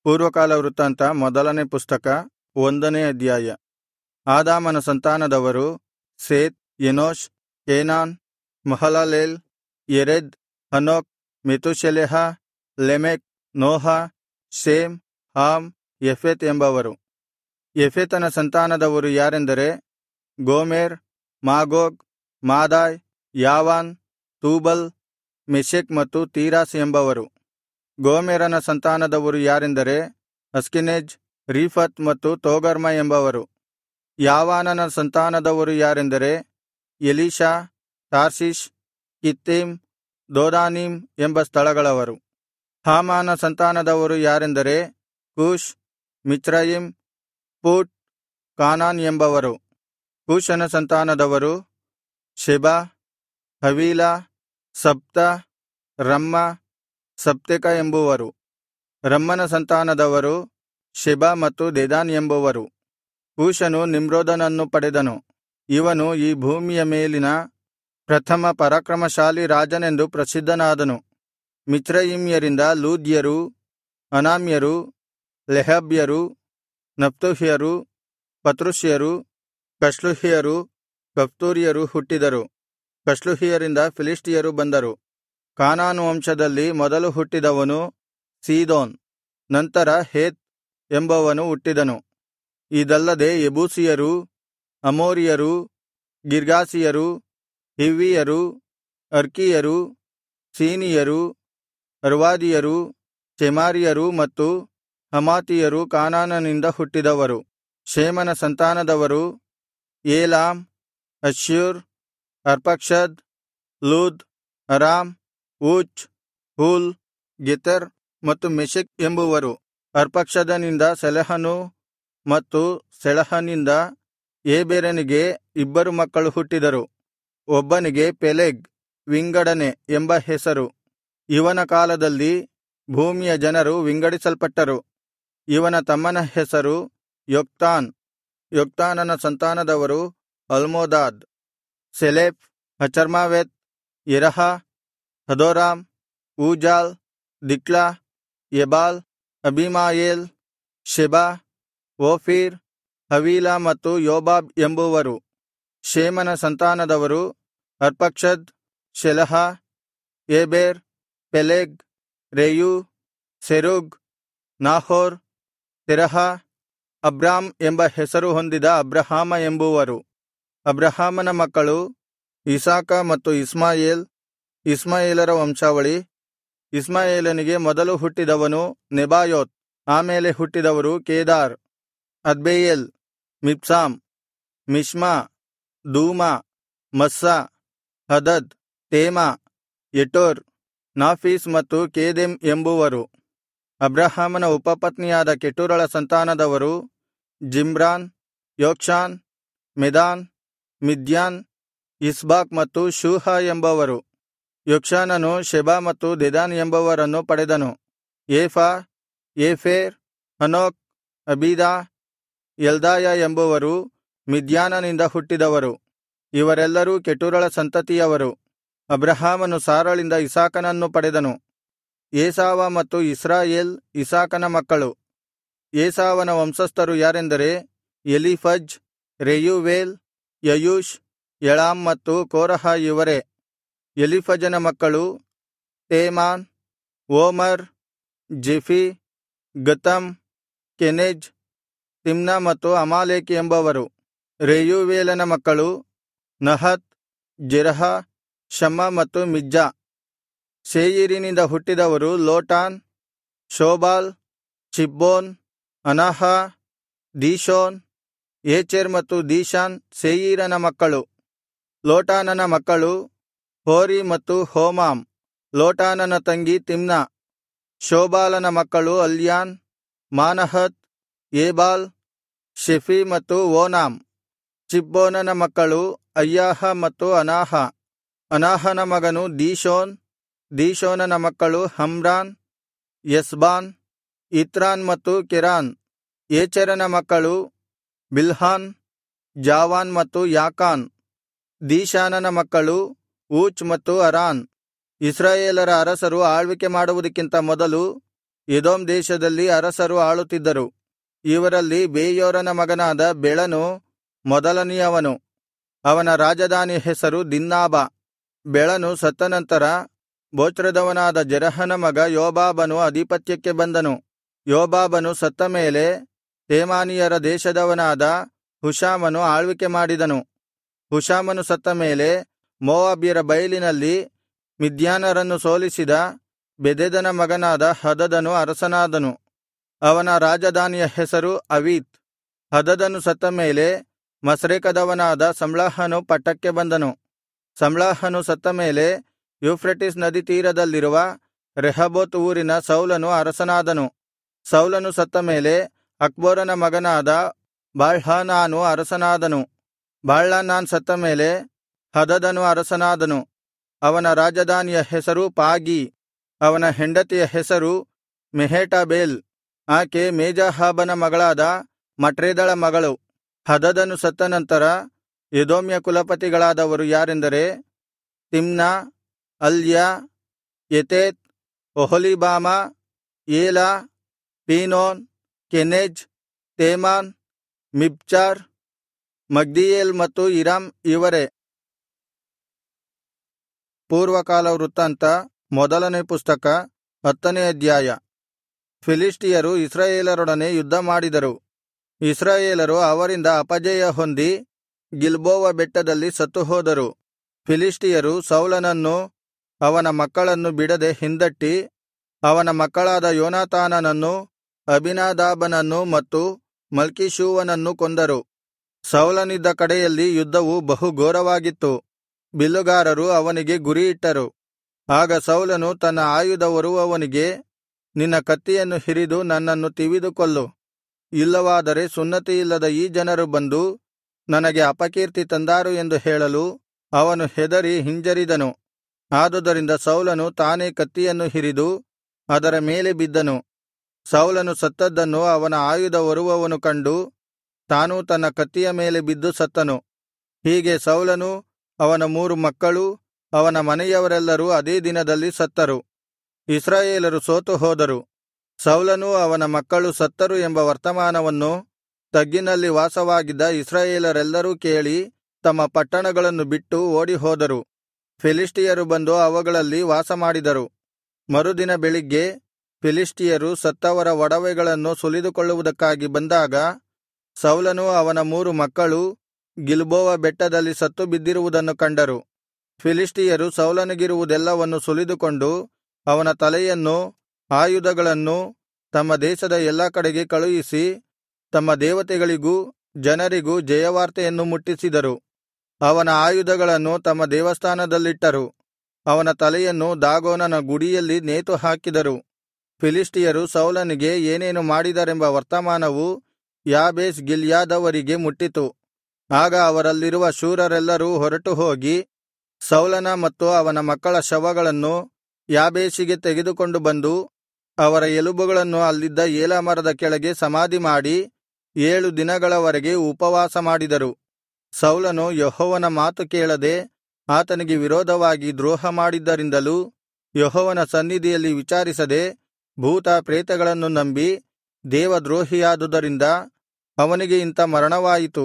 ಪೂರ್ವಕಾಲ ವೃತ್ತಾಂತ ಮೊದಲನೇ ಪುಸ್ತಕ ಒಂದನೇ ಅಧ್ಯಾಯ ಆದಾಮನ ಸಂತಾನದವರು Seth Enosh Kenan Mahalalel Jared Enoch Methuselah Lamech Noah Shem Ham Japheth ಎಂಬವರು ಯೆಫೆತನ ಸಂತಾನದವರು ಯಾರೆಂದರೆ Gomer Magog Madai Javan Tubal Meshech ಮತ್ತು ತೀರಾಸ್ ಎಂಬವರು ಗೋಮೆರನ ಸಂತಾನದವರು ಯಾರೆಂದರೆ ಅಸ್ಕೆನೆಜ್ ರೀಫತ್ ಮತ್ತು ತೋಗರ್ಮ ಎಂಬವರು ಯಾವಾನನ ಸಂತಾನದವರು ಯಾರೆಂದರೆ ಎಲೀಷಾ ತಾರ್ಷೀಷ್ ಕಿತ್ತೀಮ್ ದೋದಾನೀಮ್ ಎಂಬ ಸ್ಥಳಗಳವರು ಹಾಮಾನ ಸಂತಾನದವರು ಯಾರೆಂದರೆ ಕೂಷ್ ಮಿಚ್ರಯಿಮ್ ಪೂಟ್ ಕಾನಾನ್ ಎಂಬವರು ಕೂಷನ ಸಂತಾನದವರು ಶೆಬ ಹವೀಲ ಸಬ್ತ ರಮ್ಮ ಸಬ್ತೆಕ ಎಂಬುವರು ರಮ್ಮನ ಸಂತಾನದವರು ಶೆಬ ಮತ್ತು ದೆದಾನ್ ಎಂಬುವರು ಕೂಷನು ನಿಮ್ರೋದನನ್ನು ಪಡೆದನು ಇವನು ಈ ಭೂಮಿಯ ಮೇಲಿನ ಪ್ರಥಮ ಪರಾಕ್ರಮಶಾಲಿ ರಾಜನೆಂದು ಪ್ರಸಿದ್ಧನಾದನು ಮಿಚ್ರಯಿಮ್ಯರಿಂದ ಲೂದ್ಯರು ಅನಾಮ್ಯರು ಲೆಹಬ್ಯರು ನಫ್ತುಹ್ಯರು ಪತ್ರುಷ್ಯರು ಕಶ್ಲುಹ್ಯರು ಕಫ್ತೂರ್ಯರು ಹುಟ್ಟಿದರು ಕಶ್ಲುಹ್ಯರಿಂದ ಫಿಲಿಷ್ಟಿಯರು ಬಂದರು ಕಾನಾನು ವಂಶದಲ್ಲಿ ಮೊದಲು ಹುಟ್ಟಿದವನು ಸೀದೋನ್ ನಂತರ ಹೇತ್ ಎಂಬವನು ಹುಟ್ಟಿದನು ಇದಲ್ಲದೆ ಯೆಬೂಸಿಯರು ಅಮೋರಿಯರು ಗಿರ್ಗಾಷಿಯರು ಹಿವ್ವಿಯರು ಅರ್ಕಿಯರು ಸೀನಿಯರು ಅರ್ವಾದಿಯರು ಚೆಮಾರಿಯರು ಮತ್ತು ಹಮಾತಿಯರು ಕಾನಾನನಿಂದ ಹುಟ್ಟಿದವರು ಶೇಮನ ಸಂತಾನದವರು ಏಲಾಮ್ ಅಶ್ಶೂರ್ Arphaxad Lud Aram Uz Hul Gether ಮತ್ತು ಮೆಷೆಕ್ ಎಂಬುವರು ಅರ್ಪಕ್ಷದನಿಂದ ಸೆಲಹನು ಮತ್ತು ಸೆಳಹನಿಂದ ಏಬೆರನಿಗೆ ಇಬ್ಬರು ಮಕ್ಕಳು ಹುಟ್ಟಿದರು ಒಬ್ಬನಿಗೆ ಪೆಲೆಗ್ ವಿಂಗಡನೆ ಎಂಬ ಹೆಸರು ಇವನ ಕಾಲದಲ್ಲಿ ಭೂಮಿಯ ಜನರು ವಿಂಗಡಿಸಲ್ಪಟ್ಟರು ಇವನ ತಮ್ಮನ ಹೆಸರು ಯೊಕ್ತಾನ್ ಯೊಕ್ತಾನನ ಸಂತಾನದವರು Almodad Sheleph Hazarmaveth Jerah Hadoram Uzal Diklah Ebal Abimael Sheba Ophir Havilah ಮತ್ತು ಯೋಬಾಬ್ ಎಂಬುವರು ಶೇಮನ ಸಂತಾನದವರು ಅರ್ಪಕ್ಷದ್ ಶೆಲಹ ಏಬೆರ್ ಪೆಲೆಗ್ ರೆಯೂ ಸೆರೂಗ್ ನಾಹೋರ್ ತೆರಹ ಅಬ್ರಾಮ್ ಎಂಬ ಹೆಸರು ಹೊಂದಿದ ಅಬ್ರಹಾಮ ಎಂಬುವರು ಅಬ್ರಹಾಮನ ಮಕ್ಕಳು ಇಸಾಕ ಮತ್ತು ಇಸ್ಮಾಯೇಲ್ ಇಸ್ಮಾಯೇಲರ ವಂಶಾವಳಿ ಇಸ್ಮಾಯೇಲನಿಗೆ ಮೊದಲು ಹುಟ್ಟಿದವನು ನೆಬಾಯೋತ್ ಆಮೇಲೆ ಹುಟ್ಟಿದವರು ಕೇದಾರ್ ಅದ್ಬೆಯೇಲ್ ಮಿಪ್ಸಾಮ್ ಮಿಷ್ಮಾ ದೂಮಾ ಮಸ್ಸ ಹದದ್ ತೇಮ ಎಟೋರ್ ನಾಫೀಸ್ ಮತ್ತು ಕೇದೆಮ್ ಎಂಬುವರು ಅಬ್ರಹಾಮನ ಉಪಪತ್ನಿಯಾದ ಕೆಟೂರಳ ಸಂತಾನದವರು ಜಿಮ್ರಾನ್ ಯೋಕ್ಷಾನ್ ಮೆದಾನ್ ಮಿದ್ಯಾನ್ ಇಸ್ಬಾಕ್ ಮತ್ತು ಶೂಹ ಎಂಬವರು ಯೊಕ್ಷಾನನು ಶೆಬಾ ಮತ್ತು ದೆದಾನ್ ಎಂಬವರನ್ನು ಪಡೆದನು ಏಫಾ ಏಫೇರ್ ಹನೋಕ್ ಅಬೀದಾ ಎಲ್ದಾಯ ಎಂಬುವರು ಮಿದ್ಯಾನನಿಂದ ಹುಟ್ಟಿದವರು ಇವರೆಲ್ಲರೂ ಕೆಟೂರಳ ಸಂತತಿಯವರು ಅಬ್ರಹಾಮನು ಸಾರಳಿಂದ ಇಸಾಕನನ್ನು ಪಡೆದನು ಏಸಾವ ಮತ್ತು ಇಸ್ರಾಯೇಲ್ ಇಸಾಕನ ಮಕ್ಕಳು ಏಸಾವನ ವಂಶಸ್ಥರು ಯಾರೆಂದರೆ ಎಲೀಫಜ್ ರೆಯೂವೇಲ್ ಯಯೂಷ್ ಯಳಾಮ್ ಮತ್ತು ಕೋರಹ ಇವರೇ ಎಲೀಫಜನ ಮಕ್ಕಳು ತೇಮಾನ್ ಓಮರ್ ಜೆಫಿ ಗತಮ್ ಕೆನೆಜ್ ತಿಮ್ನ ಮತ್ತು ಅಮಾಲೇಕ್ ಎಂಬವರು ರೆಯೂವೇಲನ ಮಕ್ಕಳು ನಹತ್ ಜೆರಹ ಶಮ್ಮ ಮತ್ತು ಮಿಜ್ಜಾ ಸೇಯೀರಿನಿಂದ ಹುಟ್ಟಿದವರು Lotan Shobal Zibeon Anah Dishon Ezer ಮತ್ತು ದೀಶಾನ್ ಸೇಯೀರನ ಮಕ್ಕಳು ಲೋಟಾನನ ಮಕ್ಕಳು ಹೋರಿ ಮತ್ತು ಹೋಮಾಮ್ ಲೋಟಾನನ ತಂಗಿ ತಿಮ್ನ ಶೋಬಾಲನ ಮಕ್ಕಳು ಅಲ್ಯಾನ್ ಮಾನಹತ್ ಏಬಾಲ್ ಶೆಫಿ ಮತ್ತು ಓನಾಮ್ ಚಿಬ್ಬೋನನ ಮಕ್ಕಳು ಅಯ್ಯಾಹ ಮತ್ತು ಅನಾಹ ಅನಾಹನ ಮಗನು ದೀಶೋನ್ ದೀಶೋನನ ಮಕ್ಕಳು ಹಮ್ರಾನ್ ಎಸ್ಬಾನ್ ಇತ್ರಾನ್ ಮತ್ತು ಕೆರಾನ್ ಏಚೆರನ ಮಕ್ಕಳು ಬಿಲ್ಹಾನ್ ಜಾವಾನ್ ಮತ್ತು ಯಾಕಾನ್ ದೀಶಾನನ ಮಕ್ಕಳು ಊಚ್ ಮತ್ತು ಅರಾನ್ ಇಸ್ರಾಯೇಲರ ಅರಸರು ಆಳ್ವಿಕೆ ಮಾಡುವುದಕ್ಕಿಂತ ಮೊದಲು ಎದೋಮ್ ದೇಶದಲ್ಲಿ ಅರಸರು ಆಳುತ್ತಿದ್ದರು ಇವರಲ್ಲಿ ಬೇಯೋರನ ಮಗನಾದ ಬೆಳನು ಮೊದಲನೆಯವನು ಅವನ ರಾಜಧಾನಿ ಹೆಸರು ದಿನ್ನಾಬ ಬೆಳನು ಸತ್ತನಂತರ ಬೊಚ್ರದವನಾದ ಜೆರಹನ ಮಗ ಯೋಬಾಬನು ಅಧಿಪತ್ಯಕ್ಕೆ ಬಂದನು ಯೋಬಾಬನು ಸತ್ತ ಮೇಲೆ ತೇಮಾನಿಯರ ದೇಶದವನಾದ ಹುಷಾಮನು ಆಳ್ವಿಕೆ ಮಾಡಿದನು ಹುಷಾಮನು ಸತ್ತ ಮೇಲೆ ಮೋವಾಬ್ಯರ ಬಯಲಿನಲ್ಲಿ ಮಿದ್ಯಾನರನ್ನು ಸೋಲಿಸಿದ ಬೆದೆದನ ಮಗನಾದ ಹದದನು ಅರಸನಾದನು ಅವನ ರಾಜಧಾನಿಯ ಹೆಸರು ಅವೀತ್ ಹದದನು ಸತ್ತ ಮೇಲೆ ಮಸ್ರೇಕದವನಾದ ಸಂಲಾಹನು ಪಟ್ಟಕ್ಕೆ ಬಂದನು ಸಂಲಾಹನು ಸತ್ತ ಮೇಲೆ ಯೂಫ್ರೆಟಿಸ್ ನದಿ ತೀರದಲ್ಲಿರುವ ರೆಹಬೋತ್ ಊರಿನ ಸೌಲನು ಅರಸನಾದನು ಸೌಲನು ಸತ್ತ ಮೇಲೆ ಅಕ್ಬೋರನ ಮಗನಾದ ಬಾಳ್ಹಾನಾನು ಅರಸನಾದನು ಬಾಳ್ಹಾನಾನ್ ಸತ್ತ ಮೇಲೆ ಹದದನು ಅರಸನಾದನು ಅವನ ರಾಜಧಾನಿಯ ಹೆಸರು ಪಾಗಿ ಅವನ ಹೆಂಡತಿಯ ಹೆಸರು ಮೆಹೇಟಬೇಲ್ ಆಕೆ ಮೇಜಾಹಾಬನ ಮಗಳಾದ ಮಟ್ರೇದಳ ಮಗಳು ಹದದನು ಸತ್ತ ನಂತರ ಎದೋಮ್ಯ ಕುಲಪತಿಗಳಾದವರು ಯಾರೆಂದರೆ ತಿಮ್ನ ಅಲ್ಯ ಯೆತೇತ್ ಒಹೊಲಿಬಾಮ ಏಲ ಪೀನೋನ್ ಕೆನೆಜ್ ತೇಮಾನ್ ಮಿಬ್ಚಾರ್ ಮಗ್ದೀಯೇಲ್ ಮತ್ತು ಇರಾಮ್ ಇವರೇ ಪೂರ್ವಕಾಲ ವೃತ್ತಾಂತ ಮೊದಲನೇ ಪುಸ್ತಕ ಹತ್ತನೇ ಅಧ್ಯಾಯ ಫಿಲಿಷ್ಟಿಯರು ಇಸ್ರಾಯೇಲರೊಡನೆ ಯುದ್ಧಮಾಡಿದರು ಇಸ್ರಾಯೇಲರು ಅವರಿಂದ ಅಪಜಯ ಹೊಂದಿ ಗಿಲ್ಬೋವ ಬೆಟ್ಟದಲ್ಲಿ ಸತ್ತುಹೋದರು ಫಿಲಿಷ್ಟಿಯರು ಸೌಲನನ್ನೂ ಅವನ ಮಕ್ಕಳನ್ನು ಬಿಡದೆ ಹಿಂದಟ್ಟಿ ಅವನ ಮಕ್ಕಳಾದ ಯೋನಾತಾನನನ್ನೂ ಅಬೀನಾದಾಬನನ್ನೂ ಮತ್ತು ಮಲ್ಕೀಷೂವನನ್ನೂ ಕೊಂದರು ಸೌಲನಿದ್ದ ಕಡೆಯಲ್ಲಿ ಯುದ್ಧವು ಬಹು ಘೋರವಾಗಿತ್ತು ಬಿಲ್ಲುಗಾರರು ಅವನಿಗೆ ಗುರಿಯಿಟ್ಟರು ಆಗ ಸೌಲನು ತನ್ನ ಆಯುಧ ಹೊರುವವನಿಗೆ ನಿನ್ನ ಕತ್ತಿಯನ್ನು ಹಿರಿದು ನನ್ನನ್ನು ತಿವಿದು ಕೊಲ್ಲು ಇಲ್ಲವಾದರೆ ಸುನ್ನತಿಯಿಲ್ಲದ ಈ ಜನರು ಬಂದು ನನಗೆ ಅಪಕೀರ್ತಿ ತಂದಾರು ಎಂದು ಹೇಳಲು ಅವನು ಹೆದರಿ ಹಿಂಜರಿದನು ಆದುದರಿಂದ ಸೌಲನು ತಾನೇ ಕತ್ತಿಯನ್ನು ಹಿರಿದು ಅದರ ಮೇಲೆ ಬಿದ್ದನು ಸೌಲನು ಸತ್ತದ್ದನ್ನು ಅವನ ಆಯುಧ ಹೊರುವವನು ಕಂಡು ತಾನೂ ತನ್ನ ಕತ್ತಿಯ ಮೇಲೆ ಬಿದ್ದು ಸತ್ತನು ಹೀಗೆ ಸೌಲನೂ ಅವನ ಮೂರು ಮಕ್ಕಳೂ ಅವನ ಮನೆಯವರೆಲ್ಲರೂ ಅದೇ ದಿನದಲ್ಲಿ ಸತ್ತರು ಇಸ್ರಾಯೇಲರು ಸೋತು ಹೋದರು ಸೌಲನೂ ಅವನ ಮಕ್ಕಳು ಸತ್ತರು ಎಂಬ ವರ್ತಮಾನವನ್ನು ತಗ್ಗಿನಲ್ಲಿ ವಾಸವಾಗಿದ್ದ ಇಸ್ರಾಯೇಲರೆಲ್ಲರೂ ಕೇಳಿ ತಮ್ಮ ಪಟ್ಟಣಗಳನ್ನು ಬಿಟ್ಟು ಓಡಿಹೋದರು ಫಿಲಿಷ್ಟಿಯರು ಬಂದು ಅವುಗಳಲ್ಲಿ ವಾಸಮಾಡಿದರು ಮರುದಿನ ಬೆಳಿಗ್ಗೆ ಫಿಲಿಷ್ಟಿಯರು ಸತ್ತವರ ಒಡವೆಗಳನ್ನು ಸುಲಿದುಕೊಳ್ಳುವುದಕ್ಕಾಗಿ ಬಂದಾಗ ಸೌಲನೂ ಅವನ ಮೂರು ಮಕ್ಕಳೂ ಗಿಲ್ಬೋವ ಬೆಟ್ಟದಲ್ಲಿ ಸತ್ತು ಬಿದ್ದಿರುವುದನ್ನು ಕಂಡರು ಫಿಲಿಷ್ಟಿಯರು ಸೌಲನಿಗಿರುವುದೆಲ್ಲವನ್ನು ಸುಲಿದುಕೊಂಡು ಅವನ ತಲೆಯನ್ನೂ ಆಯುಧಗಳನ್ನೂ ತಮ್ಮ ದೇಶದ ಎಲ್ಲಾ ಕಡೆಗೆ ಕಳುಹಿಸಿ ತಮ್ಮ ದೇವತೆಗಳಿಗೂ ಜನರಿಗೂ ಜಯವಾರ್ತೆಯನ್ನು ಮುಟ್ಟಿಸಿದರು ಅವನ ಆಯುಧಗಳನ್ನು ತಮ್ಮ ದೇವಸ್ಥಾನದಲ್ಲಿಟ್ಟರು ಅವನ ತಲೆಯನ್ನು ದಾಗೋನನ ಗುಡಿಯಲ್ಲಿ ನೇತು ಹಾಕಿದರು ಫಿಲಿಷ್ಟಿಯರು ಸೌಲನಿಗೆ ಏನೇನು ಮಾಡಿದರೆಂಬ ವರ್ತಮಾನವು ಯಾಬೇಷ್ ಗಿಲ್ಯಾದವರಿಗೆ ಮುಟ್ಟಿತು ಆಗ ಅವರಲ್ಲಿರುವ ಶೂರರೆಲ್ಲರೂ ಹೊರಟು ಹೋಗಿ ಸೌಲನ ಮತ್ತು ಅವನ ಮಕ್ಕಳ ಶವಗಳನ್ನು ಯಾಬೇಷಿಗೆ ತೆಗೆದುಕೊಂಡು ಬಂದು ಅವರ ಎಲುಬುಗಳನ್ನು ಅಲ್ಲಿದ್ದ ಏಲಾ ಮರದ ಕೆಳಗೆ ಸಮಾಧಿಮಾಡಿ ಏಳು ದಿನಗಳವರೆಗೆ ಉಪವಾಸ ಮಾಡಿದರು ಸೌಲನು ಯೆಹೋವನ ಮಾತು ಕೇಳದೆ ಆತನಿಗೆ ವಿರೋಧವಾಗಿ ದ್ರೋಹ ಮಾಡಿದ್ದರಿಂದಲೂ ಯೆಹೋವನ ಸನ್ನಿಧಿಯಲ್ಲಿ ವಿಚಾರಿಸದೆ ಭೂತ ಪ್ರೇತಗಳನ್ನು ನಂಬಿ ದೇವದ್ರೋಹಿಯಾದುದರಿಂದ ಅವನಿಗೆ ಇಂಥ ಮರಣವಾಯಿತು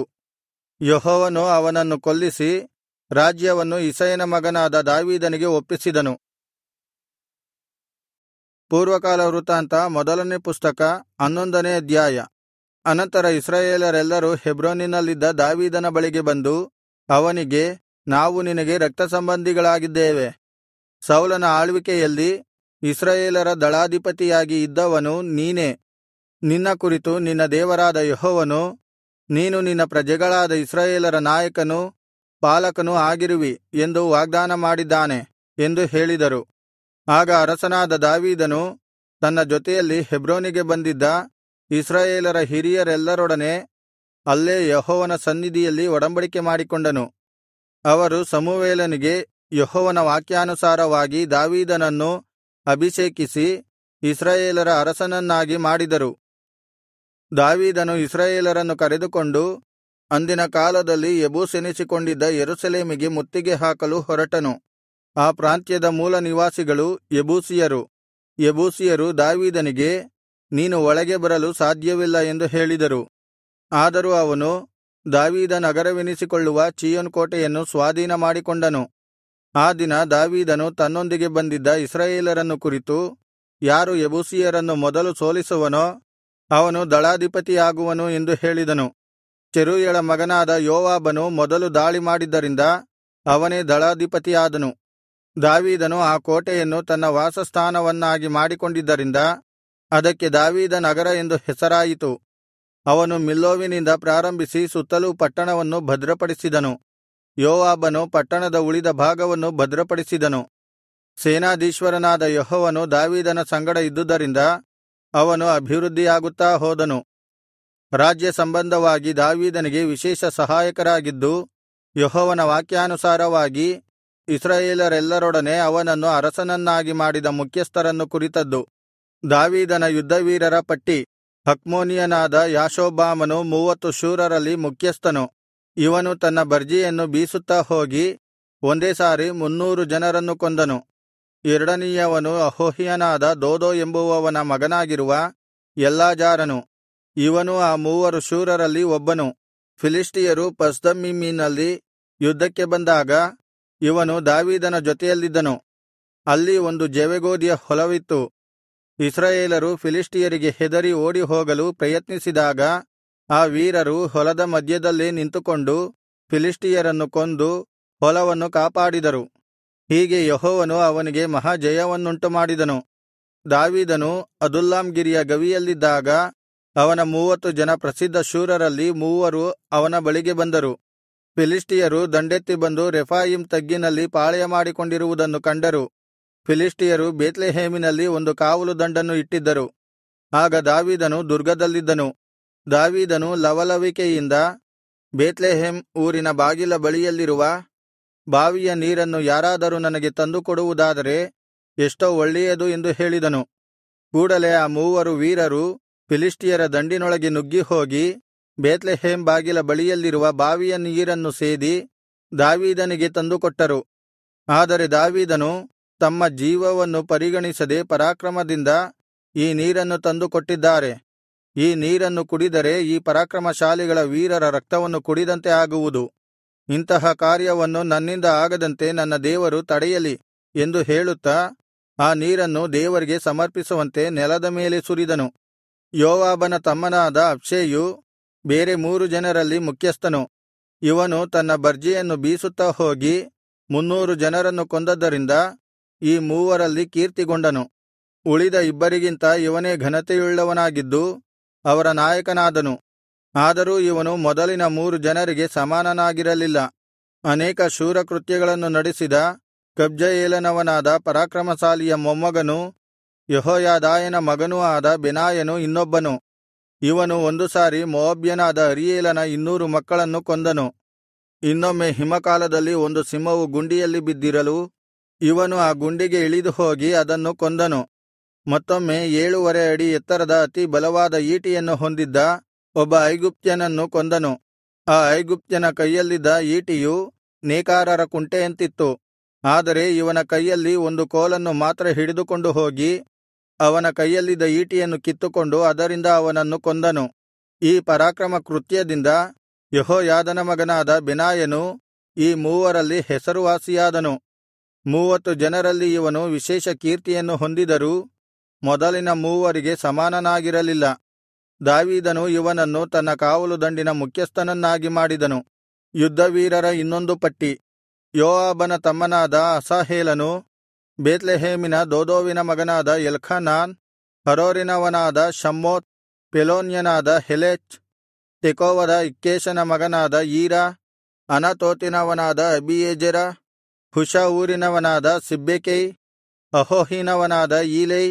ಯೆಹೋವನು ಅವನನ್ನು ಕೊಲ್ಲಿಸಿ ರಾಜ್ಯವನ್ನು ಇಸಯನ ಮಗನಾದ ದಾವೀದನಿಗೆ ಒಪ್ಪಿಸಿದನು ಪೂರ್ವಕಾಲ ವೃತ್ತಾಂತ ಮೊದಲನೇ ಪುಸ್ತಕ ಹನ್ನೊಂದನೇ ಅಧ್ಯಾಯ ಅನಂತರ ಇಸ್ರಾಯೇಲರೆಲ್ಲರೂ ಹೆಬ್ರೋನಿನಲ್ಲಿದ್ದ ದಾವೀದನ ಬಳಿಗೆ ಬಂದು ಅವನಿಗೆ ನಾವು ನಿನಗೆ ರಕ್ತಸಂಬಂಧಿಗಳಾಗಿದ್ದೇವೆ ಸೌಲನ ಆಳ್ವಿಕೆಯಲ್ಲಿ ಇಸ್ರಾಯೇಲರ ದಳಾಧಿಪತಿಯಾಗಿ ಇದ್ದವನು ನೀನೇ ನಿನ್ನ ಕುರಿತು ನಿನ್ನ ದೇವರಾದ ಯೆಹೋವನು ನೀನು ನಿನ್ನ ಪ್ರಜೆಗಳಾದ ಇಸ್ರಾಯೇಲರ ನಾಯಕನೂ ಪಾಲಕನೂ ಆಗಿರುವಿ ಎಂದು ವಾಗ್ದಾನ ಮಾಡಿದ್ದಾನೆ ಎಂದು ಹೇಳಿದರು ಆಗ ಅರಸನಾದ ದಾವೀದನು ತನ್ನ ಜೊತೆಯಲ್ಲಿ ಹೆಬ್ರೋನಿಗೆ ಬಂದಿದ್ದ ಇಸ್ರಾಯೇಲರ ಹಿರಿಯರೆಲ್ಲರೊಡನೆ ಅಲ್ಲೇ ಯೆಹೋವನ ಸನ್ನಿಧಿಯಲ್ಲಿ ಒಡಂಬಡಿಕೆ ಮಾಡಿಕೊಂಡನು ಅವರು ಸಮುವೇಲನಿಗೆ ಯೆಹೋವನ ವಾಕ್ಯಾನುಸಾರವಾಗಿ ದಾವೀದನನ್ನು ಅಭಿಷೇಕಿಸಿ ಇಸ್ರಾಯೇಲರ ಅರಸನನ್ನಾಗಿ ಮಾಡಿದರು ದಾವೀದನು ಇಸ್ರಾಯೇಲರನ್ನು ಕರೆದುಕೊಂಡು ಅಂದಿನ ಕಾಲದಲ್ಲಿ ಯೆಬೂಸೆನಿಸಿಕೊಂಡಿದ್ದ ಯೆರೂಸಲೇಮಿಗೆ ಮುತ್ತಿಗೆ ಹಾಕಲು ಹೊರಟನು ಆ ಪ್ರಾಂತ್ಯದ ಮೂಲ ನಿವಾಸಿಗಳು ಯೆಬೂಸಿಯರು ಯೆಬೂಸಿಯರು ದಾವೀದನಿಗೆ ನೀನು ಒಳಗೆ ಬರಲು ಸಾಧ್ಯವಿಲ್ಲ ಎಂದು ಹೇಳಿದರು ಆದರೂ ಅವನು ದಾವೀದ ನಗರವೆನಿಸಿಕೊಳ್ಳುವ ಚೀಯೋನ್ ಕೋಟೆಯನ್ನು ಸ್ವಾಧೀನಮಾಡಿಕೊಂಡನು ಆ ದಿನ ದಾವೀದನು ತನ್ನೊಂದಿಗೆ ಬಂದಿದ್ದ ಇಸ್ರಾಯೇಲರನ್ನು ಕುರಿತು ಯಾರು ಯೆಬೂಸಿಯರನ್ನು ಮೊದಲು ಸೋಲಿಸುವನೋ ಅವನು ದಳಾಧಿಪತಿಯಾಗುವನು ಎಂದು ಹೇಳಿದನು ಚೆರೂಯಳ ಮಗನಾದ ಯೋವಾಬನು ಮೊದಲು ದಾಳಿ ಮಾಡಿದ್ದರಿಂದ ಅವನೇ ದಳಾಧಿಪತಿಯಾದನು ದಾವೀದನು ಆ ಕೋಟೆಯನ್ನು ತನ್ನ ವಾಸಸ್ಥಾನವನ್ನಾಗಿ ಮಾಡಿಕೊಂಡಿದ್ದರಿಂದ ಅದಕ್ಕೆ ದಾವೀದ ನಗರ ಎಂದು ಹೆಸರಾಯಿತು ಅವನು ಮಿಲ್ಲೋವಿನಿಂದ ಪ್ರಾರಂಭಿಸಿ ಸುತ್ತಲೂ ಪಟ್ಟಣವನ್ನು ಭದ್ರಪಡಿಸಿದನು ಯೋವಾಬನು ಪಟ್ಟಣದ ಉಳಿದ ಭಾಗವನ್ನು ಭದ್ರಪಡಿಸಿದನು ಸೇನಾಧೀಶ್ವರನಾದ ಯೆಹೋವನು ದಾವೀದನ ಸಂಗಡ ಇದ್ದುದರಿಂದ ಅವನು ಅಭಿವೃದ್ಧಿಯಾಗುತ್ತಾ ಹೋದನು ರಾಜ್ಯ ಸಂಬಂಧವಾಗಿ ದಾವೀದನಿಗೆ ವಿಶೇಷ ಸಹಾಯಕರಾಗಿದ್ದು ಯೆಹೋವನ ವಾಕ್ಯಾನುಸಾರವಾಗಿ ಇಸ್ರಾಯೇಲರೆಲ್ಲರೊಡನೆ ಅವನನ್ನು ಅರಸನನ್ನಾಗಿ ಮಾಡಿದ ಮುಖ್ಯಸ್ಥರನ್ನು ಕುರಿತದ್ದು ದಾವೀದನ ಯುದ್ಧವೀರರ ಪಟ್ಟಿ ಹಕ್ಮೋನಿಯನಾದ ಯಾಷೊಬ್ಬಾಮನು ಮೂವತ್ತು ಶೂರರಲ್ಲಿ ಮುಖ್ಯಸ್ಥನು ಇವನು ತನ್ನ ಬರ್ಜಿಯನ್ನು ಬೀಸುತ್ತಾ ಹೋಗಿ ಒಂದೇ ಸಾರಿ ಮುನ್ನೂರು ಜನರನ್ನು ಕೊಂದನು ಎರಡನೆಯವನು ಅಹೋಹ್ಯನಾದ ದೋದೋ ಎಂಬುವವನ ಮಗನಾಗಿರುವ ಎಲ್ಲಾಜಾರನು ಇವನು ಆ ಮೂವರು ಶೂರರಲ್ಲಿ ಒಬ್ಬನು ಫಿಲಿಷ್ಟಿಯರು ಪಸ್ದಮ್ಮೀಮಿನಲ್ಲಿ ಯುದ್ಧಕ್ಕೆ ಬಂದಾಗ ಇವನು ದಾವೀದನ ಜೊತೆಯಲ್ಲಿದ್ದನು ಅಲ್ಲಿ ಒಂದು ಜವೆಗೋದಿಯ ಹೊಲವಿತ್ತು ಇಸ್ರಾಯೇಲರು ಫಿಲಿಷ್ಟಿಯರಿಗೆ ಹೆದರಿ ಓಡಿಹೋಗಲು ಪ್ರಯತ್ನಿಸಿದಾಗ ಆ ವೀರರು ಹೊಲದ ಮಧ್ಯದಲ್ಲೇ ನಿಂತುಕೊಂಡು ಫಿಲಿಷ್ಟಿಯರನ್ನು ಕೊಂದು ಹೊಲವನ್ನು ಕಾಪಾಡಿದರು ಹೀಗೆ ಯೆಹೋವನು ಅವನಿಗೆ ಮಹಾಜಯವನ್ನುಂಟುಮಾಡಿದನು ದಾವೀದನು ಅದುಲ್ಲಾಮ್ ಗಿರಿಯ ಗವಿಯಲ್ಲಿದ್ದಾಗ ಅವನ ಮೂವತ್ತು ಜನ ಪ್ರಸಿದ್ಧ ಶೂರರಲ್ಲಿ ಮೂವರು ಅವನ ಬಳಿಗೆ ಬಂದರು ಫಿಲಿಷ್ಟಿಯರು ದಂಡೆತ್ತಿ ಬಂದು ರೆಫಾಯಿಮ್ ತಗ್ಗಿನಲ್ಲಿ ಪಾಳೆಯಮಾಡಿಕೊಂಡಿರುವುದನ್ನು ಕಂಡರು ಫಿಲಿಷ್ಟಿಯರು ಬೇತ್ಲೆಹೇಮಿನಲ್ಲಿ ಒಂದು ಕಾವಲು ದಂಡನ್ನು ಇಟ್ಟಿದ್ದರು ಆಗ ದಾವೀದನು ದುರ್ಗದಲ್ಲಿದ್ದನು ದಾವೀದನು ಲವಲವಿಕೆಯಿಂದ ಬೇತ್ಲೆಹೇಮ್ ಊರಿನ ಬಾಗಿಲ ಬಳಿಯಲ್ಲಿರುವ ಬಾವಿಯ ನೀರನ್ನು ಯಾರಾದರೂ ನನಗೆ ತಂದು ಕೊಡುವುದಾದರೆ ಎಷ್ಟೋ ಒಳ್ಳೆಯದು ಎಂದು ಹೇಳಿದನು ಕೂಡಲೆ ಆ ಮೂವರು ವೀರರು ಫಿಲಿಷ್ಟಿಯರ ದಂಡಿನೊಳಗೆ ನುಗ್ಗಿ ಹೋಗಿ ಬೇತ್ಲೆಹೇಮ್ ಬಾಗಿಲ ಬಳಿಯಲ್ಲಿರುವ ಬಾವಿಯ ನೀರನ್ನು ಸೇದಿ ದಾವೀದನಿಗೆ ತಂದುಕೊಟ್ಟರು ಆದರೆ ದಾವೀದನು ತಮ್ಮ ಜೀವವನ್ನು ಪರಿಗಣಿಸದೆ ಪರಾಕ್ರಮದಿಂದ ಈ ನೀರನ್ನು ತಂದು ಕೊಟ್ಟಿದ್ದಾರೆ ಈ ನೀರನ್ನು ಕುಡಿದರೆ ಈ ಪರಾಕ್ರಮಶಾಲಿಗಳ ವೀರರ ರಕ್ತವನ್ನು ಕುಡಿದಂತೆ ಆಗುವುದು ಇಂತಹ ಕಾರ್ಯವನ್ನು ನನ್ನಿಂದ ಆಗದಂತೆ ನನ್ನ ದೇವರು ತಡೆಯಲಿ ಎಂದು ಹೇಳುತ್ತಾ ಆ ನೀರನ್ನು ದೇವರಿಗೆ ಸಮರ್ಪಿಸುವಂತೆ ನೆಲದ ಮೇಲೆ ಸುರಿದನು ಯೋವಾಬನ ತಮ್ಮನಾದ ಅಬ್ಷೈಯು ಬೇರೆ ಮೂರು ಜನರಲ್ಲಿ ಮುಖ್ಯಸ್ಥನು ಇವನು ತನ್ನ ಬರ್ಜಿಯನ್ನು ಬೀಸುತ್ತಾ ಹೋಗಿ ಮುನ್ನೂರು ಜನರನ್ನು ಕೊಂದದ್ದರಿಂದ ಈ ಮೂವರಲ್ಲಿ ಕೀರ್ತಿಗೊಂಡನು ಉಳಿದ ಇಬ್ಬರಿಗಿಂತ ಇವನೇ ಘನತೆಯುಳ್ಳವನಾಗಿದ್ದು ಅವರ ನಾಯಕನಾದನು ಆದರೂ ಇವನು ಮೊದಲಿನ ಮೂರು ಜನರಿಗೆ ಸಮಾನನಾಗಿರಲಿಲ್ಲ ಅನೇಕ ಶೂರಕೃತ್ಯಗಳನ್ನು ನಡೆಸಿದ ಕಬ್ಜಯೇಲನವನಾದ ಪರಾಕ್ರಮಶಾಲಿಯ ಮೊಮ್ಮಗನೂ ಯೆಹೋಯಾದಾಯನ ಮಗನೂ ಆದ ಬೆನಾಯನು ಇನ್ನೊಬ್ಬನು ಇವನು ಒಂದು ಸಾರಿ ಮೋವಾಬ್ಯನಾದ ಅರೀಯೇಲನ ಇನ್ನೂರು ಮಕ್ಕಳನ್ನು ಕೊಂದನು ಇನ್ನೊಮ್ಮೆ ಹಿಮಕಾಲದಲ್ಲಿ ಒಂದು ಸಿಂಹವು ಗುಂಡಿಯಲ್ಲಿ ಬಿದ್ದಿರಲು ಇವನು ಆ ಗುಂಡಿಗೆ ಇಳಿದು ಹೋಗಿ ಅದನ್ನು ಕೊಂದನು ಮತ್ತೊಮ್ಮೆ ಏಳೂವರೆ ಅಡಿ ಎತ್ತರದ ಅತಿ ಬಲವಾದ ಈಟಿಯನ್ನು ಹೊಂದಿದ್ದ ಒಬ್ಬ ಐಗುಪ್ತ್ಯನನ್ನು ಕೊಂದನು ಆ ಐಗುಪ್ತ್ಯನ ಕೈಯಲ್ಲಿದ್ದ ಈಟಿಯು ನೇಕಾರರ ಕುಂಟೆಯಂತಿತ್ತು ಆದರೆ ಇವನ ಕೈಯಲ್ಲಿ ಒಂದು ಕೋಲನ್ನು ಮಾತ್ರ ಹಿಡಿದುಕೊಂಡು ಹೋಗಿ ಅವನ ಕೈಯಲ್ಲಿದ್ದ ಈಟಿಯನ್ನು ಕಿತ್ತುಕೊಂಡು ಅದರಿಂದ ಅವನನ್ನು ಕೊಂದನು ಈ ಪರಾಕ್ರಮ ಕೃತ್ಯದಿಂದ ಯೆಹೋಯಾದನ ಮಗನಾದ ಬೆನಾಯನು ಈ ಮೂವರಲ್ಲಿ ಹೆಸರುವಾಸಿಯಾದನು ಮೂವತ್ತು ಜನರಲ್ಲಿ ಇವನು ವಿಶೇಷ ಕೀರ್ತಿಯನ್ನು ಹೊಂದಿದರೂ ಮೊದಲಿನ ಮೂವರಿಗೆ ಸಮಾನನಾಗಿರಲಿಲ್ಲ ದಾವೀದನು ಇವನನ್ನು ತನ್ನ ಕಾವಲು ದಂಡಿನ ಮುಖ್ಯಸ್ಥನನ್ನಾಗಿ ಮಾಡಿದನು ಯುದ್ಧವೀರರ ಇನ್ನೊಂದು ಪಟ್ಟಿ ಯೋವಾಬನ ತಮ್ಮನಾದ ಅಸಾಹೇಲನು ಬೇತ್ಲೆಹೇಮಿನ ದೋದೋವಿನ ಮಗನಾದ ಎಲ್ಖಾನಾನ್ ಹರೋರಿನವನಾದ ಶಮ್ಮೋತ್ ಪೆಲೋನ್ಯನಾದ ಹೆಲೆಚ್ ತೆಕೋವದ ಇಕ್ಕೇಷನ ಮಗನಾದ ಈರ ಅನತೋತಿನವನಾದ ಅಬೀಯೆಜೆರ ಹುಷ ಊರಿನವನಾದ ಸಿಬ್ಬೆಕೈ ಅಹೋಹಿನವನಾದ ಈಲೈ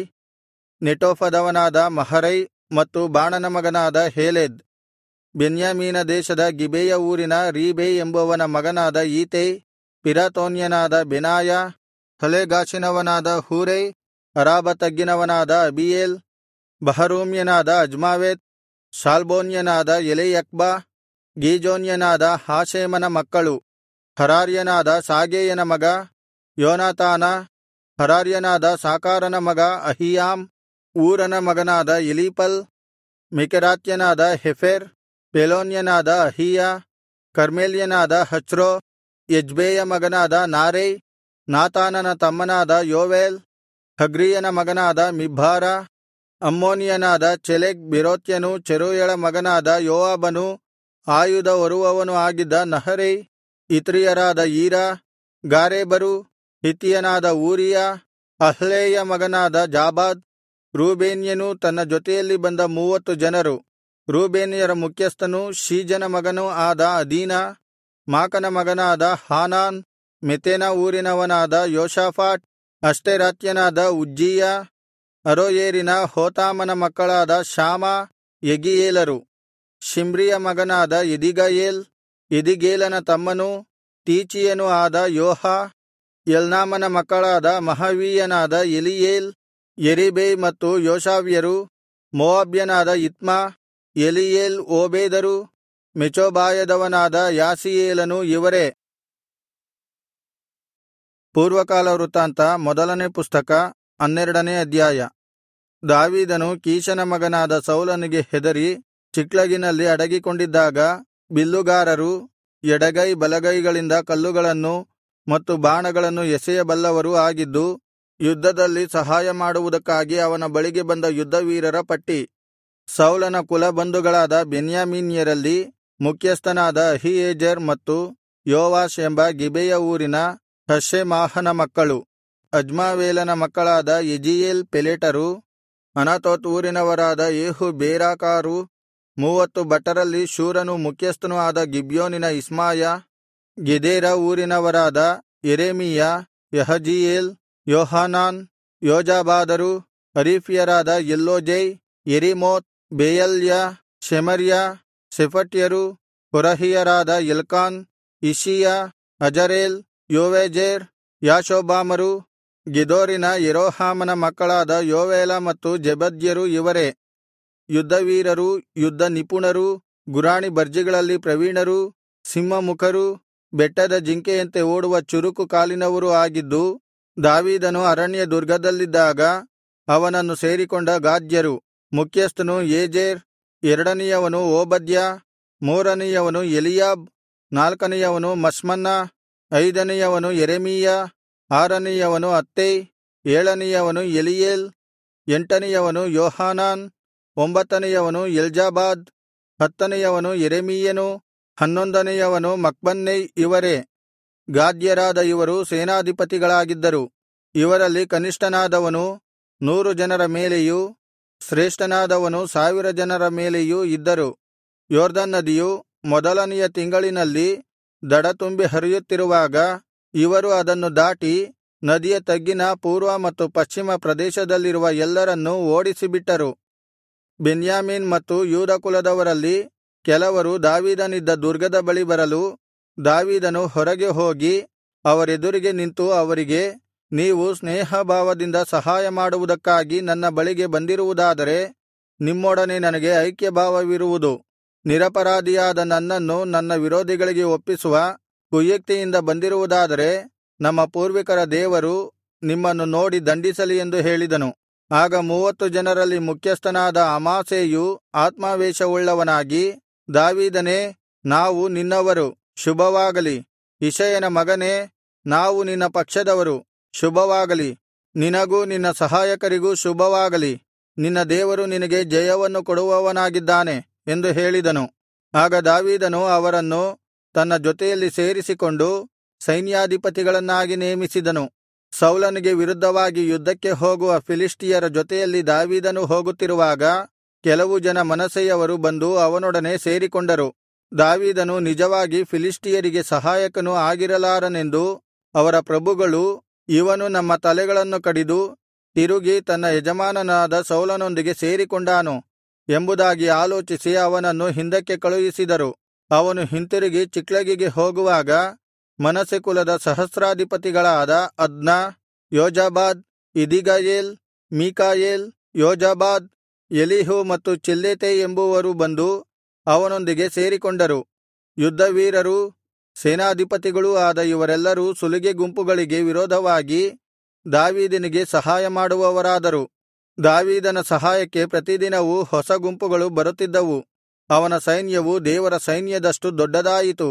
ನೆಟೋಫದವನಾದ ಮಹರೈ ಮತ್ತು ಬಾಣನ ಮಗನಾದ ಹೇಲೆದ್ ಬೆನ್ಯಾಮೀನ ದೇಶದ ಗಿಬೆಯ ಊರಿನ ರೀಬೈ ಎಂಬುವನ ಮಗನಾದ ಈತೈ ಪಿರಾತೋನ್ಯನಾದ ಬೆನಾಯ ಹಲೆಗಾಷಿನವನಾದ ಹೂರೈ ಅರಾಬ ತಗ್ಗಿನವನಾದ ಅಬೀಯೇಲ್ ಬಹರೂಮ್ಯನಾದ ಅಜ್ಮಾವೆತ್ ಶಾಲ್ಬೋನ್ಯನಾದ ಎಲೆಯಖ್ಬ ಗೀಜೋನ್ಯನಾದ ಹಾಷೇಮನ ಮಕ್ಕಳು ಹರಾರ್ಯನಾದ ಶಾಗೇಯನ ಮಗ ಯೋನಾತಾನ ಹರಾರ್ಯನಾದ ಸಾಕಾರನ ಮಗ ಅಹೀಯಾಮ್ ಊರನ ಮಗನಾದ ಎಲೀಪಲ್ ಮೆಕೆರಾತ್ಯನಾದ ಹೆಫೆರ್ ಪೆಲೋನ್ಯನಾದ ಅಹೀಯ ಕರ್ಮೆಲ್ಯನಾದ ಹಚ್ರೋ ಎಜ್ಬೇಯ ಮಗನಾದ ನಾರೈ ನಾತಾನನ ತಮ್ಮನಾದ ಯೋವೇಲ್ ಹಗ್ರೀಯನ ಮಗನಾದ ಮಿಬ್ಹಾರ ಅಮ್ಮೋನಿಯನಾದ ಚೆಲೆಗ್ ಬೆರೋತ್ಯನೂ ಚೆರೂಯಳ ಮಗನಾದ ಯೋವಾಬನೂ ಆಯುಧ ಹೊರುವವನೂ ಆಗಿದ್ದ ನಹರೈ ಇತ್ರಿಯರಾದ ಈರ ಗಾರೇಬರು ಹಿತ್ತಿಯನಾದ ಊರಿಯ ಅಹ್ಲೇಯ ಮಗನಾದ ಜಾಬಾದ್ ರೂಬೇನ್ಯನೂ ತನ್ನ ಜೊತೆಯಲ್ಲಿ ಬಂದ ಮೂವತ್ತು ಜನರು ರೂಬೇನ್ಯರ ಮುಖ್ಯಸ್ಥನೂ ಶೀಜನ ಮಗನೂ ಆದ ಅದೀನ ಮಾಕನ ಮಗನಾದ ಹಾನಾನ್ ಮೆತೆನ ಊರಿನವನಾದ ಯೋಷಾಫಾಟ್ ಅಷ್ಟೆರಾತ್ಯನಾದ ಉಜ್ಜೀಯ ಅರೋಯೇರಿನ ಹೋತಾಮನ ಮಕ್ಕಳಾದ ಶಾಮ ಯೆಗೀಯೇಲರು ಶಿಮ್ರಿಯ ಮಗನಾದ ಎದಿಗಯೇಲ್ ಎದಿಗೇಲನ ತಮ್ಮನೂ ತೀಚೀಯನೂ ಆದ ಯೋಹ ಎಲ್ನಾಮನ ಮಕ್ಕಳಾದ ಮಹವೀಯನಾದ ಎಲೀಯೇಲ್ ಯೆರೀಬೈ ಮತ್ತು ಯೋಷಾವ್ಯರು ಮೋವಾಬ್ಯನಾದ ಇತ್ಮ ಎಲೀಯೇಲ್ ಓಬೇದರು ಮೆಚೋಬಾಯದವನಾದ ಯಾಸೀಯೇಲನು ಇವರೇ ಪೂರ್ವಕಾಲ ವೃತ್ತಾಂತ ಮೊದಲನೇ ಪುಸ್ತಕ ಹನ್ನೆರಡನೇ ಅಧ್ಯಾಯ ದಾವೀದನು ಕೀಷನ ಮಗನಾದ ಸೌಲನಿಗೆ ಹೆದರಿ ಚಿಕ್ಲಗಿನಲ್ಲಿ ಅಡಗಿಕೊಂಡಿದ್ದಾಗ ಬಿಲ್ಲುಗಾರರು ಎಡಗೈ ಬಲಗೈಗಳಿಂದ ಕಲ್ಲುಗಳನ್ನು ಮತ್ತು ಬಾಣಗಳನ್ನು ಎಸೆಯಬಲ್ಲವರೂ ಆಗಿದ್ದು ಯುದ್ಧದಲ್ಲಿ ಸಹಾಯ ಮಾಡುವುದಕ್ಕಾಗಿ ಅವನ ಬಳಿಗೆ ಬಂದ ಯುದ್ಧವೀರರ ಪಟ್ಟಿ ಸೌಲನ ಕುಲಬಂಧುಗಳಾದ ಬೆನ್ಯಾಮೀನ್ಯರಲ್ಲಿ ಮುಖ್ಯಸ್ಥನಾದ ಅಹೀಯೆಜೆರ್ ಮತ್ತು ಯೋವಾಷ್ ಎಂಬ ಗಿಬೆಯ ಊರಿನ ಹಷೆಮಾಹನ ಮಕ್ಕಳು ಅಜ್ಮಾವೇಲನ ಮಕ್ಕಳಾದ ಯೆಜೀಯೇಲ್ ಪೆಲೆಟರು ಅನಾತೋತ್ ಊರಿನವರಾದ ಯೇಹು ಬೇರಾಕಾರು ಮೂವತ್ತು ಭಟರಲ್ಲಿ ಶೂರನೂ ಮುಖ್ಯಸ್ಥನೂ ಆದ ಗಿಬ್ಯೋನಿನ ಇಷ್ಮಾಯ ಗೆದೇರ ಊರಿನವರಾದ ಯೆರೆಮೀಯ ಯಹಜೀಯೇಲ್ ಯೋಹಾನಾನ್ ಯೋಜಾಬಾದರು ಹರೀಫ್ಯರಾದ ಎಲ್ಲೋಜೈ ಯೆರಿಮೋತ್ ಬೆಯಲ್ಯ ಶೆಮರ್ಯ ಶೆಫಟ್ಯರು ಹೊರಹಿಯರಾದ ಎಲ್ಕಾನ್ ಇಷೀಯ ಅಜರೇಲ್ ಯೋವೆಜೆರ್ ಯಾಷೊಬ್ಬಾಮರು ಗೆದೋರಿನ ಯೆರೋಹಾಮನ ಮಕ್ಕಳಾದ ಯೋವೇಲ ಮತ್ತು ಜೆಬದ್ಯರು ಇವರೇ ಯುದ್ಧವೀರರೂ ಯುದ್ಧ ನಿಪುಣರೂ ಗುರಾಣಿ ಬರ್ಜಿಗಳಲ್ಲಿ ಪ್ರವೀಣರೂ ಸಿಂಹಮುಖರೂ ಬೆಟ್ಟದ ಜಿಂಕೆಯಂತೆ ಓಡುವ ಚುರುಕು ಕಾಲಿನವರೂ ಆಗಿದ್ದು ದಾವೀದನು ಅರಣ್ಯ ದುರ್ಗದಲ್ಲಿದ್ದಾಗ ಅವನನ್ನು ಸೇರಿಕೊಂಡ ಗಾದ್ಯರು ಮುಖ್ಯಸ್ಥನು ಏಜೆರ್ ಎರಡನೆಯವನು ಓಬದ್ಯ ಮೂರನೆಯವನು ಎಲಿಯಾಬ್ ನಾಲ್ಕನೆಯವನು ಮಷ್ಮನ್ನ ಐದನೆಯವನು ಯೆರೆಮೀಯ ಆರನೆಯವನು ಅತ್ತೈ ಏಳನೆಯವನು ಎಲಿಯೇಲ್ ಎಂಟನೆಯವನು ಯೋಹಾನಾನ್ ಒಂಬತ್ತನೆಯವನು ಎಲ್ಜಾಬಾದ್ ಹತ್ತನೆಯವನು ಯೆರೆಮೀಯನು ಹನ್ನೊಂದನೆಯವನು ಮಕ್ಬನ್ನೈ ಇವರೇ ಗಾದ್ಯರಾದ ಇವರು ಸೇನಾಧಿಪತಿಗಳಾಗಿದ್ದರು ಇವರಲ್ಲಿ ಕನಿಷ್ಠನಾದವನು ನೂರು ಜನರ ಮೇಲೆಯೂ ಶ್ರೇಷ್ಠನಾದವನು ಸಾವಿರ ಜನರ ಮೇಲೆಯೂ ಇದ್ದರು ಯೊರ್ದನ್ ನದಿಯು ಮೊದಲನೆಯ ತಿಂಗಳಿನಲ್ಲಿ ದಡ ತುಂಬಿ ಹರಿಯುತ್ತಿರುವಾಗ ಇವರು ಅದನ್ನು ದಾಟಿ ನದಿಯ ತಗ್ಗಿನ ಪೂರ್ವ ಮತ್ತು ಪಶ್ಚಿಮ ಪ್ರದೇಶದಲ್ಲಿರುವ ಎಲ್ಲರನ್ನೂ ಓಡಿಸಿಬಿಟ್ಟರು ಬೆನ್ಯಾಮೀನ್ ಮತ್ತು ಯೂದ ಕುಲದವರಲ್ಲಿ ಕೆಲವರು ದಾವೀದನಿದ್ದ ದುರ್ಗದ ಬಳಿ ಬರಲು ದಾವೀದನು ಹೊರಗೆ ಹೋಗಿ ಅವರೆದುರಿಗೆ ನಿಂತು ಅವರಿಗೆ ನೀವು ಸ್ನೇಹಭಾವದಿಂದ ಸಹಾಯ ಮಾಡುವುದಕ್ಕಾಗಿ ನನ್ನ ಬಳಿಗೆ ಬಂದಿರುವುದಾದರೆ ನಿಮ್ಮೊಡನೆ ನನಗೆ ಐಕ್ಯಭಾವವಿರುವುದು ನಿರಪರಾಧಿಯಾದ ನನ್ನನ್ನು ನನ್ನ ವಿರೋಧಿಗಳಿಗೆ ಒಪ್ಪಿಸುವ ಕುಯುಕ್ತಿಯಿಂದ ಬಂದಿರುವುದಾದರೆ ನಮ್ಮ ಪೂರ್ವಿಕರ ದೇವರು ನಿಮ್ಮನ್ನು ನೋಡಿ ದಂಡಿಸಲಿ ಎಂದು ಹೇಳಿದನು ಆಗ ಮೂವತ್ತು ಜನರಲ್ಲಿ ಮುಖ್ಯಸ್ಥನಾದ ಅಮಾಸೆಯು ಆತ್ಮಾವೇಶವುಳ್ಳವನಾಗಿ ದಾವೀದನೇ ನಾವು ನಿನ್ನವರು ಶುಭವಾಗಲಿ ಇಷಯನ ಮಗನೇ ನಾವು ನಿನ್ನ ಪಕ್ಷದವರು ಶುಭವಾಗಲಿ ನಿನಗೂ ನಿನ್ನ ಸಹಾಯಕರಿಗೂ ಶುಭವಾಗಲಿ ನಿನ್ನ ದೇವರು ನಿನಗೆ ಜಯವನ್ನು ಕೊಡುವವನಾಗಿದ್ದಾನೆ ಎಂದು ಹೇಳಿದನು ಆಗ ದಾವೀದನು ಅವರನ್ನು ತನ್ನ ಜೊತೆಯಲ್ಲಿ ಸೇರಿಸಿಕೊಂಡು ಸೈನ್ಯಾಧಿಪತಿಗಳನ್ನಾಗಿ ನೇಮಿಸಿದನು ಸೌಲನಿಗೆ ವಿರುದ್ಧವಾಗಿ ಯುದ್ಧಕ್ಕೆ ಹೋಗುವ ಫಿಲಿಷ್ಟಿಯರ ಜೊತೆಯಲ್ಲಿ ದಾವೀದನು ಹೋಗುತ್ತಿರುವಾಗ ಕೆಲವು ಜನ ಮನಸ್ಸೆಯವರು ಬಂದು ಅವನೊಡನೆ ಸೇರಿಕೊಂಡರು ದಾವೀದನು ನಿಜವಾಗಿ ಫಿಲಿಷ್ಟಿಯರಿಗೆ ಸಹಾಯಕನು ಆಗಿರಲಾರನೆಂದು ಅವರ ಪ್ರಭುಗಳು ಇವನು ನಮ್ಮ ತಲೆಗಳನ್ನು ಕಡಿದು ತಿರುಗಿ ತನ್ನ ಯಜಮಾನನಾದ ಸೌಲನೊಂದಿಗೆ ಸೇರಿಕೊಂಡಾನು ಎಂಬುದಾಗಿ ಆಲೋಚಿಸಿ ಅವನನ್ನು ಹಿಂದಕ್ಕೆ ಕಳುಹಿಸಿದರು ಅವನು ಹಿಂತಿರುಗಿ ಚಿಕ್ಲಗಿಗೆ ಹೋಗುವಾಗ ಮನಸ್ಸೆ ಕುಲದ ಸಹಸ್ರಾಧಿಪತಿಗಳಾದ ಅದ್ನ ಯೋಜಾಬಾದ್ ಇದಿಗಯೇಲ್ ಮೀಕಾಯೇಲ್ ಯೋಜಾಬಾದ್ ಎಲೀಹು ಮತ್ತು ಚಿಲ್ಲೆತೈ ಎಂಬುವರು ಬಂದು ಅವನೊಂದಿಗೆ ಸೇರಿಕೊಂಡರು ಯುದ್ಧವೀರರೂ ಸೇನಾಧಿಪತಿಗಳೂ ಆದ ಇವರೆಲ್ಲರೂ ಸುಲಿಗೆ ಗುಂಪುಗಳಿಗೆ ವಿರೋಧವಾಗಿ ದಾವೀದನಿಗೆ ಸಹಾಯ ಮಾಡುವವರಾದರು ದಾವೀದನ ಸಹಾಯಕ್ಕೆ ಪ್ರತಿದಿನವೂ ಹೊಸ ಗುಂಪುಗಳು ಬರುತ್ತಿದ್ದವು ಅವನ ಸೈನ್ಯವು ದೇವರ ಸೈನ್ಯದಷ್ಟು ದೊಡ್ಡದಾಯಿತು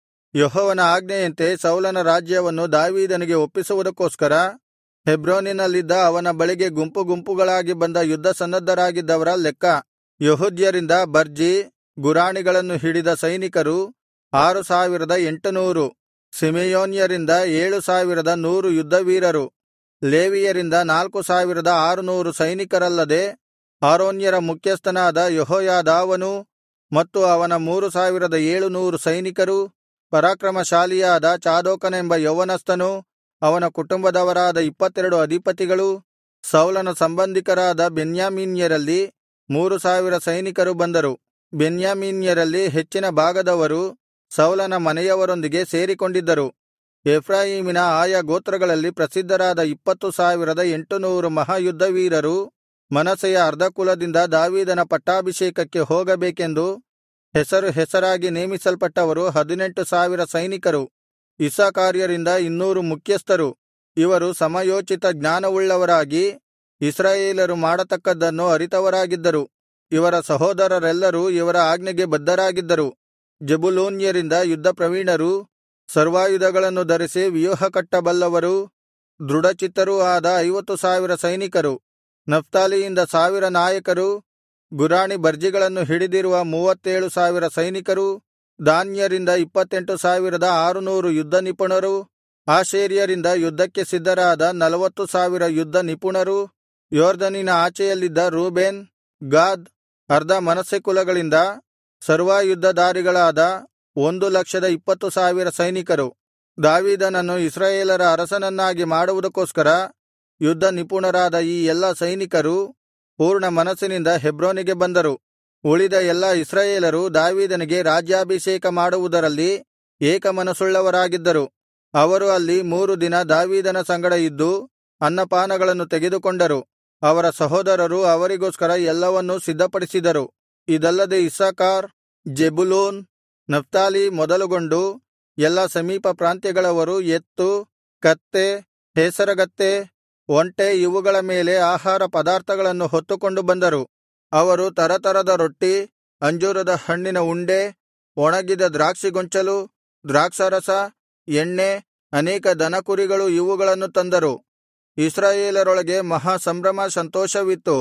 ಯೆಹೋವನ ಆಜ್ಞೆಯಂತೆ ಸೌಲನ ರಾಜ್ಯವನ್ನು ದಾವೀದನಿಗೆ ಒಪ್ಪಿಸುವುದಕ್ಕೋಸ್ಕರ ಹೆಬ್ರೋನಿನಲ್ಲಿದ್ದ ಅವನ ಬಳಿಗೆ ಗುಂಪು ಗುಂಪುಗಳಾಗಿ ಬಂದ ಯುದ್ಧಸನ್ನದ್ಧರಾಗಿದ್ದವರ ಲೆಕ್ಕ ಯೆಹೂದ್ಯರಿಂದ ಬರ್ಜಿ ಗುರಾಣಿಗಳನ್ನು ಹಿಡಿದ ಸೈನಿಕರು ಆರು ಸಾವಿರದ ಎಂಟುನೂರು ಸಿಮೆಯೋನ್ಯರಿಂದ ಏಳು ಸಾವಿರದ ನೂರು ಯುದ್ಧವೀರರು ಲೇವಿಯರಿಂದ ನಾಲ್ಕು ಸಾವಿರದ ಆರುನೂರು ಸೈನಿಕರಲ್ಲದೆ ಆರೋನ್ಯರ ಮುಖ್ಯಸ್ಥನಾದ ಯೆಹೋಯಾದಾವನೂ ಮತ್ತು ಅವನ ಮೂರು ಸಾವಿರದ ಏಳುನೂರು ಸೈನಿಕರೂ ಪರಾಕ್ರಮಶಾಲಿಯಾದ ಚಾದೋಕನೆಂಬ ಯೌವನಸ್ಥನೂ ಅವನ ಕುಟುಂಬದವರಾದ ಇಪ್ಪತ್ತೆರಡು ಅಧಿಪತಿಗಳೂ ಸೌಲನ ಸಂಬಂಧಿಕರಾದ ಬೆನ್ಯಾಮೀನ್ಯರಲ್ಲಿ ಮೂರು ಸಾವಿರ ಸೈನಿಕರು ಬಂದರು ಬೆನ್ಯಾಮೀನ್ಯರಲ್ಲಿ ಹೆಚ್ಚಿನ ಭಾಗದವರು ಸೌಲನ ಮನೆಯವರೊಂದಿಗೆ ಸೇರಿಕೊಂಡಿದ್ದರು ಎಫ್ರಾಯೀಮಿನ ಆಯಾ ಗೋತ್ರಗಳಲ್ಲಿ ಪ್ರಸಿದ್ಧರಾದ ಇಪ್ಪತ್ತು ಸಾವಿರದ ಎಂಟುನೂರು ಮಹಾಯುದ್ಧವೀರರು ಮನಸ್ಸೆಯ ಅರ್ಧಕುಲದಿಂದ ದಾವೀದನ ಪಟ್ಟಾಭಿಷೇಕಕ್ಕೆ ಹೋಗಬೇಕೆಂದು ಹೆಸರು ಹೆಸರಾಗಿ ನೇಮಿಸಲ್ಪಟ್ಟವರು ಹದಿನೆಂಟು ಸಾವಿರ ಸೈನಿಕರು ಇಸ್ಸಾಕಾರ್ಯರಿಂದ ಇನ್ನೂರು ಮುಖ್ಯಸ್ಥರು ಇವರು ಸಮಯೋಚಿತ ಜ್ಞಾನವುಳ್ಳವರಾಗಿ ಇಸ್ರಾಯೇಲರು ಮಾಡತಕ್ಕದ್ದನ್ನು ಅರಿತವರಾಗಿದ್ದರು ಇವರ ಸಹೋದರರೆಲ್ಲರೂ ಇವರ ಆಜ್ಞೆಗೆ ಬದ್ಧರಾಗಿದ್ದರು ಜೆಬುಲೂನ್ಯರಿಂದ ಯುದ್ಧಪ್ರವೀಣರೂ ಸರ್ವಾಯುಧಗಳನ್ನು ಧರಿಸಿ ವ್ಯೂಹಕಟ್ಟಬಲ್ಲವರೂ ದೃಢಚಿತ್ತರೂ ಆದ ಐವತ್ತು ಸಾವಿರ ಸೈನಿಕರು ನಫ್ತಾಲಿಯಿಂದ ಸಾವಿರ ನಾಯಕರು ಗುರಾಣಿ ಬರ್ಜಿಗಳನ್ನು ಹಿಡಿದಿರುವ ಮೂವತ್ತೇಳು ಸಾವಿರ ಸೈನಿಕರು ದಾನ್ಯರಿಂದ ಇಪ್ಪತ್ತೆಂಟು ಸಾವಿರದ ಆರುನೂರು ಯುದ್ಧ ನಿಪುಣರು ಆಶೇರ್ಯರಿಂದ ಯುದ್ಧಕ್ಕೆ ಸಿದ್ಧರಾದ ನಲವತ್ತು ಸಾವಿರ ಯುದ್ಧ ನಿಪುಣರು ಯೋರ್ದನಿನ ಆಚೆಯಲ್ಲಿದ್ದ ರೂಬೇನ್ ಗಾದ್ ಅರ್ಧ ಮನಸ್ಸೆ ಕುಲಗಳಿಂದ ಸರ್ವಾಯುದ್ಧಧಾರಿಗಳಾದ ಒಂದು ಲಕ್ಷದ ಇಪ್ಪತ್ತು ಸಾವಿರ ಸೈನಿಕರು ದಾವೀದನನ್ನು ಇಸ್ರಾಯೇಲರ ಅರಸನನ್ನಾಗಿ ಮಾಡುವುದಕ್ಕೋಸ್ಕರ ಯುದ್ಧ ನಿಪುಣರಾದ ಈ ಎಲ್ಲಾ ಸೈನಿಕರು ಪೂರ್ಣ ಮನಸ್ಸಿನಿಂದ ಹೆಬ್ರೋನಿಗೆ ಬಂದರು ಉಳಿದ ಎಲ್ಲಾ ಇಸ್ರಾಯೇಲರು ದಾವೀದನಿಗೆ ರಾಜ್ಯಾಭಿಷೇಕ ಮಾಡುವುದರಲ್ಲಿ ಏಕಮನಸ್ಸುಳ್ಳವರಾಗಿದ್ದರು ಅವರು ಅಲ್ಲಿ ಮೂರು ದಿನ ದಾವೀದನ ಸಂಗಡ ಇದ್ದು ಅನ್ನಪಾನಗಳನ್ನು ತೆಗೆದುಕೊಂಡರು ಅವರ ಸಹೋದರರು ಅವರಿಗೋಸ್ಕರ ಎಲ್ಲವನ್ನೂ ಸಿದ್ಧಪಡಿಸಿದರು ಇದಲ್ಲದೆ ಇಸ್ಸಾಕಾರ್ ಜೆಬುಲೂನ್ ನಫ್ತಾಲಿ ಮೊದಲುಗೊಂಡು ಎಲ್ಲಾ ಸಮೀಪ ಪ್ರಾಂತ್ಯಗಳವರು ಎತ್ತು ಕತ್ತೆ ಹೇಸರಗತ್ತೆ ಒಂಟೆ ಇವುಗಳ ಮೇಲೆ ಆಹಾರ ಪದಾರ್ಥಗಳನ್ನು ಹೊತ್ತುಕೊಂಡು ಬಂದರು ಅವರು ತರತರದ ರೊಟ್ಟಿ ಅಂಜೂರದ ಹಣ್ಣಿನ ಉಂಡೆ ಒಣಗಿದ ದ್ರಾಕ್ಷಿಗೊಂಚಲು ದ್ರಾಕ್ಷಾರಸ ಎಣ್ಣೆ ಅನೇಕ ದನಕುರಿಗಳು ಇವುಗಳನ್ನು ತಂದರು ಇಸ್ರಾಯೇಲರೊಳಗೆ ಮಹಾ ಸಂಭ್ರಮ ಸಂತೋಷವಿತ್ತು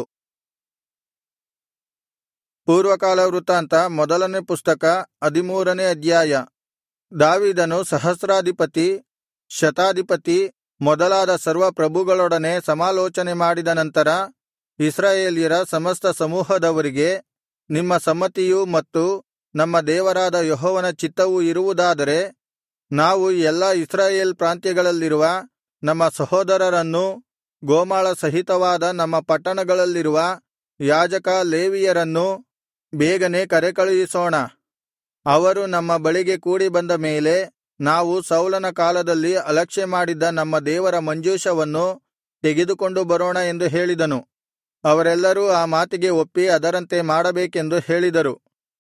ಪೂರ್ವಕಾಲ ವೃತ್ತಾಂತ ಮೊದಲನೇ ಪುಸ್ತಕ ಹದಿಮೂರನೇ ಅಧ್ಯಾಯ ದಾವೀದನು ಸಹಸ್ರಾಧಿಪತಿ ಶತಾಧಿಪತಿ ಮೊದಲಾದ ಸರ್ವ ಪ್ರಭುಗಳೊಡನೆ ಸಮಾಲೋಚನೆ ಮಾಡಿದ ನಂತರ ಇಸ್ರಾಯೇಲ್ಯರ ಸಮಸ್ತ ಸಮೂಹದವರಿಗೆ ನಿಮ್ಮ ಸಮ್ಮತಿಯೂ ಮತ್ತು ನಮ್ಮ ದೇವರಾದ ಯೆಹೋವನ ಚಿತ್ತವೂ ಇರುವುದಾದರೆ ನಾವು ಎಲ್ಲಾ ಇಸ್ರಾಯೇಲ್ ಪ್ರಾಂತ್ಯಗಳಲ್ಲಿರುವ ನಮ್ಮ ಸಹೋದರರನ್ನೂ ಗೋಮಾಳ ಸಹಿತವಾದ ನಮ್ಮ ಪಟ್ಟಣಗಳಲ್ಲಿರುವ ಯಾಜಕ ಲೇವಿಯರನ್ನೂ ಬೇಗನೆ ಕರೆಕಳುಹಿಸೋಣ ಅವರು ನಮ್ಮ ಬಳಿಗೆ ಕೂಡಿ ಬಂದ ಮೇಲೆ ನಾವು ಸೌಲನ ಕಾಲದಲ್ಲಿ ಅಲಕ್ಷ್ಯ ಮಾಡಿದ್ದ ನಮ್ಮ ದೇವರ ಮಂಜೂಷವನ್ನು ತೆಗೆದುಕೊಂಡು ಬರೋಣ ಎಂದು ಹೇಳಿದನು ಅವರೆಲ್ಲರೂ ಆ ಮಾತಿಗೆ ಒಪ್ಪಿ ಅದರಂತೆ ಮಾಡಬೇಕೆಂದು ಹೇಳಿದರು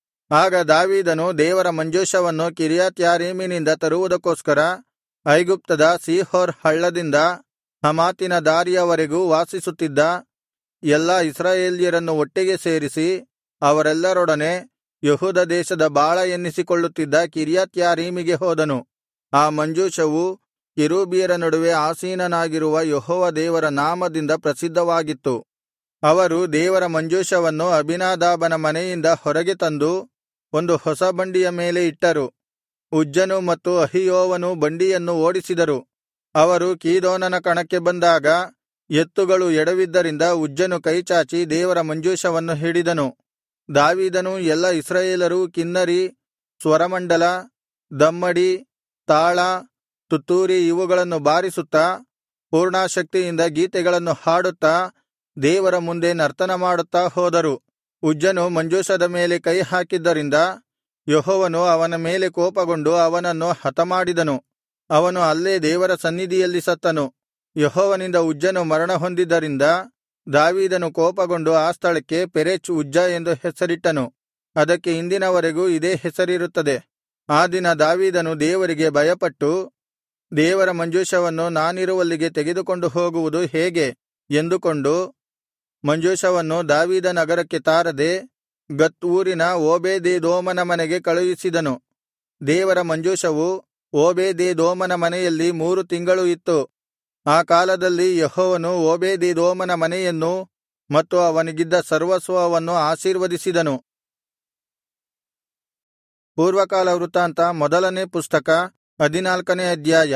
ಆಗ ದಾವೀದನು ದೇವರ ಮಂಜೂಷವನ್ನು ಕಿರ್ಯಾತ್ಯಾರೀಮಿನಿಂದ ತರುವುದಕ್ಕೋಸ್ಕರ ಐಗುಪ್ತದ ಸೀಹೋರ್ ಹಳ್ಳದಿಂದ ಹಮಾತಿನ ದಾರಿಯವರೆಗೂ ವಾಸಿಸುತ್ತಿದ್ದ ಎಲ್ಲಾ ಇಸ್ರಾಯೇಲ್ಯರನ್ನು ಒಟ್ಟಿಗೆ ಸೇರಿಸಿ ಅವರೆಲ್ಲರೊಡನೆ ಯೆಹೂದ ದೇಶದ ಬಾಳ ಎನ್ನಿಸಿಕೊಳ್ಳುತ್ತಿದ್ದ ಕಿರ್ಯತ್ಯಾರೀಮಿಗೆ ಹೋದನು ಆ ಮಂಜೂಷವು ಕೆರೂಬಿಯರ ನಡುವೆ ಆಸೀನನಾಗಿರುವ ಯೆಹೋವ ದೇವರ ನಾಮದಿಂದ ಪ್ರಸಿದ್ಧವಾಗಿತ್ತು ಅವರು ದೇವರ ಮಂಜೂಷವನ್ನು ಅಬೀನಾದಾಬನ ಮನೆಯಿಂದ ಹೊರಗೆ ತಂದು ಒಂದು ಹೊಸ ಬಂಡಿಯ ಮೇಲೆ ಇಟ್ಟರು ಉಜ್ಜನು ಮತ್ತು ಅಹಿಯೋವನು ಬಂಡಿಯನ್ನು ಓಡಿಸಿದರು ಅವರು ಕೀದೋನನ ಕಣಕ್ಕೆ ಬಂದಾಗ ಎತ್ತುಗಳು ಎಡವಿದ್ದರಿಂದ ಉಜ್ಜನು ಕೈಚಾಚಿ ದೇವರ ಮಂಜೂಷವನ್ನು ಹಿಡಿದನು ದಾವೀದನೂ ಎಲ್ಲಾ ಇಸ್ರಾಯೇಲರೂ ಕಿನ್ನರಿ ಸ್ವರಮಂಡಲ ದಮ್ಮಡಿ ತಾಳ ತುತ್ತೂರಿ ಇವುಗಳನ್ನು ಬಾರಿಸುತ್ತಾ ಪೂರ್ಣಾಸಕ್ತಿಯಿಂದ ಗೀತೆಗಳನ್ನು ಹಾಡುತ್ತಾ ದೇವರ ಮುಂದೆ ನರ್ತನ ಮಾಡುತ್ತಾ ಹೋದರು ಉಜ್ಜನು ಮಂಜೂಷದ ಮೇಲೆ ಕೈ ಹಾಕಿದ್ದರಿಂದ ಯೆಹೋವನು ಅವನ ಮೇಲೆ ಕೋಪಗೊಂಡು ಅವನನ್ನು ಹತಮಾಡಿದನು ಅವನು ಅಲ್ಲೇ ದೇವರ ಸನ್ನಿಧಿಯಲ್ಲಿ ಸತ್ತನು ಯೆಹೋವನಿಂದ ಉಜ್ಜನು ಮರಣಹೊಂದಿದ್ದರಿಂದ ದಾವೀದನು ಕೋಪಗೊಂಡು ಆ ಸ್ಥಳಕ್ಕೆ ಪೆರೆಚ್ ಉಜ್ಜ ಎಂದು ಹೆಸರಿಟ್ಟನು ಅದಕ್ಕೆ ಇಂದಿನವರೆಗೂ ಇದೇ ಹೆಸರಿರುತ್ತದೆ ಆ ದಿನ ದಾವೀದನು ದೇವರಿಗೆ ಭಯಪಟ್ಟು ದೇವರ ಮಂಜೂಷವನ್ನು ನಾನಿರುವಲ್ಲಿಗೆ ತೆಗೆದುಕೊಂಡು ಹೋಗುವುದು ಹೇಗೆ ಎಂದುಕೊಂಡು ಮಂಜೂಷವನ್ನು ದಾವೀದ ನಗರಕ್ಕೆ ತಾರದೆ ಗತ್ ಊರಿನ ಓಬೇದೆದೋಮನ ಮನೆಗೆ ಕಳುಹಿಸಿದನು ದೇವರ ಮಂಜೂಷವು ಓಬೇದೆದೋಮನ ಮನೆಯಲ್ಲಿ ಮೂರು ತಿಂಗಳು ಇತ್ತು ಆ ಕಾಲದಲ್ಲಿ ಯೆಹೋವನು ಓಬೇದೆದೋಮನ ಮನೆಯನ್ನೂ ಮತ್ತು ಅವನಿಗಿದ್ದ ಸರ್ವಸ್ವವನ್ನು ಆಶೀರ್ವದಿಸಿದನು ಪೂರ್ವಕಾಲ ವೃತ್ತಾಂತ ಮೊದಲನೇ ಪುಸ್ತಕ ಹದಿನಾಲ್ಕನೇ ಅಧ್ಯಾಯ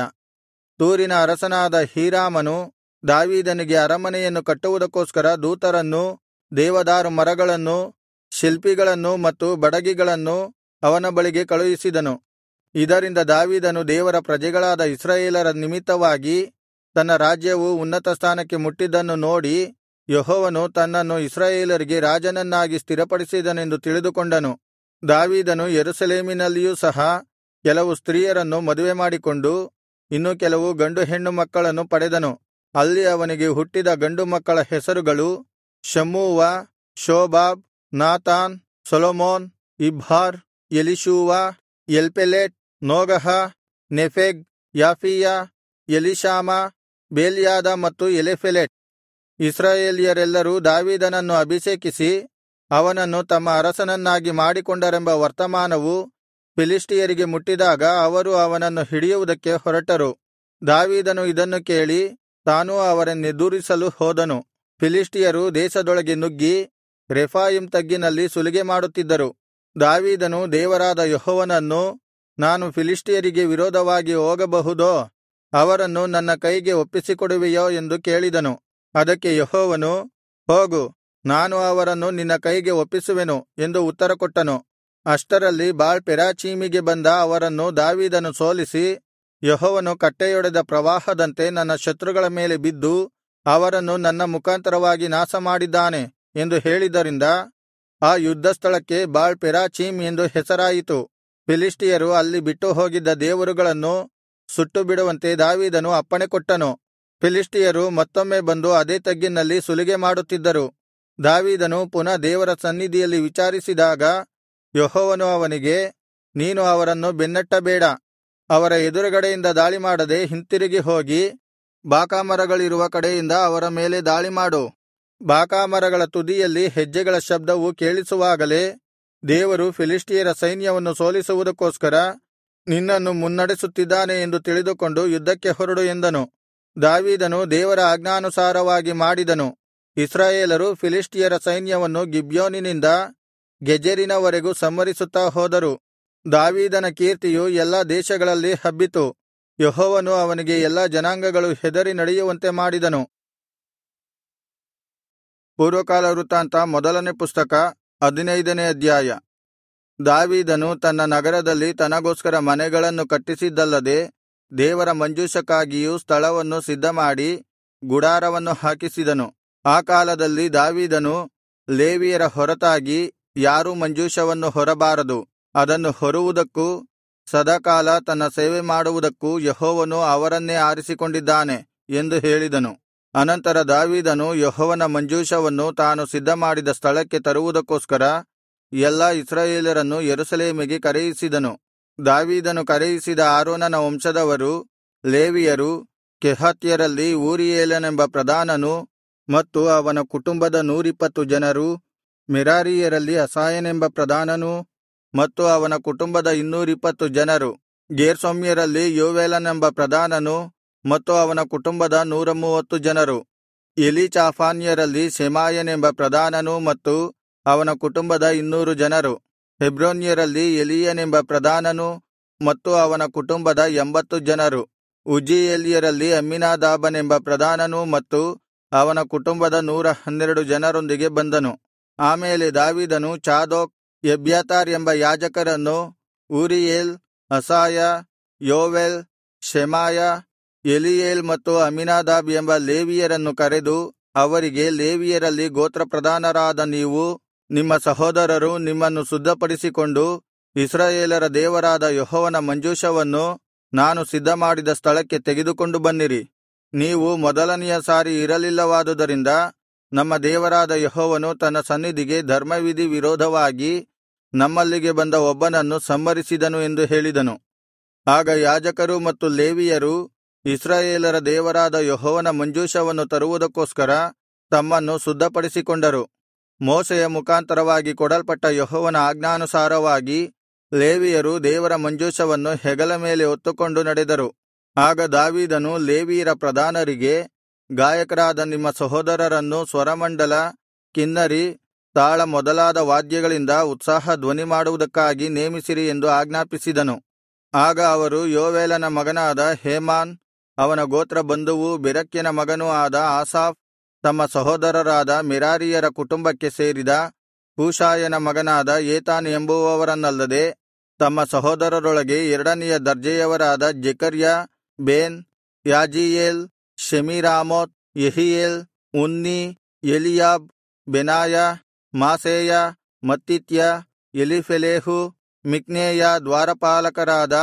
ತೂರಿನ ಅರಸನಾದ ಹೀರಾಮನು ದಾವೀದನಿಗೆ ಅರಮನೆಯನ್ನು ಕಟ್ಟುವುದಕ್ಕೋಸ್ಕರ ದೂತರನ್ನೂ ದೇವದಾರು ಮರಗಳನ್ನೂ ಶಿಲ್ಪಿಗಳನ್ನೂ ಮತ್ತು ಬಡಗಿಗಳನ್ನೂ ಅವನ ಬಳಿಗೆ ಕಳುಹಿಸಿದನು ಇದರಿಂದ ದಾವೀದನು ದೇವರ ಪ್ರಜೆಗಳಾದ ಇಸ್ರಾಯೇಲರ ನಿಮಿತ್ತವಾಗಿ ತನ್ನ ರಾಜ್ಯವು ಉನ್ನತ ಸ್ಥಾನಕ್ಕೆ ಮುಟ್ಟಿದ್ದನ್ನು ನೋಡಿ ಯೆಹೋವನು ತನ್ನನ್ನು ಇಸ್ರಾಯೇಲರಿಗೆ ರಾಜನನ್ನಾಗಿ ಸ್ಥಿರಪಡಿಸಿದನೆಂದು ತಿಳಿದುಕೊಂಡನು ದಾವೀದನು ಯೆರೂಸಲೇಮಿನಲ್ಲಿಯೂ ಸಹ ಕೆಲವು ಸ್ತ್ರೀಯರನ್ನು ಮದುವೆಮಾಡಿಕೊಂಡು ಇನ್ನು ಕೆಲವು ಗಂಡು ಹೆಣ್ಣು ಮಕ್ಕಳನ್ನು ಪಡೆದನು ಅಲ್ಲಿ ಅವನಿಗೆ ಹುಟ್ಟಿದ ಗಂಡು ಮಕ್ಕಳ ಹೆಸರುಗಳು Shammua Shobab Nathan Solomon Ibhar Elishua Elpelet Nogah Nepheg Japhia Elishama Beeliada ಮತ್ತು ಎಲೆಫೆಲೆಟ್ ಇಸ್ರಾಯೇಲ್ಯರೆಲ್ಲರೂ ದಾವೀದನನ್ನು ಅಭಿಷೇಕಿಸಿ ಅವನನ್ನು ತಮ್ಮ ಅರಸನನ್ನಾಗಿ ಮಾಡಿಕೊಂಡರೆಂಬ ವರ್ತಮಾನವು ಫಿಲಿಷ್ಟಿಯರಿಗೆ ಮುಟ್ಟಿದಾಗ ಅವರು ಅವನನ್ನು ಹಿಡಿಯುವುದಕ್ಕೆ ಹೊರಟರು ದಾವೀದನು ಇದನ್ನು ಕೇಳಿ ತಾನೂ ಅವರನ್ನೆದುರಿಸಲು ಹೋದನು ಫಿಲಿಷ್ಟಿಯರು ದೇಶದೊಳಗೆ ನುಗ್ಗಿ ರೆಫಾಯಿಮ್ ತಗ್ಗಿನಲ್ಲಿ ಸುಲಿಗೆ ಮಾಡುತ್ತಿದ್ದರು ದಾವೀದನು ದೇವರಾದ ಯೆಹೋವನನ್ನು ನಾನು ಫಿಲಿಷ್ಟಿಯರಿಗೆ ವಿರೋಧವಾಗಿ ಹೋಗಬಹುದೋ ಅವರನ್ನು ನನ್ನ ಕೈಗೆ ಒಪ್ಪಿಸಿಕೊಡುವೆಯೋ ಎಂದು ಕೇಳಿದನು ಅದಕ್ಕೆ ಯೆಹೋವನು ಹೋಗು ನಾನು ಅವರನ್ನು ನಿನ್ನ ಕೈಗೆ ಒಪ್ಪಿಸುವೆನು ಎಂದು ಉತ್ತರಕೊಟ್ಟನು ಅಷ್ಟರಲ್ಲಿ ಬಾಳ್ ಪೆರಾಚೀಮಿಗೆ ಬಂದ ಅವರನ್ನು ದಾವೀದನು ಸೋಲಿಸಿ ಯೆಹೋವನು ಕಟ್ಟೆಯೊಡೆದ ಪ್ರವಾಹದಂತೆ ನನ್ನ ಶತ್ರುಗಳ ಮೇಲೆ ಬಿದ್ದು ಅವರನ್ನು ನನ್ನ ಮುಖಾಂತರವಾಗಿ ನಾಶಮಾಡಿದ್ದಾನೆ ಎಂದು ಹೇಳಿದ್ದರಿಂದ ಆ ಯುದ್ಧಸ್ಥಳಕ್ಕೆ ಬಾಳ್ ಪೆರಾಚೀಮ್ ಎಂದು ಹೆಸರಾಯಿತು ಫಿಲಿಷ್ಟಿಯರು ಅಲ್ಲಿ ಬಿಟ್ಟು ಹೋಗಿದ್ದ ದೇವರುಗಳನ್ನು ಸುಟ್ಟು ಬಿಡುವಂತೆ ದಾವೀದನು ಅಪ್ಪಣೆಕೊಟ್ಟನು ಫಿಲಿಷ್ಟಿಯರು ಮತ್ತೊಮ್ಮೆ ಬಂದು ಅದೇ ತಗ್ಗಿನಲ್ಲಿ ಸುಲಿಗೆ ಮಾಡುತ್ತಿದ್ದರು ದಾವೀದನು ಪುನಃ ದೇವರ ಸನ್ನಿಧಿಯಲ್ಲಿ ವಿಚಾರಿಸಿದಾಗ ಯೆಹೋವನು ಅವನಿಗೆ ನೀನು ಅವರನ್ನು ಬೆನ್ನಟ್ಟಬೇಡ ಅವರ ಎದುರುಗಡೆಯಿಂದ ದಾಳಿಮಾಡದೆ ಹಿಂತಿರುಗಿ ಹೋಗಿ ಬಾಕಾಮರಗಳಿರುವ ಕಡೆಯಿಂದ ಅವರ ಮೇಲೆ ದಾಳಿಮಾಡು ಬಾಕಾಮರಗಳ ತುದಿಯಲ್ಲಿ ಹೆಜ್ಜೆಗಳ ಶಬ್ದವು ಕೇಳಿಸುವಾಗಲೇ ದೇವರು ಫಿಲಿಷ್ಟಿಯರ ಸೈನ್ಯವನ್ನು ಸೋಲಿಸುವುದಕ್ಕೋಸ್ಕರ ನಿನ್ನನ್ನು ಮುನ್ನಡೆಸುತ್ತಿದ್ದಾನೆ ಎಂದು ತಿಳಿದುಕೊಂಡು ಯುದ್ಧಕ್ಕೆ ಹೊರಡು ಎಂದನು ದಾವೀದನು ದೇವರ ಆಜ್ಞಾನುಸಾರವಾಗಿ ಮಾಡಿದನು ಇಸ್ರಾಯೇಲರು ಫಿಲಿಷ್ಟಿಯರ ಸೈನ್ಯವನ್ನು ಗಿಬ್ಯೋನಿನಿಂದ ಗೆಜೆರಿನವರೆಗೂ ಸಂಹರಿಸುತ್ತಾ ಹೋದರು ದಾವೀದನ ಕೀರ್ತಿಯು ಎಲ್ಲಾ ದೇಶಗಳಲ್ಲಿ ಹಬ್ಬಿತು ಯೆಹೋವನು ಅವನಿಗೆ ಎಲ್ಲಾ ಜನಾಂಗಗಳು ಹೆದರಿ ನಡೆಯುವಂತೆ ಮಾಡಿದನು ಪೂರ್ವಕಾಲ ವೃತ್ತಾಂತ ಮೊದಲನೇ ಪುಸ್ತಕ ಹದಿನೈದನೇ ಅಧ್ಯಾಯ ದಾವೀದನು ತನ್ನ ನಗರದಲ್ಲಿ ತನಗೋಸ್ಕರ ಮನೆಗಳನ್ನು ಕಟ್ಟಿಸಿದ್ದಲ್ಲದೆ ದೇವರ ಮಂಜೂಷಕ್ಕಾಗಿಯೂ ಸ್ಥಳವನ್ನು ಸಿದ್ಧಮಾಡಿ ಗುಡಾರವನ್ನು ಹಾಕಿಸಿದನು ಆ ಕಾಲದಲ್ಲಿ ದಾವೀದನು ಲೇವಿಯರ ಹೊರತಾಗಿ ಯಾರೂ ಮಂಜೂಷವನ್ನು ಹೊರಬಾರದು ಅದನ್ನು ಹೊರುವುದಕ್ಕೂ ಸದಾಕಾಲ ತನ್ನ ಸೇವೆ ಮಾಡುವುದಕ್ಕೂ ಯೆಹೋವನು ಅವರನ್ನೇ ಆರಿಸಿಕೊಂಡಿದ್ದಾನೆ ಎಂದು ಹೇಳಿದನು ಅನಂತರ ದಾವೀದನು ಯೆಹೋವನ ಮಂಜೂಷವನ್ನು ತಾನು ಸಿದ್ಧಮಾಡಿದ ಸ್ಥಳಕ್ಕೆ ತರುವುದಕ್ಕೋಸ್ಕರ ಎಲ್ಲಾ ಇಸ್ರಾಯೇಲರನ್ನು ಯೆರೂಸಲೇಮಿಗೆ ಕರೆಯಿಸಿದನು ದಾವೀದನು ಕರೆಯಿಸಿದ ಆರೋನನ ವಂಶದವರು ಲೇವಿಯರು ಕೆಹಾತ್ಯರಲ್ಲಿ ಊರಿಯೇಲನೆಂಬ ಪ್ರಧಾನನು ಮತ್ತು ಅವನ ಕುಟುಂಬದ ನೂರಿಪ್ಪತ್ತು ಜನರು ಮೆರಾರೀಯರಲ್ಲಿ ಅಸಾಯನೆಂಬ ಪ್ರಧಾನನೂ ಮತ್ತು ಅವನ ಕುಟುಂಬದ ಇನ್ನೂರಿಪ್ಪತ್ತು ಜನರು ಗೇರ್ಷೋಮ್ಯರಲ್ಲಿ ಯೋವೇಲನೆಂಬ ಪ್ರಧಾನನು ಮತ್ತು ಅವನ ಕುಟುಂಬದ ನೂರ ಮೂವತ್ತು ಜನರು ಎಲೀಚಾಫಾನ್ಯರಲ್ಲಿ ಶೆಮಾಯನೆಂಬ ಪ್ರಧಾನನು ಮತ್ತು ಅವನ ಕುಟುಂಬದ ಇನ್ನೂರು ಜನರು ಹೆಬ್ರೋನ್ಯರಲ್ಲಿ ಎಲೀಯನೆಂಬ ಪ್ರಧಾನನು ಮತ್ತು ಅವನ ಕುಟುಂಬದ ಎಂಬತ್ತು ಜನರು ಉಜ್ಜೀಯೇಲ್ಯರಲ್ಲಿ ಅಮ್ಮಿನಾದಾಬನೆಂಬ ಪ್ರಧಾನನು ಮತ್ತು ಅವನ ಕುಟುಂಬದ ನೂರ ಹನ್ನೆರಡು ಜನರೊಂದಿಗೆ ಬಂದನು ಆಮೇಲೆ ದಾವೀದನು ಚಾದೋಕ್ ಎಬ್ಯಾತಾರ್ ಎಂಬ ಯಾಜಕರನ್ನು Uriel Asaiah Joel Shemaiah Eliel ಮತ್ತು ಅಮ್ಮಿನಾದಾಬ್ ಎಂಬ ಲೇವಿಯರನ್ನು ಕರೆದು ಅವರಿಗೆ ಲೇವಿಯರಲ್ಲಿ ಗೋತ್ರಪ್ರಧಾನರಾದ ನೀವು ನಿಮ್ಮ ಸಹೋದರರು ನಿಮ್ಮನ್ನು ಶುದ್ಧಪಡಿಸಿಕೊಂಡು ಇಸ್ರಾಯೇಲರ ದೇವರಾದ ಯೆಹೋವನ ಮಂಜೂಷವನ್ನು ನಾನು ಸಿದ್ಧಮಾಡಿದ ಸ್ಥಳಕ್ಕೆ ತೆಗೆದುಕೊಂಡು ಬನ್ನಿರಿ ನೀವು ಮೊದಲನೆಯ ಸಾರಿ ಇರಲಿಲ್ಲವಾದುದರಿಂದ ನಮ್ಮ ದೇವರಾದ ಯೆಹೋವನು ತನ್ನ ಸನ್ನಿಧಿಗೆ ಧರ್ಮವಿಧಿ ವಿರೋಧವಾಗಿ ನಮ್ಮಲ್ಲಿಗೆ ಬಂದ ಒಬ್ಬನನ್ನು ಸಂಹರಿಸಿದನು ಎಂದು ಹೇಳಿದನು ಆಗ ಯಾಜಕರೂ ಮತ್ತು ಲೇವಿಯರೂ ಇಸ್ರಾಯೇಲರ ದೇವರಾದ ಯೆಹೋವನ ಮಂಜೂಷವನ್ನು ತರುವುದಕ್ಕೋಸ್ಕರ ತಮ್ಮನ್ನು ಶುದ್ಧಪಡಿಸಿಕೊಂಡರು ಮೋಶೆಯ ಮುಖಾಂತರವಾಗಿ ಕೊಡಲ್ಪಟ್ಟ ಯೆಹೋವನ ಆಜ್ಞಾನುಸಾರವಾಗಿ ಲೇವಿಯರು ದೇವರ ಮಂಜೂಷವನ್ನು ಹೆಗಲ ಮೇಲೆ ಹೊತ್ತುಕೊಂಡು ನಡೆದರು ಆಗ ದಾವೀದನು ಲೇವಿಯರ ಪ್ರಧಾನರಿಗೆ ಗಾಯಕರಾದ ನಿಮ್ಮ ಸಹೋದರರನ್ನು ಸ್ವರಮಂಡಲ ಕಿನ್ನರಿ ತಾಳ ಮೊದಲಾದ ವಾದ್ಯಗಳಿಂದ ಉತ್ಸಾಹ ಧ್ವನಿಮಾಡುವುದಕ್ಕಾಗಿ ನೇಮಿಸಿರಿ ಎಂದು ಆಜ್ಞಾಪಿಸಿದನು ಆಗ ಅವರು ಯೋವೇಲನ ಮಗನಾದ ಹೇಮಾನ್ ಅವನ ಗೋತ್ರ ಬಂಧುವೂ ಬೆರಕ್ಯನ ಮಗನೂ ಆದ ಆಸಾಫ್ ತಮ್ಮ ಸಹೋದರರಾದ ಮೆರಾರಿಯರ ಕುಟುಂಬಕ್ಕೆ ಸೇರಿದ ಕೂಷಾಯನ ಮಗನಾದ ಏತಾನ್ ಎಂಬುವವರನ್ನಲ್ಲದೆ ತಮ್ಮ ಸಹೋದರರೊಳಗೆ ಎರಡನೆಯ ದರ್ಜೆಯವರಾದ ಜೆಕರ್ಯ ಬೇನ್ ಯಾಜೀಯೇಲ್ ಶೆಮೀರಾಮೋತ್ ಯೆಹೀಯೇಲ್ ಉನ್ನೀ ಎಲಿಯಾಬ್ ಬೆನಾಯ ಮಾಸೇಯ ಮತ್ತಿತ್ಯ ಎಲೀಫೆಲೇಹು ಮಿಕ್ನೇಯ ದ್ವಾರಪಾಲಕರಾದ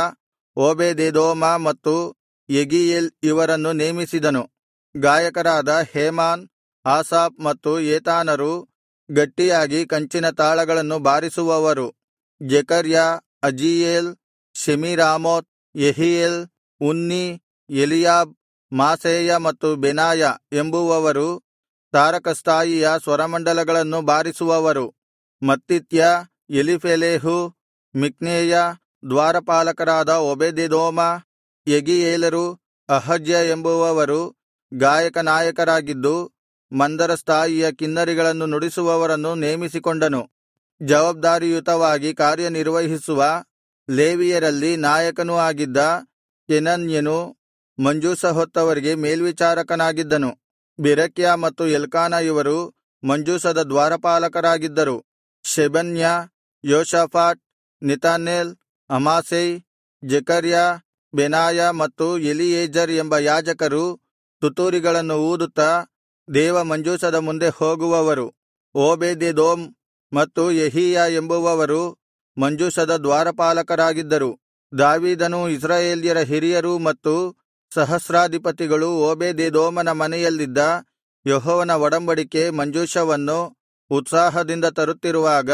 ಓಬೇದೆದೋಮ ಮತ್ತು ಯೆಗೀಯೇಲ್ ಇವರನ್ನು ನೇಮಿಸಿದನು ಗಾಯಕರಾದ ಹೇಮಾನ್ ಆಸಾಫ್ ಮತ್ತು ಏತಾನರು ಗಟ್ಟಿಯಾಗಿ ಕಂಚಿನ ತಾಳಗಳನ್ನು ಬಾರಿಸುವವರು ಜೆಕರ್ಯ ಅಜೀಯೇಲ್ ಶೆಮೀರಾಮೋತ್ ಯೆಹೀಯೇಲ್ ಉನ್ನೀ ಎಲಿಯಾಬ್ ಮಾಸೇಯ ಮತ್ತು ಬೆನಾಯ ಎಂಬುವವರು ತಾರಕಸ್ಥಾಯಿಯ ಸ್ವರಮಂಡಲಗಳನ್ನು ಬಾರಿಸುವವರು ಮತ್ತಿತ್ಯ ಎಲೀಫೆಲೇಹು ಮಿಕ್ನೇಯ ದ್ವಾರಪಾಲಕರಾದ ಒಬೇದೆದೋಮ ಯೆಗೀಯೇಲರು ಅಹಜ್ಯ ಎಂಬುವವರು ಗಾಯಕ ನಾಯಕರಾಗಿದ್ದು ಮಂದರಸ್ಥಾಯಿಯ ಕಿನ್ನರಿಗಳನ್ನು ನುಡಿಸುವವರನ್ನು ನೇಮಿಸಿಕೊಂಡನು ಜವಾಬ್ದಾರಿಯುತವಾಗಿ ಕಾರ್ಯನಿರ್ವಹಿಸುವ ಲೇವಿಯರಲ್ಲಿ ನಾಯಕನೂ ಆಗಿದ್ದ ಕೆನನ್ಯನು ಮಂಜೂಷ ಹೊತ್ತವರಿಗೆ ಮೇಲ್ವಿಚಾರಕನಾಗಿದ್ದನು ಬೆರೆಕ್ಯ ಮತ್ತು ಎಲ್ಕಾನ ಇವರು ಮಂಜೂಷದ ದ್ವಾರಪಾಲಕರಾಗಿದ್ದರು ಶೆಬನ್ಯ ಯೋಷಾಫಾಟ್ ನೆತನೇಲ್ ಅಮಾಸೈ ಜೆಕರ್ಯ ಬೆನಾಯ ಮತ್ತು ಎಲೀಯೆಜರ್ ಎಂಬ ಯಾಜಕರು ತುತ್ತೂರಿಗಳನ್ನು ಊದುತ್ತಾ ದೇವ ಮಂಜೂಷದ ಮುಂದೆ ಹೋಗುವವರು ಓಬೇದೆದೋಮ್ ಮತ್ತು ಯೆಹೀಯ ಎಂಬುವವರು ಮಂಜೂಷದ ದ್ವಾರಪಾಲಕರಾಗಿದ್ದರು ದಾವೀದನೂ ಇಸ್ರಾಯೇಲ್ಯರ ಹಿರಿಯರೂ ಮತ್ತು ಸಹಸ್ರಾಧಿಪತಿಗಳು ಓಬೇದೆದೋಮನ ಮನೆಯಲ್ಲಿದ್ದ ಯೆಹೋವನ ಒಡಂಬಡಿಕೆ ಮಂಜೂಷವನ್ನು ಉತ್ಸಾಹದಿಂದ ತರುತ್ತಿರುವಾಗ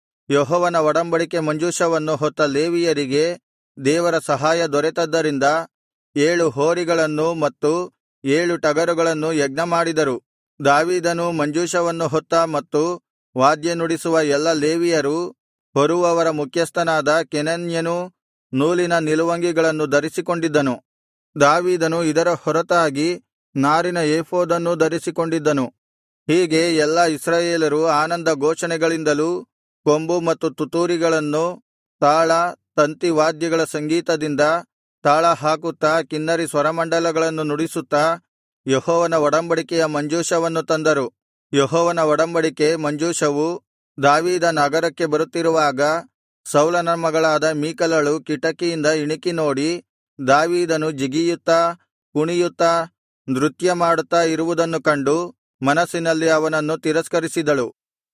ಯೆಹೋವನ ಒಡಂಬಡಿಕೆ ಮಂಜೂಷವನ್ನು ಹೊತ್ತ ಲೇವಿಯರಿಗೆ ದೇವರ ಸಹಾಯ ದೊರೆತದ್ದರಿಂದ ಏಳು ಹೋರಿಗಳನ್ನೂ ಮತ್ತು ಏಳು ಟಗರುಗಳನ್ನು ಯಜ್ಞಮಾಡಿದರು ದಾವೀದನು ಮಂಜೂಷವನ್ನು ಹೊತ್ತ ಮತ್ತು ವಾದ್ಯ ನುಡಿಸುವ ಎಲ್ಲಾ ಲೇವಿಯರು ಹೊರುವವರ ಮುಖ್ಯಸ್ಥನಾದ ಕೆನನ್ಯನೂ ನೂಲಿನ ನಿಲುವಂಗಿಗಳನ್ನು ಧರಿಸಿಕೊಂಡಿದ್ದನು ದಾವೀದನು ಇದರ ಹೊರತಾಗಿ ನಾರಿನ ಏಫೋದನ್ನೂ ಧರಿಸಿಕೊಂಡಿದ್ದನು ಹೀಗೆ ಎಲ್ಲಾ ಇಸ್ರಾಯೇಲರು ಆನಂದ ಘೋಷಣೆಗಳಿಂದಲೂ ಕೊಂಬು ಮತ್ತು ತುತ್ತೂರಿಗಳನ್ನು ತಾಳ ತಂತಿ ವಾದ್ಯಗಳ ಸಂಗೀತದಿಂದ ತಾಳ ಹಾಕುತ್ತಾ ಕಿನ್ನರಿ ಸ್ವರಮಂಡಲಗಳನ್ನು ನುಡಿಸುತ್ತಾ ಯೆಹೋವನ ಒಡಂಬಡಿಕೆಯ ಮಂಜೂಷವನ್ನು ತಂದರು ಯೆಹೋವನ ಒಡಂಬಡಿಕೆ ಮಂಜೂಷವು ದಾವೀದ ನಗರಕ್ಕೆ ಬರುತ್ತಿರುವಾಗ ಸೌಲನ ಮಗಳಾದ ಮೀಕಲಳು ಕಿಟಕಿಯಿಂದ ಇಣಿಕಿ ನೋಡಿ ದಾವೀದನು ಜಿಗಿಯುತ್ತಾ ಕುಣಿಯುತ್ತಾ ನೃತ್ಯ ಮಾಡುತ್ತಾ ಇರುವುದನ್ನು ಕಂಡು ಮನಸ್ಸಿನಲ್ಲಿ ಅವನನ್ನು ತಿರಸ್ಕರಿಸಿದಳು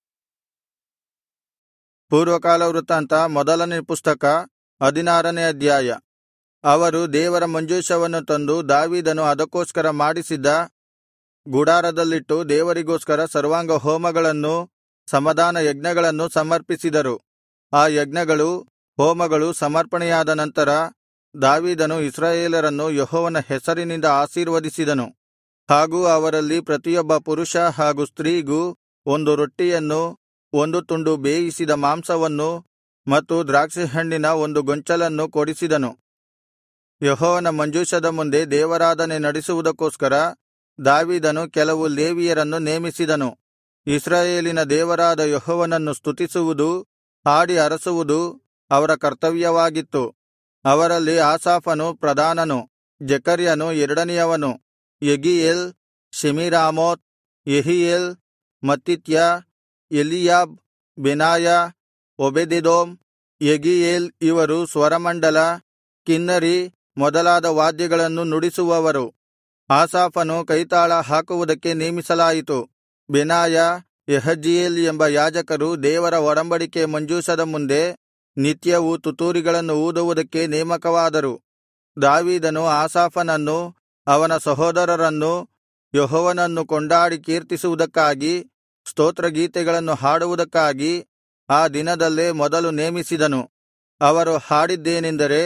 ಪೂರ್ವಕಾಲ ವೃತ್ತಾಂತ ಮೊದಲನೇ ಪುಸ್ತಕ ಹದಿನಾರನೇ ಅಧ್ಯಾಯ ಅವರು ದೇವರ ಮಂಜೂಷವನ್ನು ತಂದು ದಾವೀದನು ಅದಕ್ಕೋಸ್ಕರ ಮಾಡಿಸಿದ್ದ ಗುಡಾರದಲ್ಲಿಟ್ಟು ದೇವರಿಗೋಸ್ಕರ ಸರ್ವಾಂಗ ಹೋಮಗಳನ್ನೂ ಸಮಾಧಾನ ಯಜ್ಞಗಳನ್ನೂ ಸಮರ್ಪಿಸಿದರು ಆ ಯಜ್ಞಗಳು ಹೋಮಗಳು ಸಮರ್ಪಣೆಯಾದ ನಂತರ ದಾವೀದನು ಇಸ್ರಾಯೇಲರನ್ನು ಯೆಹೋವನ ಹೆಸರಿನಿಂದ ಆಶೀರ್ವದಿಸಿದನು ಹಾಗೂ ಅವರಲ್ಲಿ ಪ್ರತಿಯೊಬ್ಬ ಪುರುಷ ಹಾಗೂ ಸ್ತ್ರೀಗೂ ಒಂದು ರೊಟ್ಟಿಯನ್ನು ಒಂದು ತುಂಡು ಬೇಯಿಸಿದ ಮಾಂಸವನ್ನು ಮತ್ತು ದ್ರಾಕ್ಷಿಹಣ್ಣಿನ ಒಂದು ಗೊಂಚಲನ್ನು ಕೊಡಿಸಿದನು ಯೆಹೋವನ ಮಂಜೂಷದ ಮುಂದೆ ದೇವಾರಾಧನೆ ನಡೆಸುವುದಕ್ಕೋಸ್ಕರ ದಾವೀದನು ಕೆಲವು ಲೇವಿಯರನ್ನು ನೇಮಿಸಿದನು ಇಸ್ರಾಯೇಲಿನ ದೇವರಾದ ಯೆಹೋವನನ್ನು ಸ್ತುತಿಸುವುದು ಹಾಡಿ ಹರಸುವುದು ಅವರ ಕರ್ತವ್ಯವಾಗಿತ್ತು ಅವರಲ್ಲಿ ಆಸಾಫನು ಪ್ರಧಾನನು ಜೆಕರ್ಯನು ಎರಡನೆಯವನು ಯೆಗೀಯೇಲ್ ಶೆಮೀರಾಮೋತ್ ಯೆಹೀಯೇಲ್ ಮತ್ತಿತ್ಯ ಎಲೀಯಾಬ್ ಬೆನಾಯ ಒಬೆದೆದೋಮ್ ಯೆಗೀಯೇಲ್ ಇವರು ಸ್ವರಮಂಡಲ ಕಿನ್ನರಿ ಮೊದಲಾದ ವಾದ್ಯಗಳನ್ನು ನುಡಿಸುವವರು ಆಸಾಫನು ಕೈತಾಳ ಹಾಕುವುದಕ್ಕೆ ನೇಮಿಸಲಾಯಿತು ಬೆನಾಯ ಯಹಜೀಯೇಲ್ ಎಂಬ ಯಾಜಕರು ದೇವರ ಒಡಂಬಡಿಕೆ ಮಂಜೂಷದ ಮುಂದೆ ನಿತ್ಯವೂ ತುತ್ತೂರಿಗಳನ್ನು ಊದುವುದಕ್ಕೆ ನೇಮಕವಾದರು ದಾವೀದನು ಆಸಾಫನನ್ನೂ ಅವನ ಸಹೋದರರನ್ನೂ ಯೆಹೋವನನ್ನು ಕೊಂಡಾಡಿ ಕೀರ್ತಿಸುವುದಕ್ಕಾಗಿ ಸ್ತೋತ್ರಗೀತೆಗಳನ್ನು ಹಾಡುವುದಕ್ಕಾಗಿ ಆ ದಿನದಲ್ಲೇ ಮೊದಲು ನೇಮಿಸಿದನು ಅವರು ಹಾಡಿದ್ದೇನೆಂದರೆ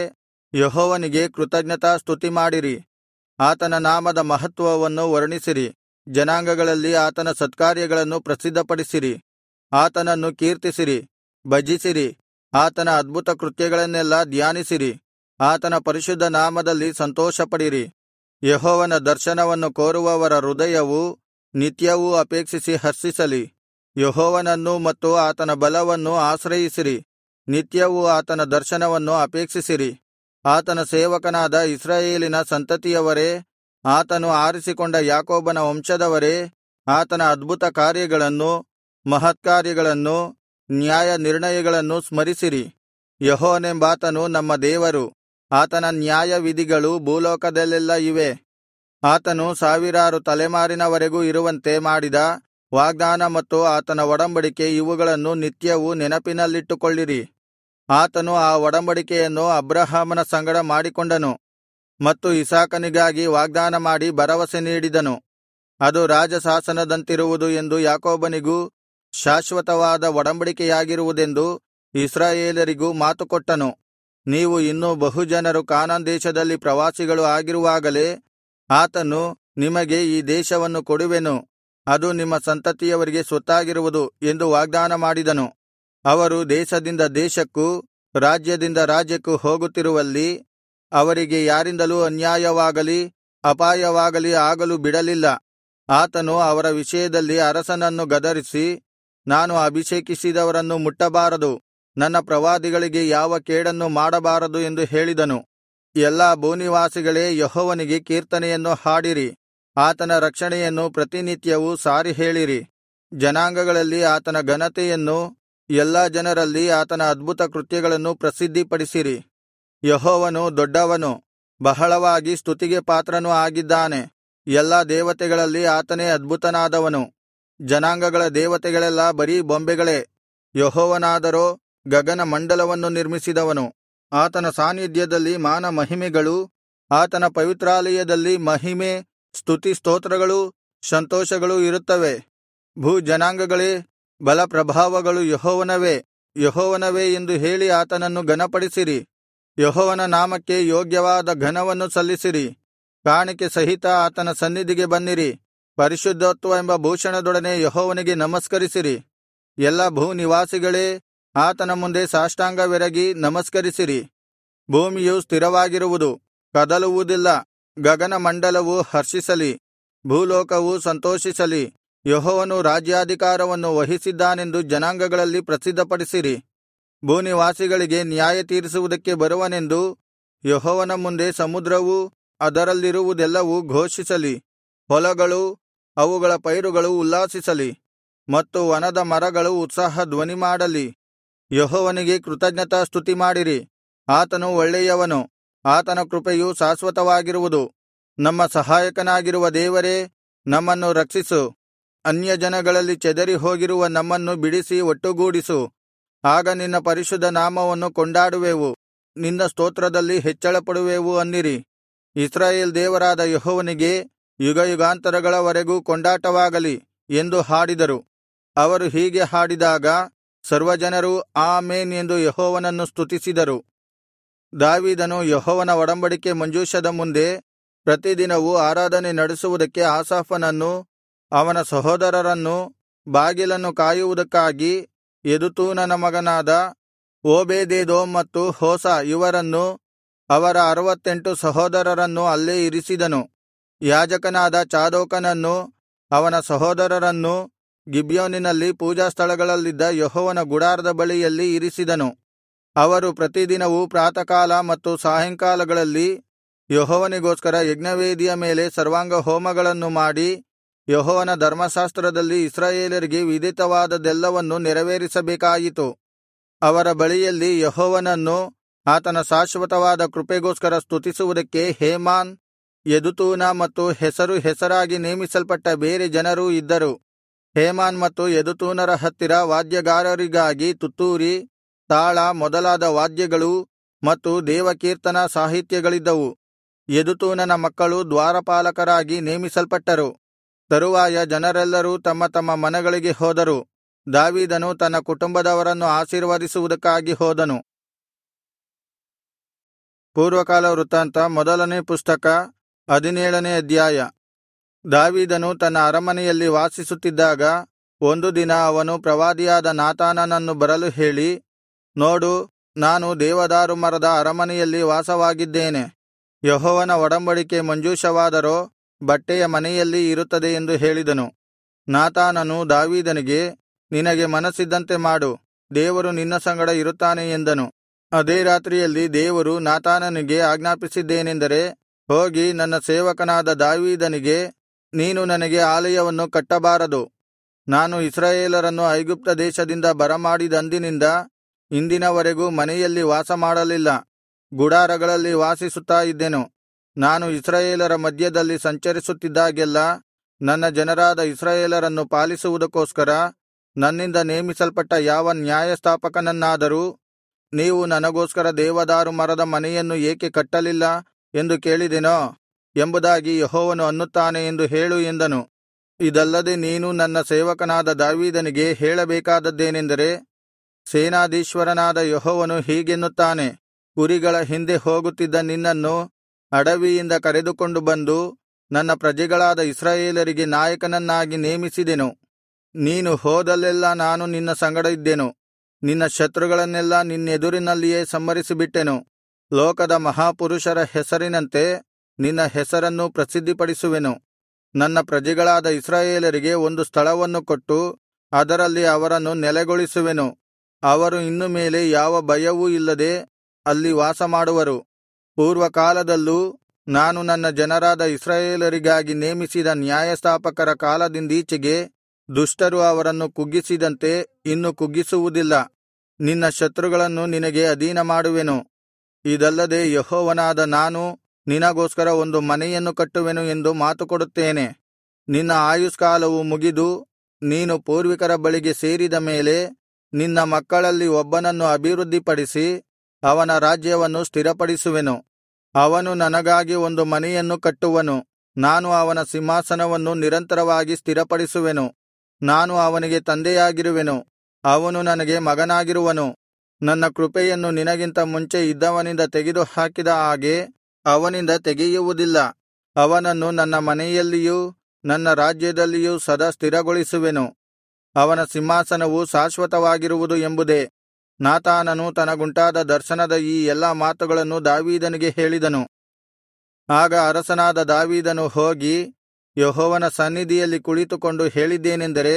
ಯೆಹೋವನಿಗೆ ಕೃತಜ್ಞತಾಸ್ತುತಿ ಮಾಡಿರಿ ಆತನ ನಾಮದ ಮಹತ್ವವನ್ನು ವರ್ಣಿಸಿರಿ ಜನಾಂಗಗಳಲ್ಲಿ ಆತನ ಸತ್ಕಾರ್ಯಗಳನ್ನು ಪ್ರಸಿದ್ಧಪಡಿಸಿರಿ ಆತನನ್ನು ಕೀರ್ತಿಸಿರಿ ಭಜಿಸಿರಿ ಆತನ ಅದ್ಭುತ ಕೃತ್ಯಗಳನ್ನೆಲ್ಲಾ ಧ್ಯಾನಿಸಿರಿ ಆತನ ಪರಿಶುದ್ಧ ನಾಮದಲ್ಲಿ ಸಂತೋಷಪಡಿರಿ ಯೆಹೋವನ ದರ್ಶನವನ್ನು ಕೋರುವವರ ಹೃದಯವು ನಿತ್ಯವೂ ಅಪೇಕ್ಷಿಸಿ ಹರ್ಷಿಸಲಿ ಯೆಹೋವನನ್ನೂ ಮತ್ತು ಆತನ ಬಲವನ್ನು ಆಶ್ರಯಿಸಿರಿ ನಿತ್ಯವೂ ಆತನ ದರ್ಶನವನ್ನು ಅಪೇಕ್ಷಿಸಿರಿ ಆತನ ಸೇವಕನಾದ ಇಸ್ರಾಯೇಲಿನ ಸಂತತಿಯವರೇ ಆತನು ಆರಿಸಿಕೊಂಡ ಯಾಕೋಬನ ವಂಶದವರೇ ಆತನ ಅದ್ಭುತ ಕಾರ್ಯಗಳನ್ನು ಮಹತ್ಕಾರ್ಯಗಳನ್ನು ನ್ಯಾಯ ನಿರ್ಣಯಗಳನ್ನು ಸ್ಮರಿಸಿರಿ ಯೆಹೋವನೆಂಬಾತನು ನಮ್ಮ ದೇವರು ಆತನ ನ್ಯಾಯವಿಧಿಗಳು ಭೂಲೋಕದಲ್ಲೆಲ್ಲಾ ಇವೆ ಆತನು ಸಾವಿರಾರು ತಲೆಮಾರಿನವರೆಗೂ ಇರುವಂತೆ ಮಾಡಿದ ವಾಗ್ದಾನ ಮತ್ತು ಆತನ ಒಡಂಬಡಿಕೆ ಇವುಗಳನ್ನು ನಿತ್ಯವೂ ನೆನಪಿನಲ್ಲಿಟ್ಟುಕೊಳ್ಳಿರಿ ಆತನು ಆ ಒಡಂಬಡಿಕೆಯನ್ನು ಅಬ್ರಹಾಮನ ಸಂಗಡ ಮಾಡಿಕೊಂಡನು ಮತ್ತು ಇಸಾಕನಿಗಾಗಿ ವಾಗ್ದಾನ ಮಾಡಿ ಭರವಸೆ ನೀಡಿದನು ಅದು ರಾಜಶಾಸನದಂತಿರುವುದು ಎಂದು ಯಾಕೋಬನಿಗೂ ಶಾಶ್ವತವಾದ ಒಡಂಬಡಿಕೆಯಾಗಿರುವುದೆಂದು ಇಸ್ರಾಯೇಲರಿಗೂ ಮಾತುಕೊಟ್ಟನು ನೀವು ಇನ್ನೂ ಬಹು ಜನರು ಕಾನಾನ್ ದೇಶದಲ್ಲಿ ಪ್ರವಾಸಿಗಳು ಆಗಿರುವಾಗಲೇ ಆತನು ನಿಮಗೆ ಈ ದೇಶವನ್ನು ಕೊಡುವೆನು ಅದು ನಿಮ್ಮ ಸಂತತಿಯವರಿಗೆ ಸ್ವತ್ತಾಗಿರುವುದು ಎಂದು ವಾಗ್ದಾನ ಮಾಡಿದನು ಅವರು ದೇಶದಿಂದ ದೇಶಕ್ಕೂ ರಾಜ್ಯದಿಂದ ರಾಜ್ಯಕ್ಕೂ ಹೋಗುತ್ತಿರುವಲ್ಲಿ ಅವರಿಗೆ ಯಾರಿಂದಲೂ ಅನ್ಯಾಯವಾಗಲಿ ಅಪಾಯವಾಗಲಿ ಆಗಲು ಬಿಡಲಿಲ್ಲ ಆತನು ಅವರ ವಿಷಯದಲ್ಲಿ ಅರಸನನ್ನು ಗದರಿಸಿ ನಾನು ಅಭಿಷೇಕಿಸಿದವರನ್ನು ಮುಟ್ಟಬಾರದು ನನ್ನ ಪ್ರವಾದಿಗಳಿಗೆ ಯಾವ ಕೇಡನ್ನು ಮಾಡಬಾರದು ಎಂದು ಹೇಳಿದನು ಎಲ್ಲಾ ಭೂನಿವಾಸಿಗಳೇ ಯೆಹೋವನಿಗೆ ಕೀರ್ತನೆಯನ್ನು ಹಾಡಿರಿ ಆತನ ರಕ್ಷಣೆಯನ್ನು ಪ್ರತಿನಿತ್ಯವೂ ಸಾರಿ ಹೇಳಿರಿ ಜನಾಂಗಗಳಲ್ಲಿ ಆತನ ಘನತೆಯನ್ನು ಎಲ್ಲಾ ಜನರಲ್ಲಿ ಆತನ ಅದ್ಭುತ ಕೃತ್ಯಗಳನ್ನು ಪ್ರಸಿದ್ಧಿಪಡಿಸಿರಿ ಯೆಹೋವನು ದೊಡ್ಡವನು ಬಹಳವಾಗಿ ಸ್ತುತಿಗೆ ಪಾತ್ರನೂ ಆಗಿದ್ದಾನೆ ಎಲ್ಲಾ ದೇವತೆಗಳಲ್ಲಿ ಆತನೇ ಅದ್ಭುತನಾದವನು ಜನಾಂಗಗಳ ದೇವತೆಗಳೆಲ್ಲಾ ಬರೀ ಬೊಂಬೆಗಳೇ ಯೆಹೋವನಾದರೋ ಗಗನ ಮಂಡಲವನ್ನು ನಿರ್ಮಿಸಿದವನು ಆತನ ಸಾನ್ನಿಧ್ಯದಲ್ಲಿ ಮಾನ ಮಹಿಮೆಗಳು ಆತನ ಪವಿತ್ರಾಲಯದಲ್ಲಿ ಮಹಿಮೆ ಸ್ತುತಿ ಸ್ತೋತ್ರಗಳೂ ಸಂತೋಷಗಳೂ ಇರುತ್ತವೆ ಭೂಜನಾಂಗಗಳೇ ಬಲಪ್ರಭಾವಗಳು ಯೆಹೋವನವೇ ಯೆಹೋವನವೇ ಎಂದು ಹೇಳಿ ಆತನನ್ನು ಘನಪಡಿಸಿರಿ ಯೆಹೋವನ ನಾಮಕ್ಕೆ ಯೋಗ್ಯವಾದ ಘನವನ್ನು ಸಲ್ಲಿಸಿರಿ ಕಾಣಿಕೆ ಸಹಿತ ಆತನ ಸನ್ನಿಧಿಗೆ ಬನ್ನಿರಿ ಪರಿಶುದ್ಧತ್ವ ಎಂಬ ಭೂಷಣದೊಡನೆ ಯೆಹೋವನಿಗೆ ನಮಸ್ಕರಿಸಿರಿ ಎಲ್ಲಾ ಭೂನಿವಾಸಿಗಳೇ ಆತನ ಮುಂದೆ ಸಾಷ್ಟಾಂಗವೆರಗಿ ನಮಸ್ಕರಿಸಿರಿ ಭೂಮಿಯು ಸ್ಥಿರವಾಗಿರುವುದು ಕದಲುವುದಿಲ್ಲ ಗಗನಮಂಡಲವು ಹರ್ಷಿಸಲಿ ಭೂಲೋಕವು ಸಂತೋಷಿಸಲಿ ಯೆಹೋವನು ರಾಜ್ಯಾಧಿಕಾರವನ್ನು ವಹಿಸಿದ್ದಾನೆಂದು ಜನಾಂಗಗಳಲ್ಲಿ ಪ್ರಸಿದ್ಧಪಡಿಸಿರಿ ಭೂನಿವಾಸಿಗಳಿಗೆ ನ್ಯಾಯತೀರಿಸುವುದಕ್ಕೆ ಬರುವನೆಂದು ಯೆಹೋವನ ಮುಂದೆ ಸಮುದ್ರವೂ ಅದರಲ್ಲಿರುವುದೆಲ್ಲವೂ ಘೋಷಿಸಲಿ ಹೊಲಗಳೂ ಅವುಗಳ ಪೈರುಗಳು ಉಲ್ಲಾಸಿಸಲಿ ಮತ್ತು ವನದ ಮರಗಳು ಉತ್ಸಾಹ ಧ್ವನಿಮಾಡಲಿ ಯೆಹೋವನಿಗೆ ಕೃತಜ್ಞತಾಸ್ತುತಿ ಮಾಡಿರಿ ಆತನು ಒಳ್ಳೆಯವನು ಆತನ ಕೃಪೆಯು ಶಾಶ್ವತವಾಗಿರುವುದು ನಮ್ಮ ಸಹಾಯಕನಾಗಿರುವ ದೇವರೇ ನಮ್ಮನ್ನು ರಕ್ಷಿಸು ಅನ್ಯಜನಗಳಲ್ಲಿ ಚೆದರಿ ಹೋಗಿರುವ ನಮ್ಮನ್ನು ಬಿಡಿಸಿ ಒಟ್ಟುಗೂಡಿಸು ಆಗ ನಿನ್ನ ಪರಿಶುದ್ಧ ನಾಮವನ್ನು ಕೊಂಡಾಡುವೆವು ನಿನ್ನ ಸ್ತೋತ್ರದಲ್ಲಿ ಹೆಚ್ಚಳಪಡುವೆವು ಅನ್ನಿರಿ ಇಸ್ರಾಯೇಲ್ ದೇವರಾದ ಯೆಹೋವನಿಗೆ ಯುಗಯುಗಾಂತರಗಳವರೆಗೂ ಕೊಂಡಾಟವಾಗಲಿ ಎಂದು ಹಾಡಿದರು ಅವರು ಹೀಗೆ ಹಾಡಿದಾಗ ಸರ್ವಜನರೂ ಆಮೆನ್ ಎಂದು ಯೆಹೋವನನ್ನು ಸ್ತುತಿಸಿದರು ದಾವೀದನು ಯೆಹೋವನ ಒಡಂಬಡಿಕೆ ಮಂಜೂಷದ ಮುಂದೆ ಪ್ರತಿದಿನವೂ ಆರಾಧನೆ ನಡೆಸುವುದಕ್ಕೆ ಆಸಾಫನನ್ನೂ ಅವನ ಸಹೋದರರನ್ನೂ ಬಾಗಿಲನ್ನು ಕಾಯುವುದಕ್ಕಾಗಿ ಯೆದುತೂನನ ಮಗನಾದ ಓಬೇದೆದೋಮ್ ಮತ್ತು ಹೋಸ ಇವರನ್ನೂ ಅವರ ಅರವತ್ತೆಂಟು ಸಹೋದರರನ್ನೂ ಅಲ್ಲೇ ಇರಿಸಿದನು ಯಾಜಕನಾದ ಚಾದೋಕನನ್ನೂ ಅವನ ಸಹೋದರರನ್ನೂ ಗಿಬ್ಯೋನಿನಲ್ಲಿ ಪೂಜಾಸ್ಥಳಗಳಲ್ಲಿದ್ದ ಯೆಹೋವನ ಗುಡಾರದ ಬಳಿಯಲ್ಲಿ ಇರಿಸಿದನು ಅವರು ಪ್ರತಿದಿನವೂ ಪ್ರಾತಃಕಾಲ ಮತ್ತು ಸಾಯಂಕಾಲಗಳಲ್ಲಿ ಯೆಹೋವನಿಗೋಸ್ಕರ ಯಜ್ಞವೇದಿಯ ಮೇಲೆ ಸರ್ವಾಂಗಹೋಮಗಳನ್ನು ಮಾಡಿ ಯೆಹೋವನ ಧರ್ಮಶಾಸ್ತ್ರದಲ್ಲಿ ಇಸ್ರಾಯೇಲರಿಗೆ ವಿಧಿತವಾದದ್ದೆಲ್ಲವನ್ನು ನೆರವೇರಿಸಬೇಕಾಯಿತು ಅವರ ಬಳಿಯಲ್ಲಿ ಯೆಹೋವನನ್ನು ಆತನ ಶಾಶ್ವತವಾದ ಕೃಪೆಗೋಸ್ಕರ ಸ್ತುತಿಸುವುದಕ್ಕೆ ಹೇಮಾನ್ ಯೆದುತೂನ ಮತ್ತು ಹೆಸರು ಹೆಸರಾಗಿ ನೇಮಿಸಲ್ಪಟ್ಟ ಬೇರೆ ಜನರೂ ಇದ್ದರು ಹೇಮಾನ್ ಮತ್ತು ಯೆದುತೂನರ ಹತ್ತಿರ ವಾದ್ಯಗಾರರಿಗಾಗಿ ತುತ್ತೂರಿ ತಾಳ ಮೊದಲಾದ ವಾದ್ಯಗಳೂ ಮತ್ತು ದೇವಕೀರ್ತನಾ ಸಾಹಿತ್ಯಗಳಿದ್ದವು ಯೆದುತೂನನ ಮಕ್ಕಳು ದ್ವಾರಪಾಲಕರಾಗಿ ನೇಮಿಸಲ್ಪಟ್ಟರು ತರುವಾಯ ಜನರೆಲ್ಲರೂ ತಮ್ಮ ತಮ್ಮ ಮನೆಗಳಿಗೆ ಹೋದರು ದಾವೀದನು ತನ್ನ ಕುಟುಂಬದವರನ್ನು ಆಶೀರ್ವದಿಸುವುದಕ್ಕಾಗಿ ಹೋದನು ಪೂರ್ವಕಾಲ ವೃತ್ತಾಂತ ಮೊದಲನೇ ಪುಸ್ತಕ ಹದಿನೇಳನೇ ಅಧ್ಯಾಯ ದಾವೀದನು ತನ್ನ ಅರಮನೆಯಲ್ಲಿ ವಾಸಿಸುತ್ತಿದ್ದಾಗ ಒಂದು ದಿನ ಅವನು ಪ್ರವಾದಿಯಾದ ನಾತಾನನನ್ನು ಬರಲು ಹೇಳಿ ನೋಡು ನಾನು ದೇವದಾರು ಮರದ ಅರಮನೆಯಲ್ಲಿ ವಾಸವಾಗಿದ್ದೇನೆ ಯೆಹೋವನ ಒಡಂಬಡಿಕೆ ಮಂಜೂಷವಾದರೋ ಬಟ್ಟೆಯ ಮನೆಯಲ್ಲಿ ಇರುತ್ತದೆ ಎಂದು ಹೇಳಿದನು ನಾತಾನನು ದಾವೀದನಿಗೆ ನಿನಗೆ ಮನಸ್ಸಿದ್ದಂತೆ ಮಾಡು ದೇವರು ನಿನ್ನ ಸಂಗಡ ಇರುತ್ತಾನೆ ಎಂದನು ಅದೇ ರಾತ್ರಿಯಲ್ಲಿ ದೇವರು ನಾತಾನನಿಗೆ ಆಜ್ಞಾಪಿಸಿದ್ದೇನೆಂದರೆ ಹೋಗಿ ನನ್ನ ಸೇವಕನಾದ ದಾವೀದನಿಗೆ ನೀನು ನನಗೆ ಆಲಯವನ್ನು ಕಟ್ಟಬಾರದು ನಾನು ಇಸ್ರಾಯೇಲರನ್ನು ಐಗುಪ್ತ ದೇಶದಿಂದ ಬರಮಾಡಿದಂದಿನಿಂದ ಇಂದಿನವರೆಗೂ ಮನೆಯಲ್ಲಿ ವಾಸಮಾಡಲಿಲ್ಲ ಗುಡಾರಗಳಲ್ಲಿ ವಾಸಿಸುತ್ತಾ ಇದ್ದೆನು ನಾನು ಇಸ್ರಾಯೇಲರ ಮಧ್ಯದಲ್ಲಿ ಸಂಚರಿಸುತ್ತಿದ್ದಾಗೆಲ್ಲಾ ನನ್ನ ಜನರಾದ ಇಸ್ರಾಯೇಲರನ್ನು ಪಾಲಿಸುವುದಕ್ಕೋಸ್ಕರ ನನ್ನಿಂದ ನೇಮಿಸಲ್ಪಟ್ಟ ಯಾವ ನ್ಯಾಯಸ್ಥಾಪಕನನ್ನಾದರೂ ನೀವು ನನಗೋಸ್ಕರ ದೇವದಾರು ಮರದ ಮನೆಯನ್ನು ಏಕೆ ಕಟ್ಟಲಿಲ್ಲ ಎಂದು ಕೇಳಿದೆನೋ ಎಂಬುದಾಗಿ ಯೆಹೋವನು ಅನ್ನುತ್ತಾನೆ ಎಂದು ಹೇಳು ಎಂದನು ಇದಲ್ಲದೆ ನೀನು ನನ್ನ ಸೇವಕನಾದ ದಾವೀದನಿಗೆ ಹೇಳಬೇಕಾದದ್ದೇನೆಂದರೆ ಸೇನಾಧೀಶ್ವರನಾದ ಯೆಹೋವನು ಹೀಗೆನ್ನುತ್ತಾನೆ ಕುರಿಗಳ ಹಿಂದೆ ಹೋಗುತ್ತಿದ್ದ ನಿನ್ನನ್ನು ಅಡವಿಯಿಂದ ಕರೆದುಕೊಂಡು ಬಂದು ನನ್ನ ಪ್ರಜೆಗಳಾದ ಇಸ್ರಾಯೇಲರಿಗೆ ನಾಯಕನನ್ನಾಗಿ ನೇಮಿಸಿದೆನು ನೀನು ಹೋದಲ್ಲೆಲ್ಲಾ ನಾನು ನಿನ್ನ ಸಂಗಡ ಇದ್ದೆನು ನಿನ್ನ ಶತ್ರುಗಳನ್ನೆಲ್ಲಾ ನಿನ್ನೆದುರಿನಲ್ಲಿಯೇ ಸಂಹರಿಸಿಬಿಟ್ಟೆನು ಲೋಕದ ಮಹಾಪುರುಷರ ಹೆಸರಿನಂತೆ ನಿನ್ನ ಹೆಸರನ್ನೂ ಪ್ರಸಿದ್ಧಿಪಡಿಸುವೆನು ನನ್ನ ಪ್ರಜೆಗಳಾದ ಇಸ್ರಾಯೇಲರಿಗೆ ಒಂದು ಸ್ಥಳವನ್ನು ಕೊಟ್ಟು ಅದರಲ್ಲಿ ಅವರನ್ನು ನೆಲೆಗೊಳಿಸುವೆನು ಅವರು ಇನ್ನು ಮೇಲೆ ಯಾವ ಭಯವೂ ಇಲ್ಲದೆ ಅಲ್ಲಿ ವಾಸಮಾಡುವರು ಪೂರ್ವಕಾಲದಲ್ಲೂ ನಾನು ನನ್ನ ಜನರಾದ ಇಸ್ರಾಯೇಲರಿಗಾಗಿ ನೇಮಿಸಿದ ನ್ಯಾಯಸ್ಥಾಪಕರ ಕಾಲದಿಂದೀಚೆಗೆ ದುಷ್ಟರು ಅವರನ್ನು ಕುಗ್ಗಿಸಿದಂತೆ ಇನ್ನು ಕುಗ್ಗಿಸುವುದಿಲ್ಲ ನಿನ್ನ ಶತ್ರುಗಳನ್ನು ನಿನಗೆ ಅಧೀನಮಾಡುವೆನು ಇದಲ್ಲದೆ ಯೆಹೋವನಾದ ನಾನು ನಿನಗೋಸ್ಕರ ಒಂದು ಮನೆಯನ್ನು ಕಟ್ಟುವೆನು ಎಂದು ಮಾತುಕೊಡುತ್ತೇನೆ ನಿನ್ನ ಆಯುಷ್ಕಾಲವು ಮುಗಿದು ನೀನು ಪೂರ್ವಿಕರ ಬಳಿಗೆ ಸೇರಿದ ಮೇಲೆ ನಿನ್ನ ಮಕ್ಕಳಲ್ಲಿ ಒಬ್ಬನನ್ನು ಅಭಿವೃದ್ಧಿಪಡಿಸಿ ಅವನ ರಾಜ್ಯವನ್ನು ಸ್ಥಿರಪಡಿಸುವೆನು ಅವನು ನನಗಾಗಿ ಒಂದು ಮನೆಯನ್ನು ಕಟ್ಟುವನು ನಾನು ಅವನ ಸಿಂಹಾಸನವನ್ನು ನಿರಂತರವಾಗಿ ಸ್ಥಿರಪಡಿಸುವೆನು ನಾನು ಅವನಿಗೆ ತಂದೆಯಾಗಿರುವೆನು ಅವನು ನನಗೆ ಮಗನಾಗಿರುವನು ನನ್ನ ಕೃಪೆಯನ್ನು ನಿನಗಿಂತ ಮುಂಚೆ ಇದ್ದವನಿಂದ ತೆಗೆದುಹಾಕಿದ ಹಾಗೆ ಅವನಿಂದ ತೆಗೆಯುವುದಿಲ್ಲ ಅವನನ್ನು ನನ್ನ ಮನೆಯಲ್ಲಿಯೂ ನನ್ನ ರಾಜ್ಯದಲ್ಲಿಯೂ ಸದಾ ಸ್ಥಿರಗೊಳಿಸುವೆನು ಅವನ ಸಿಂಹಾಸನವು ಶಾಶ್ವತವಾಗಿರುವುದು ಎಂಬುದೇ ನಾತಾನನು ತನಗುಂಟಾದ ದರ್ಶನದ ಈ ಎಲ್ಲಾ ಮಾತುಗಳನ್ನು ದಾವೀದನಿಗೆ ಹೇಳಿದನು ಆಗ ಅರಸನಾದ ದಾವೀದನು ಹೋಗಿ ಯೆಹೋವನ ಸನ್ನಿಧಿಯಲ್ಲಿ ಕುಳಿತುಕೊಂಡು ಹೇಳಿದ್ದೇನೆಂದರೆ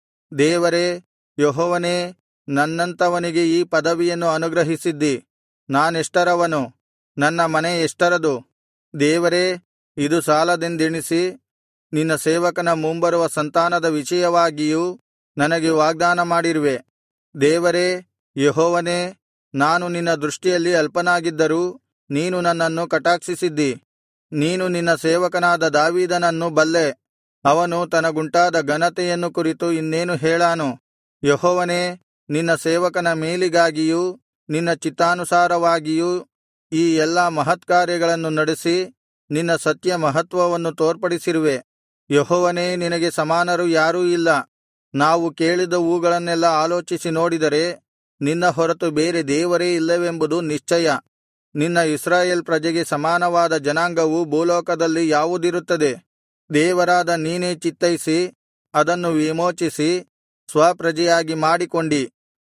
ದೇವರೇ ಯೆಹೋವನೇ ನನ್ನಂಥವನಿಗೆ ಈ ಪದವಿಯನ್ನು ಅನುಗ್ರಹಿಸಿದ್ದಿ ನಾನೆಷ್ಟರವನು ನನ್ನ ಮನೆ ಎಷ್ಟರದು ದೇವರೇ ಇದು ಸಾಲದೆಂದೆಣಿಸಿ ನಿನ್ನ ಸೇವಕನ ಮುಂಬರುವ ಸಂತಾನದ ವಿಷಯವಾಗಿಯೂ ನನಗೆ ವಾಗ್ದಾನ ಮಾಡಿರುವೆ ದೇವರೇ ಯೆಹೋವನೇ ನಾನು ನಿನ್ನ ದೃಷ್ಟಿಯಲ್ಲಿ ಅಲ್ಪನಾಗಿದ್ದರೂ ನೀನು ನನ್ನನ್ನು ಕಟಾಕ್ಷಿಸಿದ್ದಿ ನೀನು ನಿನ್ನ ಸೇವಕನಾದ ದಾವೀದನನ್ನು ಬಲ್ಲೆ ಅವನು ತನಗುಂಟಾದ ಘನತೆಯನ್ನು ಕುರಿತು ಇನ್ನೇನು ಹೇಳಾನು ಯೆಹೋವನೇ ನಿನ್ನ ಸೇವಕನ ಮೇಲಿಗಾಗಿಯೂ ನಿನ್ನ ಚಿತ್ತಾನುಸಾರವಾಗಿಯೂ ಈ ಎಲ್ಲಾ ಮಹತ್ಕಾರ್ಯಗಳನ್ನು ನಡೆಸಿ ನಿನ್ನ ಸತ್ಯ ಮಹತ್ವವನ್ನು ತೋರ್ಪಡಿಸಿರುವೆ ಯೆಹೋವನೇ ನಿನಗೆ ಸಮಾನರು ಯಾರೂ ಇಲ್ಲ ನಾವು ಕೇಳಿದವುಗಳನ್ನೆಲ್ಲ ಆಲೋಚಿಸಿ ನೋಡಿದರೆ ನಿನ್ನ ಹೊರತು ಬೇರೆ ದೇವರೇ ಇಲ್ಲವೆಂಬುದು ನಿಶ್ಚಯ ನಿನ್ನ ಇಸ್ರಾಯೇಲ್ ಪ್ರಜೆಗೆ ಸಮಾನವಾದ ಜನಾಂಗವು ಭೂಲೋಕದಲ್ಲಿ ಯಾವುದಿರುತ್ತದೆ ದೇವರಾದ ನೀನೇ ಚಿತ್ತೈಸಿ ಅದನ್ನು ವಿಮೋಚಿಸಿ ಸ್ವಪ್ರಜೆಯಾಗಿ ಮಾಡಿಕೊಂಡಿ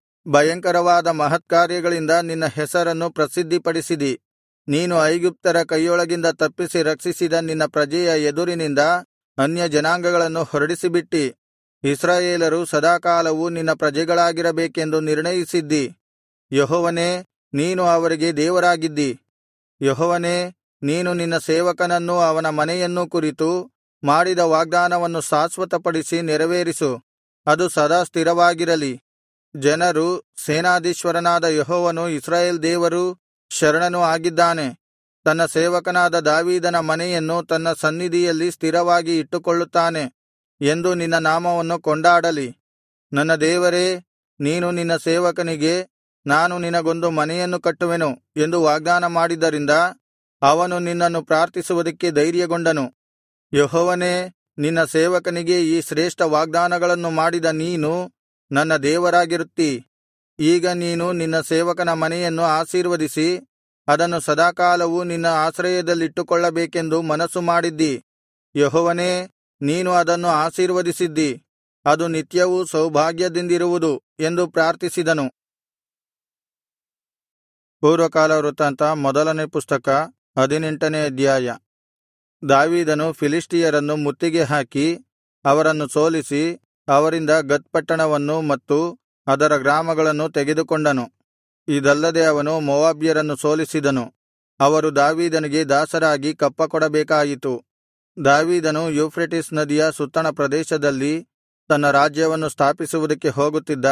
ಭಯಂಕರವಾದ ಮಹತ್ಕಾರ್ಯಗಳಿಂದ ನಿನ್ನ ಹೆಸರನ್ನು ಪ್ರಸಿದ್ಧಿಪಡಿಸಿದಿ ನೀನು ಐಗುಪ್ತರ ಕೈಯೊಳಗಿಂದ ತಪ್ಪಿಸಿ ರಕ್ಷಿಸಿದ ನಿನ್ನ ಪ್ರಜೆಯ ಎದುರಿನಿಂದ ಅನ್ಯಜನಾಂಗಗಳನ್ನು ಹೊರಡಿಸಿಬಿಟ್ಟಿ ಇಸ್ರಾಯೇಲರು ಸದಾಕಾಲವೂ ನಿನ್ನ ಪ್ರಜೆಗಳಾಗಿರಬೇಕೆಂದು ನಿರ್ಣಯಿಸಿದ್ದಿ ಯೆಹೋವನೇ ನೀನು ಅವರಿಗೆ ದೇವರಾಗಿದ್ದಿ ಯೆಹೋವನೇ ನೀನು ನಿನ್ನ ಸೇವಕನನ್ನೂ ಅವನ ಮನೆಯನ್ನೂ ಕುರಿತು ಮಾಡಿದ ವಾಗ್ದಾನವನ್ನು ಶಾಶ್ವತಪಡಿಸಿ ನೆರವೇರಿಸು ಅದು ಸದಾ ಸ್ಥಿರವಾಗಿರಲಿ ಜನರು ಸೇನಾಧೀಶ್ವರನಾದ ಯೆಹೋವನು ಇಸ್ರಾಯೇಲ್ ದೇವರೂ ಶರಣನೂ ಆಗಿದ್ದಾನೆ ತನ್ನ ಸೇವಕನಾದ ದಾವೀದನ ಮನೆಯನ್ನು ತನ್ನ ಸನ್ನಿಧಿಯಲ್ಲಿ ಸ್ಥಿರವಾಗಿ ಇಟ್ಟುಕೊಳ್ಳುತ್ತಾನೆ ಎಂದು ನಿನ್ನ ನಾಮವನ್ನು ಕೊಂಡಾಡಲಿ ನನ್ನ ದೇವರೇ ನೀನು ನಿನ್ನ ಸೇವಕನಿಗೆ ನಾನು ನಿನಗೊಂದು ಮನೆಯನ್ನು ಕಟ್ಟುವೆನು ಎಂದು ವಾಗ್ದಾನ ಮಾಡಿದ್ದರಿಂದ ಅವನು ನಿನ್ನನ್ನು ಪ್ರಾರ್ಥಿಸುವುದಕ್ಕೆ ಧೈರ್ಯಗೊಂಡನು ಯೆಹೋವನೇ ನಿನ್ನ ಸೇವಕನಿಗೆ ಈ ಶ್ರೇಷ್ಠ ವಾಗ್ದಾನಗಳನ್ನು ಮಾಡಿದ ನೀನು ನನ್ನ ದೇವರಾಗಿರುತ್ತೀ ಈಗ ನೀನು ನಿನ್ನ ಸೇವಕನ ಮನೆಯನ್ನು ಆಶೀರ್ವದಿಸಿ ಅದನ್ನು ಸದಾಕಾಲವೂ ನಿನ್ನ ಆಶ್ರಯದಲ್ಲಿಟ್ಟುಕೊಳ್ಳಬೇಕೆಂದು ಮನಸ್ಸು ಮಾಡಿದ್ದಿ ಯೆಹೋವನೇ ನೀನು ಅದನ್ನು ಆಶೀರ್ವದಿಸಿದ್ದಿ ಅದು ನಿತ್ಯವೂ ಸೌಭಾಗ್ಯದಿಂದಿರುವುದು ಎಂದು ಪ್ರಾರ್ಥಿಸಿದನು ಪೂರ್ವಕಾಲ ವೃತ್ತಾಂತ ಮೊದಲನೇ ಪುಸ್ತಕ ಹದಿನೆಂಟನೇ ಅಧ್ಯಾಯ ದಾವೀದನು ಫಿಲಿಷ್ಟಿಯರನ್ನು ಮುತ್ತಿಗೆ ಹಾಕಿ ಅವರನ್ನು ಸೋಲಿಸಿ ಅವರಿಂದ ಗತ್ ಪಟ್ಟಣವನ್ನು ಮತ್ತು ಅದರ ಗ್ರಾಮಗಳನ್ನು ತೆಗೆದುಕೊಂಡನು ಇದಲ್ಲದೆ ಅವನು ಮೋವಾಬ್ಯರನ್ನು ಸೋಲಿಸಿದನು ಅವರು ದಾವೀದನಿಗೆ ದಾಸರಾಗಿ ಕಪ್ಪಕೊಡಬೇಕಾಯಿತು ದಾವೀದನು ಯೂಫ್ರೆಟಿಸ್ ನದಿಯ ಸುತ್ತಣ ಪ್ರದೇಶದಲ್ಲಿ ತನ್ನ ರಾಜ್ಯವನ್ನು ಸ್ಥಾಪಿಸುವುದಕ್ಕೆ ಹೋಗುತ್ತಿದ್ದ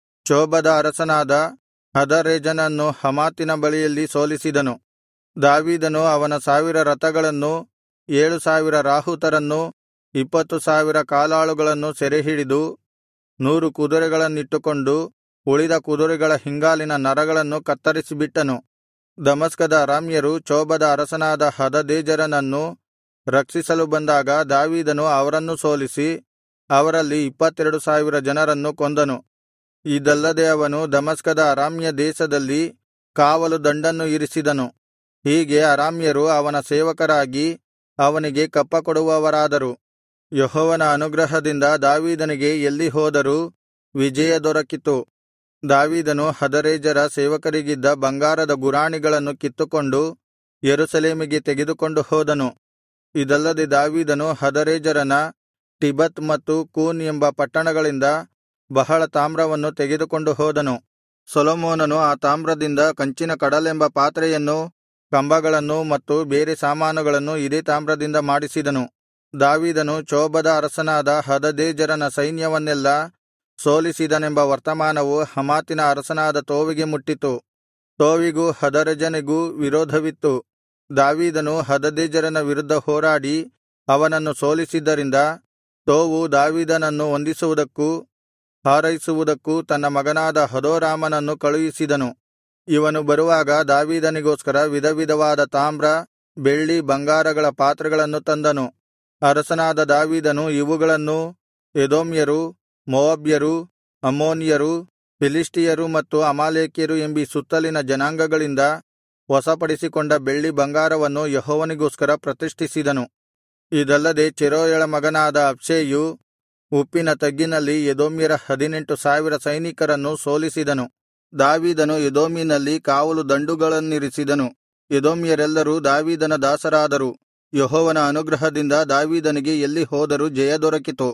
ಚೋಬದ ಅರಸನಾದ ಹದರೆಜನನ್ನು ಹಮಾತಿನ ಬಳಿಯಲ್ಲಿ ಸೋಲಿಸಿದನು ದಾವೀದನು ಅವನ ಸಾವಿರ ರಥಗಳನ್ನೂ ಏಳು ಸಾವಿರ ರಾಹುತರನ್ನೂ ಇಪ್ಪತ್ತು ಸಾವಿರ ಕಾಲಾಳುಗಳನ್ನು ಸೆರೆಹಿಡಿದು ನೂರು ಕುದುರೆಗಳನ್ನಿಟ್ಟುಕೊಂಡು ಉಳಿದ ಕುದುರೆಗಳ ಹಿಂಗಾಲಿನ ನರಗಳನ್ನು ಕತ್ತರಿಸಿಬಿಟ್ಟನು ದಮಸ್ಕದ ಅರಾಮ್ಯರು ಚೋಬದ ಅರಸನಾದ ಹದದೇಜರನನ್ನು ರಕ್ಷಿಸಲು ಬಂದಾಗ ದಾವೀದನು ಅವರನ್ನೂ ಸೋಲಿಸಿ ಅವರಲ್ಲಿ ಇಪ್ಪತ್ತೆರಡು ಸಾವಿರ ಜನರನ್ನು ಕೊಂದನು ಇದಲ್ಲದೆ ಅವನು ದಮಸ್ಕದ ಅರಾಮ್ಯ ದೇಶದಲ್ಲಿ ಕಾವಲು ದಂಡನ್ನು ಇರಿಸಿದನು ಹೀಗೆ ಅರಾಮ್ಯರು ಅವನ ಸೇವಕರಾಗಿ ಅವನಿಗೆ ಕಪ್ಪಕೊಡುವವರಾದರು ಯೆಹೋವನ ಅನುಗ್ರಹದಿಂದ ದಾವೀದನಿಗೆ ಎಲ್ಲಿ ಹೋದರೂ ವಿಜಯ ದೊರಕಿತು ದಾವೀದನು ಹದರೇಜರ ಸೇವಕರಿಗಿದ್ದ ಬಂಗಾರದ ಗುರಾಣಿಗಳನ್ನು ಕಿತ್ತುಕೊಂಡು ಯೆರೂಸಲೇಮಿಗೆ ತೆಗೆದುಕೊಂಡು ಹೋದನು ಇದಲ್ಲದೆ ದಾವೀದನು ಹದರೇಜರನ ಟಿಬತ್ ಮತ್ತು ಕೂನ್ ಎಂಬ ಪಟ್ಟಣಗಳಿಂದ ಬಹಳ ತಾಮ್ರವನ್ನು ತೆಗೆದುಕೊಂಡು ಹೋದನು ಸೊಲೊಮೋನನು ಆ ತಾಮ್ರದಿಂದ ಕಂಚಿನ ಕಡಲೆಂಬ ಪಾತ್ರೆಯನ್ನೂ ಕಂಬಗಳನ್ನೂ ಮತ್ತು ಬೇರೆ ಸಾಮಾನುಗಳನ್ನು ಇದೇ ತಾಮ್ರದಿಂದ ಮಾಡಿಸಿದನು ದಾವೀದನು ಚೋಬದ ಅರಸನಾದ ಹದದೇಜರನ ಸೈನ್ಯವನ್ನೆಲ್ಲಾ ಸೋಲಿಸಿದನೆಂಬ ವರ್ತಮಾನವು ಹಮಾತಿನ ಅರಸನಾದ ತೋವಿಗೆ ಮುಟ್ಟಿತು ತೋವಿಗೂ ಹದರೆಜನಿಗೂ ವಿರೋಧವಿತ್ತು ದಾವೀದನು ಹದದೇಜರನ ವಿರುದ್ಧ ಹೋರಾಡಿ ಅವನನ್ನು ಸೋಲಿಸಿದ್ದರಿಂದ ತೋವು ದಾವೀದನನ್ನು ವಂದಿಸುವುದಕ್ಕೂ ಹಾರೈಸುವುದಕ್ಕೂ ತನ್ನ ಮಗನಾದ ಹದೋರಾಮನನ್ನು ಕಳುಹಿಸಿದನು ಇವನು ಬರುವಾಗ ದಾವೀದನಿಗೋಸ್ಕರ ವಿಧವಿಧವಾದ ತಾಮ್ರ ಬೆಳ್ಳಿ ಬಂಗಾರಗಳ ಪಾತ್ರೆಗಳನ್ನು ತಂದನು ಅರಸನಾದ ದಾವೀದನು ಇವುಗಳನ್ನೂ ಎದೋಮ್ಯರು ಮೋವಾಬ್ಯರು ಅಮ್ಮೋನಿಯರು ಫಿಲಿಷ್ಟಿಯರು ಮತ್ತು ಅಮಾಲೇಕ್ಯರು ಎಂಬೀ ಸುತ್ತಲಿನ ಜನಾಂಗಗಳಿಂದ ವಶಪಡಿಸಿಕೊಂಡ ಬೆಳ್ಳಿ ಬಂಗಾರವನ್ನು ಯೆಹೋವನಿಗೋಸ್ಕರ ಪ್ರತಿಷ್ಠಿಸಿದನು ಇದಲ್ಲದೆ ಚೆರೋಯಳ ಮಗನಾದ ಅಬ್ಷೈಯು ಉಪ್ಪಿನ ತಗ್ಗಿನಲ್ಲಿ ಎದೋಮ್ಯರ ಹದಿನೆಂಟು ಸಾವಿರ ಸೈನಿಕರನ್ನು ಸೋಲಿಸಿದನು ದಾವೀದನು ಎದೋಮಿನಲ್ಲಿ ಕಾವಲು ದಂಡುಗಳನ್ನಿರಿಸಿದನು ಎದೋಮ್ಯರೆಲ್ಲರೂ ದಾವೀದನ ದಾಸರಾದರು ಯೆಹೋವನ ಅನುಗ್ರಹದಿಂದ ದಾವೀದನಿಗೆ ಎಲ್ಲಿ ಹೋದರೂ ಜಯ ದೊರಕಿತು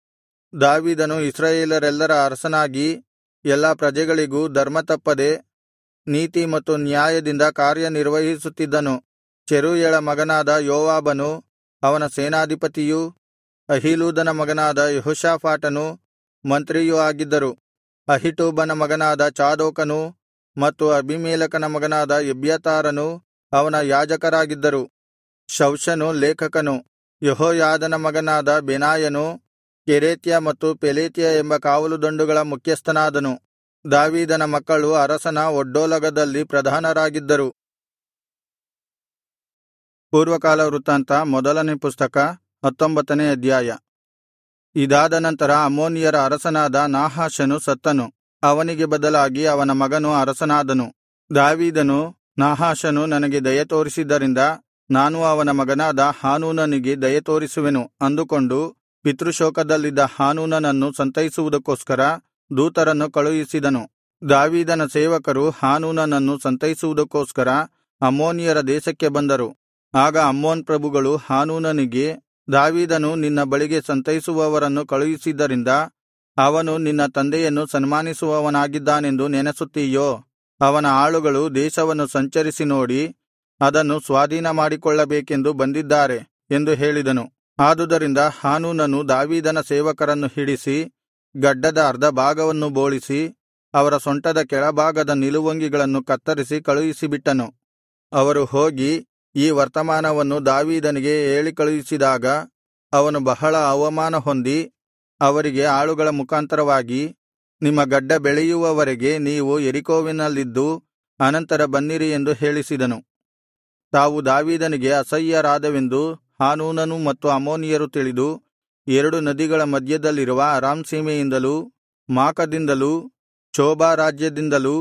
ದಾವೀದನು ಇಸ್ರಾಯೇಲರೆಲ್ಲರ ಅರಸನಾಗಿ ಎಲ್ಲಾ ಪ್ರಜೆಗಳಿಗೂ ಧರ್ಮತಪ್ಪದೆ ನೀತಿ ಮತ್ತು ನ್ಯಾಯದಿಂದ ಕಾರ್ಯನಿರ್ವಹಿಸುತ್ತಿದ್ದನು ಚೆರೂಯಳ ಮಗನಾದ ಯೋವಾಬನು ಅವನ ಸೇನಾಧಿಪತಿಯೂ ಅಹೀಲೂದನ ಮಗನಾದ ಯೆಹೋಷಾಫಾಟನು ಮಂತ್ರಿಯೂ ಆಗಿದ್ದರು ಅಹಿಟೂಬನ ಮಗನಾದ ಚಾದೋಕನೂ ಮತ್ತು ಅಬೀಮೆಲೆಕನ ಮಗನಾದ ಎಬ್ಯಾತಾರನು ಅವನ ಯಾಜಕರಾಗಿದ್ದರು ಶೌಷನು ಲೇಖಕನು ಯೆಹೋಯಾದನ ಮಗನಾದ ಬೆನಾಯನು ಕೆರೇತ್ಯ ಮತ್ತು ಪೆಲೇತ್ಯ ಎಂಬ ಕಾವಲುದಂಡುಗಳ ಮುಖ್ಯಸ್ಥನಾದನು ದಾವೀದನ ಮಕ್ಕಳು ಅರಸನ ಒಡ್ಡೋಲಗದಲ್ಲಿ ಪ್ರಧಾನರಾಗಿದ್ದರು ಪೂರ್ವಕಾಲ ವೃತ್ತಾಂತ ಮೊದಲನೇ ಪುಸ್ತಕ ಹತ್ತೊಂಬತ್ತನೇ ಅಧ್ಯಾಯ ಇದಾದ ನಂತರ ಅಮ್ಮೋನಿಯರ ಅರಸನಾದ ನಾಹಾಷನು ಸತ್ತನು ಅವನಿಗೆ ಬದಲಾಗಿ ಅವನ ಮಗನು ಅರಸನಾದನು ದಾವೀದನು ನಾಹಾಷನು ನನಗೆ ದಯೆತೋರಿಸಿದ್ದರಿಂದ ನಾನು ಅವನ ಮಗನಾದ ಹಾನೂನನಿಗೆ ದಯೆತೋರಿಸುವೆನು ಅಂದುಕೊಂಡು ಪಿತೃಶೋಕದಲ್ಲಿದ್ದ ಹಾನೂನನನ್ನು ಸಂತೈಸುವುದಕ್ಕೋಸ್ಕರ ದೂತರನ್ನು ಕಳುಹಿಸಿದನು ದಾವೀದನ ಸೇವಕರು ಹಾನೂನನನ್ನು ಸಂತೈಸುವುದಕ್ಕೋಸ್ಕರ ಅಮ್ಮೋನಿಯರ ದೇಶಕ್ಕೆ ಬಂದರು ಆಗ ಅಮ್ಮೋನ್ ಪ್ರಭುಗಳು ಹಾನೂನನಿಗೆ ದಾವೀದನು ನಿನ್ನ ಬಳಿಗೆ ಸಂತೈಸುವವರನ್ನು ಕಳುಹಿಸಿದ್ದರಿಂದ ಅವನು ನಿನ್ನ ತಂದೆಯನ್ನು ಸನ್ಮಾನಿಸುವವನಾಗಿದ್ದಾನೆಂದು ನೆನಸುತ್ತೀಯೋ ಅವನ ಆಳುಗಳು ದೇಶವನ್ನು ಸಂಚರಿಸಿ ನೋಡಿ ಅದನ್ನು ಸ್ವಾಧೀನ ಮಾಡಿಕೊಳ್ಳಬೇಕೆಂದು ಬಂದಿದ್ದಾರೆ ಎಂದು ಹೇಳಿದನು ಆದುದರಿಂದ ಹಾನೂನನು ದಾವೀದನ ಸೇವಕರನ್ನು ಹಿಡಿಸಿ ಗಡ್ಡದ ಅರ್ಧ ಭಾಗವನ್ನು ಬೋಳಿಸಿ ಅವರ ಸೊಂಟದ ಕೆಳಭಾಗದ ನಿಲುವಂಗಿಗಳನ್ನು ಕತ್ತರಿಸಿ ಕಳುಹಿಸಿಬಿಟ್ಟನು ಅವರು ಹೋಗಿ ಈ ವರ್ತಮಾನವನ್ನು ದಾವೀದನಿಗೆ ಹೇಳಿ ಕಳುಹಿಸಿದಾಗ ಅವನು ಬಹಳ ಅವಮಾನ ಹೊಂದಿ ಅವರಿಗೆ ಆಳುಗಳ ಮುಖಾಂತರವಾಗಿ ನಿಮ್ಮ ಗಡ್ಡ ಬೆಳೆಯುವವರೆಗೆ ನೀವು ಯೆರಿಕೋವಿನಲ್ಲಿದ್ದು ಅನಂತರ ಬನ್ನಿರಿ ಎಂದು ಹೇಳಿಸಿದನು ತಾವು ದಾವೀದನಿಗೆ ಅಸಹ್ಯರಾದವೆಂದು ಹಾನೂನನು ಮತ್ತು ಅಮ್ಮೋನಿಯರು ತಿಳಿದು ಎರಡು ನದಿಗಳ ಮಧ್ಯದಲ್ಲಿರುವ ಅರಾಮ್ ಸೀಮೆಯಿಂದಲೂ ಮಾಕದಿಂದಲೂ ಚೋಬಾ ರಾಜ್ಯದಿಂದಲೂ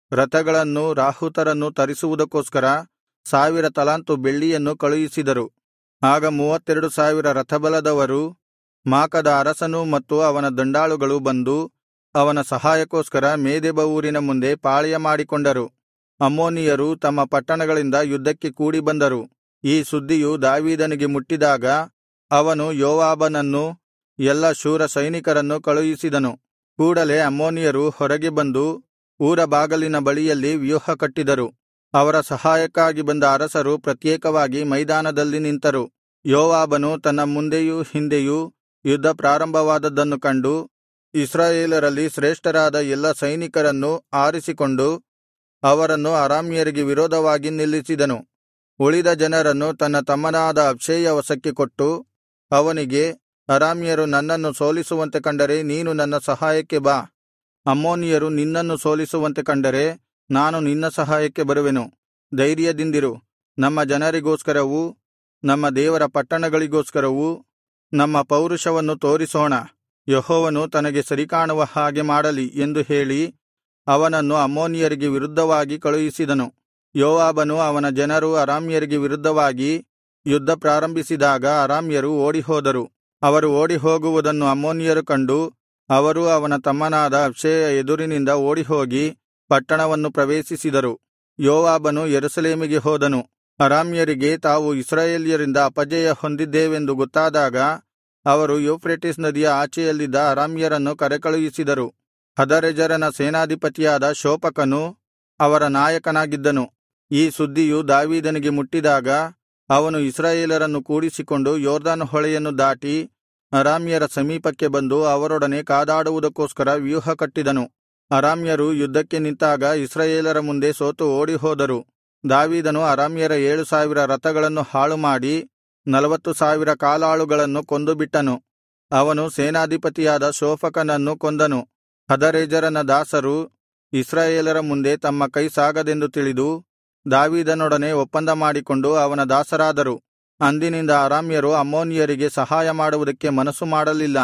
ರಥಗಳನ್ನೂ ರಾಹುತರನ್ನೂ ತರಿಸುವುದಕ್ಕೋಸ್ಕರ ಸಾವಿರ ತಲಾಂತು ಬೆಳ್ಳಿಯನ್ನು ಕಳುಹಿಸಿದರು ಆಗ ಮೂವತ್ತೆರಡು ಸಾವಿರ ರಥಬಲದವರೂ ಮಾಕದ ಅರಸನೂ ಮತ್ತು ಅವನ ದಂಡಾಳುಗಳು ಬಂದು ಅವನ ಸಹಾಯಕ್ಕೋಸ್ಕರ ಮೇದೆಬ ಊರಿನ ಮುಂದೆ ಪಾಳೆಯ ಮಾಡಿಕೊಂಡರು ಅಮ್ಮೋನಿಯರು ತಮ್ಮ ಪಟ್ಟಣಗಳಿಂದ ಯುದ್ಧಕ್ಕೆ ಕೂಡಿ ಬಂದರು ಈ ಸುದ್ದಿಯು ದಾವೀದನಿಗೆ ಮುಟ್ಟಿದಾಗ ಅವನು ಯೋವಾಬನನ್ನೂ ಎಲ್ಲಾ ಶೂರ ಸೈನಿಕರನ್ನು ಕಳುಹಿಸಿದನು ಕೂಡಲೆ ಅಮ್ಮೋನಿಯರು ಹೊರಗೆ ಬಂದು ಊರ ಬಾಗಲಿನ ಬಳಿಯಲ್ಲಿ ವ್ಯೂಹ ಕಟ್ಟಿದರು ಅವರ ಸಹಾಯಕ್ಕಾಗಿ ಬಂದ ಅರಸರು ಪ್ರತ್ಯೇಕವಾಗಿ ಮೈದಾನದಲ್ಲಿ ನಿಂತರು ಯೋವಾಬನು ತನ್ನ ಮುಂದೆಯೂ ಹಿಂದೆಯೂ ಯುದ್ಧ ಪ್ರಾರಂಭವಾದದ್ದನ್ನು ಕಂಡು ಇಸ್ರಾಯೇಲರಲ್ಲಿ ಶ್ರೇಷ್ಠರಾದ ಎಲ್ಲಾ ಸೈನಿಕರನ್ನು ಆರಿಸಿಕೊಂಡು ಅವರನ್ನು ಅರಾಮ್ಯರಿಗೆ ವಿರೋಧವಾಗಿ ನಿಲ್ಲಿಸಿದನು ಉಳಿದ ಜನರನ್ನು ತನ್ನ ತಮ್ಮನಾದ ಅಬ್ಷೈಯ ವಶಕ್ಕೆ ಕೊಟ್ಟು ಅವನಿಗೆ ಅರಾಮ್ಯರು ನನ್ನನ್ನು ಸೋಲಿಸುವಂತೆ ಕಂಡರೆ ನೀನು ನನ್ನ ಸಹಾಯಕ್ಕೆ ಬಾ ಅಮ್ಮೋನಿಯರು ನಿನ್ನನ್ನು ಸೋಲಿಸುವಂತೆ ಕಂಡರೆ ನಾನು ನಿನ್ನ ಸಹಾಯಕ್ಕೆ ಬರುವೆನು ಧೈರ್ಯದಿಂದಿರು ನಮ್ಮ ಜನರಿಗೋಸ್ಕರವೂ ನಮ್ಮ ದೇವರ ಪಟ್ಟಣಗಳಿಗೋಸ್ಕರವೂ ನಮ್ಮ ಪೌರುಷವನ್ನು ತೋರಿಸೋಣ ಯೆಹೋವನು ತನಗೆ ಸರಿಕಾಣುವ ಹಾಗೆ ಮಾಡಲಿ ಎಂದು ಹೇಳಿ ಅವನನ್ನು ಅಮ್ಮೋನಿಯರಿಗೆ ವಿರುದ್ಧವಾಗಿ ಕಳುಹಿಸಿದನು ಯೋವಾಬನು ಅವನ ಜನರು ಅರಾಮ್ಯರಿಗೆ ವಿರುದ್ಧವಾಗಿ ಯುದ್ಧ ಪ್ರಾರಂಭಿಸಿದಾಗ ಅರಾಮ್ಯರು ಓಡಿಹೋದರು ಅವರು ಓಡಿಹೋಗುವುದನ್ನು ಅಮ್ಮೋನಿಯರು ಕಂಡು ಅವರೂ ಅವನ ತಮ್ಮನಾದ ಅಬ್ಷೈಯ ಎದುರಿನಿಂದ ಓಡಿಹೋಗಿ ಪಟ್ಟಣವನ್ನು ಪ್ರವೇಶಿಸಿದರು ಯೋವಾಬನು ಯೆರೂಸಲೇಮಿಗೆ ಹೋದನು ಅರಾಮ್ಯರಿಗೆ ತಾವು ಇಸ್ರಾಯೇಲ್ಯರಿಂದ ಅಪಜಯ ಹೊಂದಿದ್ದೇವೆಂದು ಗೊತ್ತಾದಾಗ ಅವರು ಯೂಫ್ರೆಟಿಸ್ ನದಿಯ ಆಚೆಯಲ್ಲಿದ್ದ ಅರಾಮ್ಯರನ್ನು ಕರೆಕಳುಹಿಸಿದರು ಹದರೆಜರನ ಸೇನಾಧಿಪತಿಯಾದ ಶೋಪಕನು ಅವರ ನಾಯಕನಾಗಿದ್ದನು ಈ ಸುದ್ದಿಯು ದಾವೀದನಿಗೆ ಮುಟ್ಟಿದಾಗ ಅವನು ಇಸ್ರಾಯೇಲರನ್ನು ಕೂಡಿಸಿಕೊಂಡು ಯೊರ್ದನ್ ಹೊಳೆಯನ್ನು ದಾಟಿ ಅರಾಮ್ಯರ ಸಮೀಪಕ್ಕೆ ಬಂದು ಅವರೊಡನೆ ಕಾದಾಡುವುದಕ್ಕೋಸ್ಕರ ವ್ಯೂಹ ಕಟ್ಟಿದನು ಅರಾಮ್ಯರು ಯುದ್ಧಕ್ಕೆ ನಿಂತಾಗ ಇಸ್ರಾಯೇಲರ ಮುಂದೆ ಸೋತು ಓಡಿಹೋದರು ದಾವೀದನು ಅರಾಮ್ಯರ ಏಳು ಸಾವಿರ ರಥಗಳನ್ನು ಹಾಳುಮಾಡಿ ನಲವತ್ತು ಸಾವಿರ ಕಾಲಾಳುಗಳನ್ನು ಕೊಂದುಬಿಟ್ಟನು ಅವನು ಸೇನಾಧಿಪತಿಯಾದ ಶೋಫಕನನ್ನು ಕೊಂದನು ಹದರೆಜರನ ದಾಸರು ಇಸ್ರಾಯೇಲರ ಮುಂದೆ ತಮ್ಮ ಕೈ ಸಾಗದೆಂದು ತಿಳಿದು ದಾವೀದನೊಡನೆ ಒಪ್ಪಂದ ಮಾಡಿಕೊಂಡು ಅವನ ದಾಸರಾದರು ಅಂದಿನಿಂದ ಅರಾಮ್ಯರು ಅಮ್ಮೋನಿಯರಿಗೆ ಸಹಾಯ ಮಾಡುವುದಕ್ಕೆ ಮನಸ್ಸು ಮಾಡಲಿಲ್ಲ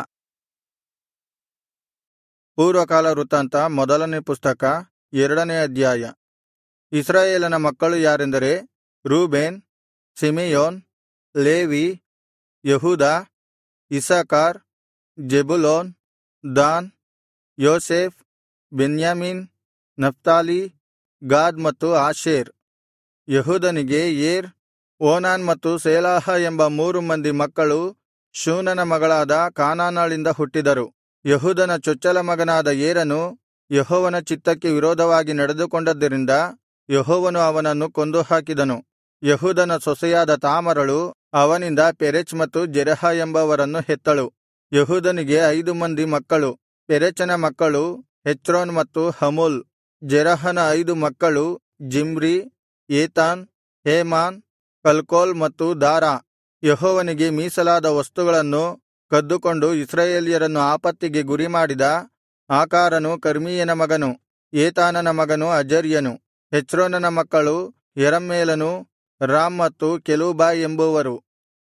ಪೂರ್ವಕಾಲ ವೃತ್ತಾಂತ ಮೊದಲನೇ ಪುಸ್ತಕ ಎರಡನೇ ಅಧ್ಯಾಯ ಇಸ್ರಾಯೇಲನ ಮಕ್ಕಳು ಯಾರೆಂದರೆ Reuben Simeon Levi Judah Issachar Zebulun Dan Joseph Benjamin Naphtali Gad ಮತ್ತು ಆಶೇರ್ ಯಹೂದನಿಗೆ ಏರ್ ಓನಾನ್ ಮತ್ತು ಸೇಲಾಹ ಎಂಬ ಮೂರು ಮಂದಿ ಮಕ್ಕಳು ಶೂನನ ಮಗಳಾದ ಕಾನಾನಳಿಂದ ಹುಟ್ಟಿದರು ಯಹೂದನ ಚೊಚ್ಚಲ ಮಗನಾದ ಏರನು ಯೆಹೋವನ ಚಿತ್ತಕ್ಕೆ ವಿರೋಧವಾಗಿ ನಡೆದುಕೊಂಡದ್ದರಿಂದ ಯೆಹೋವನು ಅವನನ್ನು ಕೊಂದು ಹಾಕಿದನು ಯಹೂದನ ಸೊಸೆಯಾದ ತಾಮರಳು ಅವನಿಂದ ಪೆರೆಚ್ ಮತ್ತು ಜೆರಹ ಎಂಬವರನ್ನು ಹೆತ್ತಳು ಯಹೂದನಿಗೆ ಐದು ಮಂದಿ ಮಕ್ಕಳು ಪೆರೆಚನ ಮಕ್ಕಳು ಹೆಚ್ರೋನ್ ಮತ್ತು ಹಮೂಲ್ ಜೆರಹನ ಐದು ಮಕ್ಕಳು ಜಿಮ್ರಿ ಏತಾನ್ ಹೇಮಾನ್ ಕಲ್ಕೋಲ್ ಮತ್ತು ದಾರಾ ಯೆಹೋವನಿಗೆ ಮೀಸಲಾದ ವಸ್ತುಗಳನ್ನು ಕದ್ದುಕೊಂಡು ಇಸ್ರಾಯೇಲ್ಯರನ್ನು ಆಪತ್ತಿಗೆ ಗುರಿಮಾಡಿದ ಆಕಾರನು ಕರ್ಮೀಯನ ಮಗನು ಏತಾನನ ಮಗನು ಅಜರ್ಯನು ಹೆಚ್ರೋನನ ಮಕ್ಕಳು ಯೆರಮ್ಮೇಲನು ರಾಮ್ ಮತ್ತು ಕೆಲೂಬಾಯ್ ಎಂಬುವರು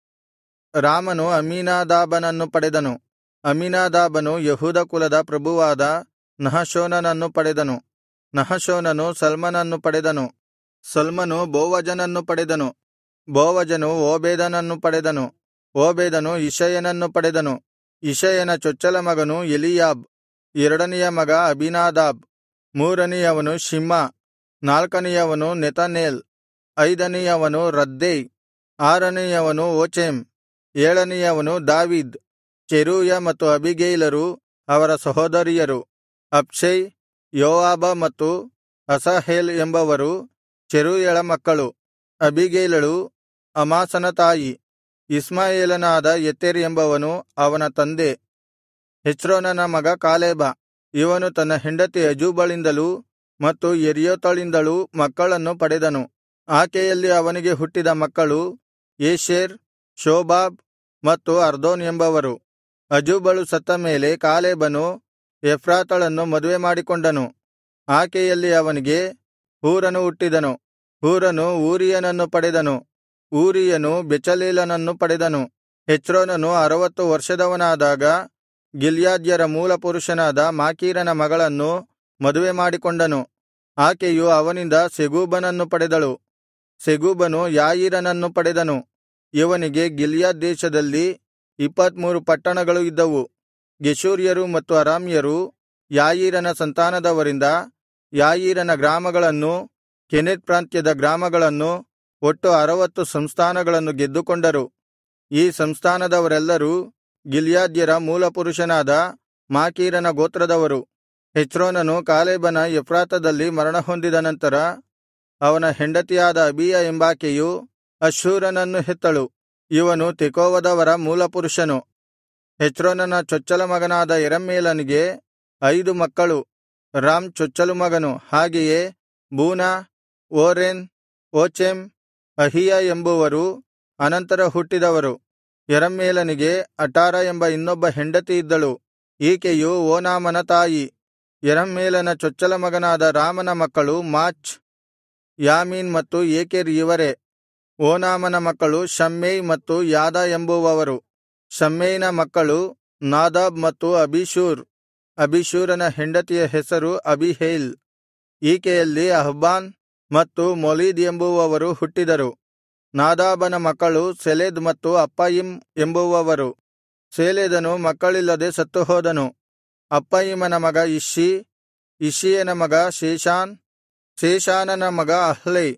ರಾಮನು ಅಮ್ಮೀನಾದಾಬನನ್ನು ಪಡೆದನು ಅಮ್ಮೀನಾದಾಬನು ಯಹೂದ ಕುಲದ ಪ್ರಭುವಾದ ನಹಶೋನನನ್ನು ಪಡೆದನು ನಹಶೋನನು ಸಲ್ಮನನ್ನು ಪಡೆದನು ಸಲ್ಮನು ಬೋವಜನನ್ನು ಪಡೆದನು ಬೋವಜನು ಓಬೇದನನ್ನು ಪಡೆದನು ಓಬೇದನು ಇಷಯನನ್ನು ಪಡೆದನು ಇಷಯನ ಚೊಚ್ಚಲ ಮಗನು ಎಲೀಯಾಬ್ ಎರಡನೆಯ ಮಗ ಅಬೀನಾದಾಬ್ ಮೂರನೆಯವನು ಶಿಮ್ಮ ನಾಲ್ಕನೆಯವನು ನೆತನೇಲ್ ಐದನೆಯವನು ರದ್ದೈ ಆರನೆಯವನು ಓಚೆಮ್ ಏಳನೆಯವನು ದಾವೀದ್ ಚೆರೂಯ ಮತ್ತು ಅಬಿಗೈಲರು ಅವರ ಸಹೋದರಿಯರು ಅಬ್ಷೈ ಯೋವಾಬ ಮತ್ತು ಅಸಾಹೇಲ್ ಎಂಬವರು ಚೆರೂಯಳ ಮಕ್ಕಳು ಅಬಿಗೈಲಳು ಅಮಾಸನ ತಾಯಿ ಇಸ್ಮಾಯೇಲನಾದ ಯೆತೆರ್ ಎಂಬವನು ಅವನ ತಂದೆ ಹೆಚ್ರೋನನ ಮಗ ಕಾಲೇಬ ಇವನು ತನ್ನ ಹೆಂಡತಿ ಅಜೂಬಳಿಂದಲೂ ಮತ್ತು ಯೆರ್ಯೋತಳಿಂದಲೂ ಮಕ್ಕಳನ್ನು ಪಡೆದನು ಆಕೆಯಲ್ಲಿ ಅವನಿಗೆ ಹುಟ್ಟಿದ ಮಕ್ಕಳು ಏಷೆರ್ ಶೋಬಾಬ್ ಮತ್ತು ಅರ್ದೋನ್ ಎಂಬವರು ಅಜೂಬಳು ಸತ್ತ ಮೇಲೆ ಕಾಲೇಬನು ಎಫ್ರಾತಳನ್ನು ಮದುವೆ ಮಾಡಿಕೊಂಡನು ಆಕೆಯಲ್ಲಿ ಅವನಿಗೆ ಹೂರನು ಹುಟ್ಟಿದನು ಹೂರನು ಊರಿಯನನ್ನು ಪಡೆದನು ಊರಿಯನು ಬೆಚಲೇಲನನ್ನು ಪಡೆದನು ಹೆಚ್ರೋನನು ಅರವತ್ತು ವರ್ಷದವನಾದಾಗ ಗಿಲ್ಯಾದ್ಯರ ಮೂಲಪುರುಷನಾದ ಮಾಕೀರನ ಮಗಳನ್ನು ಮದುವೆ ಮಾಡಿಕೊಂಡನು ಆಕೆಯು ಅವನಿಂದ ಸೆಗೂಬನನ್ನು ಪಡೆದಳು ಸೆಗೂಬನು ಯಾಯೀರನನ್ನು ಪಡೆದನು ಇವನಿಗೆ ಗಿಲ್ಯಾದ್ ದೇಶದಲ್ಲಿ ಇಪ್ಪತ್ಮೂರು ಪಟ್ಟಣಗಳು ಇದ್ದವು ಗೆಷೂರ್ಯರು ಮತ್ತು ಅರಾಮ್ಯರು ಯಾಯೀರನ ಸಂತಾನದವರಿಂದ ಯಾಯೀರನ ಗ್ರಾಮಗಳನ್ನೂ ಕೆನೆತ್ ಪ್ರಾಂತ್ಯದ ಗ್ರಾಮಗಳನ್ನು ಒಟ್ಟು ಅರವತ್ತು ಸಂಸ್ಥಾನಗಳನ್ನು ಗೆದ್ದುಕೊಂಡರು ಈ ಸಂಸ್ಥಾನದವರೆಲ್ಲರೂ ಗಿಲ್ಯಾದ್ಯರ ಮೂಲಪುರುಷನಾದ ಮಾಕೀರನ ಗೋತ್ರದವರು ಹೆಚ್ರೋನನು ಕಾಲೇಬನ ಎಫ್ರಾತದಲ್ಲಿ ಮರಣಹೊಂದಿದ ನಂತರ ಅವನ ಹೆಂಡತಿಯಾದ ಅಬೀಯ ಎಂಬಾಕೆಯು ಅಶ್ಶೂರನನ್ನು ಹೆತ್ತಳು ಇವನು ತೆಕೋವದವರ ಮೂಲಪುರುಷನು ಹೆಚ್ರೋನನ ಚೊಚ್ಚಲ ಮಗನಾದ ಯೆರಹ್ಮೇಲನಿಗೆ ಐದು ಮಕ್ಕಳು ರಾಮ್ ಚೊಚ್ಚಲು ಮಗನು ಹಾಗೆಯೇ ಬೂನ ಓರೆನ್ ಓಚೆಮ್ ಅಹೀಯ ಎಂಬುವರು ಅನಂತರ ಹುಟ್ಟಿದವರು ಯೆರಹ್ಮೇಲನಿಗೆ ಅಟಾರ ಎಂಬ ಇನ್ನೊಬ್ಬ ಹೆಂಡತಿ ಇದ್ದಳು ಈಕೆಯು ಓನಾಮನ ತಾಯಿ ಯೆರಹ್ಮೇಲನ ಚೊಚ್ಚಲ ಮಗನಾದ ರಾಮನ ಮಕ್ಕಳು ಮಾಚ್ ಯಾಮೀನ್ ಮತ್ತು ಏಕೆರ್ ಇವರೇ ಓನಾಮನ ಮಕ್ಕಳು ಶಮ್ಮೈ ಮತ್ತು ಯಾದ ಎಂಬುವವರು ಶಮ್ಮೈನ ಮಕ್ಕಳು ನಾದಾಬ್ ಮತ್ತು ಅಬೀಷೂರ್ ಅಬೀಷೂರನ ಹೆಂಡತಿಯ ಹೆಸರು ಅಬೀಹೈಲ್ ಈಕೆಯಲ್ಲಿ ಅಹ್ಬಾನ್ ಮತ್ತು ಮೊಲೀದ್ ಎಂಬುವವರು ಹುಟ್ಟಿದರು ನಾದಾಬನ ಮಕ್ಕಳು ಸೆಲೆದ್ ಮತ್ತು ಅಪ್ಪಯಿಮ್ ಎಂಬುವವರು ಸೇಲೆದನು ಮಕ್ಕಳಿಲ್ಲದೆ ಸತ್ತುಹೋದನು ಅಪ್ಪಯಿಮನ ಮಗ ಇಷ್ಷೀ ಇಷ್ಷೀಯನ ಮಗ ಶೇಷಾನ್ ಶೇಷಾನನ ಮಗ ಅಹ್ಲೈ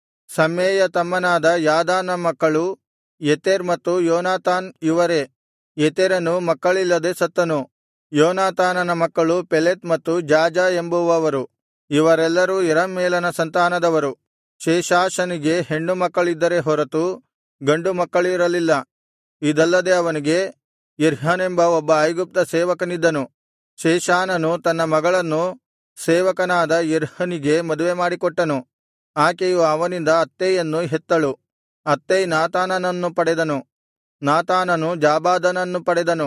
ಸಮ್ಮೇಯ ತಮ್ಮನಾದ ಯಾದಾನ ಮಕ್ಕಳು ಯೆತೆರ್ ಮತ್ತು ಯೋನಾತಾನ್ ಇವರೇ ಯೆತೆರನು ಮಕ್ಕಳಿಲ್ಲದೆ ಸತ್ತನು ಯೋನಾತಾನನ ಮಕ್ಕಳು ಪೆಲೆತ್ ಮತ್ತು ಜಾಜಾ ಎಂಬುವವರು ಇವರೆಲ್ಲರೂ ಯೆರಹ್ಮೇಲನ ಸಂತಾನದವರು ಶೇಷಾಷನಿಗೆ ಹೆಣ್ಣು ಮಕ್ಕಳಿದ್ದರೇ ಹೊರತು ಗಂಡು ಮಕ್ಕಳಿರಲಿಲ್ಲ ಇದಲ್ಲದೆ ಅವನಿಗೆ ಇರ್ಹನೆಂಬ ಒಬ್ಬ ಐಗುಪ್ತ ಸೇವಕನಿದ್ದನು ಶೇಷಾನನು ತನ್ನ ಮಗಳನ್ನು ಸೇವಕನಾದ ಇರ್ಹನಿಗೆ ಮದುವೆ ಮಾಡಿಕೊಟ್ಟನು ಆಕೆಯು ಅವನಿಂದ ಅತ್ತೈಯನ್ನು ಹೆತ್ತಳು ಅತ್ತೈ ನಾತಾನನನ್ನು ಪಡೆದನು ನಾತಾನನು ಜಾಬಾದನನ್ನು ಪಡೆದನು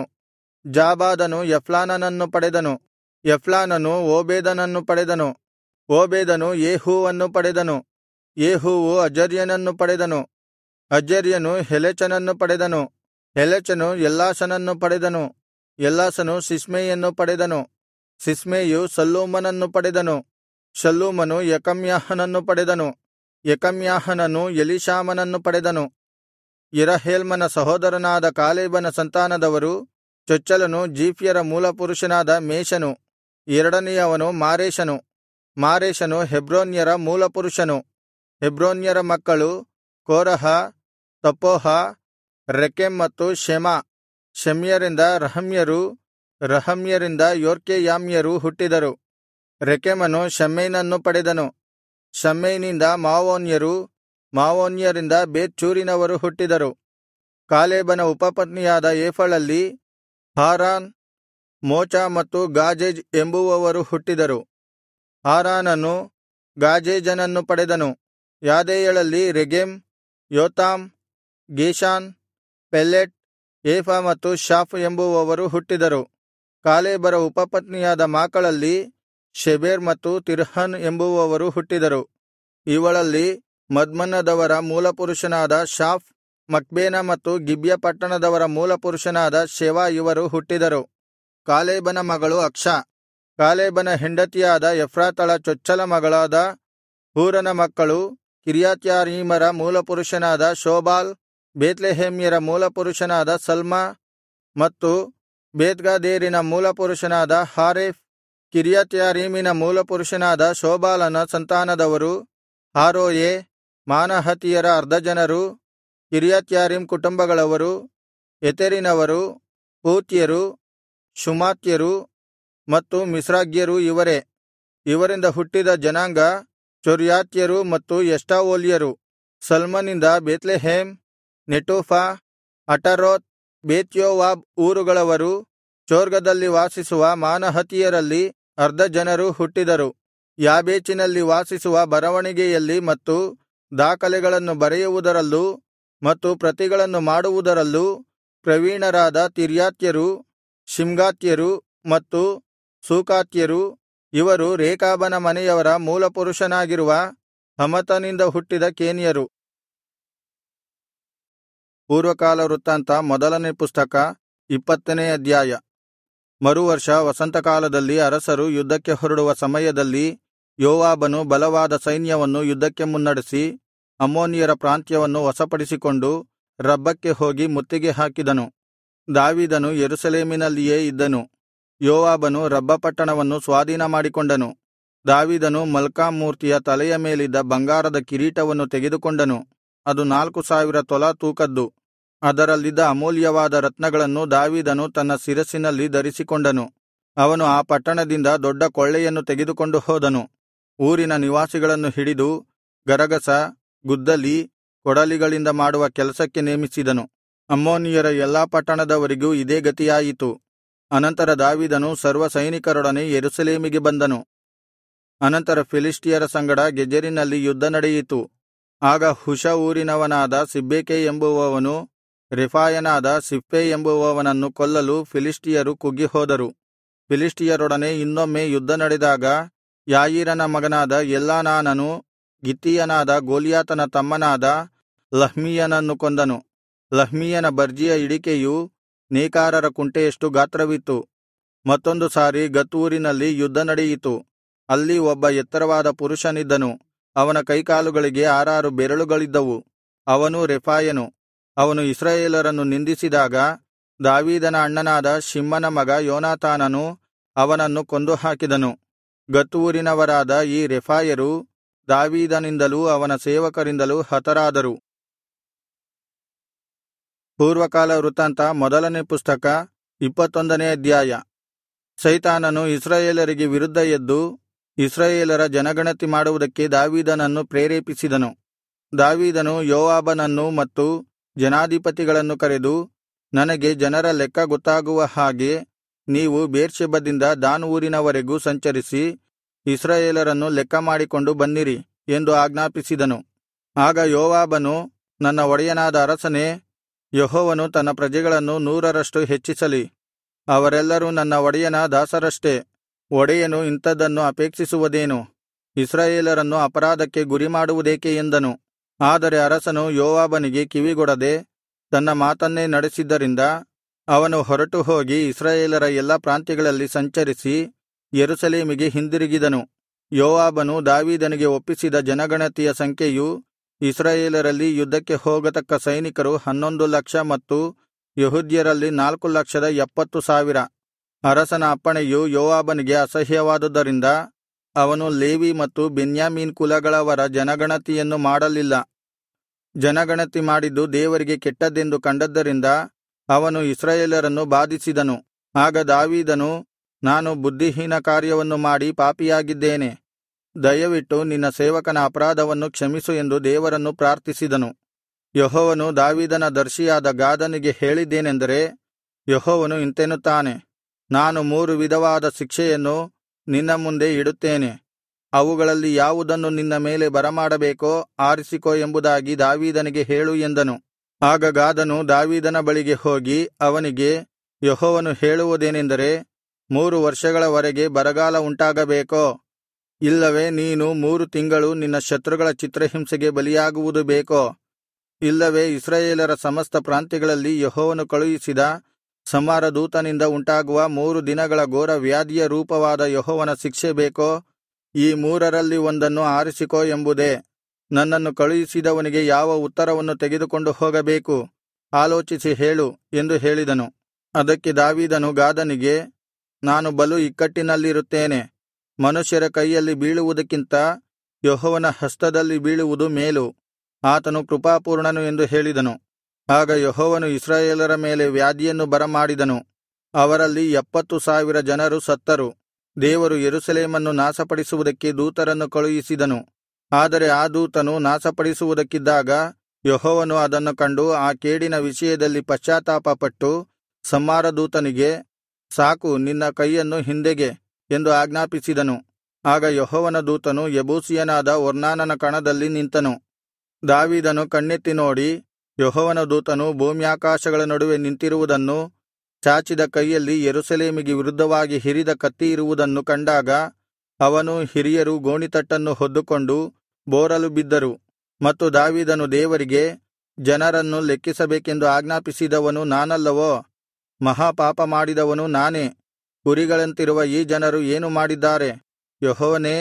ಜಾಬಾದನು ಎಫ್ಲಾನನನ್ನು ಪಡೆದನು ಎಫ್ಲಾನನು ಓಬೇದನನ್ನು ಪಡೆದನು ಓಬೇದನು ಯೇಹೂವನ್ನು ಪಡೆದನು ಯೇಹೂವು ಅಜರ್ಯನನ್ನು ಪಡೆದನು ಅಜರ್ಯನು ಹೆಲೆಚನನ್ನು ಪಡೆದನು ಹೆಲೆಚನು ಎಲ್ಲಾಸನನ್ನು ಪಡೆದನು ಎಲ್ಲಾಸನು ಸಿಸ್ಮೆಯನ್ನು ಪಡೆದನು ಸಿಸ್ಮೆಯು ಸಲ್ಲೂಮನನ್ನು ಪಡೆದನು ಶಲ್ಲೂಮನು ಯಕಮ್ಯಾಹನನ್ನು ಪಡೆದನು ಯಕಮ್ಯಾಹನನು ಎಲೀಷಾಮನನ್ನು ಪಡೆದನು ಇರಹೇಲ್ಮನ ಸಹೋದರನಾದ ಕಾಲೇಬನ ಸಂತಾನದವರು ಚೊಚ್ಚಲನು ಜೀಫ್ಯರ ಮೂಲಪುರುಷನಾದ ಮೇಷನು ಎರಡನೆಯವನು ಮಾರೇಷನು ಮಾರೇಷನು ಹೆಬ್ರೋನ್ಯರ ಮೂಲಪುರುಷನು ಹೆಬ್ರೋನ್ಯರ ಮಕ್ಕಳು ಕೋರಹ ತಪೋಹ ರೆಕೆಮ್ ಮತ್ತು ಶೆಮ ಶೆಮ್ಯರಿಂದ ರಹಮ್ಯರು ರಹಮ್ಯರಿಂದ ಯೋರ್ಕೆಯಾಮ್ಯರು ಹುಟ್ಟಿದರು ರೆಕೆಮನು ಶಮ್ಮೈನನ್ನು ಪಡೆದನು ಶಮ್ಮೈನಿಂದ ಮಾವೋನ್ಯರು ಮಾವೋನ್ಯರಿಂದ ಬೇತ್ಚೂರಿನವರು ಹುಟ್ಟಿದರು ಕಾಲೇಬನ ಉಪಪತ್ನಿಯಾದ ಏಫಳಲ್ಲಿ ಹಾರಾನ್ ಮೋಚ ಮತ್ತು ಗಾಜೇಜ್ ಎಂಬುವವರು ಹುಟ್ಟಿದರು ಹಾರಾನನು ಗಾಜೇಜನನ್ನು ಪಡೆದನು ಯಾದೇಯಳಲ್ಲಿ ರೆಗೆಮ್ ಯೋತಾಮ್ ಗೇಷಾನ್ ಪೆಲೆಟ್ ಏಫ ಮತ್ತು ಶಾಫ್ ಎಂಬುವವರು ಹುಟ್ಟಿದರು ಕಾಲೇಬರ ಉಪಪತ್ನಿಯಾದ ಮಾಕಳಲ್ಲಿ ಶೆಬೆರ್ ಮತ್ತು ತಿರ್ಹನ್ ಎಂಬುವವರು ಹುಟ್ಟಿದರು ಇವಳಲ್ಲಿ ಮದ್ಮನ್ನದವರ ಮೂಲಪುರುಷನಾದ ಶಾಫ್ ಮಕ್ಬೇನ ಮತ್ತು ಗಿಬ್ಯ ಪಟ್ಟಣದವರ ಮೂಲಪುರುಷನಾದ ಶೆವ ಇವರು ಹುಟ್ಟಿದರು ಕಾಲೇಬನ ಮಗಳು ಅಕ್ಷ ಕಾಲೇಬನ ಹೆಂಡತಿಯಾದ ಎಫ್ರಾತಳ ಚೊಚ್ಚಲ ಮಗಳಾದ ಹೂರನ ಮಕ್ಕಳು ಕಿರ್ಯಾತ್ಯಾರೀಮರ ಮೂಲಪುರುಷನಾದ ಶೋಬಾಲ್ ಬೇತ್ಲೆಹೇಮ್ಯರ ಮೂಲಪುರುಷನಾದ ಸಲ್ಮ ಮತ್ತು ಬೇತ್ಗಾದೇರಿನ ಮೂಲಪುರುಷನಾದ ಹಾರೇಫ್ ಕಿರ್ಯತ್ಯಾರೀಮಿನ ಮೂಲಪುರುಷನಾದ ಶೋಬಾಲನ ಸಂತಾನದವರು ಹಾರೋಯೆ ಮಾನಹತಿಯರ ಅರ್ಧ ಜನರು ಕಿರ್ಯತ್ಯಾರೀಮ್ ಕುಟುಂಬಗಳವರು ಎತೆರಿನವರು ಪೂತ್ಯರು ಶುಮಾತ್ಯರು ಮತ್ತು ಮಿಶ್ರಾಗ್ಯರು ಇವರೇ ಇವರಿಂದ ಹುಟ್ಟಿದ ಜನಾಂಗ ಚೊರ್ರಾತ್ಯರು ಮತ್ತು ಎಷ್ಟಾವೋಲ್ಯರು ಸಲ್ಮನಿಂದ ಬೇತ್ಲೆಹೇಮ್ ನೆಟೋಫ ಅಟರೋತ್ ಬೇತ್ಯೋವಾಬ್ ಊರುಗಳವರು ಚೊರ್ಗದಲ್ಲಿ ವಾಸಿಸುವ ಮಾನಹತಿಯರಲ್ಲಿ ಅರ್ಧ ಜನರು ಹುಟ್ಟಿದರು ಯಾಬೇಚಿನಲ್ಲಿ ವಾಸಿಸುವ ಬರವಣಿಗೆಯಲ್ಲಿ ಮತ್ತು ದಾಖಲೆಗಳನ್ನು ಬರೆಯುವುದರಲ್ಲೂ ಮತ್ತು ಪ್ರತಿಗಳನ್ನು ಮಾಡುವುದರಲ್ಲೂ ಪ್ರವೀಣರಾದ ತಿರ್ಯಾತ್ಯರು ಶಿಮ್ಗಾತ್ಯರು ಮತ್ತು ಸೂಕಾತ್ಯರು ಇವರು ರೇಕಾಬನ ಮನೆಯವರ ಮೂಲಪುರುಷನಾಗಿರುವ ಹಮತನಿಂದ ಹುಟ್ಟಿದ ಕೇನ್ಯರು ಪೂರ್ವಕಾಲ ವೃತ್ತಾಂತ ಮೊದಲನೇ ಪುಸ್ತಕ ಇಪ್ಪತ್ತನೇ ಅಧ್ಯಾಯ ಮರುವರ್ಷ ವಸಂತಕಾಲದಲ್ಲಿ ಅರಸರು ಯುದ್ಧಕ್ಕೆ ಹೊರಡುವ ಸಮಯದಲ್ಲಿ ಯೋವಾಬನು ಬಲವಾದ ಸೈನ್ಯವನ್ನು ಯುದ್ಧಕ್ಕೆ ಮುನ್ನಡೆಸಿ ಅಮ್ಮೋನಿಯರ ಪ್ರಾಂತ್ಯವನ್ನು ವಶಪಡಿಸಿಕೊಂಡು ರಬ್ಬಕ್ಕೆ ಹೋಗಿ ಮುತ್ತಿಗೆ ಹಾಕಿದನು ದಾವೀದನು ಯೆರೂಸಲೇಮಿನಲ್ಲಿಯೇ ಇದ್ದನು ಯೋವಾಬನು ರಬ್ಬ ಪಟ್ಟಣವನ್ನು ಸ್ವಾಧೀನಮಾಡಿಕೊಂಡನು ದಾವೀದನು ಮಲ್ಕಾಮ್ ಮೂರ್ತಿಯ ತಲೆಯ ಮೇಲಿದ್ದ ಬಂಗಾರದ ಕಿರೀಟವನ್ನು ತೆಗೆದುಕೊಂಡನು ಅದು ನಾಲ್ಕು ಸಾವಿರ ತೊಲಾ ತೂಕದ್ದು ಅದರಲ್ಲಿದ್ದ ಅಮೂಲ್ಯವಾದ ರತ್ನಗಳನ್ನು ದಾವೀದನು ತನ್ನ ಶಿರಸ್ಸಿನಲ್ಲಿ ಧರಿಸಿಕೊಂಡನು ಅವನು ಆ ಪಟ್ಟಣದಿಂದ ದೊಡ್ಡ ಕೊಳ್ಳೆಯನ್ನು ತೆಗೆದುಕೊಂಡು ಹೋದನು ಊರಿನ ನಿವಾಸಿಗಳನ್ನು ಹಿಡಿದು ಗರಗಸ ಗುದ್ದಲಿ ಕೊಡಲಿಗಳಿಂದ ಮಾಡುವ ಕೆಲಸಕ್ಕೆ ನೇಮಿಸಿದನು ಅಮ್ಮೋನಿಯರ ಎಲ್ಲಾ ಪಟ್ಟಣದವರಿಗೂ ಇದೇ ಗತಿಯಾಯಿತು ಅನಂತರ ದಾವೀದನು ಸರ್ವ ಸೈನಿಕರೊಡನೆ ಯೆರೂಸಲೇಮಿಗೆ ಬಂದನು ಅನಂತರ ಫಿಲಿಷ್ಟಿಯರ ಸಂಗಡ ಗೆಜೆರಿನಲ್ಲಿ ಯುದ್ಧ ನಡೆಯಿತು ಆಗ ಹುಷ ಊರಿನವನಾದ ಸಿಬ್ಬೆಕೈ ಎಂಬುವವನು ರೆಫಾಯನಾದ ಸಿಪ್ಪೆ ಎಂಬುವವನನ್ನು ಕೊಲ್ಲಲು ಫಿಲಿಷ್ಟಿಯರು ಕುಗ್ಗಿಹೋದರು ಫಿಲಿಷ್ಟಿಯರೊಡನೆ ಇನ್ನೊಮ್ಮೆ ಯುದ್ಧ ನಡೆದಾಗ ಯಾಯೀರನ ಮಗನಾದ ಎಲ್ಲಾನಾನನು ಗಿತ್ತೀಯನಾದ ಗೋಲಿಯಾತನ ತಮ್ಮನಾದ ಲಹ್ಮೀಯನನ್ನು ಕೊಂದನು ಲಹ್ಮೀಯನ ಬರ್ಜಿಯ ಇಡಿಕೆಯು ನೇಕಾರರ ಕುಂಟೆಯಷ್ಟು ಗಾತ್ರವಿತ್ತು ಮತ್ತೊಂದು ಸಾರಿ ಗತ್ ಊರಿನಲ್ಲಿ ಯುದ್ಧ ನಡೆಯಿತು ಅಲ್ಲಿ ಒಬ್ಬ ಎತ್ತರವಾದ ಪುರುಷನಿದ್ದನು ಅವನ ಕೈಕಾಲುಗಳಿಗೆ ಆರಾರು ಬೆರಳುಗಳಿದ್ದವು ಅವನೂ ರೆಫಾಯನು ಅವನು ಇಸ್ರಾಯೇಲರನ್ನು ನಿಂದಿಸಿದಾಗ ದಾವೀದನ ಅಣ್ಣನಾದ ಶಿಮ್ಮನ ಮಗ ಯೋನಾತಾನನು ಅವನನ್ನು ಕೊಂದು ಹಾಕಿದನು ಗತ್ ಊರಿನವರಾದ ಈ ರೆಫಾಯರು ದಾವೀದನಿಂದಲೂ ಅವನ ಸೇವಕರಿಂದಲೂ ಹತರಾದರು ಪೂರ್ವಕಾಲ ವೃತ್ತಾಂತ ಮೊದಲನೇ ಪುಸ್ತಕ ಇಪ್ಪತ್ತೊಂದನೇ ಅಧ್ಯಾಯ ಸೈತಾನನು ಇಸ್ರಾಯೇಲರಿಗೆ ವಿರುದ್ಧ ಎದ್ದು ಇಸ್ರಾಯೇಲರ ಜನಗಣತಿ ಮಾಡುವುದಕ್ಕೆ ದಾವೀದನನ್ನು ಪ್ರೇರೇಪಿಸಿದನು ದಾವೀದನು ಯೋವಾಬನನ್ನೂ ಮತ್ತು ಜನಾಧಿಪತಿಗಳನ್ನು ಕರೆದು ನನಗೆ ಜನರ ಲೆಕ್ಕ ಗೊತ್ತಾಗುವ ಹಾಗೆ ನೀವು ಬೇರ್ಷೆಬದಿಂದ ದಾನ್ ಊರಿನವರೆಗೂ ಸಂಚರಿಸಿ ಇಸ್ರಾಯೇಲರನ್ನು ಲೆಕ್ಕ ಮಾಡಿಕೊಂಡು ಬನ್ನಿರಿ ಎಂದು ಆಜ್ಞಾಪಿಸಿದನು ಆಗ ಯೋವಾಬನು ನನ್ನ ಒಡೆಯನಾದ ಅರಸನೇ ಯೆಹೋವನು ತನ್ನ ಪ್ರಜೆಗಳನ್ನು ನೂರರಷ್ಟು ಹೆಚ್ಚಿಸಲಿ ಅವರೆಲ್ಲರೂ ನನ್ನ ಒಡೆಯನ ದಾಸರಷ್ಟೇ ಒಡೆಯನು ಇಂಥದ್ದನ್ನು ಅಪೇಕ್ಷಿಸುವುದೇನು ಇಸ್ರಾಯೇಲರನ್ನು ಅಪರಾಧಕ್ಕೆ ಗುರಿಮಾಡುವುದೇಕೆ ಎಂದನು ಆದರೆ ಅರಸನು ಯೋವಾಬನಿಗೆ ಕಿವಿಗೊಡದೆ ತನ್ನ ಮಾತನ್ನೇ ನಡೆಸಿದ್ದರಿಂದ ಅವನು ಹೊರಟು ಹೋಗಿ ಇಸ್ರಾಯೇಲರ ಎಲ್ಲಾ ಪ್ರಾಂತ್ಯಗಳಲ್ಲಿ ಸಂಚರಿಸಿ ಯೆರೂಸಲೇಮಿಗೆ ಹಿಂದಿರುಗಿದನು ಯೋವಾಬನು ದಾವೀದನಿಗೆ ಒಪ್ಪಿಸಿದ ಜನಗಣತಿಯ ಸಂಖ್ಯೆಯು ಇಸ್ರಾಯೇಲರಲ್ಲಿ ಯುದ್ಧಕ್ಕೆ ಹೋಗತಕ್ಕ ಸೈನಿಕರು ಹನ್ನೊಂದು ಲಕ್ಷ ಮತ್ತು ಯೆಹೂದ್ಯರಲ್ಲಿ ನಾಲ್ಕು ಲಕ್ಷದ ಎಪ್ಪತ್ತು ಸಾವಿರ ಅರಸನ ಅಪ್ಪಣೆಯು ಯೋವಾಬನಿಗೆ ಅಸಹ್ಯವಾದುದರಿಂದ ಅವನು ಲೇವಿ ಮತ್ತು ಬೆನ್ಯಾಮೀನ್ ಕುಲಗಳವರ ಜನಗಣತಿಯನ್ನು ಮಾಡಲಿಲ್ಲ ಜನಗಣತಿ ಮಾಡಿದ್ದು ದೇವರಿಗೆ ಕೆಟ್ಟದ್ದೆಂದು ಕಂಡದ್ದರಿಂದ ಅವನು ಇಸ್ರಾಯೇಲರನ್ನು ಬಾಧಿಸಿದನು ಆಗ ದಾವೀದನು ನಾನು ಬುದ್ಧಿಹೀನ ಕಾರ್ಯವನ್ನು ಮಾಡಿ ಪಾಪಿಯಾಗಿದ್ದೇನೆ ದಯವಿಟ್ಟು ನಿನ್ನ ಸೇವಕನ ಅಪರಾಧವನ್ನು ಕ್ಷಮಿಸು ಎಂದು ದೇವರನ್ನು ಪ್ರಾರ್ಥಿಸಿದನು ಯೆಹೋವನು ದಾವೀದನ ದರ್ಶಿಯಾದ ಗಾದನಿಗೆ ಹೇಳಿದ್ದೇನೆಂದರೆ ಯೆಹೋವನು ಇಂತೆನ್ನುತ್ತಾನೆ ನಾನು ಮೂರು ವಿಧವಾದ ಶಿಕ್ಷೆಯನ್ನು ನಿನ್ನ ಮುಂದೆ ಇಡುತ್ತೇನೆ ಅವುಗಳಲ್ಲಿ ಯಾವುದನ್ನು ನಿನ್ನ ಮೇಲೆ ಬರಮಾಡಬೇಕೋ ಆರಿಸಿಕೋ ಎಂಬುದಾಗಿ ದಾವೀದನಿಗೆ ಹೇಳು ಎಂದನು ಆಗ ಗಾದನು ದಾವೀದನ ಬಳಿಗೆ ಹೋಗಿ ಅವನಿಗೆ ಯೆಹೋವನು ಹೇಳುವುದೇನೆಂದರೆ ಮೂರು ವರ್ಷಗಳವರೆಗೆ ಬರಗಾಲ ಉಂಟಾಗಬೇಕೋ ಇಲ್ಲವೇ ನೀನು ಮೂರು ತಿಂಗಳು ನಿನ್ನ ಶತ್ರುಗಳ ಚಿತ್ರಹಿಂಸೆಗೆ ಬಲಿಯಾಗುವುದು ಬೇಕೋ ಇಲ್ಲವೇ ಇಸ್ರಾಯೇಲರ ಸಮಸ್ತ ಪ್ರಾಂತ್ಯಗಳಲ್ಲಿ ಯೆಹೋವನು ಕಳುಹಿಸಿದ ಸಂಹಾರದೂತನಿಂದ ಉಂಟಾಗುವ ಮೂರು ದಿನಗಳ ಘೋರ ವ್ಯಾಧಿಯ ರೂಪವಾದ ಯೆಹೋವನ ಶಿಕ್ಷೆ ಬೇಕೋ ಈ ಮೂರರಲ್ಲಿ ಒಂದನ್ನು ಆರಿಸಿಕೋ ಎಂಬುದೇ ನನ್ನನ್ನು ಕಳುಹಿಸಿದವನಿಗೆ ಯಾವ ಉತ್ತರವನ್ನು ತೆಗೆದುಕೊಂಡು ಹೋಗಬೇಕು ಆಲೋಚಿಸಿ ಹೇಳು ಎಂದು ಹೇಳಿದನು ಅದಕ್ಕೆ ದಾವೀದನು ಗಾದನಿಗೆ ನಾನು ಬಲು ಇಕ್ಕಟ್ಟಿನಲ್ಲಿರುತ್ತೇನೆ ಮನುಷ್ಯರ ಕೈಯಲ್ಲಿ ಬೀಳುವುದಕ್ಕಿಂತ ಯೆಹೋವನ ಹಸ್ತದಲ್ಲಿ ಬೀಳುವುದು ಮೇಲು ಆತನು ಕೃಪಾಪೂರ್ಣನು ಎಂದು ಹೇಳಿದನು ಆಗ ಯೆಹೋವನು ಇಸ್ರಾಯೇಲರ ಮೇಲೆ ವ್ಯಾಧಿಯನ್ನು ಬರಮಾಡಿದನು ಅವರಲ್ಲಿ ಎಪ್ಪತ್ತು ಸಾವಿರ ಜನರು ಸತ್ತರು ದೇವರು ಯೆರೂಸಲೇಮನ್ನು ನಾಶಪಡಿಸುವುದಕ್ಕೆ ದೂತರನ್ನು ಕಳುಹಿಸಿದನು ಆದರೆ ಆ ದೂತನು ನಾಶಪಡಿಸುವುದಕ್ಕಿದ್ದಾಗ ಯೆಹೋವನು ಅದನ್ನು ಕಂಡು ಆ ಕೇಡಿನ ವಿಷಯದಲ್ಲಿ ಪಶ್ಚಾತ್ತಾಪಪಟ್ಟು ಸಂಹಾರದೂತನಿಗೆ ಸಾಕು ನಿನ್ನ ಕೈಯನ್ನು ಹಿಂದೆಗೆ ಎಂದು ಆಜ್ಞಾಪಿಸಿದನು ಆಗ ಯೆಹೋವನ ದೂತನು ಯೆಬೂಸಿಯನಾದ ಒರ್ನಾನನ ಕಣದಲ್ಲಿ ನಿಂತನು ದಾವೀದನು ಕಣ್ಣೆತ್ತಿ ನೋಡಿ ಯೆಹೋವನ ದೂತನು ಭೂಮ್ಯಾಕಾಶಗಳ ನಡುವೆ ನಿಂತಿರುವುದನ್ನೂ ಚಾಚಿದ ಕೈಯಲ್ಲಿ ಯೆರೂಸಲೇಮಿಗೆ ವಿರುದ್ಧವಾಗಿ ಹಿರಿದ ಕತ್ತಿ ಇರುವುದನ್ನು ಕಂಡಾಗ ಅವನೂ ಹಿರಿಯರು ಗೋಣಿತಟ್ಟನ್ನು ಹೊದ್ದುಕೊಂಡು ಬೋರಲು ಬಿದ್ದರು ಮತ್ತು ದಾವೀದನು ದೇವರಿಗೆ ಜನರನ್ನು ಲೆಕ್ಕಿಸಬೇಕೆಂದು ಆಜ್ಞಾಪಿಸಿದವನು ನಾನಲ್ಲವೋ ಮಹಾಪಾಪ ಮಾಡಿದವನು ನಾನೇ ಕುರಿಗಳಂತಿರುವ ಈ ಜನರು ಏನು ಮಾಡಿದ್ದಾರೆ ಯೆಹೋವನೇ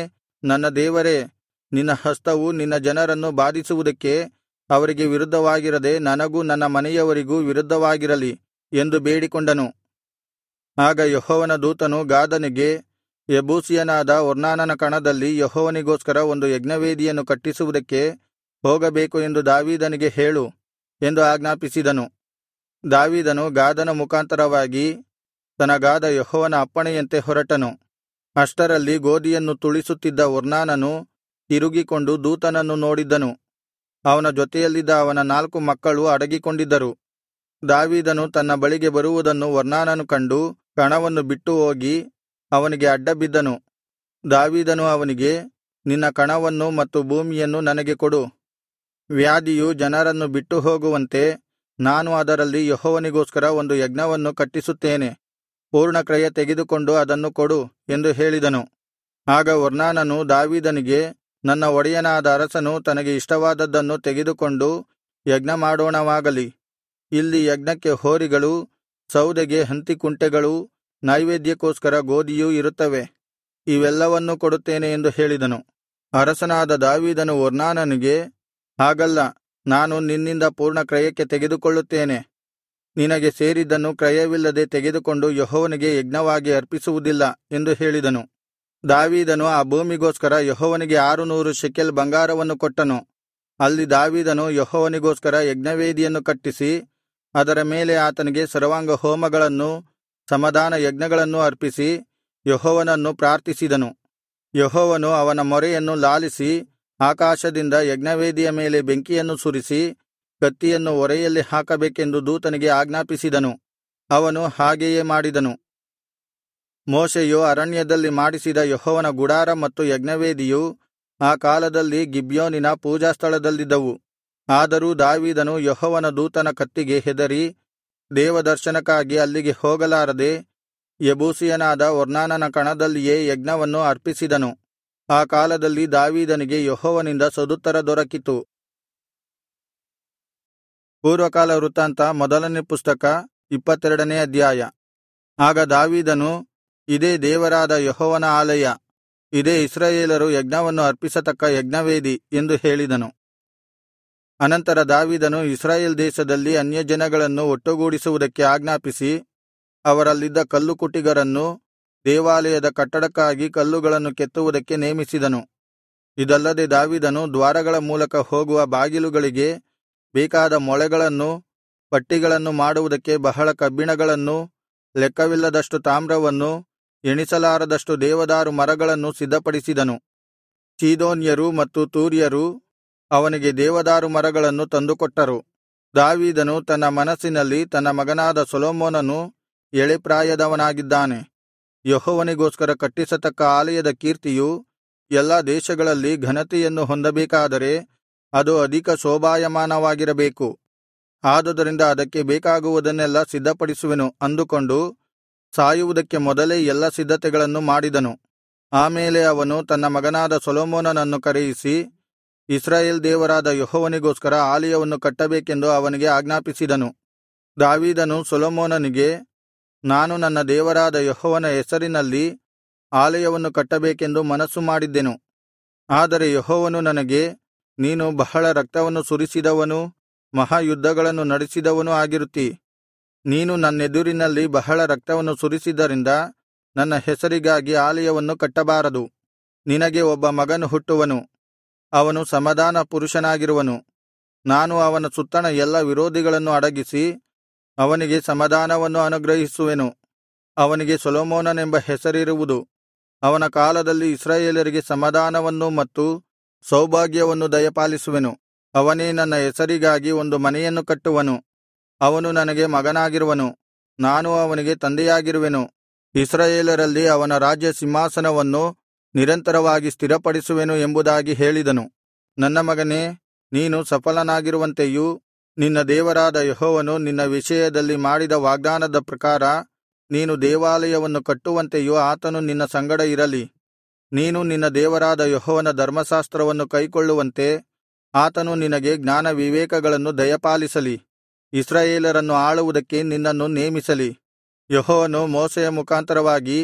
ನನ್ನ ದೇವರೇ ನಿನ್ನ ಹಸ್ತವು ನಿನ್ನ ಜನರನ್ನು ಬಾಧಿಸುವುದಕ್ಕೆ ಅವರಿಗೆ ವಿರುದ್ಧವಾಗಿರದೆ ನನಗೂ ನನ್ನ ಮನೆಯವರಿಗೂ ವಿರುದ್ಧವಾಗಿರಲಿ ಎಂದು ಬೇಡಿಕೊಂಡನು ಆಗ ಯೆಹೋವನ ದೂತನು ಗಾದನಿಗೆ ಯೆಬೂಸಿಯನಾದ ಒರ್ನಾನನ ಕಣದಲ್ಲಿ ಯೆಹೋವನಿಗೋಸ್ಕರ ಒಂದು ಯಜ್ಞವೇದಿಯನ್ನು ಕಟ್ಟಿಸುವುದಕ್ಕೆ ಹೋಗಬೇಕು ಎಂದು ದಾವೀದನಿಗೆ ಹೇಳು ಎಂದು ಆಜ್ಞಾಪಿಸಿದನು ದಾವೀದನು ಗಾದನ ಮುಖಾಂತರವಾಗಿ ತನಗಾದ ಯೆಹೋವನ ಅಪ್ಪಣೆಯಂತೆ ಹೊರಟನು ಅಷ್ಟರಲ್ಲಿ ಗೋದಿಯನ್ನು ತುಳಿಸುತ್ತಿದ್ದ ಒರ್ನಾನನು ತಿರುಗಿಕೊಂಡು ದೂತನನ್ನು ನೋಡಿದ್ದನು ಅವನ ಜೊತೆಯಲ್ಲಿದ್ದ ಅವನ ನಾಲ್ಕು ಮಕ್ಕಳು ಅಡಗಿಕೊಂಡಿದ್ದರು ದಾವೀದನು ತನ್ನ ಬಳಿಗೆ ಬರುವುದನ್ನು ಒರ್ನಾನನು ಕಂಡು ಕಣವನ್ನು ಬಿಟ್ಟು ಹೋಗಿ ಅವನಿಗೆ ಅಡ್ಡಬಿದ್ದನು ದಾವೀದನು ಅವನಿಗೆ ನಿನ್ನ ಕಣವನ್ನು ಮತ್ತು ಭೂಮಿಯನ್ನು ನನಗೆ ಕೊಡು ವ್ಯಾಧಿಯು ಜನರನ್ನು ಬಿಟ್ಟು ಹೋಗುವಂತೆ ನಾನು ಅದರಲ್ಲಿ ಯೆಹೋವನಿಗೋಸ್ಕರ ಒಂದು ಯಜ್ಞವನ್ನು ಕಟ್ಟಿಸುತ್ತೇನೆ ಪೂರ್ಣಕ್ರಯ ತೆಗೆದುಕೊಂಡು ಅದನ್ನು ಕೊಡು ಎಂದು ಹೇಳಿದನು ಆಗ ಒರ್ನಾನನು ದಾವೀದನಿಗೆ ನನ್ನ ಒಡೆಯನಾದ ಅರಸನು ತನಗೆ ಇಷ್ಟವಾದದ್ದನ್ನು ತೆಗೆದುಕೊಂಡು ಯಜ್ಞಮಾಡೋಣವಾಗಲಿ ಇಲ್ಲಿ ಯಜ್ಞಕ್ಕೆ ಹೋರಿಗಳು ಸೌದೆಗೆ ಹಂತಿಕುಂಟೆಗಳೂ ನೈವೇದ್ಯಕ್ಕೋಸ್ಕರ ಗೋದಿಯೂ ಇರುತ್ತವೆ ಇವೆಲ್ಲವನ್ನೂ ಕೊಡುತ್ತೇನೆ ಎಂದು ಹೇಳಿದನು ಅರಸನಾದ ದಾವೀದನು ಒರ್ನಾನನಿಗೆ ಹಾಗಲ್ಲ ನಾನು ನಿನ್ನಿಂದ ಪೂರ್ಣ ಕ್ರಯಕ್ಕೆ ತೆಗೆದುಕೊಳ್ಳುತ್ತೇನೆ ನಿನಗೆ ಸೇರಿದ್ದನ್ನು ಕ್ರಯವಿಲ್ಲದೆ ತೆಗೆದುಕೊಂಡು ಯೆಹೋವನಿಗೆ ಯಜ್ಞವಾಗಿ ಅರ್ಪಿಸುವುದಿಲ್ಲ ಎಂದು ಹೇಳಿದನು ದಾವೀದನು ಆ ಭೂಮಿಗೋಸ್ಕರ ಯೆಹೋವನಿಗೆ ಆರುನೂರು ಶೆಕೆಲ್ ಬಂಗಾರವನ್ನು ಕೊಟ್ಟನು ಅಲ್ಲಿ ದಾವೀದನು ಯೆಹೋವನಿಗೋಸ್ಕರ ಯಜ್ಞವೇದಿಯನ್ನು ಕಟ್ಟಿಸಿ ಅದರ ಮೇಲೆ ಆತನಿಗೆ ಸರ್ವಾಂಗ ಹೋಮಗಳನ್ನೂ ಸಮಾಧಾನ ಯಜ್ಞಗಳನ್ನೂ ಅರ್ಪಿಸಿ ಯೆಹೋವನನ್ನು ಪ್ರಾರ್ಥಿಸಿದನು ಯೆಹೋವನು ಅವನ ಮೊರೆಯನ್ನು ಲಾಲಿಸಿ ಆಕಾಶದಿಂದ ಯಜ್ಞವೇದಿಯ ಮೇಲೆ ಬೆಂಕಿಯನ್ನು ಸುರಿಸಿ ಕತ್ತಿಯನ್ನು ಒರೆಯಲ್ಲಿ ಹಾಕಬೇಕೆಂದು ದೂತನಿಗೆ ಆಜ್ಞಾಪಿಸಿದನು ಅವನು ಹಾಗೆಯೇ ಮಾಡಿದನು ಮೋಶೆಯು ಅರಣ್ಯದಲ್ಲಿ ಮಾಡಿಸಿದ ಯೆಹೋವನ ಗುಡಾರ ಮತ್ತು ಯಜ್ಞವೇದಿಯು ಆ ಕಾಲದಲ್ಲಿ ಗಿಬ್ಯೋನಿನ ಪೂಜಾಸ್ಥಳದಲ್ಲಿದ್ದವು ಆದರೂ ದಾವೀದನು ಯೆಹೋವನ ದೂತನ ಕತ್ತಿಗೆ ಹೆದರಿ ದೇವದರ್ಶನಕ್ಕಾಗಿ ಅಲ್ಲಿಗೆ ಹೋಗಲಾರದೆ ಯೆಬೂಸಿಯನಾದ ಒರ್ನಾನನ ಕಣದಲ್ಲಿಯೇ ಯಜ್ಞವನ್ನು ಅರ್ಪಿಸಿದನು ಆ ಕಾಲದಲ್ಲಿ ದಾವೀದನಿಗೆ ಯೆಹೋವನಿಂದ ಸದುತ್ತರ ದೊರಕಿತು ಪೂರ್ವಕಾಲ ವೃತ್ತಾಂತ ಮೊದಲನೇ ಪುಸ್ತಕ ಇಪ್ಪತ್ತೆರಡನೇ ಅಧ್ಯಾಯ ಆಗ ದಾವೀದನು ಇದೇ ದೇವರಾದ ಯೆಹೋವನ ಆಲಯ ಇದೇ ಇಸ್ರಾಯೇಲರು ಯಜ್ಞವನ್ನು ಅರ್ಪಿಸತಕ್ಕ ಯಜ್ಞವೇದಿ ಎಂದು ಹೇಳಿದನು ಅನಂತರ ದಾವೀದನು ಇಸ್ರಾಯೇಲ್ ದೇಶದಲ್ಲಿ ಅನ್ಯಜನಗಳನ್ನು ಒಟ್ಟುಗೂಡಿಸುವುದಕ್ಕೆ ಆಜ್ಞಾಪಿಸಿ ಅವರಲ್ಲಿದ್ದ ಕಲ್ಲುಕುಟಿಗರನ್ನು ದೇವಾಲಯದ ಕಟ್ಟಡಕ್ಕಾಗಿ ಕಲ್ಲುಗಳನ್ನು ಕೆತ್ತುವುದಕ್ಕೆ ನೇಮಿಸಿದನು ಇದಲ್ಲದೆ ದಾವೀದನು ದ್ವಾರಗಳ ಮೂಲಕ ಹೋಗುವ ಬಾಗಿಲುಗಳಿಗೆ ಬೇಕಾದ ಮೊಳೆಗಳನ್ನೂ ಪಟ್ಟಿಗಳನ್ನು ಮಾಡುವುದಕ್ಕೆ ಬಹಳ ಕಬ್ಬಿಣಗಳನ್ನೂ ಲೆಕ್ಕವಿಲ್ಲದಷ್ಟು ತಾಮ್ರವನ್ನೂ ಎಣಿಸಲಾರದಷ್ಟು ದೇವದಾರು ಮರಗಳನ್ನು ಸಿದ್ಧಪಡಿಸಿದನು ಚೀದೋನ್ಯರು ಮತ್ತು ತೂರ್ಯರು ಅವನಿಗೆ ದೇವದಾರು ಮರಗಳನ್ನು ತಂದುಕೊಟ್ಟರು ದಾವೀದನು ತನ್ನ ಮನಸ್ಸಿನಲ್ಲಿ ತನ್ನ ಮಗನಾದ ಸೊಲೊಮೋನನು ಎಳೆಪ್ರಾಯದವನಾಗಿದ್ದಾನೆ ಯೆಹೋವನಿಗೋಸ್ಕರ ಕಟ್ಟಿಸತಕ್ಕ ಆಲಯದ ಕೀರ್ತಿಯು ಎಲ್ಲಾ ದೇಶಗಳಲ್ಲಿ ಘನತೆಯನ್ನು ಹೊಂದಬೇಕಾದರೆ ಅದು ಅಧಿಕ ಶೋಭಾಯಮಾನವಾಗಿರಬೇಕು ಆದುದರಿಂದ ಅದಕ್ಕೆ ಬೇಕಾಗುವುದನ್ನೆಲ್ಲಾ ಸಿದ್ಧಪಡಿಸುವೆನು ಅಂದುಕೊಂಡು ಸಾಯುವುದಕ್ಕೆ ಮೊದಲೇ ಎಲ್ಲಾ ಸಿದ್ಧತೆಗಳನ್ನು ಮಾಡಿದನು ಆಮೇಲೆ ಅವನು ತನ್ನ ಮಗನಾದ ಸೊಲೊಮೋನನನ್ನು ಕರೆಯಿಸಿ ಇಸ್ರಾಯೇಲ್ ದೇವರಾದ ಯೆಹೋವನಿಗೋಸ್ಕರ ಆಲಯವನ್ನು ಕಟ್ಟಬೇಕೆಂದು ಅವನಿಗೆ ಆಜ್ಞಾಪಿಸಿದನು ದಾವೀದನು ಸೊಲೊಮೋನನಿಗೆ ನಾನು ನನ್ನ ದೇವರಾದ ಯೆಹೋವನ ಹೆಸರಿನಲ್ಲಿ ಆಲಯವನ್ನು ಕಟ್ಟಬೇಕೆಂದು ಮನಸ್ಸು ಮಾಡಿದ್ದೆನು ಆದರೆ ಯೆಹೋವನು ನನಗೆ ನೀನು ಬಹಳ ರಕ್ತವನ್ನು ಸುರಿಸಿದವನೂ ಮಹಾಯುದ್ಧಗಳನ್ನು ನಡೆಸಿದವನೂ ಆಗಿರುತ್ತೀ ನೀನು ನನ್ನೆದುರಿನಲ್ಲಿ ಬಹಳ ರಕ್ತವನ್ನು ಸುರಿಸಿದ್ದರಿಂದ ನನ್ನ ಹೆಸರಿಗಾಗಿ ಆಲಯವನ್ನು ಕಟ್ಟಬಾರದು ನಿನಗೆ ಒಬ್ಬ ಮಗನು ಹುಟ್ಟುವನು ಅವನು ಸಮಾಧಾನ ಪುರುಷನಾಗಿರುವನು ನಾನು ಅವನ ಸುತ್ತಣ ಎಲ್ಲಾ ವಿರೋಧಿಗಳನ್ನು ಅಡಗಿಸಿ ಅವನಿಗೆ ಸಮಾಧಾನವನ್ನು ಅನುಗ್ರಹಿಸುವೆನು ಅವನಿಗೆ ಸೊಲೊಮೋನನೆಂಬ ಹೆಸರಿರುವುದು ಅವನ ಕಾಲದಲ್ಲಿ ಇಸ್ರಾಯೇಲರಿಗೆ ಸಮಾಧಾನವನ್ನು ಮತ್ತು ಸೌಭಾಗ್ಯವನ್ನು ದಯಪಾಲಿಸುವೆನು ಅವನೇ ನನ್ನ ಹೆಸರಿಗಾಗಿ ಒಂದು ಮನೆಯನ್ನು ಕಟ್ಟುವನು ಅವನು ನನಗೆ ಮಗನಾಗಿರುವನು ನಾನು ಅವನಿಗೆ ತಂದೆಯಾಗಿರುವೆನು ಇಸ್ರಾಯೇಲರಲ್ಲಿ ಅವನ ರಾಜ್ಯ ಸಿಂಹಾಸನವನ್ನು ನಿರಂತರವಾಗಿ ಸ್ಥಿರಪಡಿಸುವೆನು ಎಂಬುದಾಗಿ ಹೇಳಿದನು ನನ್ನ ಮಗನೇ ನೀನು ಸಫಲನಾಗಿರುವಂತೆಯೂ ನಿನ್ನ ದೇವರಾದ ಯೆಹೋವನು ನಿನ್ನ ವಿಷಯದಲ್ಲಿ ಮಾಡಿದ ವಾಗ್ದಾನದ ಪ್ರಕಾರ ನೀನು ದೇವಾಲಯವನ್ನು ಕಟ್ಟುವಂತೆಯೂ ಆತನು ನಿನ್ನ ಸಂಗಡ ಇರಲಿ ನೀನು ನಿನ್ನ ದೇವರಾದ ಯೆಹೋವನ ಧರ್ಮಶಾಸ್ತ್ರವನ್ನು ಕೈಕೊಳ್ಳುವಂತೆ ಆತನು ನಿನಗೆ ಜ್ಞಾನ ವಿವೇಕಗಳನ್ನು ದಯಪಾಲಿಸಲಿ ಇಸ್ರಾಯೇಲರನ್ನು ಆಳುವುದಕ್ಕೆ ನಿನ್ನನ್ನು ನೇಮಿಸಲಿ ಯೆಹೋವನು ಮೋಶೆಯ ಮುಖಾಂತರವಾಗಿ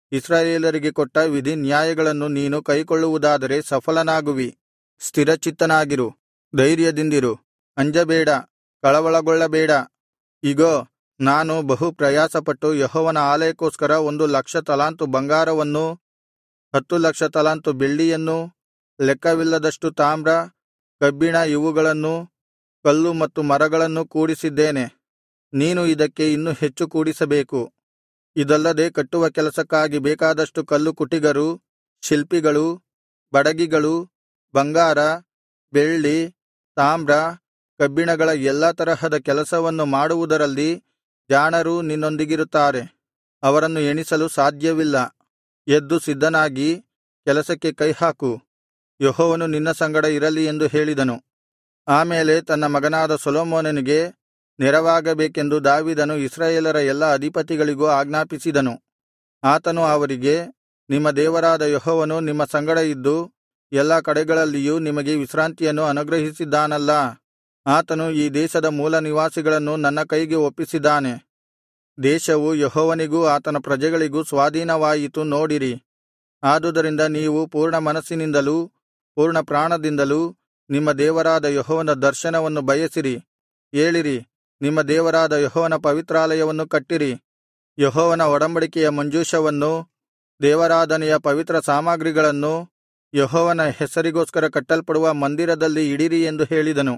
ಇಸ್ರಾಯೇಲರಿಗೆ ಕೊಟ್ಟ ವಿಧಿನ್ಯಾಯಗಳನ್ನು ನೀನು ಕೈಕೊಳ್ಳುವುದಾದರೆ ಸಫಲನಾಗುವಿ ಸ್ಥಿರಚಿತ್ತನಾಗಿರು ಧೈರ್ಯದಿಂದಿರು ಅಂಜಬೇಡ ಕಳವಳಗೊಳ್ಳಬೇಡ ಇಗೋ ನಾನು ಬಹು ಪ್ರಯಾಸಪಟ್ಟು ಯೆಹೋವನ ಆಲಯಕ್ಕೋಸ್ಕರ ಒಂದು ಲಕ್ಷ ತಲಾಂತು ಬಂಗಾರವನ್ನೂ ಹತ್ತು ಲಕ್ಷ ತಲಾಂತು ಬೆಳ್ಳಿಯನ್ನೂ ಲೆಕ್ಕವಿಲ್ಲದಷ್ಟು ತಾಮ್ರ ಕಬ್ಬಿಣ ಇವುಗಳನ್ನೂ ಕಲ್ಲು ಮತ್ತು ಮರಗಳನ್ನೂ ಕೂಡಿಸಿದ್ದೇನೆ ನೀನು ಇದಕ್ಕೆ ಇನ್ನೂ ಹೆಚ್ಚು ಕೂಡಿಸಬೇಕು ಇದಲ್ಲದೆ ಕಟ್ಟುವ ಕೆಲಸಕ್ಕಾಗಿ ಬೇಕಾದಷ್ಟು ಕಲ್ಲು ಕುಟಿಗರು ಶಿಲ್ಪಿಗಳು ಬಡಗಿಗಳು ಬಂಗಾರ ಬೆಳ್ಳಿ ತಾಮ್ರ ಕಬ್ಬಿಣಗಳ ಎಲ್ಲಾ ತರಹದ ಕೆಲಸವನ್ನು ಮಾಡುವುದರಲ್ಲಿ ಜಾಣರು ನಿನ್ನೊಂದಿಗಿರುತ್ತಾರೆ ಅವರನ್ನು ಎಣಿಸಲು ಸಾಧ್ಯವಿಲ್ಲ ಎದ್ದು ಸಿದ್ಧನಾಗಿ ಕೆಲಸಕ್ಕೆ ಕೈಹಾಕು ಯೆಹೋವನು ನಿನ್ನ ಸಂಗಡ ಇರಲಿ ಎಂದು ಹೇಳಿದನು ಆಮೇಲೆ ತನ್ನ ಮಗನಾದ ಸೊಲೊಮೋನನಿಗೆ ನೆರವಾಗಬೇಕೆಂದು ದಾವೀದನು ಇಸ್ರಾಯೇಲರ ಎಲ್ಲಾ ಅಧಿಪತಿಗಳಿಗೂ ಆಜ್ಞಾಪಿಸಿದನು ಆತನು ಅವರಿಗೆ ನಿಮ್ಮ ದೇವರಾದ ಯೆಹೋವನು ನಿಮ್ಮ ಸಂಗಡ ಇದ್ದು ಎಲ್ಲಾ ಕಡೆಗಳಲ್ಲಿಯೂ ನಿಮಗೆ ವಿಶ್ರಾಂತಿಯನ್ನು ಅನುಗ್ರಹಿಸಿದ್ದಾನಲ್ಲಾ ಆತನು ಈ ದೇಶದ ಮೂಲನಿವಾಸಿಗಳನ್ನು ನನ್ನ ಕೈಗೆ ಒಪ್ಪಿಸಿದ್ದಾನೆ ದೇಶವು ಯೆಹೋವನಿಗೂ ಆತನ ಪ್ರಜೆಗಳಿಗೂ ಸ್ವಾಧೀನವಾಯಿತು ನೋಡಿರಿ ಆದುದರಿಂದ ನೀವು ಪೂರ್ಣ ಮನಸ್ಸಿನಿಂದಲೂ ಪೂರ್ಣ ಪ್ರಾಣದಿಂದಲೂ ನಿಮ್ಮ ದೇವರಾದ ಯೆಹೋವನ ದರ್ಶನವನ್ನು ಬಯಸಿರಿ ಏಳಿರಿ ನಿಮ್ಮ ದೇವರಾದ ಯೆಹೋವನ ಪವಿತ್ರಾಲಯವನ್ನು ಕಟ್ಟಿರಿ ಯೆಹೋವನ ಒಡಂಬಡಿಕೆಯ ಮಂಜೂಷವನ್ನೂ ದೇವಾರಾಧನೆಯ ಪವಿತ್ರ ಸಾಮಗ್ರಿಗಳನ್ನು ಯೆಹೋವನ ಹೆಸರಿಗೋಸ್ಕರ ಕಟ್ಟಲ್ಪಡುವ ಮಂದಿರದಲ್ಲಿ ಇಡಿರಿ ಎಂದು ಹೇಳಿದನು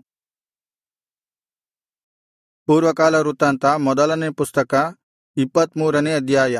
ಪೂರ್ವಕಾಲ ವೃತ್ತಾಂತ ಮೊದಲನೇ ಪುಸ್ತಕ ಇಪ್ಪತ್ಮೂರನೇ ಅಧ್ಯಾಯ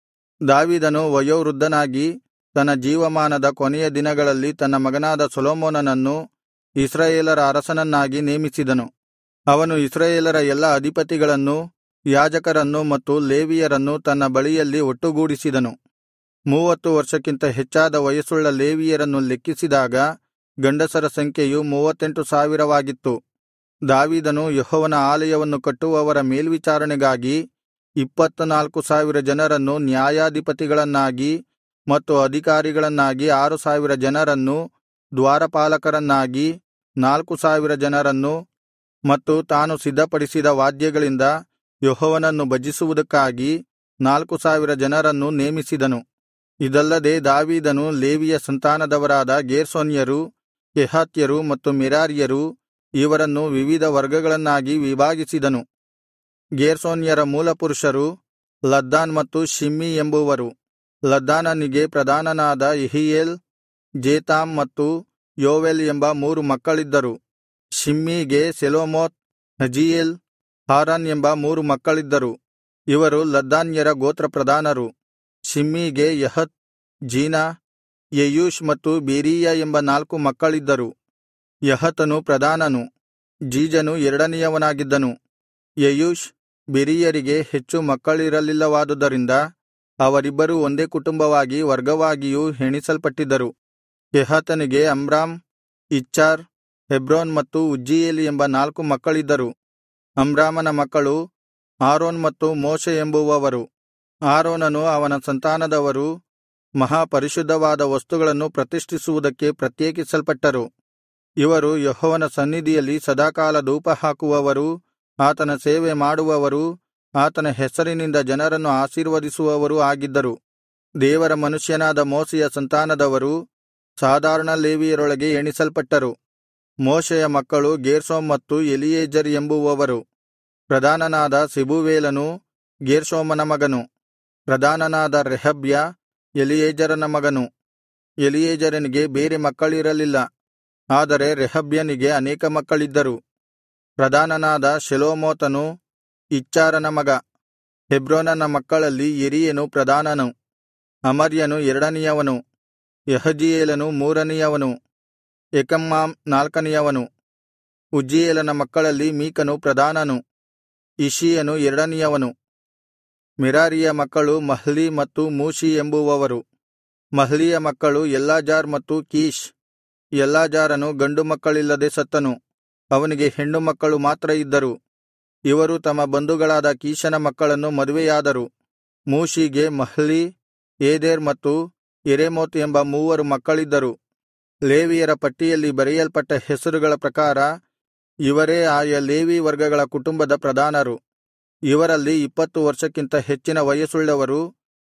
ದಾವೀದನು ವಯೋವೃದ್ಧನಾಗಿ ತನ್ನ ಜೀವಮಾನದ ಕೊನೆಯ ದಿನಗಳಲ್ಲಿ ತನ್ನ ಮಗನಾದ ಸೊಲೊಮೋನನನ್ನು ಇಸ್ರಾಯೇಲರ ಅರಸನನ್ನಾಗಿ ನೇಮಿಸಿದನು ಅವನು ಇಸ್ರಾಯೇಲರ ಎಲ್ಲಾ ಅಧಿಪತಿಗಳನ್ನೂ ಯಾಜಕರನ್ನು ಮತ್ತು ಲೇವಿಯರನ್ನು ತನ್ನ ಬಳಿಯಲ್ಲಿ ಒಟ್ಟುಗೂಡಿಸಿದನು ಮೂವತ್ತು ವರ್ಷಕ್ಕಿಂತ ಹೆಚ್ಚಾದ ವಯಸ್ಸುಳ್ಳ ಲೇವಿಯರನ್ನು ಲೆಕ್ಕಿಸಿದಾಗ ಗಂಡಸರ ಸಂಖ್ಯೆಯು ಮೂವತ್ತೆಂಟು ಸಾವಿರವಾಗಿತ್ತು ದಾವೀದನು ಯೆಹೋವನ ಆಲಯವನ್ನು ಕಟ್ಟುವವರ ಮೇಲ್ವಿಚಾರಣೆಗಾಗಿ ಇಪ್ಪತ್ತನಾಲ್ಕು ಸಾವಿರ ಜನರನ್ನು ನ್ಯಾಯಾಧಿಪತಿಗಳನ್ನಾಗಿ ಮತ್ತು ಅಧಿಕಾರಿಗಳನ್ನಾಗಿ ಆರು ಸಾವಿರ ಜನರನ್ನು ದ್ವಾರಪಾಲಕರನ್ನಾಗಿ ನಾಲ್ಕು ಸಾವಿರ ಜನರನ್ನು ಮತ್ತು ತಾನು ಸಿದ್ಧಪಡಿಸಿದ ವಾದ್ಯಗಳಿಂದ ಯೆಹೋವನನ್ನು ಭಜಿಸುವುದಕ್ಕಾಗಿ ನಾಲ್ಕು ಸಾವಿರ ಜನರನ್ನು ನೇಮಿಸಿದನು ಇದಲ್ಲದೆ ದಾವೀದನು ಲೇವಿಯ ಸಂತಾನದವರಾದ ಗೇರ್ಷೋನ್ಯರು ಕೆಹಾತ್ಯರು ಮತ್ತು ಮೆರಾರಿಯರು ಇವರನ್ನು ವಿವಿಧ ವರ್ಗಗಳನ್ನಾಗಿ ವಿಭಾಗಿಸಿದನು ಗೇರ್ಷೋನ್ಯರ ಮೂಲಪುರುಷರು ಲದ್ದಾನ್ ಮತ್ತು ಶಿಮ್ಮಿ ಎಂಬುವರು ಲದ್ದಾನನಿಗೆ ಪ್ರಧಾನನಾದ ಯೆಹೀಯೇಲ್ ಜೇತಾಮ್ ಮತ್ತು ಯೋವೆಲ್ ಎಂಬ ಮೂರು ಮಕ್ಕಳಿದ್ದರು ಶಿಮ್ಮೀಗೆ ಸೆಲೋಮೋತ್ ಹಜೀಯೇಲ್ ಹಾರಾನ್ ಎಂಬ ಮೂರು ಮಕ್ಕಳಿದ್ದರು ಇವರು ಲದ್ದಾನ್ಯರ ಗೋತ್ರಪ್ರಧಾನರು ಶಿಮ್ಮೀಗೆ ಯಹತ್ ಜೀನ ಯೆಯೂಷ್ ಮತ್ತು ಬೆರೀಯ ಎಂಬ ನಾಲ್ಕು ಮಕ್ಕಳಿದ್ದರು ಯಹತನು ಪ್ರಧಾನನು ಜೀಜನು ಎರಡನೆಯವನಾಗಿದ್ದನು ಯೆಯೂಷ್ ಬೆರೀಯರಿಗೆ ಹೆಚ್ಚು ಮಕ್ಕಳಿರಲಿಲ್ಲವಾದುದರಿಂದ ಅವರಿಬ್ಬರೂ ಒಂದೇ ಕುಟುಂಬವಾಗಿ ವರ್ಗವಾಗಿಯೂ ಎಣಿಸಲ್ಪಟ್ಟಿದ್ದರು ಕೆಹಾತನಿಗೆ ಅಮ್ರಾಮ್ ಇಚ್ಚಾರ್ ಹೆಬ್ರೋನ್ ಮತ್ತು ಉಜ್ಜೀಯೇಲ್ ಎಂಬ ನಾಲ್ಕು ಮಕ್ಕಳಿದ್ದರು ಅಮ್ರಾಮನ ಮಕ್ಕಳು ಆರೋನ್ ಮತ್ತು ಮೋಶೆ ಎಂಬುವವರು ಆರೋನನು ಅವನ ಸಂತಾನದವರು ಮಹಾಪರಿಶುದ್ಧವಾದ ವಸ್ತುಗಳನ್ನು ಪ್ರತಿಷ್ಠಿಸುವುದಕ್ಕೆ ಪ್ರತ್ಯೇಕಿಸಲ್ಪಟ್ಟರು ಇವರು ಯೆಹೋವನ ಸನ್ನಿಧಿಯಲ್ಲಿ ಸದಾಕಾಲ ಧೂಪಹಾಕುವವರೂ ಆತನ ಸೇವೆ ಮಾಡುವವರೂ ಆತನ ಹೆಸರಿನಿಂದ ಜನರನ್ನು ಆಶೀರ್ವದಿಸುವವರೂ ಆಗಿದ್ದರು ದೇವರ ಮನುಷ್ಯನಾದ ಮೋಶೆಯ ಸಂತಾನದವರು ಸಾಧಾರಣ ಲೇವಿಯರೊಳಗೆ ಎಣಿಸಲ್ಪಟ್ಟರು ಮೋಶೆಯ ಮಕ್ಕಳು ಗೇರ್ಷೋಮ್ ಮತ್ತು ಎಲಿಯೇಜರ್ ಎಂಬುವವರು ಪ್ರಧಾನನಾದ ಸಿಬುವೇಲನು ಗೇರ್ಷೋಮನ ಮಗನು ಪ್ರಧಾನನಾದ ರೆಹಬ್ಯ ಎಲಿಯೇಜರನ ಮಗನು ಎಲಿಯೇಜರನಿಗೆ ಬೇರೆ ಮಕ್ಕಳಿರಲಿಲ್ಲ ಆದರೆ ರೆಹಬ್ಯನಿಗೆ ಅನೇಕ ಮಕ್ಕಳಿದ್ದರು ಪ್ರಧಾನನಾದ ಶೆಲೋಮೋತನು ಇಚ್ಚಾರನ ಮಗ ಹೆಬ್ರೋನನ ಮಕ್ಕಳಲ್ಲಿ ಯೆರೀಯನು ಪ್ರಧಾನನು ಅಮರ್ಯನು ಎರಡನೆಯವನು ಯಹಜೀಯೇಲನು ಮೂರನೆಯವನು ಯೆಕಮ್ಮಾಮ್ ನಾಲ್ಕನೆಯವನು ಉಜ್ಜೀಯೇಲನ ಮಕ್ಕಳಲ್ಲಿ ಮೀಕನು ಪ್ರಧಾನನು ಇಷೀಯನು ಎರಡನೆಯವನು ಮೆರಾರಿಯ ಮಕ್ಕಳು ಮಹ್ಲೀ ಮತ್ತು ಮೂಷಿ ಎಂಬುವವರು ಮಹ್ಲಿಯ ಮಕ್ಕಳು ಎಲ್ಲಾಜಾರ್ ಮತ್ತು ಕೀಷ್ ಎಲ್ಲಾಜಾರನು ಗಂಡು ಮಕ್ಕಳಿಲ್ಲದೆ ಸತ್ತನು ಅವನಿಗೆ ಹೆಣ್ಣು ಮಕ್ಕಳು ಮಾತ್ರ ಇದ್ದರು ಇವರು ತಮ್ಮ ಬಂಧುಗಳಾದ ಕೀಷನ ಮಕ್ಕಳನ್ನು ಮದುವೆಯಾದರು ಮೂಷಿಗೆ ಮಹ್ಲೀ ಏದೆರ್ ಮತ್ತು ಯೆರೇಮೋತ್ ಎಂಬ ಮೂವರು ಮಕ್ಕಳಿದ್ದರು ಲೇವಿಯರ ಪಟ್ಟಿಯಲ್ಲಿ ಬರೆಯಲ್ಪಟ್ಟ ಹೆಸರುಗಳ ಪ್ರಕಾರ ಇವರೇ ಆಯಾ ಲೇವಿ ವರ್ಗಗಳ ಕುಟುಂಬದ ಪ್ರಧಾನರು ಇವರಲ್ಲಿ ಇಪ್ಪತ್ತು ವರ್ಷಕ್ಕಿಂತ ಹೆಚ್ಚಿನ ವಯಸ್ಸುಳ್ಳವರು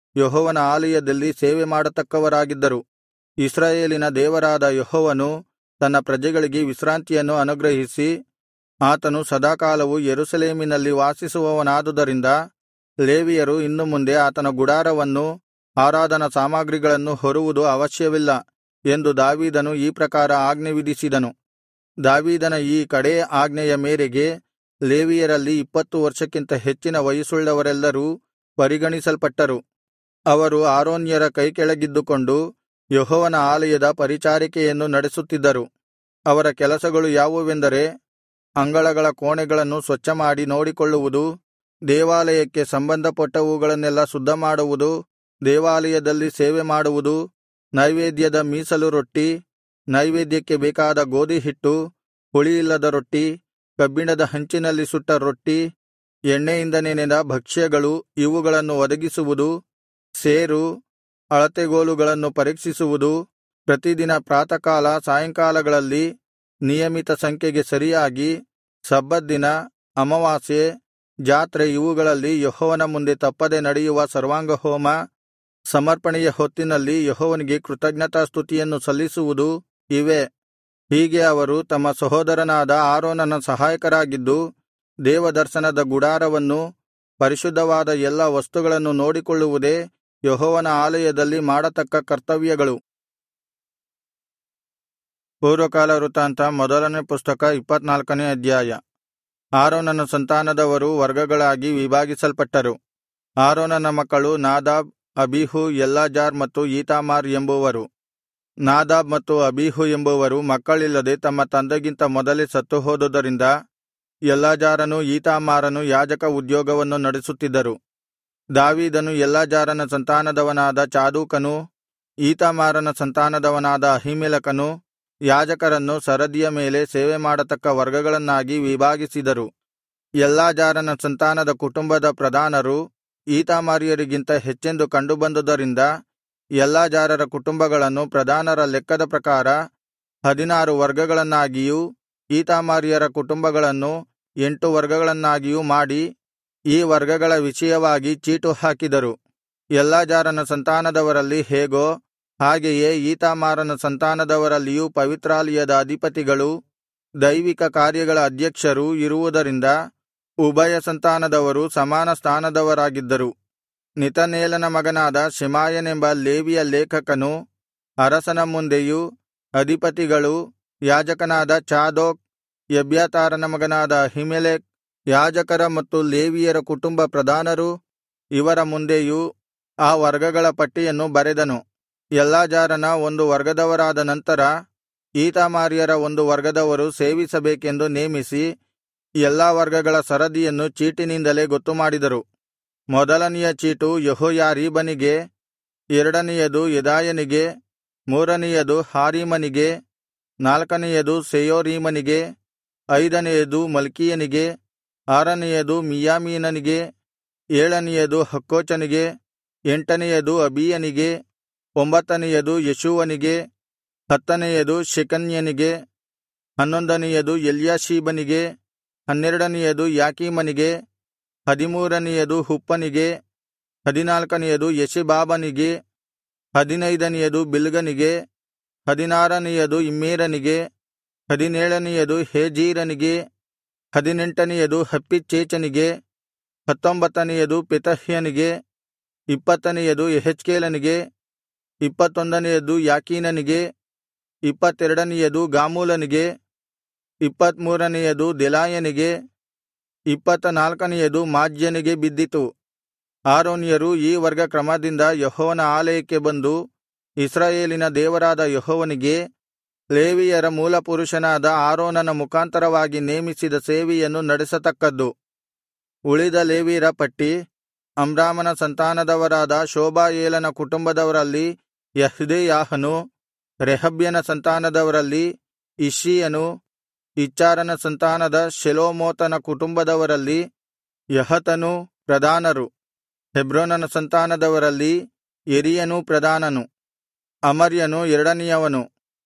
ಯೆಹೋವನ ಆಲಯದಲ್ಲಿ ಸೇವೆಮಾಡತಕ್ಕವರಾಗಿದ್ದರು ಇಸ್ರಾಯೇಲಿನ ದೇವರಾದ ಯೆಹೋವನು ತನ್ನ ಪ್ರಜೆಗಳಿಗೆ ವಿಶ್ರಾಂತಿಯನ್ನು ಅನುಗ್ರಹಿಸಿ ಆತನು ಸದಾಕಾಲವು ಯೆರೂಸಲೇಮಿನಲ್ಲಿ ವಾಸಿಸುವವನಾದುದರಿಂದ ಲೇವಿಯರು ಇನ್ನು ಮುಂದೆ ಆತನ ಗುಡಾರವನ್ನೂ ಆರಾಧನಾ ಸಾಮಗ್ರಿಗಳನ್ನು ಹೊರುವುದು ಅವಶ್ಯವಿಲ್ಲ ಎಂದು ದಾವೀದನು ಈ ಪ್ರಕಾರ ಆಜ್ಞೆ ವಿಧಿಸಿದನು ದಾವೀದನ ಈ ಕಡೇ ಆಜ್ಞೆಯ ಮೇರೆಗೆ ಲೇವಿಯರಲ್ಲಿ ಇಪ್ಪತ್ತು ವರ್ಷಕ್ಕಿಂತ ಹೆಚ್ಚಿನ ವಯಸ್ಸುಳ್ಳವರೆಲ್ಲರೂ ಪರಿಗಣಿಸಲ್ಪಟ್ಟರು ಅವರು ಆರೋನ್ಯರ ಕೈಕೆಳಗಿದ್ದುಕೊಂಡು ಯೆಹೋವನ ಆಲಯದ ಪರಿಚಾರಿಕೆಯನ್ನು ನಡೆಸುತ್ತಿದ್ದರು ಅವರ ಕೆಲಸಗಳು ಯಾವುವೆಂದರೆ ಅಂಗಳಗಳ ಕೋಣೆಗಳನ್ನು ಸ್ವಚ್ಛಮಾಡಿ ನೋಡಿಕೊಳ್ಳುವುದು ದೇವಾಲಯಕ್ಕೆ ಸಂಬಂಧಪಟ್ಟವುಗಳನ್ನೆಲ್ಲಾ ಶುದ್ಧಮಾಡುವುದು ದೇವಾಲಯದಲ್ಲಿ ಸೇವೆಮಾಡುವುದು ನೈವೇದ್ಯದ ಮೀಸಲು ರೊಟ್ಟಿ ನೈವೇದ್ಯಕ್ಕೆ ಬೇಕಾದ ಗೋದಿಹಿಟ್ಟು ಹುಳಿಯಿಲ್ಲದ ರೊಟ್ಟಿ ಕಬ್ಬಿಣದ ಹಂಚಿನಲ್ಲಿ ಸುಟ್ಟ ರೊಟ್ಟಿ ಎಣ್ಣೆಯಿಂದ ನೆನೆದ ಭಕ್ಷ್ಯಗಳು ಇವುಗಳನ್ನು ಒದಗಿಸುವುದು ಸೇರು ಅಳತೆಗೋಲುಗಳನ್ನು ಪರೀಕ್ಷಿಸುವುದು ಪ್ರತಿದಿನ ಪ್ರಾತಃಕಾಲ ಸಾಯಂಕಾಲಗಳಲ್ಲಿ ನಿಯಮಿತ ಸಂಖ್ಯೆಗೆ ಸರಿಯಾಗಿ ಸಬ್ಬತ್ ದಿನ ಅಮಾವಾಸ್ಯೆ ಜಾತ್ರೆ ಇವುಗಳಲ್ಲಿ ಯೆಹೋವನ ಮುಂದೆ ತಪ್ಪದೆ ನಡೆಯುವ ಸರ್ವಾಂಗಹೋಮ ಸಮರ್ಪಣೆಯ ಹೊತ್ತಿನಲ್ಲಿ ಯೆಹೋವನಿಗೆ ಕೃತಜ್ಞತಾಸ್ತುತಿಯನ್ನು ಸಲ್ಲಿಸುವುದು ಇವೇ ಹೀಗೆ ಅವರು ತಮ್ಮ ಸಹೋದರನಾದ ಆರೋನನ ಸಹಾಯಕರಾಗಿದ್ದು ದೇವದರ್ಶನದ ಗುಡಾರವನ್ನೂ ಪರಿಶುದ್ಧವಾದ ಎಲ್ಲಾ ವಸ್ತುಗಳನ್ನು ನೋಡಿಕೊಳ್ಳುವುದೇ ಯೆಹೋವನ ಆಲಯದಲ್ಲಿ ಮಾಡತಕ್ಕ ಕರ್ತವ್ಯಗಳು ಪೂರ್ವಕಾಲ ವೃತ್ತಾಂತ ಮೊದಲನೇ ಪುಸ್ತಕ ಇಪ್ಪತ್ನಾಲ್ಕನೇ ಅಧ್ಯಾಯ ಆರೋನನ ಸಂತಾನದವರು ವರ್ಗಗಳಾಗಿ ವಿಭಾಗಿಸಲ್ಪಟ್ಟರು ಆರೋನನ ಮಕ್ಕಳು ನಾದಾಬ್ ಅಬೀಹು ಎಲ್ಲಾಜಾರ್ ಮತ್ತು ಈತಾಮಾರ್ ಎಂಬುವರು ನಾದಾಬ್ ಮತ್ತು ಅಬೀಹು ಎಂಬುವರು ಮಕ್ಕಳಿಲ್ಲದೆ ತಮ್ಮ ತಂದೆಗಿಂತ ಮೊದಲೇ ಸತ್ತುಹೋದುದರಿಂದ ಎಲ್ಲಾಜಾರನೂ ಈತಾಮಾರನು ಯಾಜಕ ಉದ್ಯೋಗವನ್ನು ನಡೆಸುತ್ತಿದ್ದರು ದಾವೀದನು ಎಲ್ಲಾಜಾರನ ಸಂತಾನದವನಾದ ಚಾದೂಕನೂ ಈತಾಮಾರನ ಸಂತಾನದವನಾದ ಅಹಿಮೆಲಕನು ಯಾಜಕರನ್ನು ಸರದಿಯ ಮೇಲೆ ಸೇವೆಮಾಡತಕ್ಕ ವರ್ಗಗಳನ್ನಾಗಿ ವಿಭಾಗಿಸಿದರು ಎಲ್ಲಾಜಾರನ ಸಂತಾನದ ಕುಟುಂಬದ ಪ್ರಧಾನರು ಈತಾಮಾರ್ಯರಿಗಿಂತ ಹೆಚ್ಚೆಂದು ಕಂಡುಬಂದುದರಿಂದ ಎಲ್ಲಾಜಾರರ ಕುಟುಂಬಗಳನ್ನು ಪ್ರಧಾನರ ಲೆಕ್ಕದ ಪ್ರಕಾರ ಹದಿನಾರು ವರ್ಗಗಳನ್ನಾಗಿಯೂ ಈತಾಮಾರ್ಯರ ಕುಟುಂಬಗಳನ್ನು ಎಂಟು ವರ್ಗಗಳನ್ನಾಗಿಯೂ ಮಾಡಿ ಈ ವರ್ಗಗಳ ವಿಷಯವಾಗಿ ಚೀಟು ಹಾಕಿದರು ಎಲ್ಲಾಜಾರನ ಸಂತಾನದವರಲ್ಲಿ ಹೇಗೋ ಹಾಗೆಯೇ ಈತಾಮಾರನ ಸಂತಾನದವರಲ್ಲಿಯೂ ಪವಿತ್ರಾಲಯದ ಅಧಿಪತಿಗಳೂ ದೈವಿಕ ಕಾರ್ಯಗಳ ಅಧ್ಯಕ್ಷರೂ ಇರುವುದರಿಂದ ಉಭಯ ಸಂತಾನದವರು ಸಮಾನ ಸ್ಥಾನದವರಾಗಿದ್ದರು ನಿತನೇಲನ ಮಗನಾದ ಶೆಮಾಯನೆಂಬ ಲೇವಿಯ ಲೇಖಕನು ಅರಸನ ಮುಂದೆಯೂ ಅಧಿಪತಿಗಳು ಯಾಜಕನಾದ ಚಾದೋಕ್ ಎಬ್ಯಾತಾರನ ಮಗನಾದ ಅಹಿಮೆಲೆಕ್ ಯಾಜಕರ ಮತ್ತು ಲೇವಿಯರ ಕುಟುಂಬ ಪ್ರಧಾನರು ಇವರ ಮುಂದೆಯೂ ಆ ವರ್ಗಗಳ ಪಟ್ಟಿಯನ್ನು ಬರೆದನು ಎಲ್ಲಾಜಾರನ ಒಂದು ವರ್ಗದವರಾದ ನಂತರ ಈತಾಮಾರ್ಯರ ಒಂದು ವರ್ಗದವರು ಸೇವಿಸಬೇಕೆಂದು ನೇಮಿಸಿ ಎಲ್ಲಾ ವರ್ಗಗಳ ಸರದಿಯನ್ನು ಚೀಟಿನಿಂದಲೇ ಗೊತ್ತುಮಾಡಿದರು ಮೊದಲನೆಯ ಚೀಟು ಯೆಹೋಯಾರೀಬನಿಗೆ ಎರಡನೆಯದು ಯೆದಾಯನಿಗೆ ಮೂರನೆಯದು ಹಾರೀಮನಿಗೆ ನಾಲ್ಕನೆಯದು ಸೆಯೋರೀಮನಿಗೆ ಐದನೆಯದು ಮಲ್ಕೀಯನಿಗೆ ಆರನೆಯದು ಮಿಯ್ಯಾಮೀನನಿಗೆ ಏಳನೆಯದು ಹಕ್ಕೋಚನಿಗೆ ಎಂಟನೆಯದು ಅಬೀಯನಿಗೆ ಒಂಬತ್ತನೆಯದು ಯೇಷೂವನಿಗೆ ಹತ್ತನೆಯದು ಶೆಕನ್ಯನಿಗೆ ಹನ್ನೊಂದನೆಯದು ಎಲ್ಯಾಷೀಬನಿಗೆ ಹನ್ನೆರಡನೆಯದು ಯಾಕೀಮನಿಗೆ ಹದಿಮೂರನೆಯದು ಹುಪ್ಪನಿಗೆ ಹದಿನಾಲ್ಕನೆಯದು ಯೆಷೆಬಾಬನಿಗೆ ಹದಿನೈದನೆಯದು ಬಿಲ್ಗನಿಗೆ ಹದಿನಾರನೆಯದು ಇಮ್ಮೇರನಿಗೆ ಹದಿನೇಳನೆಯದು ಹೇಜೀರನಿಗೆ ಹದಿನೆಂಟನೆಯದು ಹಪ್ಪಿಚ್ಚೇಚನಿಗೆ ಹತ್ತೊಂಬತ್ತನೆಯದು ಪೆತಹ್ಯನಿಗೆ ಇಪ್ಪತ್ತನೆಯದು ಯೆಹೆಜ್ಕೇಲನಿಗೆ ಇಪ್ಪತ್ತೊಂದನೆಯದು ಯಾಕೀನನಿಗೆ ಇಪ್ಪತ್ತೆರಡನೆಯದು ಗಾಮೂಲನಿಗೆ ಇಪ್ಪತ್ಮೂರನೆಯದು ದೆಲಾಯನಿಗೆ ಇಪ್ಪತ್ತ ನಾಲ್ಕನೆಯದು ಮಾಜ್ಯನಿಗೆ ಬಿದ್ದಿತು ಆರೋನ್ಯರು ಈ ವರ್ಗ ಕ್ರಮದಿಂದ ಯೆಹೋವನ ಆಲಯಕ್ಕೆ ಬಂದು ಇಸ್ರಾಯೇಲಿನ ದೇವರಾದ ಯೆಹೋವನಿಗೆ ಲೇವಿಯರ ಮೂಲಪುರುಷನಾದ ಆರೋನನ ಮುಖಾಂತರವಾಗಿ ನೇಮಿಸಿದ ಸೇವೆಯನ್ನು ನಡೆಸತಕ್ಕದ್ದು ಉಳಿದ ಲೇವಿಯರ ಪಟ್ಟಿ ಅಮ್ರಾಮನ ಸಂತಾನದವರಾದ ಶೋಬಾಯೇಲನ ಕುಟುಂಬದವರಲ್ಲಿ ಯಹ್ದೆಯಾಹನು ರೆಹಬ್ಯನ ಸಂತಾನದವರಲ್ಲಿ ಇಷ್ಷೀಯನು ಇಚ್ಚಾರನ ಸಂತಾನದ ಶೆಲೋಮೋತನ ಕುಟುಂಬದವರಲ್ಲಿ ಯಹತನೂ ಪ್ರಧಾನರು ಹೆಬ್ರೋನನ ಸಂತಾನದವರಲ್ಲಿ ಯೆರೀಯನೂ ಪ್ರಧಾನನು ಅಮರ್ಯನು ಎರಡನೆಯವನು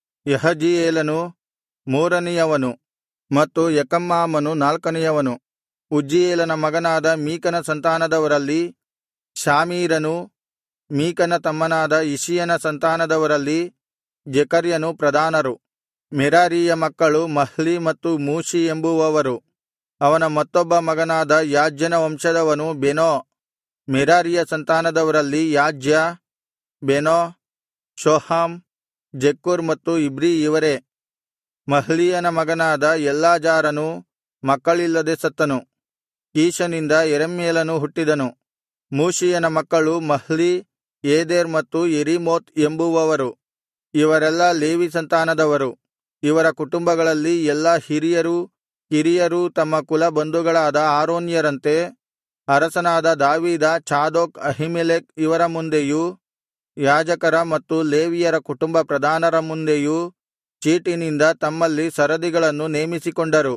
ಯಹಜೀಯೇಲನು ಮೂರನೆಯವನು ಮತ್ತು ಯಕಮ್ಮಾಮನು ನಾಲ್ಕನೆಯವನು ಉಜ್ಜೀಯೇಲನ ಮಗನಾದ ಮೀಕನ ಸಂತಾನದವರಲ್ಲಿ ಶಾಮೀರನು ಮೀಕನ ತಮ್ಮನಾದ ಇಷೀಯನ ಸಂತಾನದವರಲ್ಲಿ ಜೆಕರ್ಯನು ಪ್ರಧಾನರು ಮೆರಾರೀಯ ಮಕ್ಕಳು ಮಹ್ಲಿ ಮತ್ತು ಮೂಷಿ ಎಂಬುವವರು ಅವನ ಮತ್ತೊಬ್ಬ ಮಗನಾದ ಯಾಜ್ಯನ ವಂಶದವನು ಬೆನೋ ಮೆರಾರಿಯ ಸಂತಾನದವರಲ್ಲಿ ಯಾಜ್ಯ ಬೆನೋ ಶೋಹಾಮ್ ಜಕ್ಕೂರ್ ಮತ್ತು ಇಬ್ರೀ ಇವರೇ ಮಹ್ಲೀಯನ ಮಗನಾದ ಎಲ್ಲಾಜಾರನು ಮಕ್ಕಳಿಲ್ಲದೆ ಸತ್ತನು ಕೀಷನಿಂದ ಯೆರಹ್ಮೇಲನು ಹುಟ್ಟಿದನು ಮೂಷಿಯನ ಮಕ್ಕಳು ಮಹ್ಲಿ ಏದೆರ್ ಮತ್ತು ಯೆರೀಮೋತ್ ಎಂಬುವವರು ಇವರೆಲ್ಲಾ ಲೇವಿ ಸಂತಾನದವರು ಇವರ ಕುಟುಂಬಗಳಲ್ಲಿ ಎಲ್ಲಾ ಹಿರಿಯರೂ ಕಿರಿಯರೂ ತಮ್ಮ ಕುಲ ಬಂಧುಗಳಾದ ಆರೋನ್ಯರಂತೆ ಅರಸನಾದ ದಾವೀದ ಚಾದೋಕ್ ಅಹಿಮೆಲೆಕ್ ಇವರ ಮುಂದೆಯೂ ಯಾಜಕರ ಮತ್ತು ಲೇವಿಯರ ಕುಟುಂಬ ಪ್ರಧಾನರ ಮುಂದೆಯೂ ಚೀಟಿನಿಂದ ತಮ್ಮಲ್ಲಿ ಸರದಿಗಳನ್ನು ನೇಮಿಸಿಕೊಂಡರು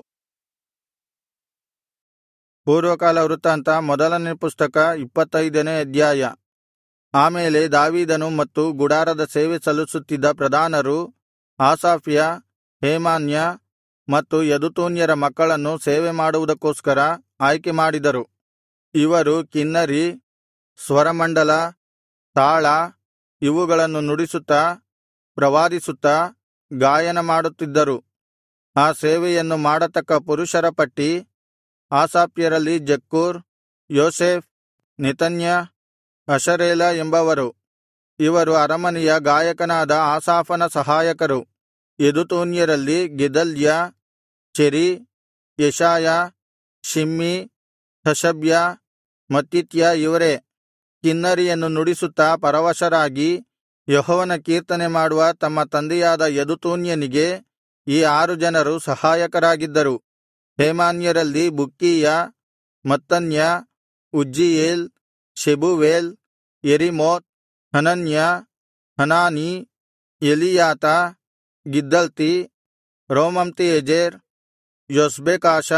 ಪೂರ್ವಕಾಲ ವೃತ್ತಾಂತ ಮೊದಲನೇ ಪುಸ್ತಕ ಇಪ್ಪತ್ತೈದನೇ ಅಧ್ಯಾಯ ಆಮೇಲೆ ದಾವೀದನು ಮತ್ತು ಗುಡಾರದ ಸೇವೆ ಸಲ್ಲಿಸುತ್ತಿದ್ದ ಪ್ರಧಾನರು ಆಸಾಫ್ಯ ಹೇಮಾನ್ಯ ಮತ್ತು ಯದುತೂನ್ಯರ ಮಕ್ಕಳನ್ನು ಸೇವೆ ಮಾಡುವುದಕ್ಕೋಸ್ಕರ ಆಯ್ಕೆಮಾಡಿದರು ಇವರು ಕಿನ್ನರಿ ಸ್ವರಮಂಡಲ ತಾಳ ಇವುಗಳನ್ನು ನುಡಿಸುತ್ತಾ ಪ್ರವಾದಿಸುತ್ತಾ ಗಾಯನ ಮಾಡುತ್ತಿದ್ದರು ಆ ಸೇವೆಯನ್ನು ಮಾಡತಕ್ಕ ಪುರುಷರ ಪಟ್ಟಿ ಆಸಾಫ್ಯರಲ್ಲಿ ಜಕ್ಕೂರ್ ಯೋಸೇಫ್ ನೆತನ್ಯ ಅಷರೇಲ ಎಂಬವರು ಇವರು ಅರಮನೆಯ ಗಾಯಕನಾದ ಆಸಾಫನ ಸಹಾಯಕರು ಯದುತೂನ್ಯರಲ್ಲಿ ಗೆದಲ್ಯ ಚೆರಿ ಯೆಶಾಯ ಶಿಮ್ಮಿ ಹಷಬ್ಯ ಮತ್ತಿತ್ಯ ಇವರೇ ಕಿನ್ನರಿಯನ್ನು ನುಡಿಸುತ್ತಾ ಪರವಶರಾಗಿ ಯೆಹೋವನ ಕೀರ್ತನೆ ಮಾಡುವ ತಮ್ಮ ತಂದೆಯಾದ ಯದುತೂನ್ಯನಿಗೆ ಈ ಆರು ಜನರು ಸಹಾಯಕರಾಗಿದ್ದರು ಹೇಮಾನ್ಯರಲ್ಲಿ Bukkiah Mattaniah Uzziel Shebuel Jerimoth Hananiah Hanani Eliathah Giddalti Romamtiezer Joshbekashah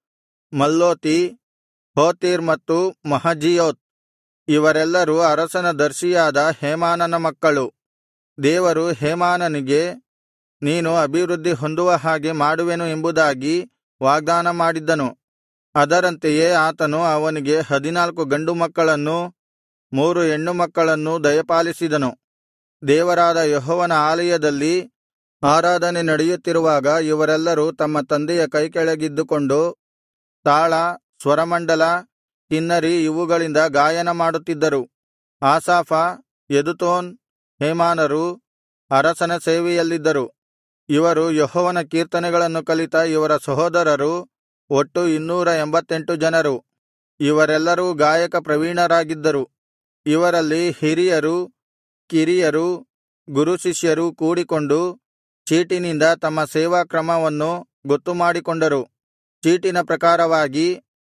Mallothi Hothir ಮತ್ತು ಮಹಜೀಯೋತ್ ಇವರೆಲ್ಲರೂ ಅರಸನ ದರ್ಶಿಯಾದ ಹೇಮಾನನ ಮಕ್ಕಳು ದೇವರು ಹೇಮಾನನಿಗೆ ನೀನು ಅಭಿವೃದ್ಧಿ ಹೊಂದುವ ಹಾಗೆ ಮಾಡುವೆನು ಎಂಬುದಾಗಿ ವಾಗ್ದಾನ ಮಾಡಿದ್ದನು ಅದರಂತೆಯೇ ಆತನು ಅವನಿಗೆ ಹದಿನಾಲ್ಕು ಗಂಡು ಮಕ್ಕಳನ್ನೂ ಮೂರು ಹೆಣ್ಣು ಮಕ್ಕಳನ್ನೂ ದಯಪಾಲಿಸಿದನು ದೇವರಾದ ಯೆಹೋವನ ಆಲಯದಲ್ಲಿ ಆರಾಧನೆ ನಡೆಯುತ್ತಿರುವಾಗ ಇವರೆಲ್ಲರೂ ತಮ್ಮ ತಂದೆಯ ಕೈಕೆಳಗಿದ್ದುಕೊಂಡು ತಾಳ ಸ್ವರಮಂಡಲ ಕಿನ್ನರಿ ಇವುಗಳಿಂದ ಗಾಯನ ಮಾಡುತ್ತಿದ್ದರು ಆಸಾಫ ಯದುತೂನ್ ಹೇಮಾನರು ಅರಸನ ಸೇವೆಯಲ್ಲಿದ್ದರು ಇವರು ಯೆಹೋವನ ಕೀರ್ತನೆಗಳನ್ನು ಕಲಿತ ಇವರ ಸಹೋದರರು ಒಟ್ಟು ಇನ್ನೂರ ಎಂಬತ್ತೆಂಟು ಜನರು ಇವರೆಲ್ಲರೂ ಗಾಯಕ ಪ್ರವೀಣರಾಗಿದ್ದರು ಇವರಲ್ಲಿ ಹಿರಿಯರು ಕಿರಿಯರು ಗುರುಶಿಷ್ಯರು ಕೂಡಿಕೊಂಡು ಚೀಟಿನಿಂದ ತಮ್ಮ ಸೇವಾಕ್ರಮವನ್ನು ಗೊತ್ತುಮಾಡಿಕೊಂಡರು ಚೀಟಿನ ಪ್ರಕಾರವಾಗಿ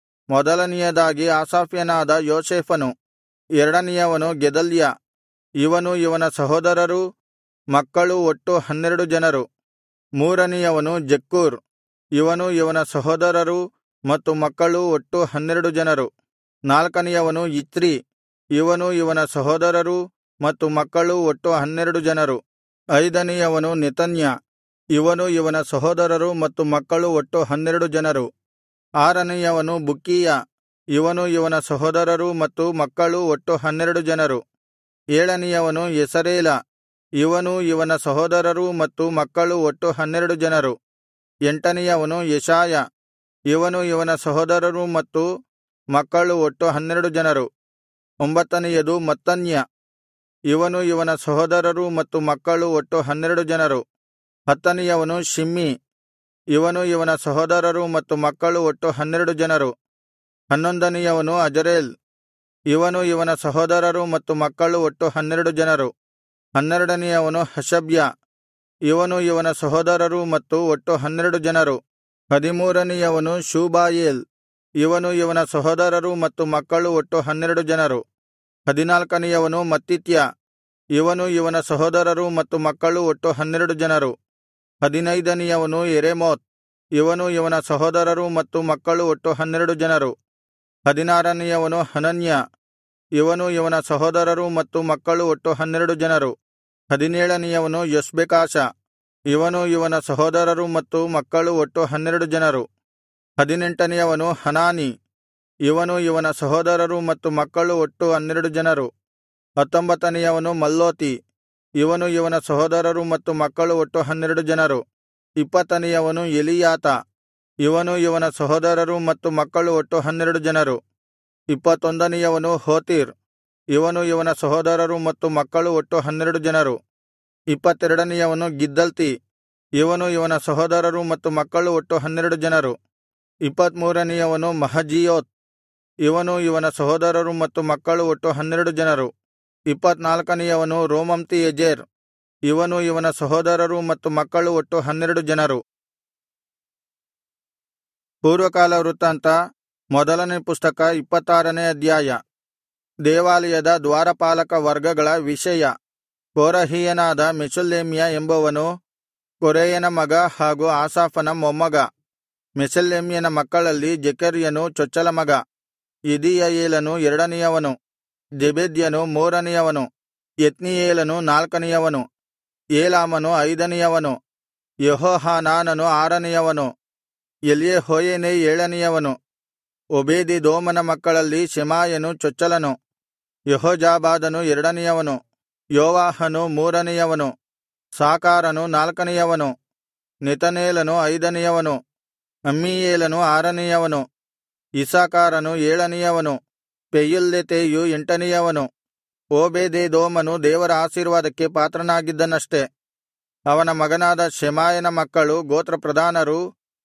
ಮೊದಲನೆಯದಾಗಿ ಆಸಾಫ್ಯನಾದ ಯೋಸೇಫನು ಎರಡನೆಯವನು ಗೆದಲ್ಯ ಇವನೂ ಇವನ ಸಹೋದರರೂ ಮಕ್ಕಳು ಒಟ್ಟು ಹನ್ನೆರಡು ಜನರು ಮೂರನೆಯವನು ಜಕ್ಕೂರ್ ಇವನೂ ಇವನ ಸಹೋದರರೂ ಮತ್ತು ಮಕ್ಕಳು ಒಟ್ಟು ಹನ್ನೆರಡು ಜನರು ನಾಲ್ಕನೆಯವನು ಇಚ್ರಿ ಇವನೂ ಇವನ ಸಹೋದರರೂ ಮತ್ತು ಮಕ್ಕಳು ಒಟ್ಟು ಹನ್ನೆರಡು ಜನರು ಐದನೆಯವನು ನೆತನ್ಯ ಇವನೂ ಇವನ ಸಹೋದರರು ಮತ್ತು ಮಕ್ಕಳು ಒಟ್ಟು ಹನ್ನೆರಡು ಜನರು ಆರನೆಯವನು ಬುಕ್ಕೀಯ ಇವನೂ ಇವನ ಸಹೋದರರು ಮತ್ತು ಮಕ್ಕಳು ಒಟ್ಟು ಹನ್ನೆರಡು ಜನರು ಏಳನೆಯವನು ಯೆಸರೇಲ ಇವನೂ ಇವನ ಸಹೋದರರು ಮತ್ತು ಮಕ್ಕಳು ಒಟ್ಟು ಹನ್ನೆರಡು ಜನರು ಎಂಟನೆಯವನು ಯೆಶಾಯ ಇವನೂ ಇವನ ಸಹೋದರರು ಮತ್ತು ಮಕ್ಕಳು ಒಟ್ಟು ಹನ್ನೆರಡು ಜನರು ಒಂಬತ್ತನೆಯದು ಮತ್ತನ್ಯ ಇವನೂ ಇವನ ಸಹೋದರರು ಮತ್ತು ಮಕ್ಕಳು ಒಟ್ಟು ಹನ್ನೆರಡು ಜನರು ಹತ್ತನೆಯವನು ಶಿಮ್ಮಿ ಇವನೂ ಇವನ ಸಹೋದರರು ಮತ್ತು ಮಕ್ಕಳು ಒಟ್ಟು ಹನ್ನೆರಡು ಜನರು ಹನ್ನೊಂದನೆಯವನು ಅಜರೇಲ್ ಇವನೂ ಇವನ ಸಹೋದರರು ಮತ್ತು ಮಕ್ಕಳು ಒಟ್ಟು ಹನ್ನೆರಡು ಜನರು ಹನ್ನೆರಡನೆಯವನು ಹಷಬ್ಯ ಇವನೂ ಇವನ ಸಹೋದರರು ಮತ್ತು ಒಟ್ಟು ಹನ್ನೆರಡು ಜನರು ಹದಿಮೂರನೆಯವನು ಶೂಬಾಯೇಲ್ ಇವನೂ ಇವನ ಸಹೋದರರು ಮತ್ತು ಮಕ್ಕಳು ಒಟ್ಟು ಹನ್ನೆರಡು ಜನರು ಹದಿನಾಲ್ಕನೆಯವನು ಮತ್ತಿತ್ಯ ಇವನೂ ಇವನ ಸಹೋದರರು ಮತ್ತು ಮಕ್ಕಳು ಒಟ್ಟು ಹನ್ನೆರಡು ಜನರು ಹದಿನೈದನೆಯವನು ಯೆರೆಮೋತ್ ಇವನೂ ಇವನ ಸಹೋದರರು ಮತ್ತು ಮಕ್ಕಳು ಒಟ್ಟು ಹನ್ನೆರಡು ಜನರು ಹದಿನಾರನೆಯವನು ಹನನ್ಯ ಇವನೂ ಇವನ ಸಹೋದರರು ಮತ್ತು ಮಕ್ಕಳು ಒಟ್ಟು ಹನ್ನೆರಡು ಜನರು ಹದಿನೇಳನೆಯವನು ಯೊಸ್ಬೆಕಾಷ ಇವನೂ ಇವನ ಸಹೋದರರು ಮತ್ತು ಮಕ್ಕಳು ಒಟ್ಟು ಹನ್ನೆರಡು ಜನರು ಹದಿನೆಂಟನೆಯವನು ಹನಾನಿ ಇವನೂ ಇವನ ಸಹೋದರರು ಮತ್ತು ಮಕ್ಕಳು ಒಟ್ಟು ಹನ್ನೆರಡು ಜನರು ಹತ್ತೊಂಬತ್ತನೆಯವನು ಮಲ್ಲೋತಿ ಇವನು ಇವನ ಸಹೋದರರು ಮತ್ತು ಮಕ್ಕಳು ಒಟ್ಟು ಹನ್ನೆರಡು ಜನರು ಇಪ್ಪತ್ತನೆಯವನು ಎಲೀಯಾತ ಇವನು ಇವನ ಸಹೋದರರು ಮತ್ತು ಮಕ್ಕಳು ಒಟ್ಟು ಹನ್ನೆರಡು ಜನರು ಇಪ್ಪತ್ತೊಂದನೆಯವನು ಹೋತೀರ್ ಇವನು ಇವನ ಸಹೋದರರು ಮತ್ತು ಮಕ್ಕಳು ಒಟ್ಟು ಹನ್ನೆರಡು ಜನರು ಇಪ್ಪತ್ತೆರಡನೆಯವನು ಗಿದ್ದಲ್ತಿ ಇವನು ಇವನ ಸಹೋದರರು ಮತ್ತು ಮಕ್ಕಳು ಒಟ್ಟು ಹನ್ನೆರಡು ಜನರು ಇಪ್ಪತ್ಮೂರನೆಯವನು ಮಹಜೀಯೋತ್ ಇವನು ಇವನ ಸಹೋದರರು ಮತ್ತು ಮಕ್ಕಳು ಒಟ್ಟು ಹನ್ನೆರಡು ಜನರು ಇಪ್ಪತ್ನಾಲ್ಕನೆಯವನು ರೋಮಮ್ತಿಯೆಜೆರ್ ಇವನು ಇವನ ಸಹೋದರರು ಮತ್ತು ಮಕ್ಕಳು ಒಟ್ಟು ಹನ್ನೆರಡು ಜನರು ಪೂರ್ವಕಾಲ ವೃತ್ತಾಂತ ಮೊದಲನೇ ಪುಸ್ತಕ ಇಪ್ಪತ್ತಾರನೇ ಅಧ್ಯಾಯ ದೇವಾಲಯದ ದ್ವಾರಪಾಲಕ ವರ್ಗಗಳ ವಿಷಯ ಕೋರಹೀಯನಾದ ಮೆಷುಲ್ಲೇಮ್ಯ ಎಂಬವನು ಕೊರೇಯನ ಮಗ ಹಾಗೂ ಆಸಾಫನ ಮೊಮ್ಮಗ ಮೆಷೆಲೆಮ್ಯನ ಮಕ್ಕಳಲ್ಲಿ ಜೆಕರ್ಯನು ಚೊಚ್ಚಲ ಮಗ ಇದೀಯಯೇಲನು ಎರಡನೆಯವನು ಜೆಬೆದ್ಯನು ಮೂರನೆಯವನು ಯತ್ನೀಯೇಲನು ನಾಲ್ಕನೆಯವನು ಏಲಾಮನು ಐದನೆಯವನು ಯೆಹೋಹಾನಾನನು ಆರನೆಯವನು ಎಲ್ಯೆಹೋಯೇನೈ ಏಳನೆಯವನು ಒಬೇದೆದೋಮನ ಮಕ್ಕಳಲ್ಲಿ ಶೆಮಾಯನು ಚೊಚ್ಚಲನು ಯೆಹೋಜಾಬಾದನು ಎರಡನೆಯವನು ಯೋವಾಹನು ಮೂರನೆಯವನು ಸಾಕಾರನು ನಾಲ್ಕನೆಯವನು ನೆತನೇಲನು ಐದನೆಯವನು ಅಮ್ಮೀಯೇಲನು ಆರನೆಯವನು ಇಸಾಕಾರನು ಏಳನೆಯವನು ಪೆಯುಲ್ಲೆತೈಯು ಎಂಟನೆಯವನು ಓಬೇದೆದೋಮನು ದೇವರ ಆಶೀರ್ವಾದಕ್ಕೆ ಪಾತ್ರನಾಗಿದ್ದನಷ್ಟೆ ಅವನ ಮಗನಾದ ಶೆಮಾಯನ ಮಕ್ಕಳು ಗೋತ್ರಪ್ರಧಾನರೂ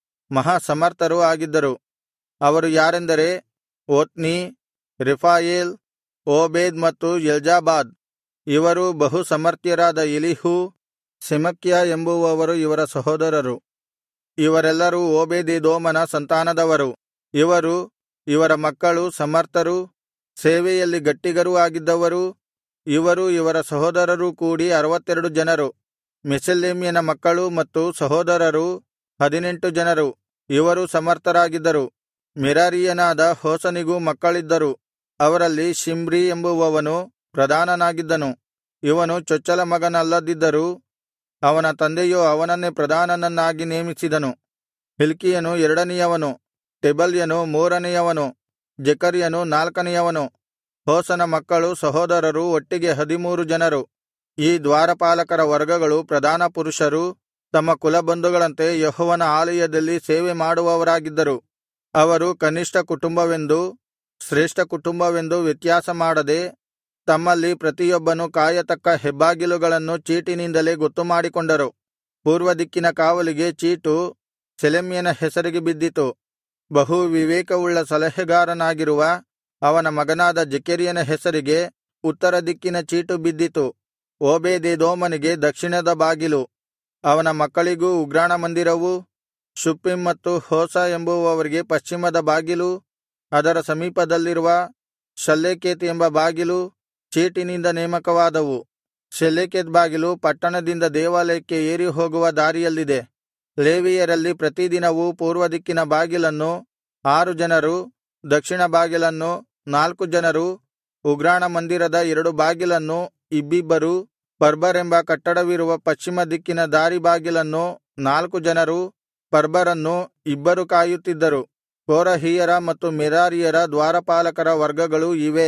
ಮಹಾಸಮರ್ಥರೂ ಆಗಿದ್ದರು ಅವರು ಯಾರೆಂದರೆ ಒತ್ನಿ ರೆಫಾಯೇಲ್ ಓಬೇದ್ ಮತ್ತು ಎಲ್ಜಾಬಾದ್ ಇವರೂ ಬಹು ಸಮರ್ಥ್ಯರಾದ ಎಲಿಹೂ ಸೆಮಕ್ಯ ಎಂಬುವವರು ಇವರ ಸಹೋದರರು ಇವರೆಲ್ಲರೂ ಓಬೇದೆದೋಮನ ಸಂತಾನದವರು ಇವರು ಇವರ ಮಕ್ಕಳು ಸಮರ್ಥರೂ ಸೇವೆಯಲ್ಲಿ ಗಟ್ಟಿಗರೂ ಆಗಿದ್ದವರೂ ಇವರೂ ಇವರ ಸಹೋದರರೂ ಕೂಡಿ ಅರವತ್ತೆರಡು ಜನರು ಮೆಷೆಲೆಮ್ಯನ ಮಕ್ಕಳು ಮತ್ತು ಸಹೋದರರು ಹದಿನೆಂಟು ಜನರು ಇವರೂ ಸಮರ್ಥರಾಗಿದ್ದರು ಮೆರಾರೀಯನಾದ ಹೋಸನಿಗೂ ಮಕ್ಕಳಿದ್ದರು ಅವರಲ್ಲಿ ಶಿಮ್ರಿ ಎಂಬುವವನು ಪ್ರಧಾನನಾಗಿದ್ದನು ಇವನು ಚೊಚ್ಚಲ ಮಗನಲ್ಲದಿದ್ದರೂ ಅವನ ತಂದೆಯು ಅವನನ್ನೇ ಪ್ರಧಾನನನ್ನಾಗಿ ನೇಮಿಸಿದನು ಹಿಲ್ಕೀಯನು ಎರಡನೆಯವನು ಟೆಬಲ್ಯನು ಮೂರನೆಯವನು ಜೆಕರ್ಯನು ನಾಲ್ಕನೆಯವನು ಹೋಸನ ಮಕ್ಕಳು ಸಹೋದರರು ಒಟ್ಟಿಗೆ ಹದಿಮೂರು ಜನರು ಈ ದ್ವಾರಪಾಲಕರ ವರ್ಗಗಳು ಪ್ರಧಾನ ಪುರುಷರು ತಮ್ಮ ಕುಲಬಂಧುಗಳಂತೆ ಯೆಹೋವನ ಆಲಯದಲ್ಲಿ ಸೇವೆ ಮಾಡುವವರಾಗಿದ್ದರು ಅವರು ಕನಿಷ್ಠ ಕುಟುಂಬವೆಂದೂ ಶ್ರೇಷ್ಠ ಕುಟುಂಬವೆಂದೂ ವ್ಯತ್ಯಾಸ ಮಾಡದೆ ತಮ್ಮಲ್ಲಿ ಪ್ರತಿಯೊಬ್ಬನು ಕಾಯತಕ್ಕ ಹೆಬ್ಬಾಗಿಲುಗಳನ್ನು ಚೀಟಿನಿಂದಲೇ ಗೊತ್ತುಮಾಡಿಕೊಂಡರು ಪೂರ್ವದಿಕ್ಕಿನ ಕಾವಲಿಗೆ ಚೀಟು ಸೆಲೆಮ್ಯನ ಹೆಸರಿಗೆ ಬಿದ್ದಿತು ಬಹು ವಿವೇಕವುಳ್ಳ ಸಲಹೆಗಾರನಾಗಿರುವ ಅವನ ಮಗನಾದ ಜೆಕೆರ್ಯನ ಹೆಸರಿಗೆ ಉತ್ತರ ದಿಕ್ಕಿನ ಚೀಟು ಬಿದ್ದಿತು ಓಬೇದೆದೋಮನಿಗೆ ದಕ್ಷಿಣದ ಬಾಗಿಲು ಅವನ ಮಕ್ಕಳಿಗೂ ಉಗ್ರಾಣ ಮಂದಿರವೂ ಶುಪ್ಪಿಮ್ ಮತ್ತು ಹೋಸ ಎಂಬುವವರಿಗೆ ಪಶ್ಚಿಮದ ಬಾಗಿಲು ಅದರ ಸಮೀಪದಲ್ಲಿರುವ ಶಲ್ಲೇಕೆತ್ ಎಂಬ ಬಾಗಿಲು ಚೀಟಿನಿಂದ ನೇಮಕವಾದವು ಶೆಲ್ಲೆಕೆತ್ ಬಾಗಿಲು ಪಟ್ಟಣದಿಂದ ದೇವಾಲಯಕ್ಕೆ ಏರಿ ಹೋಗುವ ದಾರಿಯಲ್ಲಿದೆ ಲೇವಿಯರಲ್ಲಿ ಪ್ರತಿದಿನವೂ ಪೂರ್ವದಿಕ್ಕಿನ ಬಾಗಿಲನ್ನು ಆರು ಜನರು ದಕ್ಷಿಣ ಬಾಗಿಲನ್ನು ನಾಲ್ಕು ಜನರು ಉಗ್ರಾಣ ಮಂದಿರದ ಎರಡು ಬಾಗಿಲನ್ನು ಇಬ್ಬಿಬ್ಬರು ಪರ್ಬರೆಂಬ ಕಟ್ಟಡವಿರುವ ಪಶ್ಚಿಮ ದಿಕ್ಕಿನ ದಾರಿ ಬಾಗಿಲನ್ನು ನಾಲ್ಕು ಜನರು ಪರ್ಬರನ್ನು ಇಬ್ಬರು ಕಾಯುತ್ತಿದ್ದರು ಕೋರಹೀಯರ ಮತ್ತು ಮೆರಾರಿಯರ ದ್ವಾರಪಾಲಕರ ವರ್ಗಗಳು ಇವೇ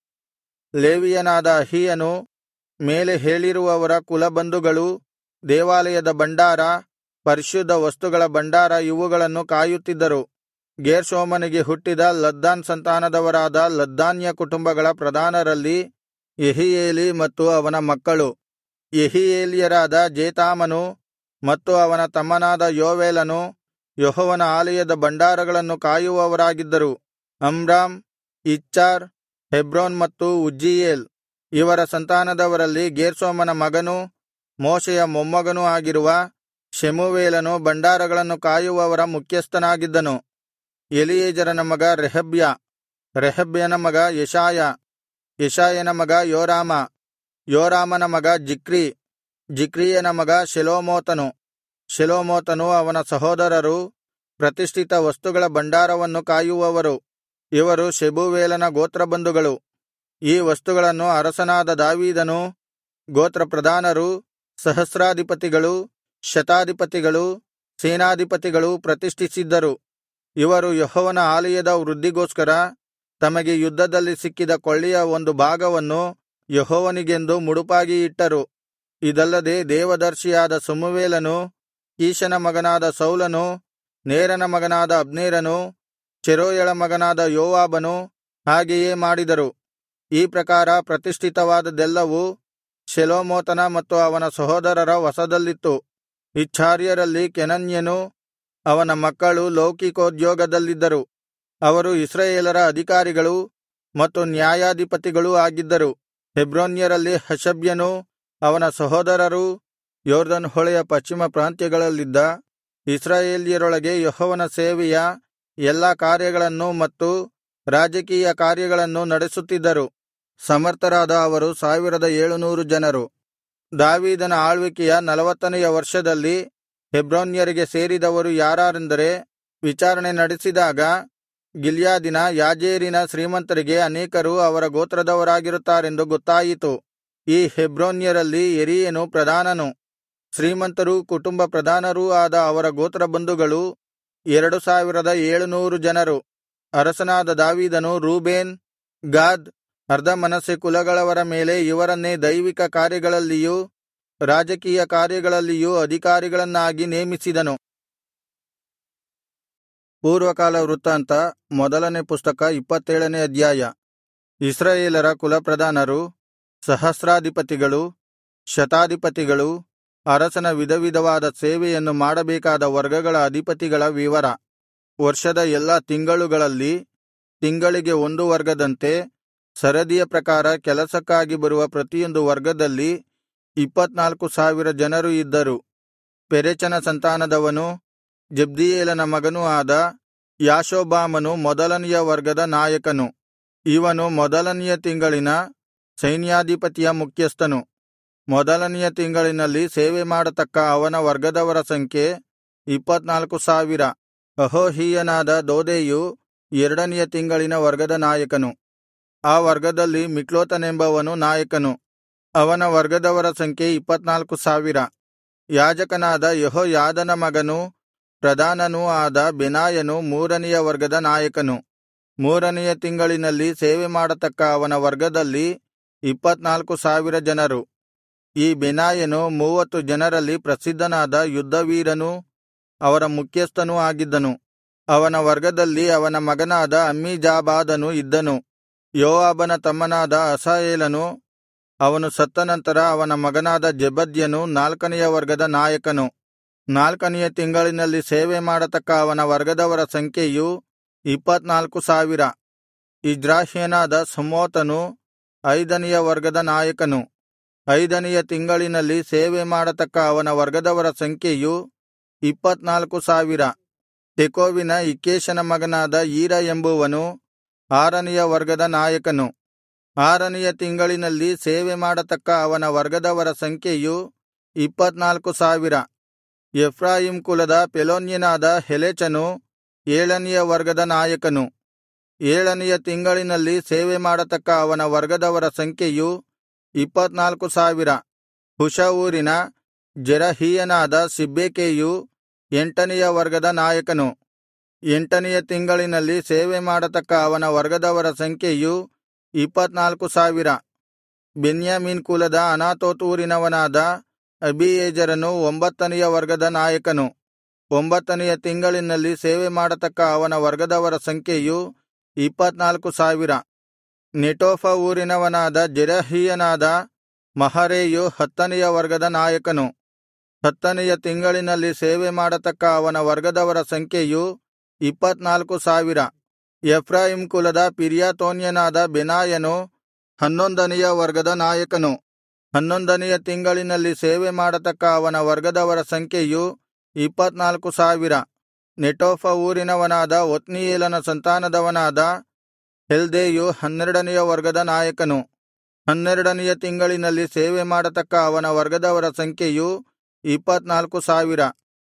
ಲೇವಿಯನಾದ ಅಹೀಯನು ಮೇಲೆ ಹೇಳಿರುವವರ ಕುಲಬಂಧುಗಳು ದೇವಾಲಯದ ಭಂಡಾರ ಪರಿಶುದ್ಧ ವಸ್ತುಗಳ ಭಂಡಾರ ಇವುಗಳನ್ನು ಕಾಯುತ್ತಿದ್ದರು ಗೇರ್ಷೋಮನಿಗೆ ಹುಟ್ಟಿದ ಲದ್ದಾನ್ ಸಂತಾನದವರಾದ ಲದ್ದಾನ್ಯ ಕುಟುಂಬಗಳ ಪ್ರಧಾನರಲ್ಲಿ ಯೆಹೀಯೇಲಿ ಮತ್ತು ಅವನ ಮಕ್ಕಳು ಯೆಹೀಯೇಲ್ಯರಾದ ಜೇತಾಮನು ಮತ್ತು ಅವನ ತಮ್ಮನಾದ ಯೋವೇಲನು ಯೆಹೋವನ ಆಲಯದ ಭಂಡಾರಗಳನ್ನು ಕಾಯುವವರಾಗಿದ್ದರು ಅಮ್ರಾಮ್ ಇಚ್ಚಾರ್ ಹೆಬ್ರೋನ್ ಮತ್ತು ಉಜ್ಜೀಯೇಲ್ ಇವರ ಸಂತಾನದವರಲ್ಲಿ ಗೇರ್ಷೋಮನ ಮಗನೂ ಮೋಶೆಯ ಮೊಮ್ಮಗನೂ ಆಗಿರುವ ಶೆಮೂವೇಲನು ಭಂಡಾರಗಳನ್ನು ಕಾಯುವವರ ಮುಖ್ಯಸ್ಥನಾಗಿದ್ದನು ಎಲಿಯೇಜರನ ಮಗ ರೆಹಬ್ಯ ರೆಹಬ್ಯನ ಮಗ ಯೆಶಾಯ ಯೆಶಾಯನ ಮಗ ಯೋರಾಮ ಯೋರಾಮನ ಮಗ ಜಿಕ್ರಿ ಜಿಕ್ರಿಯನ ಮಗ ಶೆಲೋಮೋತನು ಶೆಲೋಮೋತನು ಅವನ ಸಹೋದರರು ಪ್ರತಿಷ್ಠಿತ ವಸ್ತುಗಳ ಭಂಡಾರವನ್ನು ಕಾಯುವವರು ಇವರು ಶೆಬೂವೇಲನ ಗೋತ್ರಬಂಧುಗಳು ಈ ವಸ್ತುಗಳನ್ನು ಅರಸನಾದ ದಾವೀದನು ಗೋತ್ರಪ್ರಧಾನರು ಸಹಸ್ರಾಧಿಪತಿಗಳು ಶತಾಧಿಪತಿಗಳು ಸೇನಾಧಿಪತಿಗಳು ಪ್ರತಿಷ್ಠಿಸಿದ್ದರು ಇವರು ಯೆಹೋವನ ಆಲಯದ ವೃದ್ಧಿಗೋಸ್ಕರ ತಮಗೆ ಯುದ್ಧದಲ್ಲಿ ಸಿಕ್ಕಿದ ಕೊಳ್ಳೆಯ ಒಂದು ಭಾಗವನ್ನು ಯೆಹೋವನಿಗೆಂದು ಮುಡುಪಾಗಿ ಇಟ್ಟರು ಇದಲ್ಲದೆ ದೇವದರ್ಶಿಯಾದ ಸಮುವೇಲನು ಕೀಷನ ಮಗನಾದ ಸೌಲನು ನೇರನ ಮಗನಾದ ಅಬ್ನೇರನು ಚೆರೂಯಳ ಮಗನಾದ ಯೋವಾಬನು ಹಾಗೆಯೇ ಮಾಡಿದರು ಈ ಪ್ರಕಾರ ಪ್ರತಿಷ್ಠಿತವಾದದ್ದೆಲ್ಲವೂ ಶೆಲೋಮೋತನ ಮತ್ತು ಅವನ ಸಹೋದರರ ವಶದಲ್ಲಿತ್ತು ಇಚ್ಛಾರ್ಯರಲ್ಲಿ ಕೆನನ್ಯನೂ ಅವನ ಮಕ್ಕಳು ಲೌಕಿಕೋದ್ಯೋಗದಲ್ಲಿದ್ದರು ಅವರು ಇಸ್ರಾಯೇಲರ ಅಧಿಕಾರಿಗಳೂ ಮತ್ತು ನ್ಯಾಯಾಧಿಪತಿಗಳೂ ಆಗಿದ್ದರು ಹೆಬ್ರೋನ್ಯರಲ್ಲಿ ಹಷಬ್ಯನೂ ಅವನ ಸಹೋದರರೂ ಯೊರ್ದನ್ ಹೊಳೆಯ ಪಶ್ಚಿಮ ಪ್ರಾಂತ್ಯಗಳಲ್ಲಿದ್ದ ಇಸ್ರಾಯೇಲ್ಯರೊಳಗೆ ಯೆಹೋವನ ಸೇವೆಯ ಎಲ್ಲಾ ಕಾರ್ಯಗಳನ್ನೂ ಮತ್ತು ರಾಜಕೀಯ ಕಾರ್ಯಗಳನ್ನೂ ನಡೆಸುತ್ತಿದ್ದರು ಸಮರ್ಥರಾದ ಅವರು ಸಾವಿರದ ಏಳುನೂರು ಜನರು ದಾವೀದನ ಆಳ್ವಿಕೆಯ ನಲವತ್ತನೆಯ ವರ್ಷದಲ್ಲಿ ಹೆಬ್ರೋನ್ಯರಿಗೆ ಸೇರಿದವರು ಯಾರಾರೆಂದರೆ ವಿಚಾರಣೆ ನಡೆಸಿದಾಗ ಗಿಲ್ಯಾದಿನ ಯಾಜೇರಿನ ಶ್ರೀಮಂತರಿಗೆ ಅನೇಕರು ಅವರ ಗೋತ್ರದವರಾಗಿರುತ್ತಾರೆಂದು ಗೊತ್ತಾಯಿತು ಈ ಹೆಬ್ರೋನ್ಯರಲ್ಲಿ ಯೆರೀಯನು ಪ್ರಧಾನನು ಶ್ರೀಮಂತರೂ ಕುಟುಂಬ ಪ್ರಧಾನರೂ ಆದ ಅವರ ಗೋತ್ರಬಂಧುಗಳು ಎರಡು ಸಾವಿರದ ಏಳುನೂರು ಜನರು ಅರಸನಾದ ದಾವೀದನು ರೂಬೇನ್ ಗಾದ್ ಅರ್ಧಮನಸ್ಸೆ ಕುಲಗಳವರ ಮೇಲೆ ಇವರನ್ನೇ ದೈವಿಕ ಕಾರ್ಯಗಳಲ್ಲಿಯೂ ರಾಜಕೀಯ ಕಾರ್ಯಗಳಲ್ಲಿಯೂ ಅಧಿಕಾರಿಗಳನ್ನಾಗಿ ನೇಮಿಸಿದನು ಪೂರ್ವಕಾಲ ವೃತ್ತಾಂತ ಮೊದಲನೇ ಪುಸ್ತಕ ಇಪ್ಪತ್ತೇಳನೇ ಅಧ್ಯಾಯ ಇಸ್ರಾಯೇಲರ ಕುಲಪ್ರಧಾನರು ಸಹಸ್ರಾಧಿಪತಿಗಳು ಶತಾಧಿಪತಿಗಳು ಅರಸನ ವಿಧವಿಧವಾದ ಸೇವೆಯನ್ನು ಮಾಡಬೇಕಾದ ವರ್ಗಗಳ ಅಧಿಪತಿಗಳ ವಿವರ ವರ್ಷದ ಎಲ್ಲಾ ತಿಂಗಳುಗಳಲ್ಲಿ ತಿಂಗಳಿಗೆ ಒಂದು ವರ್ಗದಂತೆ ಸರದಿಯ ಪ್ರಕಾರ ಕೆಲಸಕ್ಕಾಗಿ ಬರುವ ಪ್ರತಿಯೊಂದು ವರ್ಗದಲ್ಲಿ ಇಪ್ಪತ್ನಾಲ್ಕು ಸಾವಿರ ಜನರು ಇದ್ದರು ಪೆರೆಚನ ಸಂತಾನದವನೂ ಜಬ್ದೀಯೇಲನ ಮಗನೂ ಆದ ಯಾಷೊಬ್ಬಾಮನು ಮೊದಲನೆಯ ವರ್ಗದ ನಾಯಕನು ಇವನು ಮೊದಲನೆಯ ತಿಂಗಳಿನ ಸೈನ್ಯಾಧಿಪತಿಯ ಮುಖ್ಯಸ್ಥನು ಮೊದಲನೆಯ ತಿಂಗಳಿನಲ್ಲಿ ಸೇವೆ ಮಾಡತಕ್ಕ ಅವನ ವರ್ಗದವರ ಸಂಖ್ಯೆ ಇಪ್ಪತ್ನಾಲ್ಕು ಸಾವಿರ ಅಹೋಹೀಯನಾದ ದೋದೆಯು ಎರಡನೆಯ ತಿಂಗಳಿನ ವರ್ಗದ ನಾಯಕನು ಆ ವರ್ಗದಲ್ಲಿ ಮಿಕ್ಲೋತನೆಂಬವನು ನಾಯಕನು ಅವನ ವರ್ಗದವರ ಸಂಖ್ಯೆ ಇಪ್ಪತ್ನಾಲ್ಕು ಸಾವಿರ ಯಾಜಕನಾದ ಯೆಹೋಯಾದನ ಮಗನೂ ಪ್ರಧಾನನೂ ಆದ ಬೆನಾಯನು ಮೂರನೆಯ ವರ್ಗದ ನಾಯಕನು ಮೂರನೆಯ ತಿಂಗಳಿನಲ್ಲಿ ಸೇವೆ ಮಾಡತಕ್ಕ ಅವನ ವರ್ಗದಲ್ಲಿ ಇಪ್ಪತ್ನಾಲ್ಕು ಸಾವಿರ ಜನರು ಈ ಬೆನಾಯನು ಮೂವತ್ತು ಜನರಲ್ಲಿ ಪ್ರಸಿದ್ಧನಾದ ಯುದ್ಧವೀರನೂ ಅವರ ಮುಖ್ಯಸ್ಥನೂ ಆಗಿದ್ದನು ಅವನ ವರ್ಗದಲ್ಲಿ ಅವನ ಮಗನಾದ ಅಮ್ಮೀಜಾಬಾದನು ಇದ್ದನು ಯೋವಾಬನ ತಮ್ಮನಾದ ಅಸಾಯೇಲನು ಅವನು ಸತ್ತ ನಂತರ ಅವನ ಮಗನಾದ ಜೆಬದ್ಯನು ನಾಲ್ಕನೆಯ ವರ್ಗದ ನಾಯಕನು ನಾಲ್ಕನೆಯ ತಿಂಗಳಿನಲ್ಲಿ ಸೇವೆ ಮಾಡತಕ್ಕ ಅವನ ವರ್ಗದವರ ಸಂಖ್ಯೆಯು ಇಪ್ಪತ್ನಾಲ್ಕು ಸಾವಿರ ಇಜ್ರಾಹ್ಯನಾದ ಸಮೋತನು ಐದನೆಯ ವರ್ಗದ ನಾಯಕನು ಐದನೆಯ ತಿಂಗಳಿನಲ್ಲಿ ಸೇವೆ ಮಾಡತಕ್ಕ ಅವನ ವರ್ಗದವರ ಸಂಖ್ಯೆಯು ಇಪ್ಪತ್ನಾಲ್ಕು ಸಾವಿರ ತೆಕೋವಿನ ಇಕ್ಕೇಷನ ಮಗನಾದ ಈರ ಎಂಬುವನು ಆರನೆಯ ವರ್ಗದ ನಾಯಕನು ಆರನೆಯ ತಿಂಗಳಿನಲ್ಲಿ ಸೇವೆ ಮಾಡತಕ್ಕ ಅವನ ವರ್ಗದವರ ಸಂಖ್ಯೆಯು ಇಪ್ಪತ್ನಾಲ್ಕು ಸಾವಿರ ಎಫ್ರಾಯಿಂ ಕುಲದ ಪೆಲೋನ್ಯನಾದ ಹೆಲೆಚನು ಏಳನೆಯ ವರ್ಗದ ನಾಯಕನು ಏಳನೆಯ ತಿಂಗಳಿನಲ್ಲಿ ಸೇವೆ ಮಾಡತಕ್ಕ ಅವನ ವರ್ಗದವರ ಸಂಖ್ಯೆಯು ಇಪ್ಪತ್ನಾಲ್ಕು ಸಾವಿರ ಹುಷ ಊರಿನ ಜೆರಹೀಯನಾದ ಸಿಬ್ಬೆಕೈಯು ಎಂಟನೆಯ ವರ್ಗದ ನಾಯಕನು ಎಂಟನೆಯ ತಿಂಗಳಿನಲ್ಲಿ ಸೇವೆ ಮಾಡತಕ್ಕ ಅವನ ವರ್ಗದವರ ಸಂಖ್ಯೆಯು ಇಪ್ಪತ್ನಾಲ್ಕು ಸಾವಿರ ಬೆನ್ಯಾಮೀನ್ ಕುಲದ ಅನಾತೋತ್ ಊರಿನವನಾದ ಅಬೀಯೆಜರನು ಒಂಬತ್ತನೆಯ ವರ್ಗದ ನಾಯಕನು ಒಂಬತ್ತನೆಯ ತಿಂಗಳಿನಲ್ಲಿ ಸೇವೆ ಮಾಡತಕ್ಕ ಅವನ ವರ್ಗದವರ ಸಂಖ್ಯೆಯು ಇಪ್ಪತ್ನಾಲ್ಕು ಸಾವಿರ ನೆಟೋಫ ಊರಿನವನಾದ ಜೆರಹೀಯನಾದ ಮಹರೇಯು ಹತ್ತನೆಯ ವರ್ಗದ ನಾಯಕನು ಹತ್ತನೆಯ ತಿಂಗಳಿನಲ್ಲಿ ಸೇವೆ ಮಾಡತಕ್ಕ ಅವನ ವರ್ಗದವರ ಸಂಖ್ಯೆಯು ಇಪ್ಪತ್ನಾಲ್ಕು ಸಾವಿರ ಎಫ್ರಾಯಿಂ ಕುಲದ ಪಿರ್ಯಾತೋನ್ಯನಾದ ಬೆನಾಯನು ಹನ್ನೊಂದನೆಯ ವರ್ಗದ ನಾಯಕನು ಹನ್ನೊಂದನೆಯ ತಿಂಗಳಿನಲ್ಲಿ ಸೇವೆ ಮಾಡತಕ್ಕ ಅವನ ವರ್ಗದವರ ಸಂಖ್ಯೆಯು ಇಪ್ಪತ್ನಾಲ್ಕು ಸಾವಿರ ನೆಟೋಫ ಊರಿನವನಾದ ಒತ್ನೀಯೇಲನ ಸಂತಾನದವನಾದ ಹೆಲ್ದೆಯು ಹನ್ನೆರಡನೆಯ ವರ್ಗದ ನಾಯಕನು ಹನ್ನೆರಡನೆಯ ತಿಂಗಳಿನಲ್ಲಿ ಸೇವೆ ಮಾಡತಕ್ಕ ಅವನ ವರ್ಗದವರ ಸಂಖ್ಯೆಯು ಇಪ್ಪತ್ನಾಲ್ಕು ಸಾವಿರ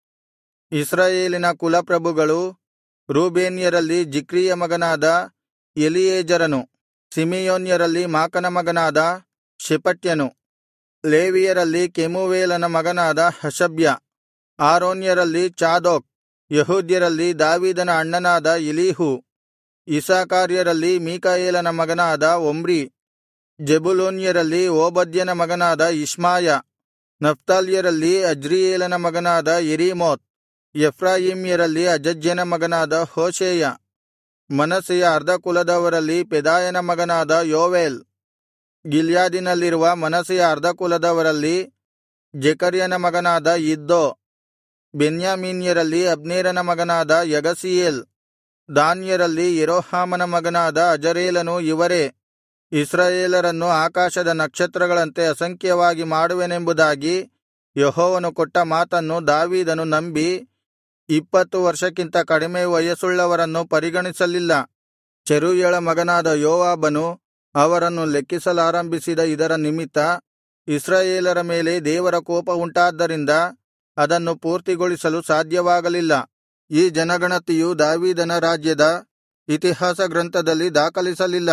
ಇಸ್ರಾಯೇಲಿನ ಕುಲಪ್ರಭುಗಳು ರೂಬೇನ್ಯರಲ್ಲಿ ಜಿಕ್ರಿಯ ಮಗನಾದ ಎಲಿಯೇಜರನು ಸಿಮೆಯೋನ್ಯರಲ್ಲಿ ಮಾಕನ ಮಗನಾದ ಶೆಪಟ್ಯನು ಲೇವಿಯರಲ್ಲಿ ಕೆಮುವೇಲನ ಮಗನಾದ ಹಷಬ್ಯ ಆರೋನ್ಯರಲ್ಲಿ ಚಾದೋಕ್ ಯಹೂದ್ಯರಲ್ಲಿ ದಾವೀದನ ಅಣ್ಣನಾದ ಎಲೀಹು ಇಸಾಕಾರ್ಯರಲ್ಲಿ ಮೀಕಾಯೇಲನ ಮಗನಾದ ಒಮ್ರಿ ಜೆಬುಲೂನ್ಯರಲ್ಲಿ ಓಬದ್ಯನ ಮಗನಾದ ಇಷ್ಮಾಯ ನಫ್ತಾಲ್ಯರಲ್ಲಿ ಅಜ್ರೀಯೇಲನ ಮಗನಾದ ಯೆರೀಮೋತ್ ಎಫ್ರಾಯೀಮ್ಯರಲ್ಲಿ ಅಜಜ್ಯನ ಮಗನಾದ ಹೋಶೇಯ ಮನಸ್ಸೆಯ ಅರ್ಧ ಕುಲದವರಲ್ಲಿ ಪೆದಾಯನ ಮಗನಾದ ಯೋವೇಲ್ ಗಿಲ್ಯಾದಿನಲ್ಲಿರುವ ಮನಸ್ಸೆಯ ಅರ್ಧ ಕುಲದವರಲ್ಲಿ ಜೆಕರ್ಯನ ಮಗನಾದ ಇದ್ದೋ ಬೆನ್ಯಾಮೀನ್ಯರಲ್ಲಿ ಅಬ್ನೇರನ ಮಗನಾದ ಯಗಸೀಯೇಲ್ ದಾನ್ಯರಲ್ಲಿ ಯೆರೋಹಾಮನ ಮಗನಾದ ಅಜರೇಲನು ಇವರೇ ಇಸ್ರಾಯೇಲರನ್ನು ಆಕಾಶದ ನಕ್ಷತ್ರಗಳಂತೆ ಅಸಂಖ್ಯವಾಗಿ ಮಾಡುವೆನೆಂಬುದಾಗಿ ಯೆಹೋವನು ಕೊಟ್ಟ ಮಾತನ್ನು ದಾವೀದನು ನಂಬಿ ಇಪ್ಪತ್ತು ವರ್ಷಕ್ಕಿಂತ ಕಡಿಮೆ ವಯಸ್ಸುಳ್ಳವರನ್ನು ಪರಿಗಣಿಸಲಿಲ್ಲ ಚೆರೂಯಳ ಮಗನಾದ ಯೋವಾಬನು ಅವರನ್ನು ಲೆಕ್ಕಿಸಲಾರಂಭಿಸಿದ ಇದರ ನಿಮಿತ್ತ ಇಸ್ರಾಯೇಲರ ಮೇಲೆ ದೇವರ ಕೋಪ ಉಂಟಾದ್ದರಿಂದ ಅದನ್ನು ಪೂರ್ತಿಗೊಳಿಸಲು ಸಾಧ್ಯವಾಗಲಿಲ್ಲ ಈ ಜನಗಣತಿಯು ದಾವೀದನ ರಾಜ್ಯದ ಇತಿಹಾಸ ಗ್ರಂಥದಲ್ಲಿ ದಾಖಲಿಸಲಿಲ್ಲ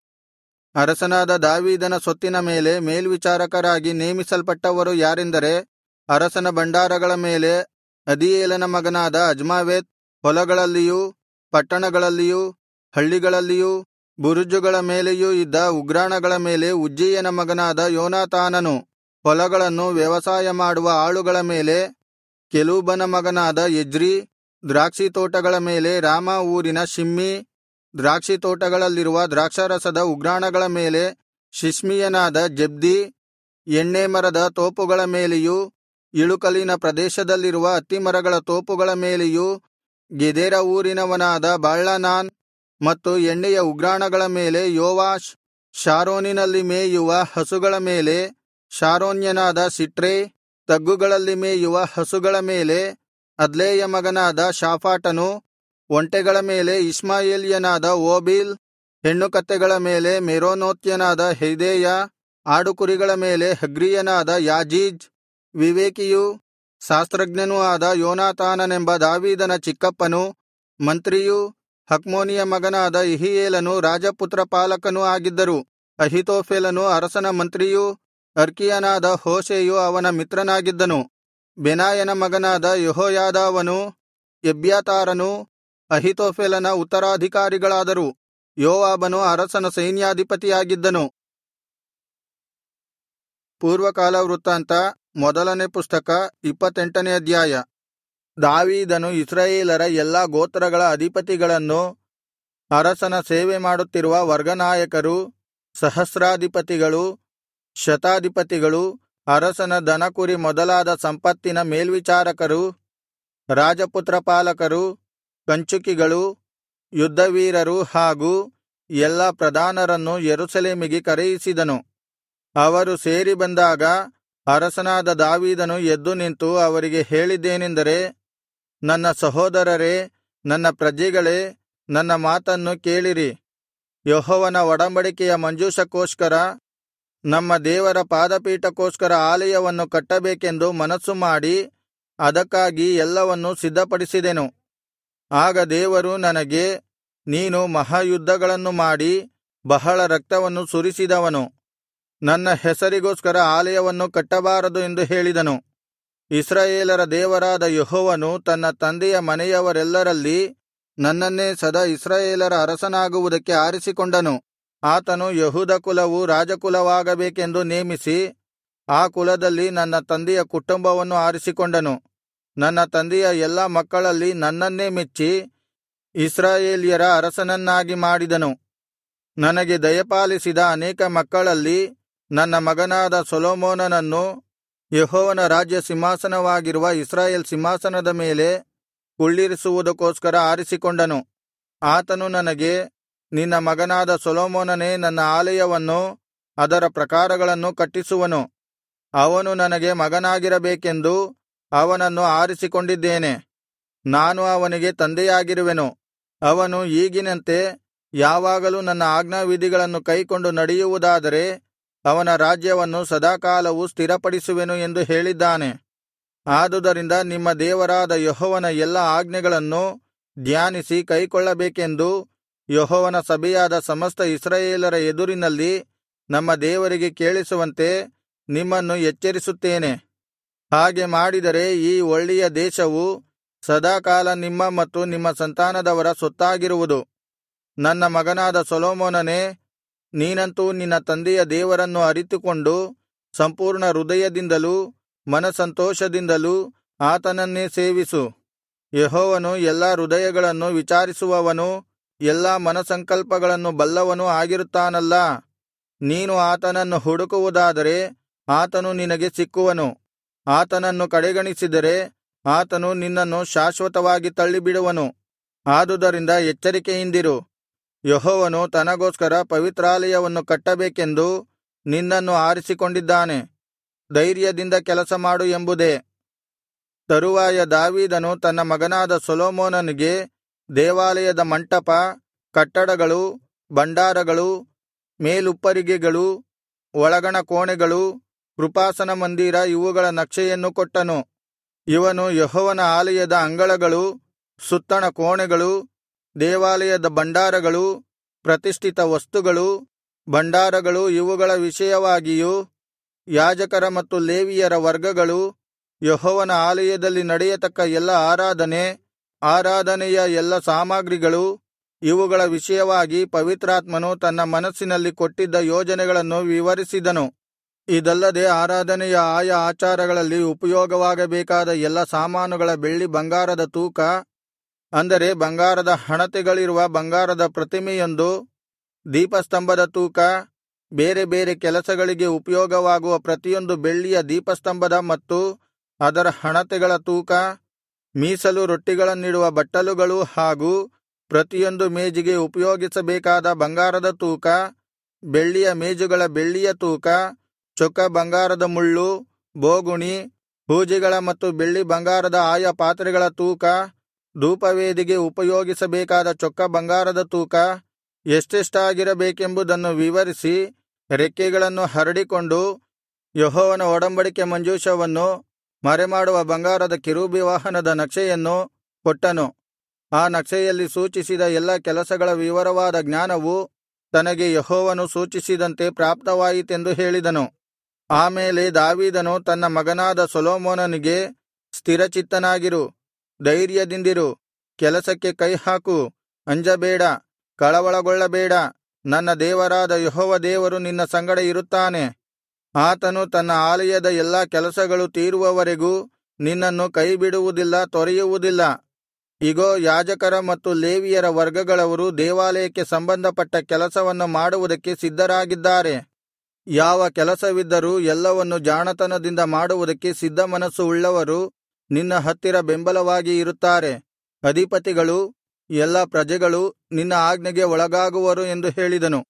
ಅರಸನಾದ ದಾವೀದನ ಸೊತ್ತಿನ ಮೇಲೆ ಮೇಲ್ವಿಚಾರಕರಾಗಿ ನೇಮಿಸಲ್ಪಟ್ಟವರು ಯಾರೆಂದರೆ ಅರಸನ ಭಂಡಾರಗಳ ಮೇಲೆ ಅದೀಯೇಲನ ಮಗನಾದ ಅಜ್ಮಾವೆತ್ ಹೊಲಗಳಲ್ಲಿಯೂ ಪಟ್ಟಣಗಳಲ್ಲಿಯೂ ಹಳ್ಳಿಗಳಲ್ಲಿಯೂ ಬುರುಜುಗಳ ಮೇಲೆಯೂ ಇದ್ದ ಉಗ್ರಾಣಗಳ ಮೇಲೆ ಉಜ್ಜೀಯನ ಮಗನಾದ ಯೋನಾತಾನನು ಹೊಲಗಳನ್ನು ವ್ಯವಸಾಯ ಮಾಡುವ ಆಳುಗಳ ಮೇಲೆ ಕೆಲೂಬನ ಮಗನಾದ ಎಜ್ರೀ ದ್ರಾಕ್ಷಿತೋಟಗಳ ಮೇಲೆ ರಾಮಾ ಊರಿನ ಶಿಮ್ಮೀ ದ್ರಾಕ್ಷಿತೋಟಗಳಲ್ಲಿರುವ ದ್ರಾಕ್ಷಾರಸದ ಉಗ್ರಾಣಗಳ ಮೇಲೆ ಶಿಷ್ಮೀಯನಾದ ಜಬ್ದಿ ಎಣ್ಣೇ ಮರದ ತೋಪುಗಳ ಮೇಲೆಯೂ ಇಳುಕಲಿನ ಪ್ರದೇಶದಲ್ಲಿರುವ ಅತ್ತಿಮರಗಳ ತೋಪುಗಳ ಮೇಲೆಯೂ ಗೆದೇರ ಊರಿನವನಾದ ಬಾಳ್ಹಾನಾನ್ ಮತ್ತು ಎಣ್ಣೆಯ ಉಗ್ರಾಣಗಳ ಮೇಲೆ ಯೋವಾಷ್ ಶಾರೋನಿನಲ್ಲಿ ಮೇಯುವ ಹಸುಗಳ ಮೇಲೆ ಶಾರೋನ್ಯನಾದ ಸಿಟ್ರೈ ತಗ್ಗುಗಳಲ್ಲಿ ಮೇಯುವ ಹಸುಗಳ ಮೇಲೆ ಅದ್ಲೇಯ ಮಗನಾದ ಶಾಫಾಟನು ಒಂಟೆಗಳ ಮೇಲೆ ಇಷ್ಮಾಯೇಲ್ಯನಾದ ಓಬೀಲ್ ಹೆಣ್ಣುಕತ್ತೆಗಳ ಮೇಲೆ ಮೆರೋನೋತ್ಯನಾದ ಹೆದೇಯ ಆಡುಕುರಿಗಳ ಮೇಲೆ ಹಗ್ರೀಯನಾದ ಯಾಜೀಜ್ ವಿವೇಕಿಯೂ ಶಾಸ್ತ್ರಜ್ಞನೂ ಆದ ಯೋನಾತಾನನೆಂಬ ದಾವೀದನ ಚಿಕ್ಕಪ್ಪನು ಮಂತ್ರಿಯೂ ಹಕ್ಮೋನಿಯ ಮಗನಾದ ಇಹಿಯೇಲನು ರಾಜಪುತ್ರ ಪಾಲಕನೂ ಆಗಿದ್ದರು ಅಹಿತೋಫೆಲನು ಅರಸನ ಮಂತ್ರಿಯೂ ಅರ್ಕೀಯನಾದ ಹೋಶೇಯು ಅವನ ಮಿತ್ರನಾಗಿದ್ದನು ಬೆನಾಯನ ಮಗನಾದ ಯೆಹೋಯಾದಾವನು ಎಬ್ಯಾತಾರನು ಅಹಿತೋಫೆಲನ ಉತ್ತರಾಧಿಕಾರಿಗಳಾದರು ಯೋವಾಬನು ಅರಸನ ಸೈನ್ಯಾಧಿಪತಿಯಾಗಿದ್ದನು ಪೂರ್ವಕಾಲ ವೃತ್ತಾಂತ ಮೊದಲನೇ ಪುಸ್ತಕ ಇಪ್ಪತ್ತೆಂಟನೇ ಅಧ್ಯಾಯ ದಾವೀದನು ಇಸ್ರಾಯೇಲರ ಎಲ್ಲಾ ಗೋತ್ರಗಳ ಅಧಿಪತಿಗಳನ್ನು ಅರಸನ ಸೇವೆ ಮಾಡುತ್ತಿರುವ ವರ್ಗನಾಯಕರು ಸಹಸ್ರಾಧಿಪತಿಗಳು ಶತಾಧಿಪತಿಗಳು ಅರಸನ ದನಕುರಿ ಮೊದಲಾದ ಸಂಪತ್ತಿನ ಮೇಲ್ವಿಚಾರಕರು ರಾಜಪುತ್ರ ಪಾಲಕರು ಕಂಚುಕಿಗಳು ಯುದ್ಧವೀರರು ಹಾಗೂ ಎಲ್ಲಾ ಪ್ರಧಾನರನ್ನು ಯೆರೂಸಲೇಮಿಗೆ ಕರೆಯಿಸಿದನು ಅವರು ಸೇರಿ ಬಂದಾಗ ಅರಸನಾದ ದಾವೀದನು ಎದ್ದು ನಿಂತು ಅವರಿಗೆ ಹೇಳಿದ್ದೇನೆಂದರೆ ನನ್ನ ಸಹೋದರರೇ ನನ್ನ ಪ್ರಜೆಗಳೇ ನನ್ನ ಮಾತನ್ನು ಕೇಳಿರಿ ಯೆಹೋವನ ಒಡಂಬಡಿಕೆಯ ಮಂಜೂಷಕ್ಕೋಸ್ಕರ ನಮ್ಮ ದೇವರ ಪಾದಪೀಠಕ್ಕೋಸ್ಕರ ಆಲಯವನ್ನು ಕಟ್ಟಬೇಕೆಂದು ಮನಸ್ಸು ಮಾಡಿ ಅದಕ್ಕಾಗಿ ಎಲ್ಲವನ್ನೂ ಸಿದ್ಧಪಡಿಸಿದೆನು ಆಗ ದೇವರು ನನಗೆ ನೀನು ಮಹಾಯುದ್ಧಗಳನ್ನು ಮಾಡಿ ಬಹಳ ರಕ್ತವನ್ನು ಸುರಿಸಿದವನು ನನ್ನ ಹೆಸರಿಗೋಸ್ಕರ ಆಲಯವನ್ನು ಕಟ್ಟಬಾರದು ಎಂದು ಹೇಳಿದನು ಇಸ್ರಾಯೇಲರ ದೇವರಾದ ಯೆಹೋವನು ತನ್ನ ತಂದೆಯ ಮನೆಯವರೆಲ್ಲರಲ್ಲಿ ನನ್ನನ್ನೇ ಸದಾ ಇಸ್ರಾಯೇಲರ ಅರಸನಾಗುವುದಕ್ಕೆ ಆರಿಸಿಕೊಂಡನು ಆತನು ಯಹೂದ ಕುಲವು ರಾಜಕುಲವಾಗಬೇಕೆಂದು ನೇಮಿಸಿ ಆ ಕುಲದಲ್ಲಿ ನನ್ನ ತಂದೆಯ ಕುಟುಂಬವನ್ನು ಆರಿಸಿಕೊಂಡನು ನನ್ನ ತಂದೆಯ ಎಲ್ಲಾ ಮಕ್ಕಳಲ್ಲಿ ನನ್ನನ್ನೇ ಮೆಚ್ಚಿ ಇಸ್ರಾಯೇಲ್ಯರ ಅರಸನನ್ನಾಗಿ ಮಾಡಿದನು ನನಗೆ ದಯಪಾಲಿಸಿದ ಅನೇಕ ಮಕ್ಕಳಲ್ಲಿ ನನ್ನ ಮಗನಾದ ಸೊಲೊಮೋನನನ್ನು ಯೆಹೋವನ ರಾಜ್ಯ ಸಿಂಹಾಸನವಾಗಿರುವ ಇಸ್ರಾಯೇಲ್ ಸಿಂಹಾಸನದ ಮೇಲೆ ಕುಳ್ಳಿರಿಸುವುದಕ್ಕೋಸ್ಕರ ಆರಿಸಿಕೊಂಡನು ಆತನು ನನಗೆ ನಿನ್ನ ಮಗನಾದ ಸೊಲೊಮೋನನೇ ನನ್ನ ಆಲಯವನ್ನು ಅದರ ಪ್ರಕಾರಗಳನ್ನು ಕಟ್ಟಿಸುವನು ಅವನು ನನಗೆ ಮಗನಾಗಿರಬೇಕೆಂದು ಅವನನ್ನು ಆರಿಸಿಕೊಂಡಿದ್ದೇನೆ ನಾನು ಅವನಿಗೆ ತಂದೆಯಾಗಿರುವೆನು ಅವನು ಈಗಿನಂತೆ ಯಾವಾಗಲೂ ನನ್ನ ಆಜ್ಞಾವಿಧಿಗಳನ್ನು ಕೈಕೊಂಡು ನಡೆಯುವುದಾದರೆ ಅವನ ರಾಜ್ಯವನ್ನು ಸದಾಕಾಲವೂ ಸ್ಥಿರಪಡಿಸುವೆನು ಎಂದು ಹೇಳಿದ್ದಾನೆ ಆದುದರಿಂದ ನಿಮ್ಮ ದೇವರಾದ ಯೆಹೋವನ ಎಲ್ಲಾ ಆಜ್ಞೆಗಳನ್ನು ಧ್ಯಾನಿಸಿ ಕೈಕೊಳ್ಳಬೇಕೆಂದು ಯೆಹೋವನ ಸಭೆಯಾದ ಸಮಸ್ತ ಇಸ್ರಾಯೇಲರ ಎದುರಿನಲ್ಲಿ ನಮ್ಮ ದೇವರಿಗೆ ಕೇಳಿಸುವಂತೆ ನಿಮ್ಮನ್ನು ಎಚ್ಚರಿಸುತ್ತೇನೆ ಹಾಗೆ ಮಾಡಿದರೆ ಈ ಒಳ್ಳೆಯ ದೇಶವು ಸದಾಕಾಲ ನಿಮ್ಮ ಮತ್ತು ನಿಮ್ಮ ಸಂತಾನದವರ ಸೊತ್ತಾಗಿರುವುದು ನನ್ನ ಮಗನಾದ ಸೊಲೊಮೋನನೇ ನೀನಂತೂ ನಿನ್ನ ತಂದೆಯ ದೇವರನ್ನು ಅರಿತುಕೊಂಡು ಸಂಪೂರ್ಣ ಹೃದಯದಿಂದಲೂ ಮನಸ್ಸಂತೋಷದಿಂದಲೂ ಆತನನ್ನೇ ಸೇವಿಸು ಯೆಹೋವನು ಎಲ್ಲಾ ಹೃದಯಗಳನ್ನು ವಿಚಾರಿಸುವವನೂ ಎಲ್ಲಾ ಮನಸ್ಸಂಕಲ್ಪಗಳನ್ನು ಬಲ್ಲವನೂ ಆಗಿರುತ್ತಾನಲ್ಲಾ ನೀನು ಆತನನ್ನು ಹುಡುಕುವುದಾದರೆ ಆತನು ನಿನಗೆ ಸಿಕ್ಕುವನು ಆತನನ್ನು ಕಡೆಗಣಿಸಿದರೆ ಆತನು ನಿನ್ನನ್ನು ಶಾಶ್ವತವಾಗಿ ತಳ್ಳಿಬಿಡುವನು ಆದುದರಿಂದ ಎಚ್ಚರಿಕೆಯಿಂದಿರು ಯೆಹೋವನು ತನಗೋಸ್ಕರ ಪವಿತ್ರಾಲಯವನ್ನು ಕಟ್ಟಬೇಕೆಂದು ನಿನ್ನನ್ನು ಆರಿಸಿಕೊಂಡಿದ್ದಾನೆ ಧೈರ್ಯದಿಂದ ಕೆಲಸ ಮಾಡು ಎಂಬುದೇ ತರುವಾಯ ದಾವೀದನು ತನ್ನ ಮಗನಾದ ಸೊಲೊಮೋನನಿಗೆ ದೇವಾಲಯದ ಮಂಟಪ ಕಟ್ಟಡಗಳು ಭಂಡಾರಗಳು ಮೇಲುಪ್ಪರಿಗೆಗಳು ಒಳಗಣ ಕೋಣೆಗಳು ಕೃಪಾಸನ ಮಂದಿರ ಇವುಗಳ ನಕ್ಷೆಯನ್ನು ಕೊಟ್ಟನು ಇವನು ಯೆಹೋವನ ಆಲಯದ ಅಂಗಳಗಳು ಸುತ್ತಣ ಕೋಣೆಗಳು ದೇವಾಲಯದ ಭಂಡಾರಗಳು ಪ್ರತಿಷ್ಠಿತ ವಸ್ತುಗಳು ಭಂಡಾರಗಳು ಇವುಗಳ ವಿಷಯವಾಗಿಯೂ ಯಾಜಕರ ಮತ್ತು ಲೇವಿಯರ ವರ್ಗಗಳು ಯೆಹೋವನ ಆಲಯದಲ್ಲಿ ನಡೆಯತಕ್ಕ ಎಲ್ಲಾ ಆರಾಧನೆ ಆರಾಧನೆಯ ಎಲ್ಲ ಸಾಮಗ್ರಿಗಳು ಇವುಗಳ ವಿಷಯವಾಗಿ ಪವಿತ್ರಾತ್ಮನು ತನ್ನ ಮನಸ್ಸಿನಲ್ಲಿ ಕೊಟ್ಟಿದ್ದ ಯೋಜನೆಗಳನ್ನು ವಿವರಿಸಿದನು ಇದಲ್ಲದೆ ಆರಾಧನೆಯ ಆಯಾ ಆಚಾರಗಳಲ್ಲಿ ಉಪಯೋಗವಾಗಬೇಕಾದ ಎಲ್ಲಾ ಸಾಮಾನುಗಳ ಬೆಳ್ಳಿ ಬಂಗಾರದ ತೂಕ ಅಂದರೆ ಬಂಗಾರದ ಹಣತೆಗಳಿರುವ ಬಂಗಾರದ ಪ್ರತಿಮೆಯೊಂದು ದೀಪಸ್ತಂಭದ ತೂಕ ಬೇರೆ ಬೇರೆ ಕೆಲಸಗಳಿಗೆ ಉಪಯೋಗವಾಗುವ ಪ್ರತಿಯೊಂದು ಬೆಳ್ಳಿಯ ದೀಪಸ್ತಂಭದ ಮತ್ತು ಅದರ ಹಣತೆಗಳ ತೂಕ ಮೀಸಲು ರೊಟ್ಟಿಗಳನ್ನಿಡುವ ಬಟ್ಟಲುಗಳು ಹಾಗೂ ಪ್ರತಿಯೊಂದು ಮೇಜಿಗೆ ಉಪಯೋಗಿಸಬೇಕಾದ ಬಂಗಾರದ ತೂಕ ಬೆಳ್ಳಿಯ ಮೇಜುಗಳ ಬೆಳ್ಳಿಯ ತೂಕ ಚೊಕ್ಕ ಬಂಗಾರದ ಮುಳ್ಳು ಬೋಗುಣಿ ಹೂಜಿಗಳ ಮತ್ತು ಬೆಳ್ಳಿ ಬಂಗಾರದ ಆಯಾ ಪಾತ್ರೆಗಳ ತೂಕ ಧೂಪವೇದಿಗೆ ಉಪಯೋಗಿಸಬೇಕಾದ ಚೊಕ್ಕ ಬಂಗಾರದ ತೂಕ ಎಷ್ಟೆಷ್ಟಾಗಿರಬೇಕೆಂಬುದನ್ನು ವಿವರಿಸಿ ರೆಕ್ಕೆಗಳನ್ನು ಹರಡಿಕೊಂಡು ಯೆಹೋವನ ಒಡಂಬಡಿಕೆ ಮಂಜೂಷವನ್ನು ಮರೆಮಾಡುವ ಬಂಗಾರದ ಕೆರೂಬಿ ವಾಹನದ ನಕ್ಷೆಯನ್ನು ಕೊಟ್ಟನು ಆ ನಕ್ಷೆಯಲ್ಲಿ ಸೂಚಿಸಿದ ಎಲ್ಲಾ ಕೆಲಸಗಳ ವಿವರವಾದ ಜ್ಞಾನವು ತನಗೆ ಯೆಹೋವನು ಸೂಚಿಸಿದಂತೆ ಪ್ರಾಪ್ತವಾಯಿತೆಂದು ಹೇಳಿದನು ಆಮೇಲೆ ದಾವೀದನು ತನ್ನ ಮಗನಾದ ಸೊಲೊಮೋನನಿಗೆ ಸ್ಥಿರಚಿತ್ತನಾಗಿರು ಧೈರ್ಯದಿಂದಿರು ಕೆಲಸಕ್ಕೆ ಕೈಹಾಕು ಅಂಜಬೇಡ ಕಳವಳಗೊಳ್ಳಬೇಡ ನನ್ನ ದೇವರಾದ ಯೆಹೋವ ದೇವರು ನಿನ್ನ ಸಂಗಡ ಇರುತ್ತಾನೆ ಆತನು ತನ್ನ ಆಲಯದ ಎಲ್ಲಾ ಕೆಲಸಗಳು ತೀರುವವರೆಗೂ ನಿನ್ನನ್ನು ಕೈಬಿಡುವುದಿಲ್ಲ ತೊರೆಯುವುದಿಲ್ಲ ಇಗೋ ಯಾಜಕರ ಮತ್ತು ಲೇವಿಯರ ವರ್ಗಗಳವರು ದೇವಾಲಯಕ್ಕೆ ಸಂಬಂಧಪಟ್ಟ ಕೆಲಸವನ್ನು ಮಾಡುವುದಕ್ಕೆ ಸಿದ್ಧರಾಗಿದ್ದಾರೆ ಯಾವ ಕೆಲಸವಿದ್ದರೂ ಎಲ್ಲವನ್ನು ಜಾಣತನದಿಂದ ಮಾಡುವುದಕ್ಕೆ ಸಿದ್ಧಮನಸ್ಸು ಉಳ್ಳವರು ನಿನ್ನ ಹತ್ತಿರ ಬೆಂಬಲವಾಗಿ ಇರುತ್ತಾರೆ ಅಧಿಪತಿಗಳು ಎಲ್ಲಾ ಪ್ರಜೆಗಳು ನಿನ್ನ ಆಜ್ಞೆಗೆ ಒಳಗಾಗುವರು ಎಂದು ಹೇಳಿದನು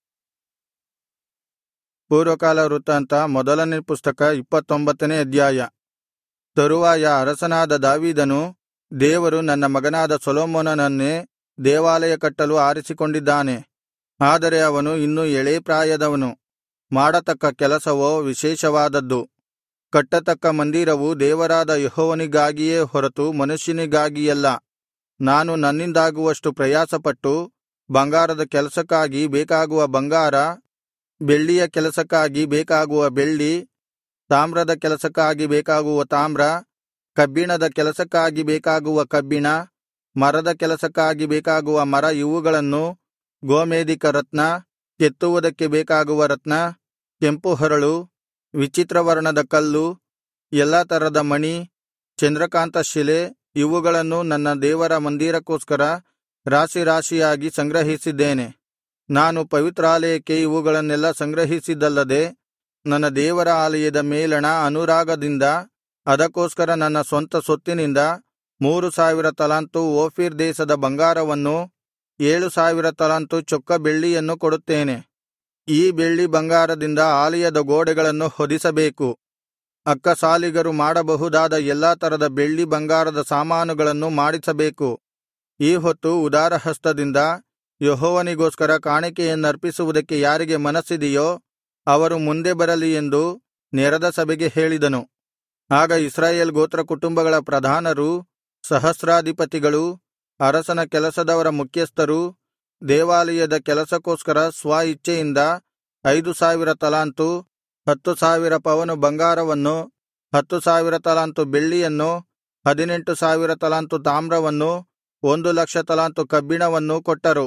ಪೂರ್ವಕಾಲ ವೃತ್ತಾಂತ ಮೊದಲನೇ ಪುಸ್ತಕ ಇಪ್ಪತ್ತೊಂಬತ್ತನೇ ಅಧ್ಯಾಯ ತರುವಾಯ ಅರಸನಾದ ದಾವೀದನು ದೇವರು ನನ್ನ ಮಗನಾದ ಸೊಲೊಮೋನನನ್ನೇ ದೇವಾಲಯ ಕಟ್ಟಲು ಆರಿಸಿಕೊಂಡಿದ್ದಾನೆ ಆದರೆ ಅವನು ಇನ್ನೂ ಎಳೇ ಪ್ರಾಯದವನು ಮಾಡತಕ್ಕ ಕೆಲಸವೋ ವಿಶೇಷವಾದದ್ದು ಕಟ್ಟತಕ್ಕ ಮಂದಿರವು ದೇವರಾದ ಯೆಹೋವನಿಗಾಗಿಯೇ ಹೊರತು ಮನುಷ್ಯನಿಗಾಗಿಯಲ್ಲ ನಾನು ನನ್ನಿಂದಾಗುವಷ್ಟು ಪ್ರಯಾಸಪಟ್ಟು ಬಂಗಾರದ ಕೆಲಸಕ್ಕಾಗಿ ಬೇಕಾಗುವ ಬಂಗಾರ ಬೆಳ್ಳಿಯ ಕೆಲಸಕ್ಕಾಗಿ ಬೇಕಾಗುವ ಬೆಳ್ಳಿ ತಾಮ್ರದ ಕೆಲಸಕ್ಕಾಗಿ ಬೇಕಾಗುವ ತಾಮ್ರ ಕಬ್ಬಿಣದ ಕೆಲಸಕ್ಕಾಗಿ ಬೇಕಾಗುವ ಕಬ್ಬಿಣ ಮರದ ಕೆಲಸಕ್ಕಾಗಿ ಬೇಕಾಗುವ ಮರ ಇವುಗಳನ್ನು ಗೋಮೇಧಿಕ ರತ್ನ ಕೆತ್ತುವುದಕ್ಕೆ ಬೇಕಾಗುವ ರತ್ನ ಕೆಂಪು ಹರಳು ವಿಚಿತ್ರವರ್ಣದ ಕಲ್ಲು ಎಲ್ಲಾ ತರದ ಮಣಿ ಚಂದ್ರಕಾಂತ ಶಿಲೆ ಇವುಗಳನ್ನು ನನ್ನ ದೇವರ ಮಂದಿರಕ್ಕೋಸ್ಕರ ರಾಶಿ ರಾಶಿಯಾಗಿ ಸಂಗ್ರಹಿಸಿದ್ದೇನೆ ನಾನು ಪವಿತ್ರಾಲಯಕ್ಕೆ ಇವುಗಳನ್ನೆಲ್ಲಾ ಸಂಗ್ರಹಿಸಿದ್ದಲ್ಲದೆ ನನ್ನ ದೇವರ ಆಲಯದ ಮೇಲಣ ಅನುರಾಗದಿಂದ ಅದಕ್ಕೋಸ್ಕರ ನನ್ನ ಸ್ವಂತ ಸೊತ್ತಿನಿಂದ ಮೂರು ಸಾವಿರ ತಲಾಂತು ಓಫೀರ್ ದೇಶದ ಬಂಗಾರವನ್ನೂ ಏಳು ಸಾವಿರ ತಲಾಂತು ಚೊಕ್ಕ ಬೆಳ್ಳಿಯನ್ನು ಕೊಡುತ್ತೇನೆ ಈ ಬೆಳ್ಳಿ ಬಂಗಾರದಿಂದ ಆಲಯದ ಗೋಡೆಗಳನ್ನು ಹೊದಿಸಬೇಕು ಅಕ್ಕಸಾಲಿಗರು ಮಾಡಬಹುದಾದ ಎಲ್ಲಾ ತರದ ಬೆಳ್ಳಿ ಬಂಗಾರದ ಸಾಮಾನುಗಳನ್ನು ಮಾಡಿಸಬೇಕು ಈ ಹೊತ್ತು ಉದಾರಹಸ್ತದಿಂದ ಯೆಹೋವನಿಗೋಸ್ಕರ ಕಾಣಿಕೆಯನ್ನರ್ಪಿಸುವುದಕ್ಕೆ ಯಾರಿಗೆ ಮನಸ್ಸಿದೆಯೋ ಅವರು ಮುಂದೆ ಬರಲಿ ಎಂದು ನೆರೆದ ಸಭೆಗೆ ಹೇಳಿದನು ಆಗ ಇಸ್ರಾಯೇಲ್ ಗೋತ್ರ ಕುಟುಂಬಗಳ ಪ್ರಧಾನರೂ ಸಹಸ್ರಾಧಿಪತಿಗಳೂ ಅರಸನ ಕೆಲಸದವರ ಮುಖ್ಯಸ್ಥರೂ ದೇವಾಲಯದ ಕೆಲಸಕ್ಕೋಸ್ಕರ ಸ್ವ ಇಚ್ಛೆಯಿಂದ ಐದು ಸಾವಿರ ತಲಾಂತು ಹತ್ತು ಸಾವಿರ ಪವನು ಬಂಗಾರವನ್ನು ಹತ್ತು ಸಾವಿರ ತಲಾಂತು ಬೆಳ್ಳಿಯನ್ನು ಹದಿನೆಂಟು ಸಾವಿರ ತಲಾಂತು ತಾಮ್ರವನ್ನು ಒಂದು ಲಕ್ಷ ತಲಾಂತು ಕಬ್ಬಿಣವನ್ನೂ ಕೊಟ್ಟರು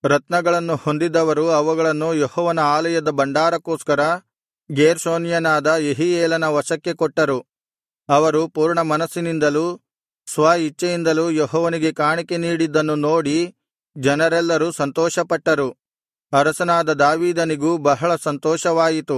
ರತ್ನಗಳನ್ನು ಹೊಂದಿದ್ದವರು ಅವುಗಳನ್ನು ಯೆಹೋವನ ಆಲಯದ ಭಂಡಾರಕ್ಕೋಸ್ಕರ ಗೇರ್ಷೋನ್ಯನಾದ ಯೆಹೀಯೇಲನ ವಶಕ್ಕೆ ಕೊಟ್ಟರು ಅವರು ಪೂರ್ಣ ಮನಸ್ಸಿನಿಂದಲೂ ಸ್ವ ಇಚ್ಛೆಯಿಂದಲೂ ಯೆಹೋವನಿಗೆ ಕಾಣಿಕೆ ನೀಡಿದ್ದನ್ನು ನೋಡಿ ಜನರೆಲ್ಲರೂ ಸಂತೋಷಪಟ್ಟರು ಅರಸನಾದ ದಾವೀದನಿಗೂ ಬಹಳ ಸಂತೋಷವಾಯಿತು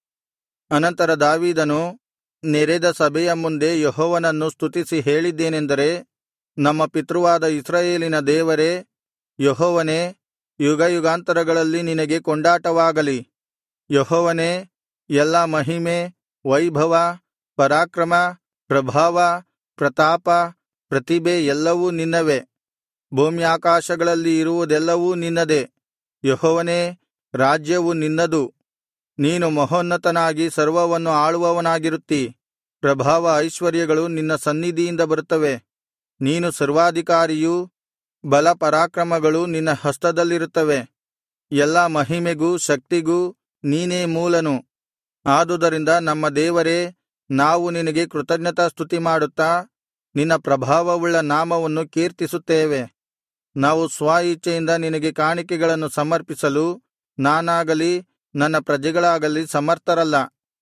ಅನಂತರ ದಾವೀದನು ನೆರೆದ ಸಭೆಯ ಮುಂದೆ ಯೆಹೋವನನ್ನು ಸ್ತುತಿಸಿ ಹೇಳಿದ್ದೇನೆಂದರೆ ನಮ್ಮ ಪಿತೃವಾದ ಇಸ್ರಾಯೇಲಿನ ದೇವರೇ ಯೆಹೋವನೇ ಯುಗಯುಗಾಂತರಗಳಲ್ಲಿ ನಿನಗೆ ಕೊಂಡಾಟವಾಗಲಿ ಯೆಹೋವನೇ ಎಲ್ಲಾ ಮಹಿಮೆ ವೈಭವ ಪರಾಕ್ರಮ ಪ್ರಭಾವ ಪ್ರತಾಪ ಪ್ರತಿಭೆ ಎಲ್ಲವೂ ನಿನ್ನವೇ ಭೂಮ್ಯಾಕಾಶಗಳಲ್ಲಿ ಇರುವುದೆಲ್ಲವೂ ನಿನ್ನದೇ ಯೆಹೋವನೇ ರಾಜ್ಯವು ನಿನ್ನದು ನೀನು ಮಹೋನ್ನತನಾಗಿ ಸರ್ವವನ್ನು ಆಳುವವನಾಗಿರುತ್ತೀ ಪ್ರಭಾವ ಐಶ್ವರ್ಯಗಳು ನಿನ್ನ ಸನ್ನಿಧಿಯಿಂದ ಬರುತ್ತವೆ ನೀನು ಸರ್ವಾಧಿಕಾರಿಯೂ ಬಲ ಪರಾಕ್ರಮಗಳು ನಿನ್ನ ಹಸ್ತದಲ್ಲಿರುತ್ತವೆ ಎಲ್ಲಾ ಮಹಿಮೆಗೂ ಶಕ್ತಿಗೂ ನೀನೇ ಮೂಲನು ಆದುದರಿಂದ ನಮ್ಮ ದೇವರೇ ನಾವು ನಿನಗೆ ಕೃತಜ್ಞತಾಸ್ತುತಿ ಮಾಡುತ್ತಾ ನಿನ್ನ ಪ್ರಭಾವವುಳ್ಳ ನಾಮವನ್ನು ಕೀರ್ತಿಸುತ್ತೇವೆ ನಾವು ಸ್ವ ಇಚ್ಛೆಯಿಂದ ನಿನಗೆ ಕಾಣಿಕೆಗಳನ್ನು ಸಮರ್ಪಿಸಲು ನಾನಾಗಲಿ ನನ್ನ ಪ್ರಜೆಗಳಾಗಲಿ ಸಮರ್ಥರಲ್ಲ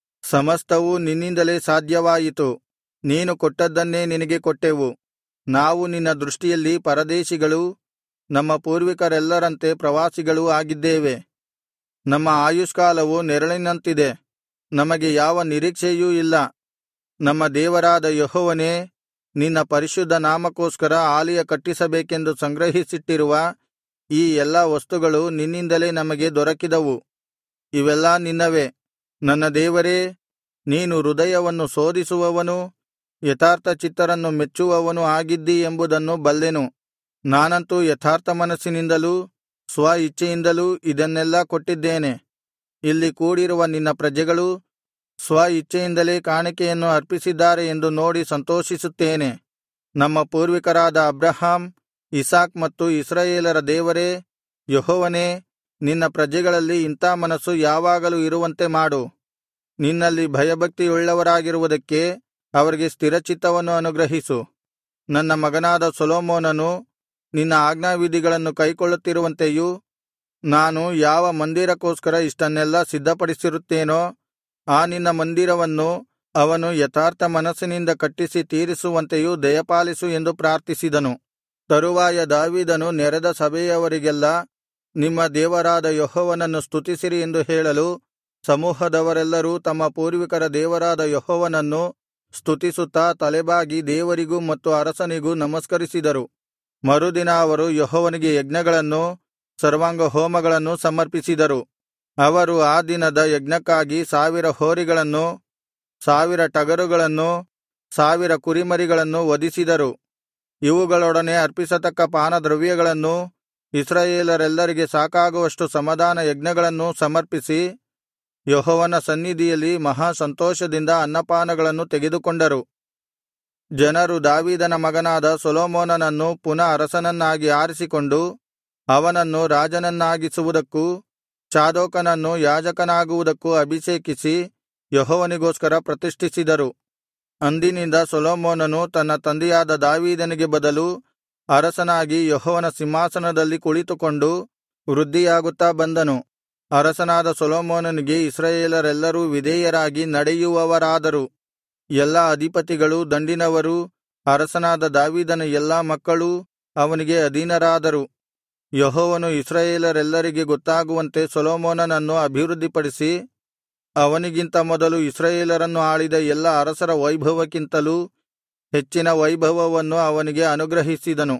ಸಮಸ್ತವೂ ನಿನ್ನಿಂದಲೇ ಸಾಧ್ಯವಾಯಿತು ನೀನು ಕೊಟ್ಟದ್ದನ್ನೇ ನಿನಗೆ ಕೊಟ್ಟೆವು ನಾವು ನಿನ್ನ ದೃಷ್ಟಿಯಲ್ಲಿ ಪರದೇಶಿಗಳೂ ನಮ್ಮ ಪೂರ್ವಿಕರೆಲ್ಲರಂತೆ ಪ್ರವಾಸಿಗಳೂ ಆಗಿದ್ದೇವೆ ನಮ್ಮ ಆಯುಷ್ಕಾಲವು ನೆರಳಿನಂತಿದೆ ನಮಗೆ ಯಾವ ನಿರೀಕ್ಷೆಯೂ ಇಲ್ಲ ನಮ್ಮ ದೇವರಾದ ಯೆಹೋವನೇ ನಿನ್ನ ಪರಿಶುದ್ಧ ನಾಮಕ್ಕೋಸ್ಕರ ಆಲಯ ಕಟ್ಟಿಸಬೇಕೆಂದು ಸಂಗ್ರಹಿಸಿಟ್ಟಿರುವ ಈ ಎಲ್ಲಾ ವಸ್ತುಗಳು ನಿನ್ನಿಂದಲೇ ನಮಗೆ ದೊರಕಿದವು ಇವೆಲ್ಲಾ ನಿನ್ನವೇ ನನ್ನ ದೇವರೇ ನೀನು ಹೃದಯವನ್ನು ಶೋಧಿಸುವವನೂ ಯಥಾರ್ಥಚಿತ್ತರನ್ನು ಮೆಚ್ಚುವವನೂ ಆಗಿದ್ದೀ ಎಂಬುದನ್ನು ಬಲ್ಲೆನು ನಾನಂತೂ ಯಥಾರ್ಥ ಮನಸ್ಸಿನಿಂದಲೂ ಸ್ವ ಇಚ್ಛೆಯಿಂದಲೂ ಇದನ್ನೆಲ್ಲಾ ಕೊಟ್ಟಿದ್ದೇನೆ ಇಲ್ಲಿ ಕೂಡಿರುವ ನಿನ್ನ ಪ್ರಜೆಗಳು ಸ್ವ ಇಚ್ಛೆಯಿಂದಲೇ ಕಾಣಿಕೆಯನ್ನು ಅರ್ಪಿಸಿದ್ದಾರೆ ಎಂದು ನೋಡಿ ಸಂತೋಷಿಸುತ್ತೇನೆ ನಮ್ಮ ಪೂರ್ವಿಕರಾದ ಅಬ್ರಹಾಮ್ ಇಸಾಕ್ ಮತ್ತು ಇಸ್ರಾಯೇಲರ ದೇವರೇ ಯೆಹೋವನೇ ನಿನ್ನ ಪ್ರಜೆಗಳಲ್ಲಿ ಇಂಥಾ ಮನಸ್ಸು ಯಾವಾಗಲೂ ಇರುವಂತೆ ಮಾಡು ನಿನ್ನಲ್ಲಿ ಭಯಭಕ್ತಿಯುಳ್ಳವರಾಗಿರುವುದಕ್ಕೆ ಅವರಿಗೆ ಸ್ಥಿರಚಿತ್ತವನ್ನು ಅನುಗ್ರಹಿಸು ನನ್ನ ಮಗನಾದ ಸೊಲೊಮೋನನು ನಿನ್ನ ಆಜ್ಞಾವಿಧಿಗಳನ್ನು ಕೈಕೊಳ್ಳುತ್ತಿರುವಂತೆಯೂ ನಾನು ಯಾವ ಮಂದಿರಕ್ಕೋಸ್ಕರ ಇಷ್ಟನ್ನೆಲ್ಲಾ ಸಿದ್ಧಪಡಿಸಿರುತ್ತೇನೋ ಆ ನಿನ್ನ ಮಂದಿರವನ್ನು ಅವನು ಯಥಾರ್ಥ ಮನಸ್ಸಿನಿಂದ ಕಟ್ಟಿಸಿ ತೀರಿಸುವಂತೆಯೂ ದಯಪಾಲಿಸು ಎಂದು ಪ್ರಾರ್ಥಿಸಿದನು ತರುವಾಯ ದಾವೀದನು ನೆರೆದ ಸಭೆಯವರಿಗೆಲ್ಲಾ ನಿಮ್ಮ ದೇವರಾದ ಯೆಹೋವನನ್ನು ಸ್ತುತಿಸಿರಿ ಎಂದು ಹೇಳಲು ಸಮೂಹದವರೆಲ್ಲರೂ ತಮ್ಮ ಪೂರ್ವಿಕರ ದೇವರಾದ ಯೆಹೋವನನ್ನು ಸ್ತುತಿಸುತ್ತಾ ತಲೆಬಾಗಿ ದೇವರಿಗೂ ಮತ್ತು ಅರಸನಿಗೂ ನಮಸ್ಕರಿಸಿದರು ಮರುದಿನ ಅವರು ಯೆಹೋವನಿಗೆ ಯಜ್ಞಗಳನ್ನೂ ಸರ್ವಾಂಗಹೋಮಗಳನ್ನೂ ಸಮರ್ಪಿಸಿದರು ಅವರು ಆ ದಿನದ ಯಜ್ಞಕ್ಕಾಗಿ ಸಾವಿರ ಹೋರಿಗಳನ್ನೂ ಸಾವಿರ ಟಗರುಗಳನ್ನೂ ಸಾವಿರ ಕುರಿಮರಿಗಳನ್ನೂ ವಧಿಸಿದರು ಇವುಗಳೊಡನೆ ಅರ್ಪಿಸತಕ್ಕ ಪಾನದ್ರವ್ಯಗಳನ್ನೂ ಇಸ್ರಾಯೇಲರೆಲ್ಲರಿಗೆ ಸಾಕಾಗುವಷ್ಟು ಸಮಾಧಾನ ಯಜ್ಞಗಳನ್ನೂ ಸಮರ್ಪಿಸಿ ಯೆಹೋವನ ಸನ್ನಿಧಿಯಲ್ಲಿ ಮಹಾ ಸಂತೋಷದಿಂದ ಅನ್ನಪಾನಗಳನ್ನು ತೆಗೆದುಕೊಂಡರು ಜನರು ದಾವೀದನ ಮಗನಾದ ಸೊಲೊಮೋನನನ್ನು ಪುನಃ ಅರಸನನ್ನಾಗಿ ಆರಿಸಿಕೊಂಡು ಅವನನ್ನು ರಾಜನನ್ನಾಗಿಸುವುದಕ್ಕೂ ಚಾದೋಕನನ್ನು ಯಾಜಕನಾಗುವುದಕ್ಕೂ ಅಭಿಷೇಕಿಸಿ ಯೆಹೋವನಿಗೋಸ್ಕರ ಪ್ರತಿಷ್ಠಿಸಿದರು ಅಂದಿನಿಂದ ಸೊಲೊಮೋನನು ತನ್ನ ತಂದೆಯಾದ ದಾವೀದನಿಗೆ ಬದಲು ಅರಸನಾಗಿ ಯೆಹೋವನ ಸಿಂಹಾಸನದಲ್ಲಿ ಕುಳಿತುಕೊಂಡು ವೃದ್ಧಿಯಾಗುತ್ತಾ ಬಂದನು ಅರಸನಾದ ಸೊಲೊಮೋನನಿಗೆ ಇಸ್ರಾಯೇಲರೆಲ್ಲರೂ ವಿಧೇಯರಾಗಿ ನಡೆಯುವವರಾದರು ಎಲ್ಲಾ ಅಧಿಪತಿಗಳೂ ದಂಡಿನವರೂ ಅರಸನಾದ ದಾವೀದನ ಎಲ್ಲಾ ಮಕ್ಕಳೂ ಅವನಿಗೆ ಅಧೀನರಾದರು ಯೆಹೋವನು ಇಸ್ರಾಯೇಲರೆಲ್ಲರಿಗೆ ಗೊತ್ತಾಗುವಂತೆ ಸೊಲೊಮೋನನನ್ನು ಅಭಿವೃದ್ಧಿಪಡಿಸಿ ಅವನಿಗಿಂತ ಮೊದಲು ಇಸ್ರಾಯೇಲರನ್ನು ಆಳಿದ ಎಲ್ಲಾ ಅರಸರ ವೈಭವಕ್ಕಿಂತಲೂ ಹೆಚ್ಚಿನ ವೈಭವವನ್ನು ಅವನಿಗೆ ಅನುಗ್ರಹಿಸಿದನು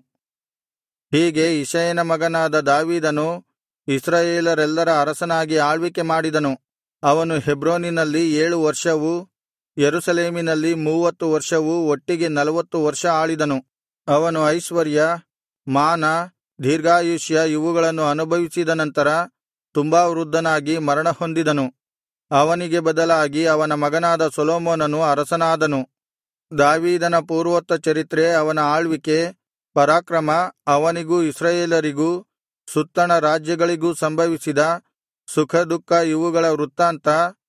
ಹೀಗೆ ಇಷಯನ ಮಗನಾದ ದಾವೀದನು ಇಸ್ರಾಯೇಲರೆಲ್ಲರ ಅರಸನಾಗಿ ಆಳ್ವಿಕೆ ಮಾಡಿದನು ಅವನು ಹೆಬ್ರೋನಿನಲ್ಲಿ ಏಳು ವರ್ಷವೂ ಯೆರೂಸಲೇಮಿನಲ್ಲಿ ಮೂವತ್ತು ವರ್ಷವೂ ಒಟ್ಟಿಗೆ ನಲವತ್ತು ವರ್ಷ ಆಳಿದನು ಅವನು ಐಶ್ವರ್ಯ ಮಾನ ದೀರ್ಘಾಯುಷ್ಯ ಇವುಗಳನ್ನು ಅನುಭವಿಸಿದ ನಂತರ ತುಂಬಾ ವೃದ್ಧನಾಗಿ ಮರಣಹೊಂದಿದನು ಅವನಿಗೆ ಬದಲಾಗಿ ಅವನ ಮಗನಾದ ಸೊಲೊಮೋನನು ಅರಸನಾದನು ದಾವೀದನ ಪೂರ್ವೋತ್ತ ಚರಿತ್ರೆ ಅವನ ಆಳ್ವಿಕೆ ಪರಾಕ್ರಮ ಅವನಿಗೂ ಇಸ್ರಾಯೇಲರಿಗೂ ಸುತ್ತಣ ರಾಜ್ಯಗಳಿಗೂ ಸಂಭವಿಸಿದ ಸುಖದುಃಖ ಇವುಗಳ ವೃತ್ತಾಂತ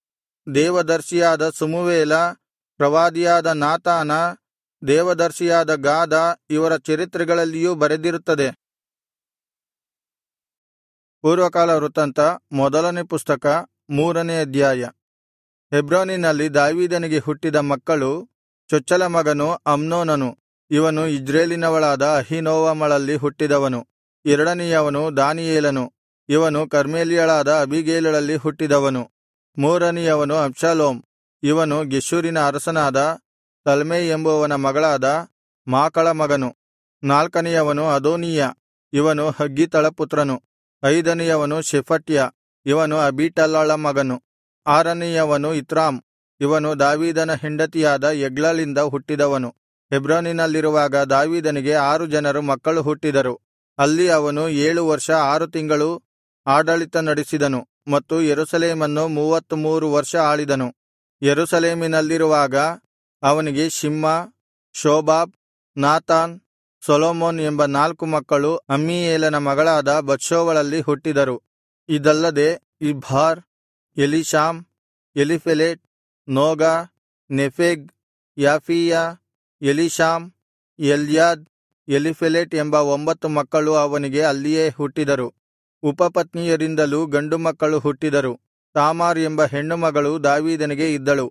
ದೇವದರ್ಶಿಯಾದ ಸಮುವೇಲ ಪ್ರವಾದಿಯಾದ ನಾತಾನ ದೇವದರ್ಶಿಯಾದ ಗಾದ ಇವರ ಚರಿತ್ರೆಗಳಲ್ಲಿಯೂ ಬರೆದಿರುತ್ತದೆ ಪೂರ್ವಕಾಲ ವೃತ್ತಾಂತ ಮೊದಲನೇ ಪುಸ್ತಕ ಮೂರನೇ ಅಧ್ಯಾಯ ಹೆಬ್ರೋನಿನಲ್ಲಿ ದಾವೀದನಿಗೆ ಹುಟ್ಟಿದ ಮಕ್ಕಳು ಚೊಚ್ಚಲ ಮಗನು ಅಮ್ನೋನನು ಇವನು ಇಜ್ರೇಲಿನವಳಾದ ಅಹೀನೋವಮಳಲ್ಲಿ ಹುಟ್ಟಿದವನು ಎರಡನೆಯವನು ದಾನಿಯೇಲನು ಇವನು ಕರ್ಮೇಲ್ಯಳಾದ ಅಬೀಗೇಲಳಲ್ಲಿ ಹುಟ್ಟಿದವನು ಮೂರನೆಯವನು ಅಬ್ಷಾಲೋಮ್ ಇವನು ಗೆಷೂರಿನ ಅರಸನಾದ ತಲ್ಮೈ ಎಂಬುವನ ಮಗಳಾದ ಮಾಕಳ ಮಗನು ನಾಲ್ಕನೆಯವನು ಅದೋನೀಯ ಇವನು ಹಗ್ಗೀತಳ ಪುತ್ರನು ಐದನೆಯವನು ಶೆಫಟ್ಯ ಇವನು ಅಬೀಟಲಳ ಮಗನು ಆರನೆಯವನು ಇತ್ರಾಮ್ ಇವನು ದಾವೀದನ ಹೆಂಡತಿಯಾದ ಎಗ್ಲಳಿಂದ ಹುಟ್ಟಿದವನು ಹೆಬ್ರೋನಿನಲ್ಲಿರುವಾಗ ದಾವೀದನಿಗೆ ಆರು ಜನರು ಮಕ್ಕಳು ಹುಟ್ಟಿದರು ಅಲ್ಲಿ ಅವನು ಏಳು ವರ್ಷ ಆರು ತಿಂಗಳು ಆಡಳಿತ ನಡೆಸಿದನು ಮತ್ತು ಯೆರೂಸಲೇಮನ್ನು ಮೂವತ್ತು ಮೂರು ವರ್ಷ ಆಳಿದನು ಯೆರೂಸಲೇಮಿನಲ್ಲಿರುವಾಗ ಅವನಿಗೆ ಶಿಮ್ಮ ಶೋಬಾಬ್ ನಾತಾನ್ ಸೊಲೊಮೋನ್ ಎಂಬ ನಾಲ್ಕು ಮಕ್ಕಳು ಅಮ್ಮೀಯೇಲನ ಮಗಳಾದ ಬತ್ಷೂವಳಲ್ಲಿ ಹುಟ್ಟಿದರು ಇದಲ್ಲದೆ Ibhar Elishama Eliphelet Nogah Nepheg Japhia Elishama Eliada Eliphelet ಎಂಬ ಒಂಬತ್ತು ಮಕ್ಕಳು ಅವನಿಗೆ ಅಲ್ಲಿಯೇ ಹುಟ್ಟಿದರು ಉಪಪತ್ನಿಯರಿಂದಲೂ ಗಂಡು ಮಕ್ಕಳು ಹುಟ್ಟಿದರು ತಾಮಾರ್ ಎಂಬ ಹೆಣ್ಣುಮಗಳು ದಾವೀದನಿಗೆ ಇದ್ದಳು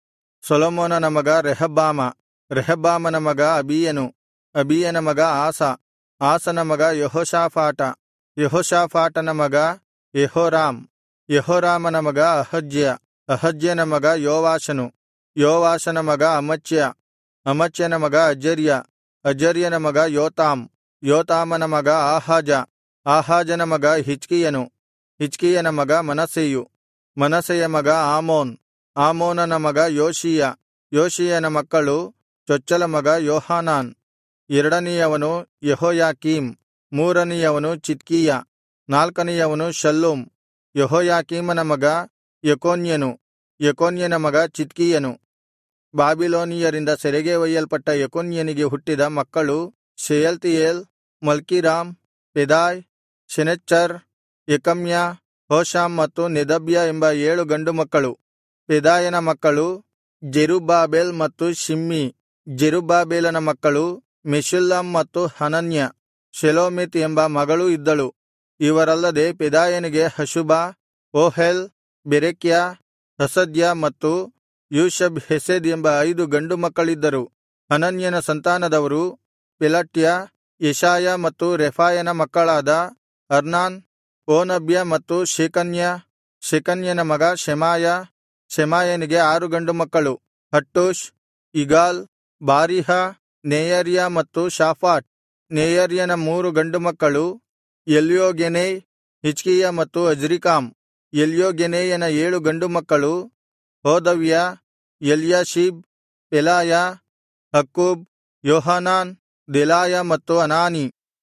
ಸೊಲೊಮೋನನ ಮಗ ರೆಹಬ್ಬಾಮ ರೆಹಬ್ಬಾಮನ ಮಗ ಅಬೀಯನು ಅಬೀಯನ ಮಗ ಆಸ ಆಸನ ಮಗ ಯೆಹೋಷಾಫಾಟ ಯೆಹೋಷಾಫಾಟನ ಮಗ ಯೆಹೋರಾಮ್ ಯೆಹೋರಾಮನ ಮಗ ಅಹಜ್ಯ ಅಹಜ್ಯನ ಮಗ ಯೋವಾಷನು ಯೋವಾಷನ ಮಗ ಅಮಚ್ಯ ಅಮಚ್ಯನ ಮಗ ಅಜರ್ಯ ಅಜರ್ಯನ ಮಗ ಯೋತಾಮ್ ಯೋತಾಮನ ಮಗ ಆಹಾಜ ಆಹಾಜನ ಮಗ ಹಿಜ್ಕೀಯನು ಹಿಜ್ಕೀಯನ ಮಗ ಮನಸ್ಸೆಯು ಮನಸ್ಸೆಯ ಮಗ ಆಮೋನ್ ಆಮೋನನ ಮಗ ಯೋಷೀಯ ಯೋಷೀಯನ ಮಕ್ಕಳು ಚೊಚ್ಚಲ ಮಗ ಯೋಹಾನಾನ್ ಎರಡನೆಯವನು ಯೆಹೋಯಾಕೀಮ್ ಮೂರನೆಯವನು ಚಿದ್ಕೀಯ ನಾಲ್ಕನೆಯವನು ಶಲ್ಲೂಮ್ ಯೆಹೋಯಾಕೀಮನ ಮಗ ಯೆಕೊನ್ಯನು ಯೆಕೊನ್ಯನ ಮಗ ಚಿದ್ಕೀಯನು ಬಾಬಿಲೋನಿಯರಿಂದ ಸೆರೆಗೆ ಒಯ್ಯಲ್ಪಟ್ಟ ಯೆಕೊನ್ಯನಿಗೆ ಹುಟ್ಟಿದ ಮಕ್ಕಳು ಶೆಯಲ್ತಿಯೇಲ್ ಮಲ್ಕೀರಾಮ್ ಪೆದಾಯ್ ಶೆನೆಚ್ಚರ್ ಯೆಕಮ್ಯ ಹೋಷಾಮ್ ಮತ್ತು ನೆದಬ್ಯ ಎಂಬ ಏಳು ಗಂಡು ಮಕ್ಕಳು ಪೆದಾಯನ ಮಕ್ಕಳು ಜೆರುಬ್ಬಾಬೆಲ್ ಮತ್ತು ಶಿಮ್ಮಿ ಜೆರುಬ್ಬಾಬೆಲನ ಮಕ್ಕಳು ಮೆಷುಲ್ಲಾಮ್ ಮತ್ತು ಹನನ್ಯ ಶೆಲೋಮಿತ್ ಎಂಬ ಮಗಳೂ ಇದ್ದಳು ಇವರಲ್ಲದೆ ಪೆದಾಯನಿಗೆ ಹಶುಬ ಓಹೆಲ್ ಬೆರೆಕ್ಯ ಹಸದ್ಯ ಮತ್ತು ಯೂಷಬ್ ಹೆಸೆದ್ ಎಂಬ ಐದು ಗಂಡು ಮಕ್ಕಳಿದ್ದರು ಹನನ್ಯನ ಸಂತಾನದವರು ಪೆಲಟ್ಯ ಯೆಶಾಯ ಮತ್ತು ರೆಫಾಯನ ಮಕ್ಕಳಾದ ಅರ್ನಾನ್ ಓನಬ್ಯ ಮತ್ತು ಶೇಕನ್ಯ ಶೆಕನ್ಯನ ಮಗ ಶೆಮಾಯ ಶೆಮಾಯನಿಗೆ ಆರು ಗಂಡು ಮಕ್ಕಳು ಹಟ್ಟೂಷ್ ಇಗಾಲ್ ಬಾರೀಹ ನೇಯರ್ಯ ಮತ್ತು ಶಾಫಾಟ್ ನೇಯರ್ಯನ ಮೂರು ಗಂಡು ಮಕ್ಕಳು ಎಲ್ಯೋಗೆನೈ ಹಿಜ್ಕೀಯ ಮತ್ತು ಅಜ್ರಿಕಾಮ್ ಎಲ್ಯೋಗೆನೈಯನ ಏಳು ಗಂಡು ಮಕ್ಕಳು ಹೋದವ್ಯ ಎಲ್ಯಾಷೀಬ್ ಪೆಲಾಯ ಅಕ್ಕೂಬ್ ಯೋಹಾನಾನ್ ದೆಲಾಯ ಮತ್ತು ಅನಾನಿ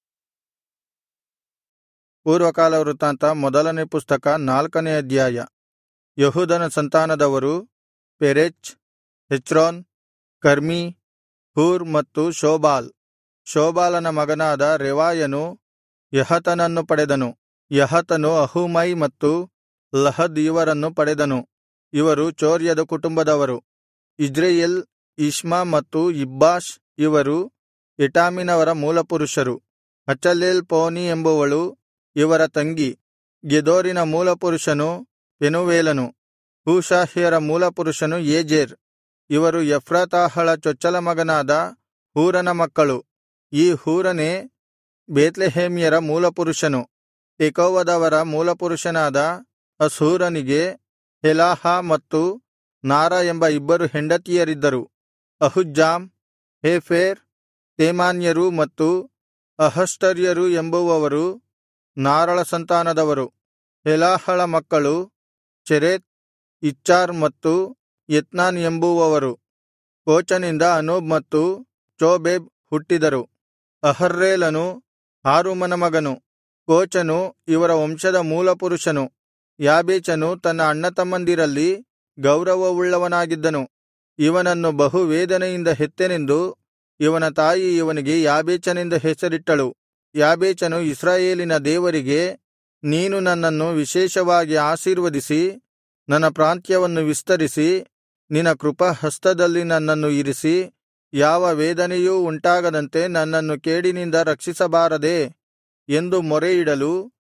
ಪೂರ್ವಕಾಲ ವೃತ್ತಾಂತ ಮೊದಲನೇ ಪುಸ್ತಕ ನಾಲ್ಕನೇ ಅಧ್ಯಾಯ ಯಹೂದನ ಸಂತಾನದವರು ಪೆರೆಚ್ ಹೆಚ್ರೋನ್ ಕರ್ಮೀ ಹೂರ್ ಮತ್ತು ಶೋಬಾಲ್ ಶೋಬಾಲನ ಮಗನಾದ ರೆವಾಯನು ಯಹತನನ್ನು ಪಡೆದನು ಯಹತನು ಅಹೂಮೈ ಮತ್ತು ಲಹದ್ ಇವರನ್ನು ಪಡೆದನು ಇವರು ಚೋರ್ಯದ ಕುಟುಂಬದವರು ಇಜ್ರೆಯೇಲ್ ಇಷ್ಮಾ ಮತ್ತು ಇಬ್ಬಾಷ್ ಇವರು ಎಟಾಮಿನವರ ಮೂಲಪುರುಷರು ಹಚಲೇಲ್ ಪೋನಿ ಎಂಬುವಳು ಇವರ ತಂಗಿ ಗೆದೋರಿನ ಮೂಲಪುರುಷನು ಪೆನುವೇಲನು ಹೂಷಾಹ್ಯರ ಮೂಲಪುರುಷನು ಏಜೆರ್ ಇವರು ಎಫ್ರಾತಾಹಳ ಚೊಚ್ಚಲ ಮಗನಾದ ಹೂರನ ಮಕ್ಕಳು ಈ ಹೂರನೇ ಬೇತ್ಲೆಹೇಮ್ಯರ ಮೂಲಪುರುಷನು ತೆಕೋವದವರ ಮೂಲಪುರುಷನಾದ ಅಸ್ಹೂರನಿಗೆ ಹೆಲಾಹ ಮತ್ತು ನಾರ ಎಂಬ ಇಬ್ಬರು ಹೆಂಡತಿಯರಿದ್ದರು ಅಹುಜ್ಜಾಮ್ ಹೇಫೇರ್ ತೇಮಾನ್ಯರು ಮತ್ತು ಅಹಷ್ಟರ್ಯರು ಎಂಬುವವರು ನಾರಳ ಸಂತಾನದವರು ಹೆಲಾಹಳ ಮಕ್ಕಳು ಚೆರೆತ್ ಇಚ್ಚಾರ್ ಮತ್ತು ಎತ್ನಾನ್ ಎಂಬುವವರು ಕೋಚನಿಂದ ಅನೂಬ್ ಮತ್ತು ಚೋಬೇಬ್ ಹುಟ್ಟಿದರು ಅಹರ್ರೇಲನು ಹಾರುಮನ ಮಗನು ಕೋಚನು ಇವರ ವಂಶದ ಮೂಲಪುರುಷನು ಯಾಬೇಚನು ತನ್ನ ಅಣ್ಣತಮ್ಮಂದಿರಲ್ಲಿ ಗೌರವವುಳ್ಳವನಾಗಿದ್ದನು ಇವನನ್ನು ಬಹು ವೇದನೆಯಿಂದ ಹೆತ್ತೆನೆಂದು ಇವನ ತಾಯಿ ಇವನಿಗೆ ಯಾಬೇಚನೆಂದು ಹೆಸರಿಟ್ಟಳು ಯಾಬೇಚನು ಇಸ್ರಾಯೇಲಿನ ದೇವರಿಗೆ ನೀನು ನನ್ನನ್ನು ವಿಶೇಷವಾಗಿ ಆಶೀರ್ವದಿಸಿ ನನ್ನ ಪ್ರಾಂತ್ಯವನ್ನು ವಿಸ್ತರಿಸಿ ನಿನ್ನ ಕೃಪಾಹಸ್ತದಲ್ಲಿ ನನ್ನನ್ನು ಇರಿಸಿ ಯಾವ ವೇದನೆಯೂ ಉಂಟಾಗದಂತೆ ನನ್ನನ್ನು ಕೇಡಿನಿಂದ ರಕ್ಷಿಸಬಾರದೇ ಎಂದು ಮೊರೆಯಿಡಲು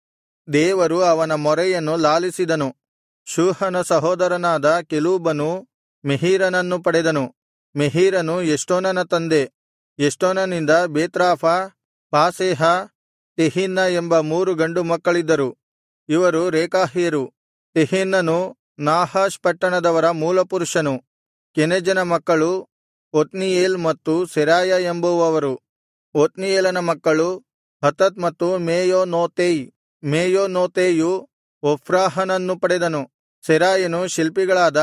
ದೇವರು ಅವನ ಮೊರೆಯನ್ನು ಲಾಲಿಸಿದನು ಶೂಹನ ಸಹೋದರನಾದ ಕೆಲೂಬನು ಮೆಹೀರನನ್ನು ಪಡೆದನು ಮೆಹೀರನು ಎಷ್ಟೋನನ ತಂದೆ ಎಷ್ಟೋನನಿಂದ ಬೇತ್ರಾಫ ಪಾಸೇಹ ತೆಹಿನ್ನ ಎಂಬ ಮೂರು ಗಂಡು ಮಕ್ಕಳಿದ್ದರು ಇವರು ರೇಕಾಹ್ಯರು ತೆಹಿನ್ನನು ನಾಹಾಷ್ ಪಟ್ಟಣದವರ ಮೂಲಪುರುಷನು ಕೆನೆಜನ ಮಕ್ಕಳು ಒತ್ನೀಯೇಲ್ ಮತ್ತು ಸೆರಾಯ ಎಂಬುವವರು ಒತ್ನೀಯೇಲನ ಮಕ್ಕಳು ಹತತ್ ಮತ್ತು ಮೇಯೋನೋತೈ ಮೇಯೋನೋತೈಯು ಒಫ್ರಾಹನನ್ನು ಪಡೆದನು ಸೆರಾಯನು ಶಿಲ್ಪಿಗಳಾದ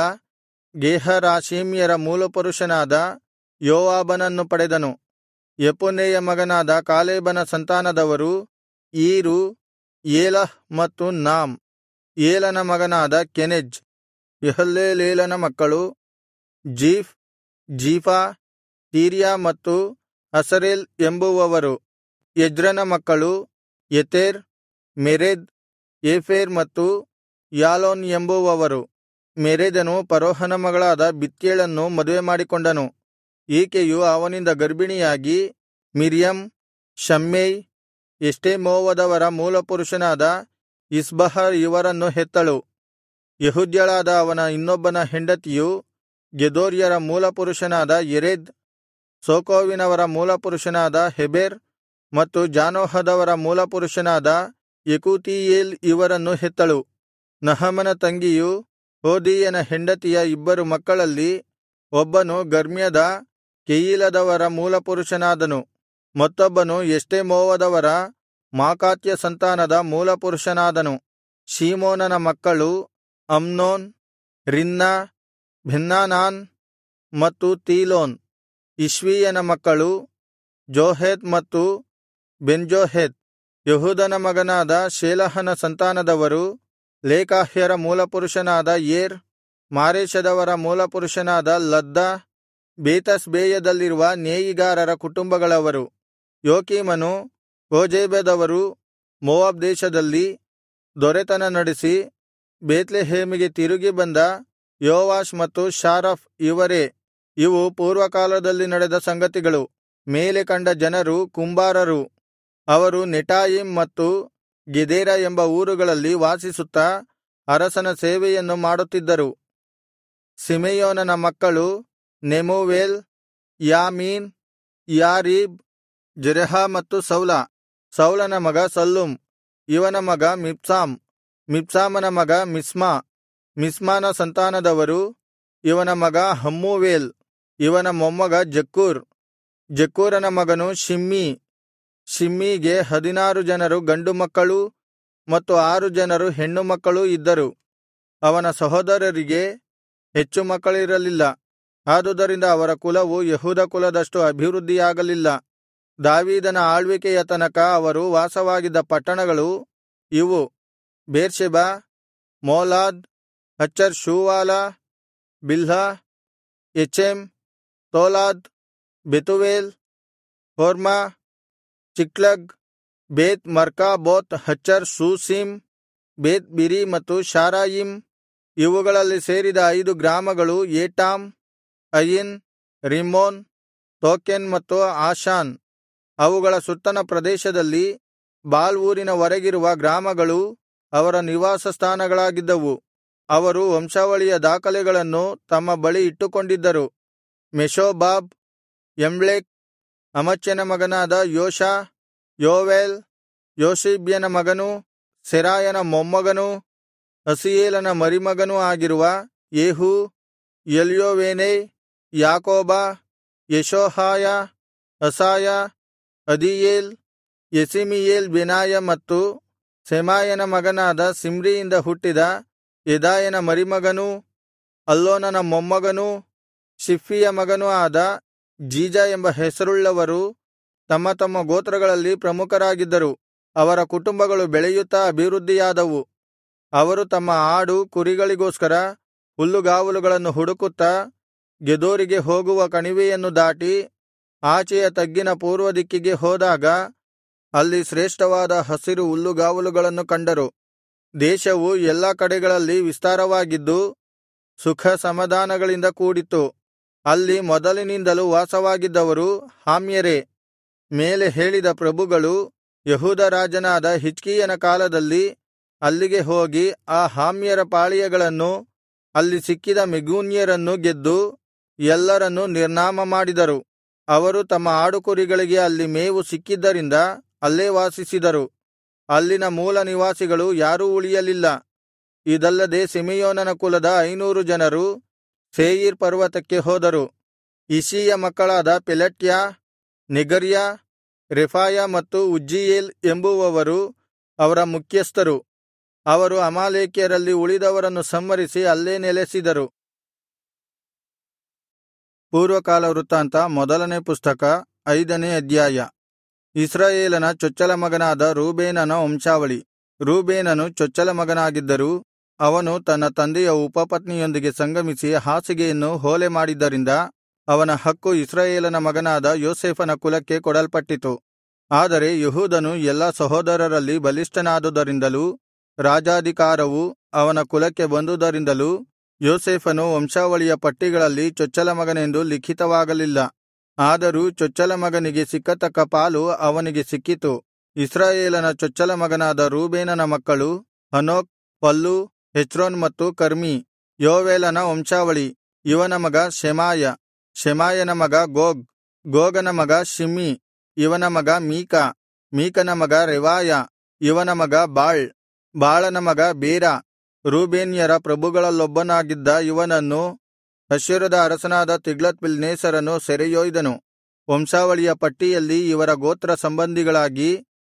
ಗೇಹರಾಷೀಮ್ಯರ ಮೂಲಪುರುಷನಾದ ಯೋವಾಬನನ್ನು ಪಡೆದನು ಯೆಫುನ್ನೆಯ ಮಗನಾದ ಕಾಲೇಬನ ಸಂತಾನದವರು ಈರು ಏಲಹ್ ಮತ್ತು ನಾಮ್ ಏಲನ ಮಗನಾದ ಕೆನೆಜ್ ಯಹಲ್ಲೇಲೇಲನ ಮಕ್ಕಳು ಜೀಫ್ ಜೀಫಾ ತೀರ್ಯ ಮತ್ತು ಅಸರೇಲ್ ಎಂಬುವವರು ಎಜ್ರನ ಮಕ್ಕಳು ಯೆತೆರ್ ಮೆರೆದ್ ಏಫೆರ್ ಮತ್ತು ಯಾಲೋನ್ ಎಂಬುವವರು ಮೆರೆದನು ಫರೋಹನ ಮಗಳಾದ ಬಿತ್ಯೇಳನ್ನು ಮದುವೆಮಾಡಿಕೊಂಡನು ಈಕೆಯು ಅವನಿಂದ ಗರ್ಭಿಣಿಯಾಗಿ ಮಿರ್ಯಮ್ ಶಮ್ಮೈ ಎಷ್ಟೆಮೋವದವರ ಮೂಲಪುರುಷನಾದ ಇಷ್ಬಹ ಇವರನ್ನು ಹೆತ್ತಳು ಯೆಹೂದ್ಯಳಾದ ಅವನ ಇನ್ನೊಬ್ಬನ ಹೆಂಡತಿಯು ಗೆದೋರ್ಯರ ಮೂಲಪುರುಷನಾದ ಯೆರೆದ್ ಸೋಕೋವಿನವರ ಮೂಲಪುರುಷನಾದ ಹೆಬೆರ್ ಮತ್ತು ಜಾನೋಹದವರ ಮೂಲಪುರುಷನಾದ ಯೆಕೂತೀಯೇಲ್ ಇವರನ್ನು ಹೆತ್ತಳು ನಹಮನ ತಂಗಿಯು ಹೋದೀಯನ ಹೆಂಡತಿಯ ಇಬ್ಬರು ಮಕ್ಕಳಲ್ಲಿ ಒಬ್ಬನು ಗರ್ಮ್ಯದ ಕೆಯೀಲದವರ ಮೂಲಪುರುಷನಾದನು ಮತ್ತೊಬ್ಬನು ಎಷ್ಟೆಮೋವದವರ ಮಾಕಾತ್ಯ ಸಂತಾನದ ಮೂಲಪುರುಷನಾದನು ಶೀಮೋನನ ಮಕ್ಕಳು ಅಮ್ನೋನ್ ರಿನ್ನ ಬೆನ್ನಾನಾನ್ ಮತ್ತು ತೀಲೋನ್ ಇಷ್ವೀಯನ ಮಕ್ಕಳು ಜೋಹೇತ್ ಮತ್ತು ಬೆನ್ಜೋಹೇತ್ ಯೆಹೂದನ ಮಗನಾದ ಶೇಲಹನ ಸಂತಾನದವರು ಲೇಕಾಹ್ಯರ ಮೂಲಪುರುಷನಾದ ಏರ್ ಮಾರೇಷದವರ ಮೂಲಪುರುಷನಾದ ಲದ್ದ ಬೇತಷ್ಬೇಯದಲ್ಲಿರುವ ನೇಯಿಗಾರರ ಕುಟುಂಬಗಳವರು ಯೋಕೀಮನು ಕೋಜೇಬದವರು ಮೋವಾಬ್ ದೇಶದಲ್ಲಿ ದೊರೆತನ ನಡೆಸಿ ಬೇತ್ಲೆಹೇಮಿಗೆ ತಿರುಗಿ ಬಂದ ಯೋವಾಷ್ ಮತ್ತು ಶಾರಫ್ ಇವರೇ ಇವು ಪೂರ್ವಕಾಲದಲ್ಲಿ ನಡೆದ ಸಂಗತಿಗಳು ಮೇಲೆ ಕಂಡ ಜನರು ಕುಂಬಾರರು ಅವರು ನೆಟಾಯಿಮ್ ಮತ್ತು ಗೆದೇರ ಎಂಬ ಊರುಗಳಲ್ಲಿ ವಾಸಿಸುತ್ತಾ ಅರಸನ ಸೇವೆಯನ್ನು ಮಾಡುತ್ತಿದ್ದರು ಸಿಮೆಯೋನನ ಮಕ್ಕಳು ನೆಮೂವೇಲ್ ಯಾಮೀನ್ ಯಾರೀಬ್ ಜೆರಹ ಮತ್ತು ಸೌಲ ಸೌಲನ ಮಗ ಸಲ್ಲುಮ್ ಇವನ ಮಗ ಮಿಪ್ಸಾಮ್ ಮಿಪ್ಸಾಮನ ಮಗ ಮಿಸ್ಮಾ ಮಿಸ್ಮಾನ ಸಂತಾನದವರು ಇವನ ಮಗ ಹಮ್ಮೂವೇಲ್ ಇವನ ಮೊಮ್ಮಗ ಜಕ್ಕೂರ್ ಜಕ್ಕೂರನ ಮಗನು ಶಿಮ್ಮೀ ಶಿಮ್ಮೀಗೆ ಹದಿನಾರು ಜನರು ಗಂಡು ಮಕ್ಕಳೂ ಮತ್ತು ಆರು ಜನರು ಹೆಣ್ಣು ಮಕ್ಕಳೂ ಇದ್ದರು ಅವನ ಸಹೋದರರಿಗೆ ಹೆಚ್ಚು ಮಕ್ಕಳಿರಲಿಲ್ಲ ಆದುದರಿಂದ ಅವರ ಕುಲವು ಯೆಹೂದ ಕುಲದಷ್ಟು ಅಭಿವೃದ್ಧಿಯಾಗಲಿಲ್ಲ ದಾವೀದನ ಆಳ್ವಿಕೆಯ ತನಕ ಅವರು ವಾಸವಾಗಿದ್ದ ಪಟ್ಟಣಗಳು ಇವು ಬೇರ್ಷೆಬ ಮೋಲಾದ್ ಹಚರ್ ಶೂವಾಲ ಬಿಲ್ಹ ಎಚೆಮ್ ತೋಲಾದ್ ಬೆತುವೇಲ್ ಹೊರ್ಮಾ ಚಿಕ್ಲಗ್ ಬೇತ್ ಮರ್ಕಾಬೋತ್ ಹಚರ್ ಸೂಸೀಮ್ ಬೇತ್ ಬಿರಿ ಮತ್ತು ಶಾರಾಯಿಮ್ ಇವುಗಳಲ್ಲಿ ಸೇರಿದ ಐದು ಗ್ರಾಮಗಳು ಏಟಾಮ್ ಅಯಿನ್ ರಿಮ್ಮೋನ್ ತೋಕೆನ್ ಮತ್ತು ಆಷಾನ್ ಅವುಗಳ ಸುತ್ತಣ ಪ್ರದೇಶದಲ್ಲಿ ಬಾಲ್ ಊರಿನ ವರೆಗಿರುವ ಗ್ರಾಮಗಳೂ ಅವರ ನಿವಾಸ ಸ್ಥಾನಗಳಾಗಿದ್ದವು ಅವರು ವಂಶಾವಳಿಯ ದಾಖಲೆಗಳನ್ನು ತಮ್ಮ ಬಳಿ ಇಟ್ಟುಕೊಂಡಿದ್ದರು ಮೆಷೋಬಾಬ್ ಯಮ್ಲೇಕ್ ಅಮಚ್ಯನ ಮಗನಾದ ಯೋಷ ಯೋವೇಲ್ ಯೋಷಿಬ್ಯನ ಮಗನೂ ಸೆರಾಯನ ಮೊಮ್ಮಗನೂ ಅಸಿಯೇಲನ ಮರಿಮಗನೂ ಆಗಿರುವ ಯೇಹೂ ಎಲ್ಯೋವೇನೈ ಯಾಕೋಬ ಯೆಷೋಹಾಯ ಅಸಾಯ ಅದೀಯೇಲ್ ಯೆಸೀಮಿಯೇಲ್ ಬೆನಾಯ ಮತ್ತು ಸೆಮಾಯನ ಮಗನಾದ ಸಿಮ್ರಿಯಿಂದ ಹುಟ್ಟಿದ ಯೆದಾಯನ ಮರಿಮಗನೂ ಅಲ್ಲೋನನ ಮೊಮ್ಮಗನೂ ಶಿಫ್ಫಿಯ ಮಗನೂ ಆದ ಜೀಜ ಎಂಬ ಹೆಸರುಳ್ಳವರು ತಮ್ಮ ತಮ್ಮ ಗೋತ್ರಗಳಲ್ಲಿ ಪ್ರಮುಖರಾಗಿದ್ದರು ಅವರ ಕುಟುಂಬಗಳು ಬೆಳೆಯುತ್ತಾ ಅಭಿವೃದ್ಧಿಯಾದವು ಅವರು ತಮ್ಮ ಆಡು ಕುರಿಗಳಿಗೋಸ್ಕರ ಹುಲ್ಲುಗಾವಲುಗಳನ್ನು ಹುಡುಕುತ್ತಾ ಗೆದೋರಿಗೆ ಹೋಗುವ ಕಣಿವೆಯನ್ನು ದಾಟಿ ಆಚೆಯ ತಗ್ಗಿನ ಪೂರ್ವದಿಕ್ಕಿಗೆ ಹೋದಾಗ ಅಲ್ಲಿ ಶ್ರೇಷ್ಠವಾದ ಹಸಿರು ಹುಲ್ಲುಗಾವಲುಗಳನ್ನು ಕಂಡರು ದೇಶವು ಎಲ್ಲಾ ಕಡೆಗಳಲ್ಲಿ ವಿಸ್ತಾರವಾಗಿದ್ದು ಸುಖ ಸಮಾಧಾನಗಳಿಂದ ಕೂಡಿತ್ತು ಅಲ್ಲಿ ಮೊದಲಿನಿಂದಲೂ ವಾಸವಾಗಿದ್ದವರು ಹಾಮ್ಯರೇ ಮೇಲೆ ಹೇಳಿದ ಪ್ರಭುಗಳು ಯೆಹೂದ ರಾಜನಾದ ಹಿಜ್ಕೀಯನ ಕಾಲದಲ್ಲಿ ಅಲ್ಲಿಗೆ ಹೋಗಿ ಆ ಹಾಮ್ಯರ ಪಾಳೆಯಗಳನ್ನೂ ಅಲ್ಲಿ ಸಿಕ್ಕಿದ ಮೆಗೂನ್ಯರನ್ನೂ ಗೆದ್ದು ಎಲ್ಲರನ್ನೂ ನಿರ್ನಾಮ ಮಾಡಿದರು ಅವರು ತಮ್ಮ ಆಡುಕುರಿಗಳಿಗೆ ಅಲ್ಲಿ ಮೇವು ಸಿಕ್ಕಿದ್ದರಿಂದ ಅಲ್ಲೇ ವಾಸಿಸಿದರು ಅಲ್ಲಿನ ಮೂಲ ನಿವಾಸಿಗಳು ಯಾರೂ ಉಳಿಯಲಿಲ್ಲ ಇದಲ್ಲದೆ ಸಿಮೆಯೋನನ ಕುಲದ ಐನೂರು ಜನರು ಸೇಯೀರ್ ಪರ್ವತಕ್ಕೆ ಹೋದರು ಇಷೀಯ ಮಕ್ಕಳಾದ ಪೆಲಟ್ಯ ನೆಗರ್ಯ ರೆಫಾಯ ಮತ್ತು ಉಜ್ಜೀಯೇಲ್ ಎಂಬುವವರು ಅವರ ಮುಖ್ಯಸ್ಥರು ಅವರು ಅಮಾಲೇಕ್ಯರಲ್ಲಿ ಉಳಿದವರನ್ನು ಸಂಹರಿಸಿ ಅಲ್ಲೇ ನೆಲೆಸಿದರು ಪೂರ್ವಕಾಲ ವೃತ್ತಾಂತ ಮೊದಲನೇ ಪುಸ್ತಕ ಐದನೇ ಅಧ್ಯಾಯ ಇಸ್ರಾಯೇಲನ ಚೊಚ್ಚಲ ಮಗನಾದ ರೂಬೇನನ ವಂಶಾವಳಿ ರೂಬೇನನು ಚೊಚ್ಚಲ ಮಗನಾಗಿದ್ದರೂ ಅವನು ತನ್ನ ತಂದೆಯ ಉಪಪತ್ನಿಯೊಂದಿಗೆ ಸಂಗಮಿಸಿ ಹಾಸಿಗೆಯನ್ನು ಹೊಲೆ ಮಾಡಿದ್ದರಿಂದ ಅವನ ಹಕ್ಕು ಇಸ್ರಾಯೇಲನ ಮಗನಾದ ಯೋಸೇಫನ ಕುಲಕ್ಕೆ ಕೊಡಲ್ಪಟ್ಟಿತು ಆದರೆ ಯೆಹೂದನು ಎಲ್ಲಾ ಸಹೋದರರಲ್ಲಿ ಬಲಿಷ್ಠನಾದುದರಿಂದಲೂ ರಾಜಾಧಿಕಾರವು ಅವನ ಕುಲಕ್ಕೆ ಬಂದುದರಿಂದಲೂ ಯೋಸೇಫನು ವಂಶಾವಳಿಯ ಪಟ್ಟಿಗಳಲ್ಲಿ ಚೊಚ್ಚಲ ಮಗನೆಂದು ಲಿಖಿತವಾಗಲಿಲ್ಲ ಆದರೂ ಚೊಚ್ಚಲ ಮಗನಿಗೆ ಸಿಕ್ಕತಕ್ಕ ಪಾಲು ಅವನಿಗೆ ಸಿಕ್ಕಿತು ಇಸ್ರಾಯೇಲನ ಚೊಚ್ಚಲ ಮಗನಾದ ರೂಬೇನನ ಮಕ್ಕಳು ಹನೋಕ್ ಪಲ್ಲು ಹೆಚ್ರೋನ್ ಮತ್ತು ಕರ್ಮೀ ಯೋವೇಲನ ವಂಶಾವಳಿ ಇವನ ಮಗ ಶೆಮಾಯ ಶೆಮಾಯನ ಮಗ ಗೋಗ್ ಗೋಗನ ಮಗ ಶಿಮ್ಮಿ ಇವನ ಮಗ ಮೀಕ ಮೀಕನ ಮಗ ರೆವಾಯ ಇವನ ಮಗ ಬಾಳ್ ಬಾಳನ ಮಗ ಬೇರ ರೂಬೇನ್ಯರ ಪ್ರಭುಗಳಲ್ಲೊಬ್ಬನಾಗಿದ್ದ ಇವನನ್ನು ಅಶ್ಶೂರದ ಅರಸನಾದ ತಿಗ್ಲತ್ಪಿಲ್ನೇಸರನು ಸೆರೆಯೊಯ್ದನು ವಂಶಾವಳಿಯ ಪಟ್ಟಿಯಲ್ಲಿ ಇವರ ಗೋತ್ರ ಸಂಬಂಧಿಗಳಾಗಿ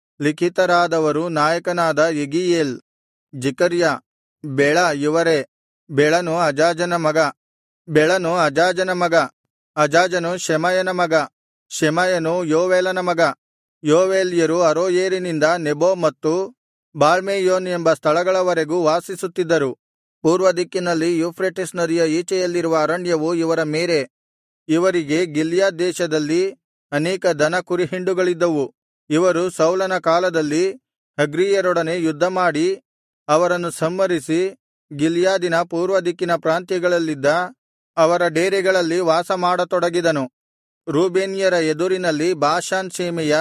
ಲಿಖಿತರಾದವರು ನಾಯಕನಾದ ಯೆಗೀಯೇಲ್ ಜಿಕರ್ಯ ಬೆಳ ಇವರೇ ಬೆಳನು ಅಜಾಜನ ಮಗ ಬೆಳನು ಅಜಾಜನ ಮಗ ಅಜಾಜನು ಶೆಮಯನ ಮಗ ಶೆಮಯನು ಯೋವೇಲನ ಮಗ ಯೋವೇಲ್ಯರು ಅರೋಯೇರಿನಿಂದ ನೆಬೋ ಮತ್ತು ಬಾಳ್ಮೆಯೋನ್ ಎಂಬ ಸ್ಥಳಗಳವರೆಗೂ ವಾಸಿಸುತ್ತಿದ್ದರು ಪೂರ್ವ ದಿಕ್ಕಿನಲ್ಲಿ ಯೂಫ್ರೆಟಿಸ್ ನದಿಯ ಈಚೆಯಲ್ಲಿರುವ ಅರಣ್ಯವು ಇವರ ಮೇರೆ ಇವರಿಗೆ ಗಿಲ್ಯಾದ್ ದೇಶದಲ್ಲಿ ಅನೇಕ ದನ ಕುರಿಹಿಂಡುಗಳಿದ್ದವು ಇವರು ಸೌಲನ ಕಾಲದಲ್ಲಿ ಹಗ್ರೀಯರೊಡನೆ ಯುದ್ಧಮಾಡಿ ಅವರನ್ನು ಸಂಹರಿಸಿ ಗಿಲ್ಯಾದಿನ ಪೂರ್ವ ದಿಕ್ಕಿನ ಪ್ರಾಂತ್ಯಗಳಲ್ಲಿದ್ದ ಅವರ ಡೇರೆಗಳಲ್ಲಿ ವಾಸಮಾಡತೊಡಗಿದನು ರೂಬೇನ್ಯರ ಎದುರಿನಲ್ಲಿ ಬಾಷಾನ್ ಸೀಮೆಯ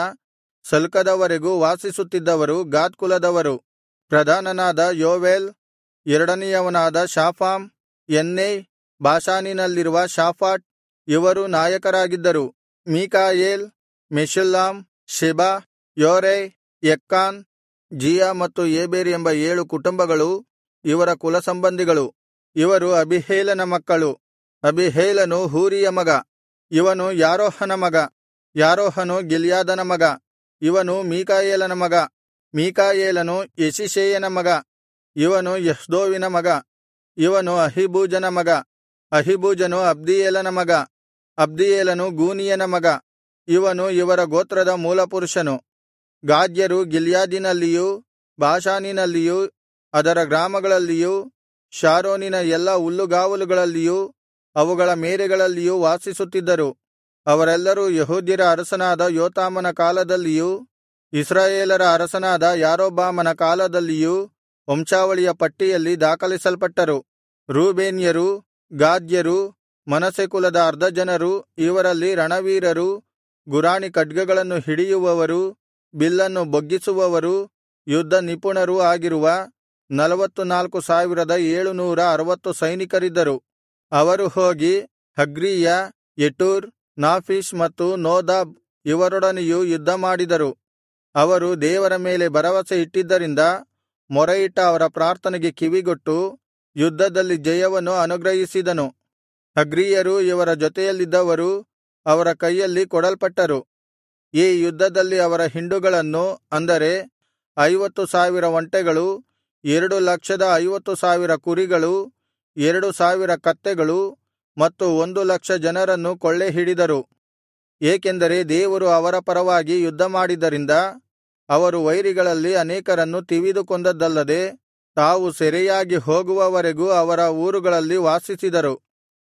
ಸಲ್ಕದವರೆಗೂ ವಾಸಿಸುತ್ತಿದ್ದವರು ಗಾದ್ ಕುಲದವರು ಪ್ರಧಾನನಾದ ಯೋವೇಲ್ ಎರಡನೆಯವನಾದ ಶಾಫಾಮ್ ಎನ್ನೈ ಬಾಷಾನಿನಲ್ಲಿರುವ ಶಾಫಾಟ್ ಇವರೂ ನಾಯಕರಾಗಿದ್ದರು ಮೀಕಾಯೇಲ್ ಮೆಷುಲ್ಲಾಮ್ ಶೆಬ ಯೋರೈ ಎಕ್ಕಾನ್ ಜೀಯ ಮತ್ತು ಏಬೇರ್ ಎಂಬ ಏಳು ಕುಟುಂಬಗಳು ಇವರ ಕುಲಸಂಬಂಧಿಗಳು ಇವರು ಅಬೀಹೇಲನ ಮಕ್ಕಳು ಅಬೀಹೇಲನು ಹೂರಿಯ ಮಗ ಇವನು ಯಾರೋಹನ ಮಗ ಯಾರೋಹನು ಗಿಲ್ಯಾದನ ಮಗ ಇವನು ಮೀಕಾಯೇಲನ ಮಗ ಮೀಕಾಯೇಲನು ಯೆಷೀಷೈಯನ ಮಗ ಇವನು ಯಹ್ದೋವಿನ ಮಗ ಇವನು ಅಹೀಬೂಜನ ಮಗ ಅಹೀಬೂಜನು ಅಬ್ದೀಯೇಲನ ಮಗ ಅಬ್ದೀಯೇಲನು ಗೂನಿಯನ ಮಗ ಇವನು ಇವರ ಗೋತ್ರದ ಮೂಲಪುರುಷನು ಗಾದ್ಯರು ಗಿಲ್ಯಾದಿನಲ್ಲಿಯೂ ಬಾಷಾನಿನಲ್ಲಿಯೂ ಅದರ ಗ್ರಾಮಗಳಲ್ಲಿಯೂ ಶಾರೋನಿನ ಎಲ್ಲಾ ಹುಲ್ಲುಗಾವಲುಗಳಲ್ಲಿಯೂ ಅವುಗಳ ಮೇರೆಗಳಲ್ಲಿಯೂ ವಾಸಿಸುತ್ತಿದ್ದರು ಅವರೆಲ್ಲರೂ ಯೆಹೂದ್ಯರ ಅರಸನಾದ ಯೋತಾಮನ ಕಾಲದಲ್ಲಿಯೂ ಇಸ್ರಾಯೇಲರ ಅರಸನಾದ ಯಾರೊಬ್ಬಾಮನ ಕಾಲದಲ್ಲಿಯೂ ವಂಶಾವಳಿಯ ಪಟ್ಟಿಯಲ್ಲಿ ದಾಖಲಿಸಲ್ಪಟ್ಟರು ರೂಬೇನ್ಯರು ಗಾದ್ಯರು ಮನಸ್ಸೆ ಕುಲದ ಅರ್ಧ ಜನರು ಇವರಲ್ಲಿ ರಣವೀರರು ಗುರಾಣಿ ಖಡ್ಗಗಳನ್ನು ಹಿಡಿಯುವವರು ಬಿಲ್ಲನ್ನು ಬೊಗ್ಗಿಸುವವರು ಯುದ್ಧ ನಿಪುಣರೂ ಆಗಿರುವ ನಲವತ್ತು ನಾಲ್ಕು ಸಾವಿರದ ಏಳುನೂರ ಅರವತ್ತು ಸೈನಿಕರಿದ್ದರು ಅವರು ಹೋಗಿ ಹಗ್ರೀಯ ಯಟೂರ್ ನಾಫೀಷ್ ಮತ್ತು ನೋದಾಬ್ ಇವರೊಡನೆಯೂ ಯುದ್ಧಮಾಡಿದರು ಅವರು ದೇವರ ಮೇಲೆ ಭರವಸೆ ಇಟ್ಟಿದ್ದರಿಂದ ಮೊರೆಯಿಟ್ಟ ಅವರ ಪ್ರಾರ್ಥನೆಗೆ ಕಿವಿಗೊಟ್ಟು ಯುದ್ಧದಲ್ಲಿ ಜಯವನ್ನು ಅನುಗ್ರಹಿಸಿದನು ಹಗ್ರೀಯರೂ ಇವರ ಜೊತೆಯಲ್ಲಿದ್ದವರು ಅವರ ಕೈಯಲ್ಲಿ ಕೊಡಲ್ಪಟ್ಟರು ಈ ಯುದ್ಧದಲ್ಲಿ ಅವರ ಹಿಂಡುಗಳನ್ನು ಅಂದರೆ ಐವತ್ತು ಸಾವಿರ ಒಂಟೆಗಳು ಎರಡು ಲಕ್ಷದ ಐವತ್ತು ಸಾವಿರ ಕುರಿಗಳು ಎರಡು ಸಾವಿರ ಕತ್ತೆಗಳು ಮತ್ತು ಒಂದು ಲಕ್ಷ ಜನರನ್ನು ಕೊಳ್ಳೆಹಿಡಿದರು ಏಕೆಂದರೆ ದೇವರು ಅವರ ಪರವಾಗಿ ಯುದ್ಧಮಾಡಿದ್ದರಿಂದ ಅವರು ವೈರಿಗಳಲ್ಲಿ ಅನೇಕರನ್ನು ತಿವಿದು ಕೊಂದದ್ದಲ್ಲದೆ ತಾವು ಸೆರೆಯಾಗಿ ಹೋಗುವವರೆಗೂ ಅವರ ಊರುಗಳಲ್ಲಿ ವಾಸಿಸಿದರು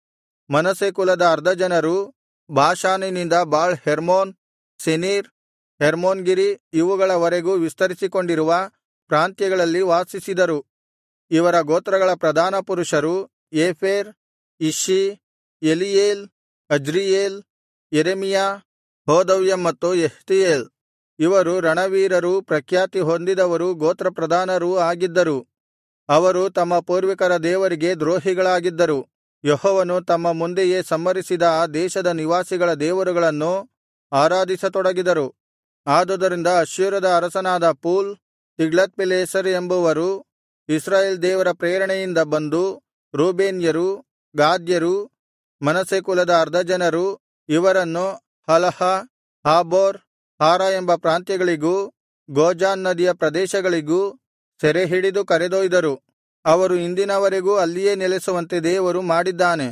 ಮನಸ್ಸೆ ಕುಲದ ಅರ್ಧ ಜನರು ಬಾಷಾನಿನಿಂದ ಬಾಳ್ ಹೆರ್ಮೋನ್ ಸೆನೀರ್ ಹೆರ್ಮೋನ್ಗಿರಿ ಇವುಗಳವರೆಗೂ ವಿಸ್ತರಿಸಿಕೊಂಡಿರುವ ಪ್ರಾಂತ್ಯಗಳಲ್ಲಿ ವಾಸಿಸಿದರು ಇವರ ಗೋತ್ರಗಳ ಪ್ರಧಾನ ಪುರುಷರು ಏಫೆರ್ ಇಷ್ಷೀ ಎಲೀಯೇಲ್ ಅಜ್ರೀಯೇಲ್ ಯೆರೆಮೀಯ ಹೋದವ್ಯ ಮತ್ತು ಯೆಹ್ತೀಯೇಲ್ ಇವರು ರಣವೀರರೂ ಪ್ರಖ್ಯಾತಿ ಹೊಂದಿದವರೂ ಗೋತ್ರಪ್ರಧಾನರೂ ಆಗಿದ್ದರು ಅವರು ತಮ್ಮ ಪೂರ್ವಿಕರ ದೇವರಿಗೆ ದ್ರೋಹಿಗಳಾಗಿದ್ದರು ಯೆಹೋವನು ತಮ್ಮ ಮುಂದೆಯೇ ಸಂಹರಿಸಿದ ಆ ದೇಶದ ನಿವಾಸಿಗಳ ದೇವರುಗಳನ್ನು ಆರಾಧಿಸತೊಡಗಿದರು ಆದುದರಿಂದ ಅಶ್ಶೂರದ ಅರಸನಾದ ಪೂಲ್ ತಿಗ್ಲತ್ಪಿಲೆಸರ್ ಎಂಬುವರು ಇಸ್ರಾಯೇಲ್ ದೇವರ ಪ್ರೇರಣೆಯಿಂದ ಬಂದು ರೂಬೇನ್ಯರು ಗಾದ್ಯರು ಮನಸ್ಸೆ ಕುಲದ ಅರ್ಧ ಜನರು ಇವರನ್ನು ಹಲಹ ಹಾಬೋರ್ ಹಾರ ಎಂಬ ಪ್ರಾಂತ್ಯಗಳಿಗೂ ಗೋಜಾನ್ ನದಿಯ ಪ್ರದೇಶಗಳಿಗೂ ಸೆರೆಹಿಡಿದು ಕರೆದೊಯ್ದರು ಅವರು ಇಂದಿನವರೆಗೂ ಅಲ್ಲಿಯೇ ನೆಲೆಸುವಂತೆ ದೇವರು ಮಾಡಿದ್ದಾನೆ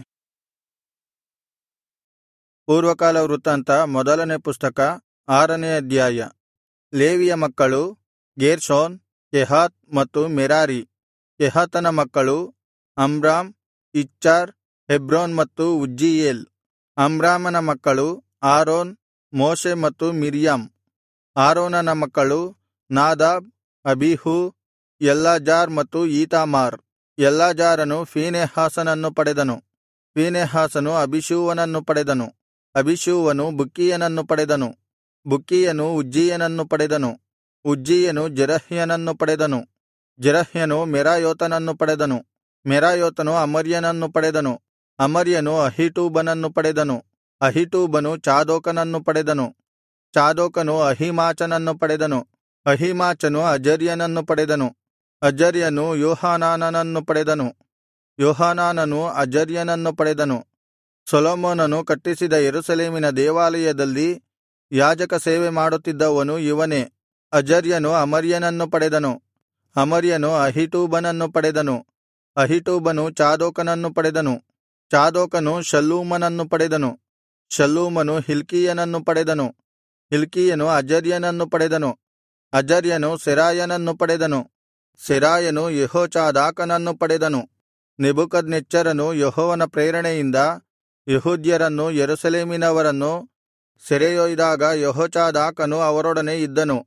ಪೂರ್ವಕಾಲ ವೃತ್ತಾಂತ ಮೊದಲನೇ ಪುಸ್ತಕ ಆರನೇ ಅಧ್ಯಾಯ ಲೇವಿಯ ಮಕ್ಕಳು ಗೇರ್ಷೋನ್ ಕೆಹಾತ್ ಮತ್ತು ಮೆರಾರಿ ಕೆಹಾತನ ಮಕ್ಕಳು ಅಮ್ರಾಮ್ ಇಚ್ಚಾರ್ ಹೆಬ್ರೋನ್ ಮತ್ತು ಉಜ್ಜೀಯೇಲ್ ಅಮ್ರಾಮನ ಮಕ್ಕಳು ಆರೋನ್ ಮೋಶೆ ಮತ್ತು ಮಿರ್ಯಾಮ್ ಆರೋನನ ಮಕ್ಕಳು ನಾದಾಬ್ ಅಬೀಹೂ ಎಲ್ಲಾಜಾರ್ ಮತ್ತು ಈತಾಮಾರ್ ಎಲ್ಲಾಜಾರನು ಫೀನೆಹಾಸನನ್ನು ಪಡೆದನು ಫೀನೆಹಾಸನು ಅಬಿಷೂವನನ್ನು ಪಡೆದನು ಅಬಿಷೂವನು ಬುಕ್ಕೀಯನನ್ನು ಪಡೆದನು ಬುಕ್ಕೀಯನು ಉಜ್ಜೀಯನನ್ನು ಪಡೆದನು ಉಜ್ಜೀಯನು ಜೆರಹ್ಯನನ್ನು ಪಡೆದನು ಜೆರಹ್ಯನು ಮೆರಾಯೋತನನ್ನು ಪಡೆದನು ಮೆರಾಯೋತನು ಅಮರ್ಯನನ್ನು ಪಡೆದನು ಅಮರ್ಯನು ಅಹೀಟೂಬನನ್ನು ಪಡೆದನು ಅಹೀಟೂಬನು ಚಾದೋಕನನ್ನು ಪಡೆದನು ಚಾದೋಕನು ಅಹೀಮಾಚನನ್ನು ಪಡೆದನು ಅಹೀಮಾಚನು ಅಜರ್ಯನನ್ನು ಪಡೆದನು ಅಜರ್ಯನು ಯೋಹಾನಾನನನ್ನು ಪಡೆದನು ಯೋಹಾನಾನನು ಅಜರ್ಯನನ್ನು ಪಡೆದನು ಸೊಲೊಮೋನನು ಕಟ್ಟಿಸಿದ ಯೆರೂಸಲೇಮಿನ ದೇವಾಲಯದಲ್ಲಿ ಯಾಜಕ ಸೇವೆ ಮಾಡುತ್ತಿದ್ದವನು ಇವನೇ ಅಜರ್ಯನು ಅಮರ್ಯನನ್ನು ಪಡೆದನು ಅಮರ್ಯನು ಅಹಿಟೂಬನನ್ನು ಪಡೆದನು ಅಹಿಟೂಬನು ಚಾದೋಕನನ್ನು ಪಡೆದನು ಚಾದೋಕನು ಶಲ್ಲೂಮನನ್ನು ಪಡೆದನು ಶಲ್ಲೂಮನು ಹಿಲ್ಕೀಯನನ್ನು ಪಡೆದನು ಹಿಲ್ಕೀಯನು ಅಜರ್ಯನನ್ನು ಪಡೆದನು ಅಜರ್ಯನು ಸೆರಾಯನನ್ನು ಪಡೆದನು ಸೆರಾಯನು ಯೆಹೋಚಾದಾಕನನ್ನು ಪಡೆದನು ನೆಬೂಕದ್ನೆಚ್ಚರನು ಯೆಹೋವನ ಪ್ರೇರಣೆಯಿಂದ ಯೆಹೂದ್ಯರನ್ನು ಯೆರೂಸಲೇಮಿನವರನ್ನು ಸೆರೆಯೊಯ್ದಾಗ ಯೆಹೋಚಾದಾಕನು ಅವರೊಡನೆ ಇದ್ದನು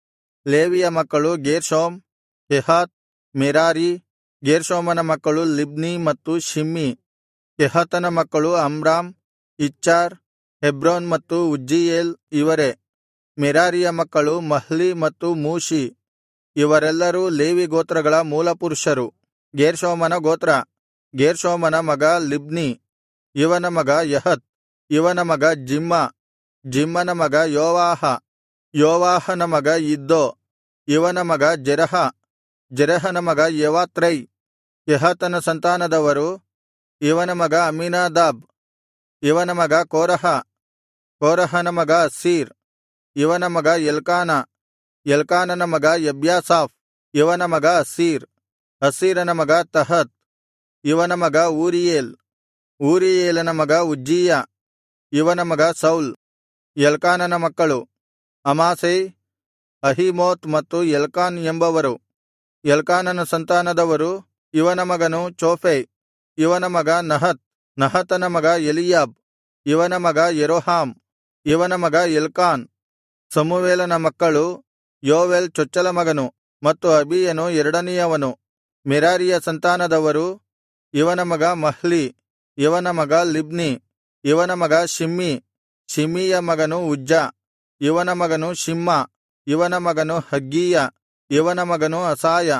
ಲೇವಿಯ ಮಕ್ಕಳು ಗೇರ್ಷೋಮ್ ಕೆಹಾತ್ ಮೆರಾರಿ ಗೇರ್ಷೋಮನ ಮಕ್ಕಳು ಲಿಬ್ನಿ ಮತ್ತು ಶಿಮ್ಮಿ ಕೆಹಾತನ ಮಕ್ಕಳು ಅಮ್ರಾಮ್ ಇಚ್ಚಾರ್ ಹೆಬ್ರೋನ್ ಮತ್ತು ಉಜ್ಜೀಯೇಲ್ ಇವರೇ ಮೆರಾರಿಯ ಮಕ್ಕಳು ಮಹ್ಲಿ ಮತ್ತು ಮೂಷಿ ಇವರೆಲ್ಲರೂ ಲೇವಿ ಗೋತ್ರಗಳ ಮೂಲಪುರುಷರು ಗೇರ್ಷೋಮನ ಗೋತ್ರ ಗೇರ್ಷೋಮನ ಮಗ ಲಿಬ್ನಿ ಇವನ ಮಗ ಯಹತ್ ಇವನ ಮಗ ಜಿಮ್ಮ ಜಿಮ್ಮನ ಮಗ ಯೋವಾಹ ಯೋವಾಹನ ಮಗ ಇದ್ದೋ ಇವನ ಮಗ ಜೆರಹ ಜೆರಹನ ಮಗ ಯವಾತ್ರೈ ಕೆಹಾತನ ಸಂತಾನದವರು ಇವನ ಮಗ ಅಮೀನಾದಾಬ್ ಇವನ ಮಗ ಕೋರಹ ಕೋರಹನ ಮಗ ಅಸ್ಸೀರ್ ಇವನ ಮಗ ಎಲ್ಕಾನ ಎಲ್ಕಾನನ ಮಗ ಎಬ್ಯಾಸಾಫ್ ಇವನ ಮಗ ಅಸ್ಸೀರ್ ಅಸ್ಸೀರನ ಮಗ ತಹತ್ ಇವನ ಮಗ ಊರಿಯೇಲ್ ಊರಿಯೇಲನ ಮಗ ಉಜ್ಜೀಯ ಇವನ ಮಗ ಸೌಲ್ ಎಲ್ಕಾನನ ಮಕ್ಕಳು ಅಮಾಸೈ ಅಹಿಮೋತ್ ಮತ್ತು ಎಲ್ಕಾನ್ ಎಂಬವರು ಎಲ್ಕಾನನ ಸಂತಾನದವರು ಇವನ ಮಗನು ಚೋಫೈ ಇವನ ಮಗ ನಹತ್ ನಹತನ ಮಗ ಎಲಿಯಾಬ್ ಇವನ ಮಗ ಯೆರೋಹಾಮ್ ಇವನ ಮಗ ಎಲ್ಕಾನ್ ಸಮುವೇಲನ ಮಕ್ಕಳು ಯೋವೆಲ್ ಚೊಚ್ಚಲ ಮಗನು ಮತ್ತು ಅಬೀಯನು ಎರಡನೆಯವನು ಮೆರಾರಿಯ ಸಂತಾನದವರು ಇವನ ಮಗ ಮಹ್ಲಿ ಇವನ ಮಗ ಲಿಬ್ನಿ ಇವನ ಮಗ ಶಿಮ್ಮಿ ಶಿಮ್ಮಿಯ ಮಗನು ಉಜ್ಜ ಇವನ ಮಗನು ಶಿಮ್ಮ ಇವನ ಮಗನು ಹಗ್ಗೀಯ ಇವನ ಮಗನು ಅಸಾಯ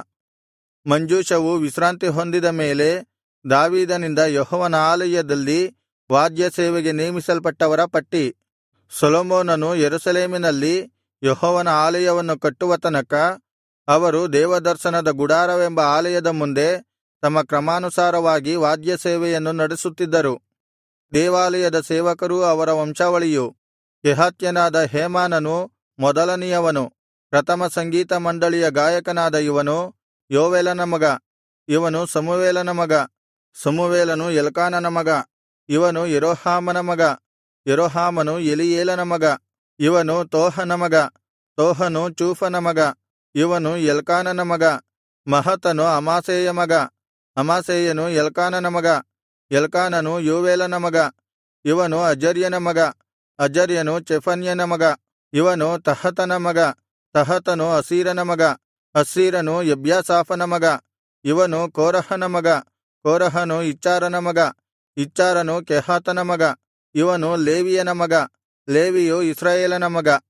ಮಂಜೂಷವು ವಿಶ್ರಾಂತಿ ಹೊಂದಿದ ಮೇಲೆ ದಾವೀದನಿಂದ ಯೆಹೋವನ ಆಲಯದಲ್ಲಿ ವಾದ್ಯ ಸೇವೆಗೆ ನೇಮಿಸಲ್ಪಟ್ಟವರ ಪಟ್ಟಿ ಸೊಲೊಮೋನನು ಯೆರೂಸಲೇಮಿನಲ್ಲಿ ಯೆಹೋವನ ಆಲಯವನ್ನು ಕಟ್ಟುವ ತನಕ ಅವರು ದೇವದರ್ಶನದ ಗುಡಾರವೆಂಬ ಆಲಯದ ಮುಂದೆ ತಮ್ಮ ಕ್ರಮಾನುಸಾರವಾಗಿ ವಾದ್ಯ ಸೇವೆಯನ್ನು ನಡೆಸುತ್ತಿದ್ದರು ದೇವಾಲಯದ ಸೇವಕರೂ ಅವರ ವಂಶಾವಳಿಯು ಕೆಹಾತ್ಯನಾದ ಹೇಮಾನನು ಮೊದಲನೆಯವನು ಪ್ರಥಮ ಸಂಗೀತ ಮಂಡಳಿಯ ಗಾಯಕನಾದ ಇವನು ಯೋವೇಲನ ಮಗ ಇವನು ಸಮುವೇಲನ ಮಗ ಸಮುವೇಲನು ಎಲ್ಕಾನನ ಮಗ ಇವನು ಯೆರೋಹಾಮನ ಮಗ ಯೆರೋಹಾಮನು ಎಲಿಯೇಲನ ಮಗ ಇವನು ತೋಹನ ಮಗ ತೋಹನು ಚೂಫನ ಮಗ ಇವನು ಎಲ್ಕಾನನ ಮಗ ಮಹತನು ಅಮಾಸೇಯ ಮಗ ಅಮಾಸೇಯನು ಎಲ್ಕಾನನ ಮಗ ಎಲ್ಕಾನನು ಯೋವೇಲನ ಮಗ ಇವನು ಅಜರ್ಯನ ಮಗ ಅಜರ್ಯನು ಚೆಫನ್ಯನ ಮಗ ಇವನು ತಹತನ ಮಗ ತಹತನು ಅಸೀರನ ಮಗ ಅಸ್ಸೀರನು ಎಬ್ಯಾಸಾಫನ ಮಗ ಇವನು ಕೋರಹನ ಮಗ ಕೋರಹನು ಇಚ್ಚಾರನ ಮಗ ಇಚ್ಚಾರನು ಕೆಹಾತನ ಮಗ ಇವನು ಲೇವಿಯನ ಮಗ ಲೇವಿಯು ಇಸ್ರಾಯೇಲನ ಮಗ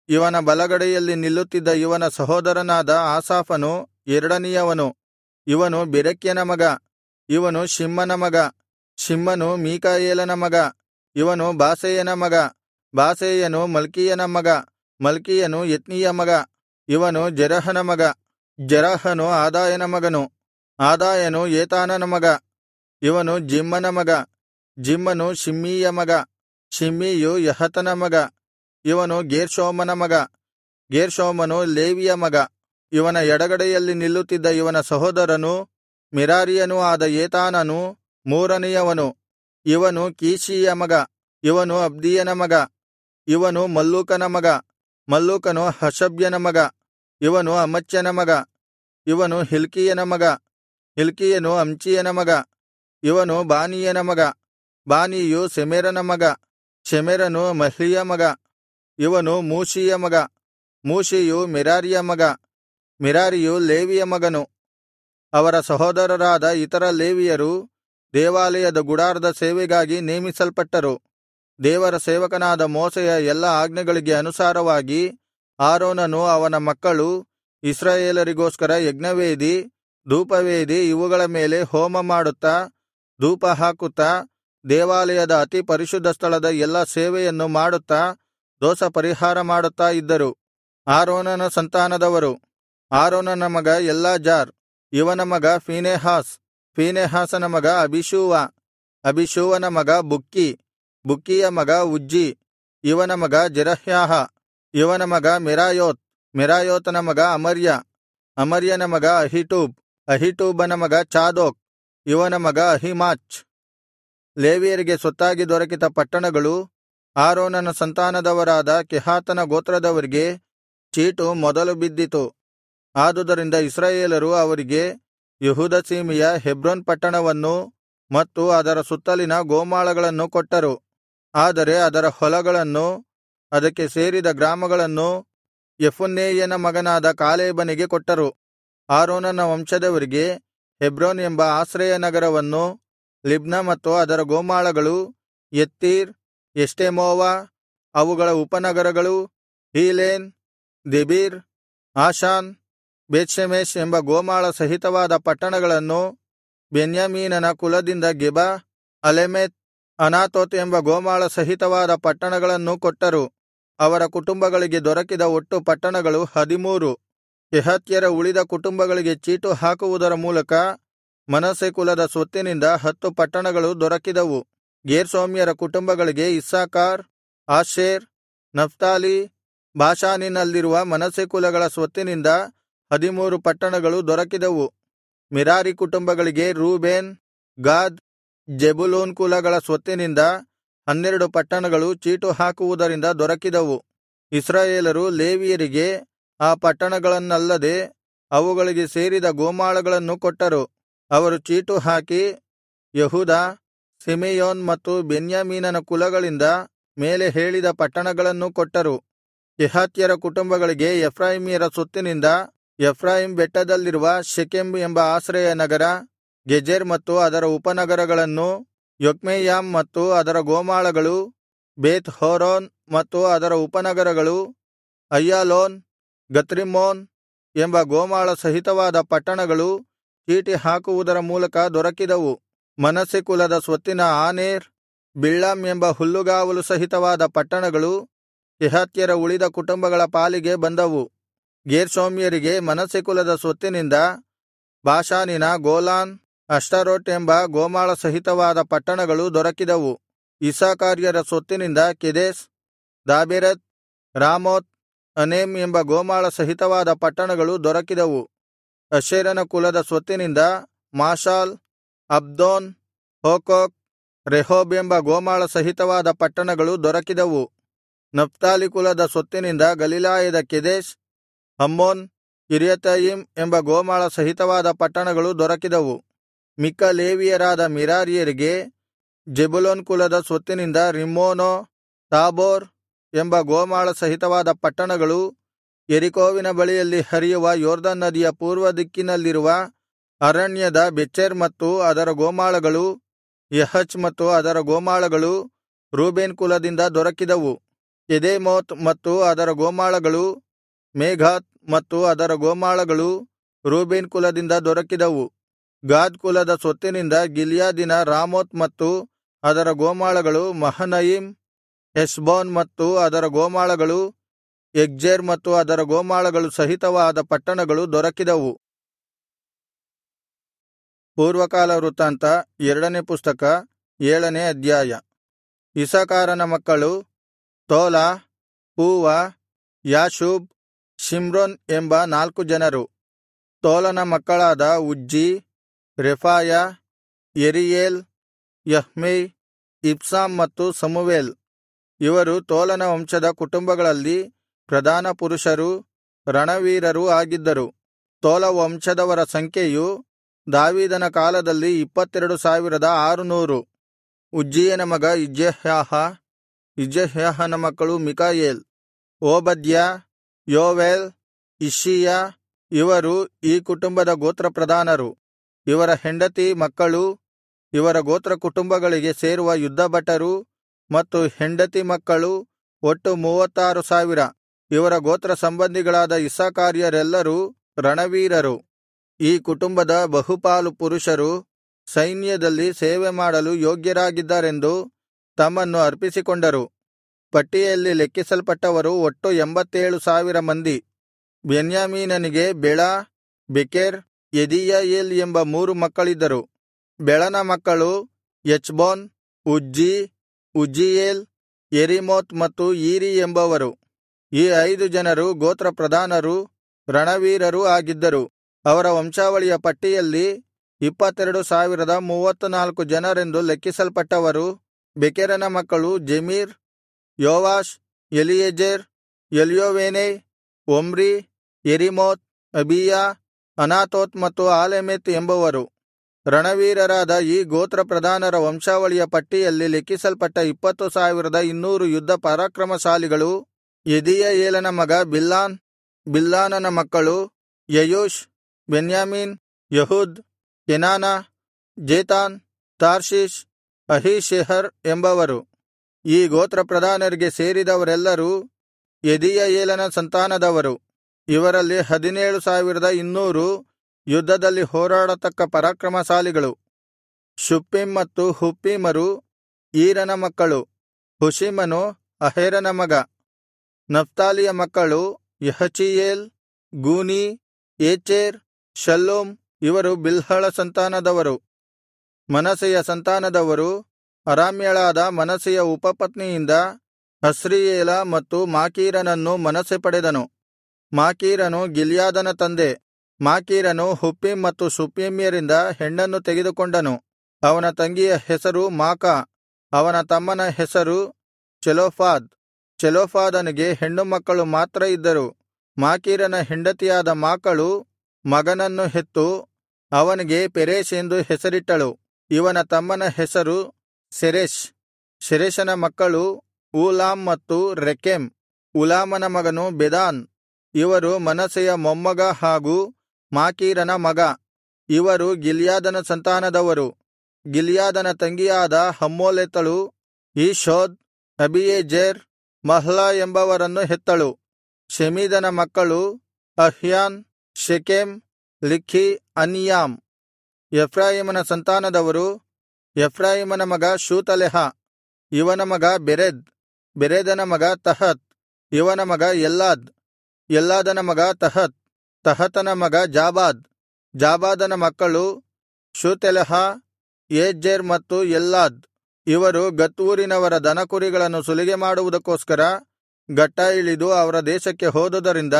ಇವನ ಬಲಗಡೆಯಲ್ಲಿ ನಿಲ್ಲುತ್ತಿದ್ದ ಇವನ ಸಹೋದರನಾದ ಆಸಾಫನು ಎರಡನೆಯವನು ಇವನು ಬೆರೆಕ್ಯನ ಮಗ ಇವನು ಶಿಮ್ಮನ ಮಗ ಶಿಮ್ಮನು ಮೀಕಾಯೇಲನ ಮಗ ಇವನು ಬಾಸೇಯನ ಮಗ ಬಾಸೇಯನು ಮಲ್ಕೀಯನ ಮಗ ಮಲ್ಕೀಯನು ಯತ್ನೀಯ ಮಗ ಇವನು ಜೆರಹನ ಮಗ ಜೆರಹನು ಆದಾಯನ ಮಗನು ಆದಾಯನು ಏತಾನನ ಮಗ ಇವನು ಜಿಮ್ಮನ ಮಗ ಜಿಮ್ಮನು ಶಿಮ್ಮೀಯ ಮಗ ಶಿಮ್ಮೀಯು ಯಹತನ ಮಗ ಇವನು ಗೇರ್ಷೋಮನ ಮಗ ಗೇರ್ಷೋಮನು ಲೇವಿಯ ಮಗ ಇವನ ಎಡಗಡೆಯಲ್ಲಿ ನಿಲ್ಲುತ್ತಿದ್ದ ಇವನ ಸಹೋದರನೂ ಮೆರಾರಿಯನೂ ಆದ ಏತಾನನು ಮೂರನೆಯವನು ಇವನು ಕೀಷೀಯ ಮಗ ಇವನು ಅಬ್ದೀಯನ ಮಗ ಇವನು ಮಲ್ಲೂಕನ ಮಗ ಮಲ್ಲೂಕನು ಹಷಬ್ಯನ ಮಗ ಇವನು ಅಮಚ್ಯನ ಮಗ ಇವನು ಹಿಲ್ಕೀಯನ ಮಗ ಹಿಲ್ಕೀಯನು ಅಮ್ಚಿಯನ ಮಗ ಇವನು ಬಾನೀಯನ ಮಗ ಬಾನೀಯು ಸೆಮೆರನ ಮಗ ಶೆಮೆರನು ಮಹ್ಲಿಯ ಮಗ ಇವನು ಮೂಷಿಯ ಮಗ ಮೂಷಿಯು ಮೆರಾರಿಯ ಮಗ ಮೆರಾರಿಯು ಲೇವಿಯ ಮಗನು ಅವರ ಸಹೋದರರಾದ ಇತರ ಲೇವಿಯರು ದೇವಾಲಯದ ಗುಡಾರದ ಸೇವೆಗಾಗಿ ನೇಮಿಸಲ್ಪಟ್ಟರು ದೇವರ ಸೇವಕನಾದ ಮೋಶೆಯ ಎಲ್ಲಾ ಆಜ್ಞೆಗಳಿಗೆ ಅನುಸಾರವಾಗಿ ಆರೋನನು ಅವನ ಮಕ್ಕಳು ಇಸ್ರಾಯೇಲರಿಗೋಸ್ಕರ ಯಜ್ಞವೇದಿ ಧೂಪವೇದಿ ಇವುಗಳ ಮೇಲೆ ಹೋಮ ಮಾಡುತ್ತಾ ಧೂಪ ಹಾಕುತ್ತಾ ದೇವಾಲಯದ ಅತಿ ಪರಿಶುದ್ಧ ಸ್ಥಳದ ಎಲ್ಲಾ ಸೇವೆಯನ್ನು ಮಾಡುತ್ತಾ ದೋಷಪರಿಹಾರ ಮಾಡುತ್ತಾ ಇದ್ದರು ಆರೋನನ ಸಂತಾನದವರು ಆರೋನನ ಮಗ ಎಲ್ಲಾಜಾರ್ ಇವನ ಮಗ ಫೀನೆಹಾಸ್ ಫೀನೆಹಾಸನ ಮಗ ಅಭಿಷೂವ ಅಭಿಷೂವನ ಮಗ ಬುಕ್ಕಿ ಬುಕ್ಕಿಯ ಮಗ ಉಜ್ಜಿ ಇವನ ಮಗ ಜೆರಹ್ಯಾಹ ಇವನ ಮಗ ಮೆರಾಯೋತ್ ಮೆರಾಯೋತನ ಮಗ ಅಮರ್ಯ ಅಮರ್ಯನ ಮಗ ಅಹಿಟೂಬ್ ಅಹಿಟೂಬನ ಮಗ ಚಾದೋಕ್ ಇವನ ಮಗ ಅಹಿಮಾಚ್ ಲೇವಿಯರಿಗೆ ಸ್ವತ್ತಾಗಿ ದೊರಕಿದ ಪಟ್ಟಣಗಳು ಆರೋನನ ಸಂತಾನದವರಾದ ಕೆಹಾತನ ಗೋತ್ರದವರಿಗೆ ಚೀಟು ಮೊದಲು ಬಿದ್ದಿತು ಆದುದರಿಂದ ಇಸ್ರಾಯೇಲರು ಅವರಿಗೆ ಯೆಹೂದ ಸೀಮೆಯ ಹೆಬ್ರೋನ್ ಪಟ್ಟಣವನ್ನೂ ಮತ್ತು ಅದರ ಸುತ್ತಲಿನ ಗೋಮಾಳಗಳನ್ನು ಕೊಟ್ಟರು ಆದರೆ ಅದರ ಹೊಲಗಳನ್ನೂ ಅದಕ್ಕೆ ಸೇರಿದ ಗ್ರಾಮಗಳನ್ನೂ ಯೆಫುನ್ನೆಯನ ಮಗನಾದ ಕಾಲೇಬನಿಗೆ ಕೊಟ್ಟರು ಆರೋನನ ವಂಶದವರಿಗೆ ಹೆಬ್ರೋನ್ ಎಂಬ ಆಶ್ರಯ ನಗರವನ್ನು ಲಿಬ್ನ ಮತ್ತು ಅದರ ಗೋಮಾಳಗಳು ಯತ್ತೀರ್ ಎಷ್ಟೆಮೋವ ಅವುಗಳ ಉಪನಗರಗಳು ಹೀಲೇನ್ ದೆಬೀರ್ ಆಷಾನ್ ಬೇತ್ಷೆಮೆಷ್ ಎಂಬ ಗೋಮಾಳ ಸಹಿತವಾದ ಪಟ್ಟಣಗಳನ್ನು ಬೆನ್ಯಾಮೀನನ ಕುಲದಿಂದ ಗೆಬ ಅಲೆಮೆತ್ ಅನಾತೋತ್ ಎಂಬ ಗೋಮಾಳ ಸಹಿತವಾದ ಪಟ್ಟಣಗಳನ್ನೂ ಕೊಟ್ಟರು ಅವರ ಕುಟುಂಬಗಳಿಗೆ ದೊರಕಿದ ಒಟ್ಟು ಪಟ್ಟಣಗಳು ಹದಿಮೂರು ಕೆಹತ್ಯರ ಉಳಿದ ಕುಟುಂಬಗಳಿಗೆ ಚೀಟು ಹಾಕುವುದರ ಮೂಲಕ ಮನಸ್ಸೆ ಕುಲದ ಸ್ವತ್ತಿನಿಂದ ಹತ್ತು ಪಟ್ಟಣಗಳು ದೊರಕಿದವು ಗೇರ್ಷೋಮ್ಯರ ಕುಟುಂಬಗಳಿಗೆ ಇಸ್ಸಾಕಾರ್ ಆಶೇರ್ ನಫ್ತಾಲಿ ಬಾಷಾನಿನಲ್ಲಿರುವ ಮನಸ್ಸೆ ಕುಲಗಳ ಸ್ವತ್ತಿನಿಂದ ಹದಿಮೂರು ಪಟ್ಟಣಗಳು ದೊರಕಿದವು ಮೆರಾರಿ ಕುಟುಂಬಗಳಿಗೆ ರೂಬೇನ್ ಗಾದ್ ಜೆಬುಲೂನ್ ಕುಲಗಳ ಸ್ವತ್ತಿನಿಂದ ಹನ್ನೆರಡು ಪಟ್ಟಣಗಳು ಚೀಟು ಹಾಕುವುದರಿಂದ ದೊರಕಿದವು ಇಸ್ರಾಯೇಲರು ಲೇವಿಯರಿಗೆ ಆ ಪಟ್ಟಣಗಳನ್ನಲ್ಲದೆ ಅವುಗಳಿಗೆ ಸೇರಿದ ಗೋಮಾಳಗಳನ್ನು ಕೊಟ್ಟರು ಅವರು ಚೀಟು ಹಾಕಿ ಯೆಹೂದ ಸಿಮೆಯೋನ್ ಮತ್ತು ಬೆನ್ಯಾಮೀನನ ಕುಲಗಳಿಂದ ಮೇಲೆ ಹೇಳಿದ ಪಟ್ಟಣಗಳನ್ನೂ ಕೊಟ್ಟರು ಕೆಹಾತ್ಯರ ಕುಟುಂಬಗಳಿಗೆ ಎಫ್ರಾಯಿಮ್ಯರ ಸ್ವತ್ತಿನಿಂದ ಎಫ್ರಾಯಿಮ್ ಬೆಟ್ಟದಲ್ಲಿರುವ ಶೆಕೆಮ್ ಎಂಬ ಆಶ್ರಯ ನಗರ ಗೆಜೆರ್ ಮತ್ತು ಅದರ ಉಪನಗರಗಳನ್ನೂ ಯೊಕ್ಮೆಯಾಮ್ ಮತ್ತು ಅದರ ಗೋಮಾಳಗಳು ಬೇತ್ ಹೋರೋನ್ ಮತ್ತು ಅದರ ಉಪನಗರಗಳು ಅಯ್ಯಾಲೋನ್ ಗತ್ರಿಮ್ಮೋನ್ ಎಂಬ ಗೋಮಾಳ ಸಹಿತವಾದ ಪಟ್ಟಣಗಳು ಚೀಟಿ ಹಾಕುವುದರ ಮೂಲಕ ದೊರಕಿದವು ಮನಸ್ಸೆ ಕುಲದ ಸ್ವತ್ತಿನ ಆನೇರ್ ಬಿಳ್ಳಾಮ್ ಎಂಬ ಹುಲ್ಲುಗಾವಲು ಸಹಿತವಾದ ಪಟ್ಟಣಗಳು ಕೆಹಾತ್ಯರ ಉಳಿದ ಕುಟುಂಬಗಳ ಪಾಲಿಗೆ ಬಂದವು ಗೇರ್ಷೋಮ್ಯರಿಗೆ ಮನಸ್ಸೆ ಕುಲದ ಸ್ವತ್ತಿನಿಂದ ಬಾಷಾನಿನ ಗೋಲಾನ್ ಅಷ್ಟರೋಟ್ ಎಂಬ ಗೋಮಾಳ ಸಹಿತವಾದ ಪಟ್ಟಣಗಳು ದೊರಕಿದವು ಇಸ್ಸಾಕಾರ್ಯರ ಸ್ವತ್ತಿನಿಂದ ಕೆದೆಷ್ ದಾಬೆರತ್ ರಾಮೋತ್ ಅನೇಮ್ ಎಂಬ ಗೋಮಾಳ ಸಹಿತವಾದ ಪಟ್ಟಣಗಳು ದೊರಕಿದವು ಅಶೇರನ ಕುಲದ ಸ್ವತ್ತಿನಿಂದ ಮಾಷಾಲ್ ಅಬ್ದೋನ್ ಹೋಕೋಕ್ ರೆಹೋಬ್ ಎಂಬ ಗೋಮಾಳ ಸಹಿತವಾದ ಪಟ್ಟಣಗಳು ದೊರಕಿದವು ನಫ್ತಾಲಿ ಕುಲದ ಸ್ವತ್ತಿನಿಂದ ಗಲಿಲಾಯದ ಕೆದೆಷ್ ಹಮ್ಮೋನ್ ಕಿರ್ಯತಯಿಮ್ ಎಂಬ ಗೋಮಾಳ ಸಹಿತವಾದ ಪಟ್ಟಣಗಳು ದೊರಕಿದವು ಮಿಕ್ಕ ಲೇವಿಯರಾದ ಮಿರಾರಿಯರಿಗೆ ಜೆಬುಲೋನ್ ಕುಲದ ಸ್ವತ್ತಿನಿಂದ ರಿಮ್ಮೋನೋ ತಾಬೋರ್ ಎಂಬ ಗೋಮಾಳ ಸಹಿತವಾದ ಪಟ್ಟಣಗಳು ಯೆರಿಕೋವಿನ ಬಳಿಯಲ್ಲಿ ಹರಿಯುವ ಯೊರ್ದನ್ ನದಿಯ ಪೂರ್ವ ದಿಕ್ಕಿನಲ್ಲಿರುವ ಅರಣ್ಯದ ಬೆಚೆರ್ ಮತ್ತು ಅದರ ಗೋಮಾಳಗಳು ಯಹಚ್ ಮತ್ತು ಅದರ ಗೋಮಾಳಗಳು ರೂಬೇನ್ ಕುಲದಿಂದ ದೊರಕಿದವು ಕೆದೇಮೋತ್ ಮತ್ತು ಅದರ ಗೋಮಾಳಗಳು ಮೇಘಾತ್ ಮತ್ತು ಅದರ ಗೋಮಾಳಗಳು ರೂಬೇನ್ ಕುಲದಿಂದ ದೊರಕಿದವು ಗಾದ್ ಕುಲದ ಸ್ವತ್ತಿನಿಂದ ಗಿಲ್ಯಾದಿನ ರಾಮೋತ್ ಮತ್ತು ಅದರ ಗೋಮಾಳಗಳು ಮಹನಯಿಮ್ ಹೆಷ್ಬೋನ್ ಮತ್ತು ಅದರ ಗೋಮಾಳಗಳು ಯಗ್ಜೇರ್ ಮತ್ತು ಅದರ ಗೋಮಾಳಗಳು ಸಹಿತವಾದ ಪಟ್ಟಣಗಳು ದೊರಕಿದವು ಪೂರ್ವಕಾಲ ವೃತ್ತಾಂತ ಎರಡನೇ ಪುಸ್ತಕ ಏಳನೇ ಅಧ್ಯಾಯ ಇಸಾಕಾರನ ಮಕ್ಕಳು ತೋಲ ಪೂವ ಯಾಶೂಬ್ ಶಿಮ್ರೋನ್ ಎಂಬ ನಾಲ್ಕು ಜನರು ತೋಲನ ಮಕ್ಕಳಾದ ಉಜ್ಜಿ ರೆಫಾಯ ಯೆರೀಯೇಲ್ ಯಹ್ಮೈ ಇಬ್ಸಾಮ್ ಮತ್ತು ಸಮುವೇಲ್ ಇವರು ತೋಲನ ವಂಶದ ಕುಟುಂಬಗಳಲ್ಲಿ ಪ್ರಧಾನ ಪುರುಷರೂ ರಣವೀರರೂ ಆಗಿದ್ದರು ತೋಲ ವಂಶದವರ ಸಂಖ್ಯೆಯು ದಾವೀದನ ಕಾಲದಲ್ಲಿ ಇಪ್ಪತ್ತೆರಡು ಸಾವಿರದ ಆರುನೂರು ಉಜ್ಜೀಯನ ಮಗ ಇಜ್ಜೆಹ್ಯಾಹ ಇಜ್ಜೆಹ್ಯಾಹನ ಮಕ್ಕಳು ಮಿಕಾಯೇಲ್ ಓಬದ್ಯ ಯೋವೇಲ್ ಇಷ್ಷೀಯ ಇವರು ಈ ಕುಟುಂಬದ ಗೋತ್ರಪ್ರಧಾನರು ಇವರ ಹೆಂಡತಿ ಮಕ್ಕಳು ಇವರ ಗೋತ್ರ ಕುಟುಂಬಗಳಿಗೆ ಸೇರುವ ಯುದ್ಧಭಟರು ಮತ್ತು ಹೆಂಡತಿ ಮಕ್ಕಳು ಒಟ್ಟು ಮೂವತ್ತಾರು ಸಾವಿರ ಇವರ ಗೋತ್ರ ಸಂಬಂಧಿಗಳಾದ ಇಸ್ಸಾಕಾರ್ಯರೆಲ್ಲರೂ ರಣವೀರರು ಈ ಕುಟುಂಬದ ಬಹುಪಾಲು ಪುರುಷರು ಸೈನ್ಯದಲ್ಲಿ ಸೇವೆ ಮಾಡಲು ಯೋಗ್ಯರಾಗಿದ್ದಾರೆಂದು ತಮ್ಮನ್ನು ಅರ್ಪಿಸಿಕೊಂಡರು ಪಟ್ಟಿಯಲ್ಲಿ ಲೆಕ್ಕಿಸಲ್ಪಟ್ಟವರು ಒಟ್ಟು ಎಂಬತ್ತೇಳು ಸಾವಿರ ಮಂದಿ ಬೆನ್ಯಾಮೀನನಿಗೆ ಬೆಳ ಬೆಕೆರ್ ಯೆದೀಯಯೇಲ್ ಎಂಬ ಮೂರು ಮಕ್ಕಳಿದ್ದರು ಬೆಳನ ಮಕ್ಕಳು ಎಚ್ಬೋನ್ ಉಜ್ಜೀ ಉಜ್ಜೀಯೇಲ್ ಯೆರೀಮೋತ್ ಮತ್ತು ಈರಿ ಎಂಬವರು ಈ ಐದು ಜನರು ಗೋತ್ರ ಪ್ರಧಾನರೂ ರಣವೀರರೂ ಆಗಿದ್ದರು ಅವರ ವಂಶಾವಳಿಯ ಪಟ್ಟಿಯಲ್ಲಿ ಇಪ್ಪತ್ತೆರಡು ಸಾವಿರದ ಮೂವತ್ತನಾಲ್ಕು ಜನರೆಂದು ಲೆಕ್ಕಿಸಲ್ಪಟ್ಟವರು ಬೆಕೆರನ ಮಕ್ಕಳು ಜೆಮೀರ್ ಯೋವಾಷ್ ಎಲಿಯೆಜೆರ್ ಎಲ್ಯೋವೇನೈ ಒಮ್ರಿ ಯೆರಿಮೋತ್ ಅಬೀಯ ಅನಾತೋತ್ ಮತ್ತು ಆಲೆಮೆತ್ ಎಂಬುವರು ರಣವೀರರಾದ ಈ ಗೋತ್ರ ಪ್ರಧಾನರ ವಂಶಾವಳಿಯ ಪಟ್ಟಿಯಲ್ಲಿ ಲೆಕ್ಕಿಸಲ್ಪಟ್ಟ ಇಪ್ಪತ್ತು ಸಾವಿರದ ಇನ್ನೂರು ಯುದ್ಧ ಪರಾಕ್ರಮಶಾಲಿಗಳು ಯೆದೀಯಯೇಲನ ಮಗ ಬಿಲ್ಹಾನ್ ಬಿಲ್ಹಾನನ ಮಕ್ಕಳು ಯೆಯೂಷ್ ಬೆನ್ಯಾಮೀನ್ ಯಹೂದ್ ಕೆನಾನ ಜೇತಾನ್ ತಾರ್ಷೀಷ್ ಅಹೀಷೆಹರ್ ಎಂಬವರು ಈ ಗೋತ್ರ ಪ್ರಧಾನರಿಗೆ ಸೇರಿದವರೆಲ್ಲರೂ ಯೆದೀಯಯೇಲನ ಸಂತಾನದವರು ಇವರಲ್ಲಿ ಹದಿನೇಳು ಸಾವಿರದ ಇನ್ನೂರು ಯುದ್ಧದಲ್ಲಿ ಹೋರಾಡತಕ್ಕ ಪರಾಕ್ರಮಶಾಲಿಗಳು ಶುಪ್ಪೀಮ್ ಮತ್ತು ಹುಪ್ಪೀಮರು ಈರನ ಮಕ್ಕಳು ಹುಷೀಮನು ಅಹೇರನ ಮಗ ನಫ್ತಾಲಿಯ ಮಕ್ಕಳು ಯಹಚೀಯೇಲ್ ಗೂನೀ ಏಚೆರ್ ಶಲ್ಲೂಮ್ ಇವರು ಬಿಲ್ಹಳ ಸಂತಾನದವರು ಮನಸ್ಸೆಯ ಸಂತಾನದವರು ಅರಾಮ್ಯಳಾದ ಮನಸ್ಸೆಯ ಉಪಪತ್ನಿಯಿಂದ ಅಸ್ರೀಯೇಲ ಮತ್ತು ಮಾಕೀರನನ್ನು ಮನಸ್ಸೆ ಪಡೆದನು ಮಾಕೀರನು ಗಿಲ್ಯಾದನ ತಂದೆ ಮಾಕೀರನು ಹುಪ್ಪೀಮ್ ಮತ್ತು ಶುಪ್ಪೀಮ್ಯರಿಂದ ಹೆಣ್ಣನ್ನು ತೆಗೆದುಕೊಂಡನು ಅವನ ತಂಗಿಯ ಹೆಸರು ಮಾಕ ಅವನ ತಮ್ಮನ ಹೆಸರು ಚೆಲೋಫಾದ್ ಚೆಲೋಫಾದನಿಗೆ ಹೆಣ್ಣು ಮಕ್ಕಳು ಮಾತ್ರ ಇದ್ದರು ಮಾಕೀರನ ಹೆಂಡತಿಯಾದ ಮಾಕಳು ಮಗನನ್ನು ಹೆತ್ತು ಅವನಿಗೆ ಪೆರೇಷ್ ಎಂದು ಹೆಸರಿಟ್ಟಳು ಇವನ ತಮ್ಮನ ಹೆಸರು ಸೆರೆಷ್ ಸೆರೆಷನ ಮಕ್ಕಳು ಊಲಾಮ್ ಮತ್ತು ರೆಕೆಮ್ ಉಲಾಮನ ಮಗನು ಬೆದಾನ್ ಇವರು ಮನಸ್ಸೆಯ ಮೊಮ್ಮಗ ಹಾಗೂ ಮಾಕೀರನ ಮಗ ಇವರು ಗಿಲ್ಯಾದನ ಸಂತಾನದವರು ಗಿಲ್ಯಾದನ ತಂಗಿಯಾದ ಹಮ್ಮೋಲೆತಳು ಈಶೋದ್ ಅಬೀಯೆಜೆರ್ ಮಹ್ಲಾ ಎಂಬವರನ್ನು ಹೆತ್ತಳು ಶೆಮೀದನ ಮಕ್ಕಳು ಅಹ್ಯಾನ್ ಶೆಕೆಮ್ ಲಿಕ್ಕಿ ಅನೀಯಾಮ್ ಎಫ್ರಾಯಿಮನ ಸಂತಾನದವರು ಎಫ್ರಾಯಿಮನ ಮಗ ಶೂತಲೆಹ ಇವನ ಮಗ ಬೆರೆದ್ ಬೆರೆದನ ಮಗ ತಹತ್ ಇವನ ಮಗ ಎಲ್ಲಾದ್ ಎಲ್ಲಾದನ ಮಗ ತಹತ್ ತಹತನ ಮಗ ಜಾಬಾದ್ ಜಾಬಾದನ ಮಕ್ಕಳು ಶೂತೆಲಹ ಏಜೆರ್ ಮತ್ತು ಎಲ್ಲಾದ್ ಇವರು ಗತ್ ಊರಿನವರ ದನಕುರಿಗಳನ್ನು ಸುಲಿಗೆ ಮಾಡುವುದಕ್ಕೋಸ್ಕರ ಗಟ್ಟಾ ಇಳಿದು ಅವರ ದೇಶಕ್ಕೆ ಹೋದುದರಿಂದ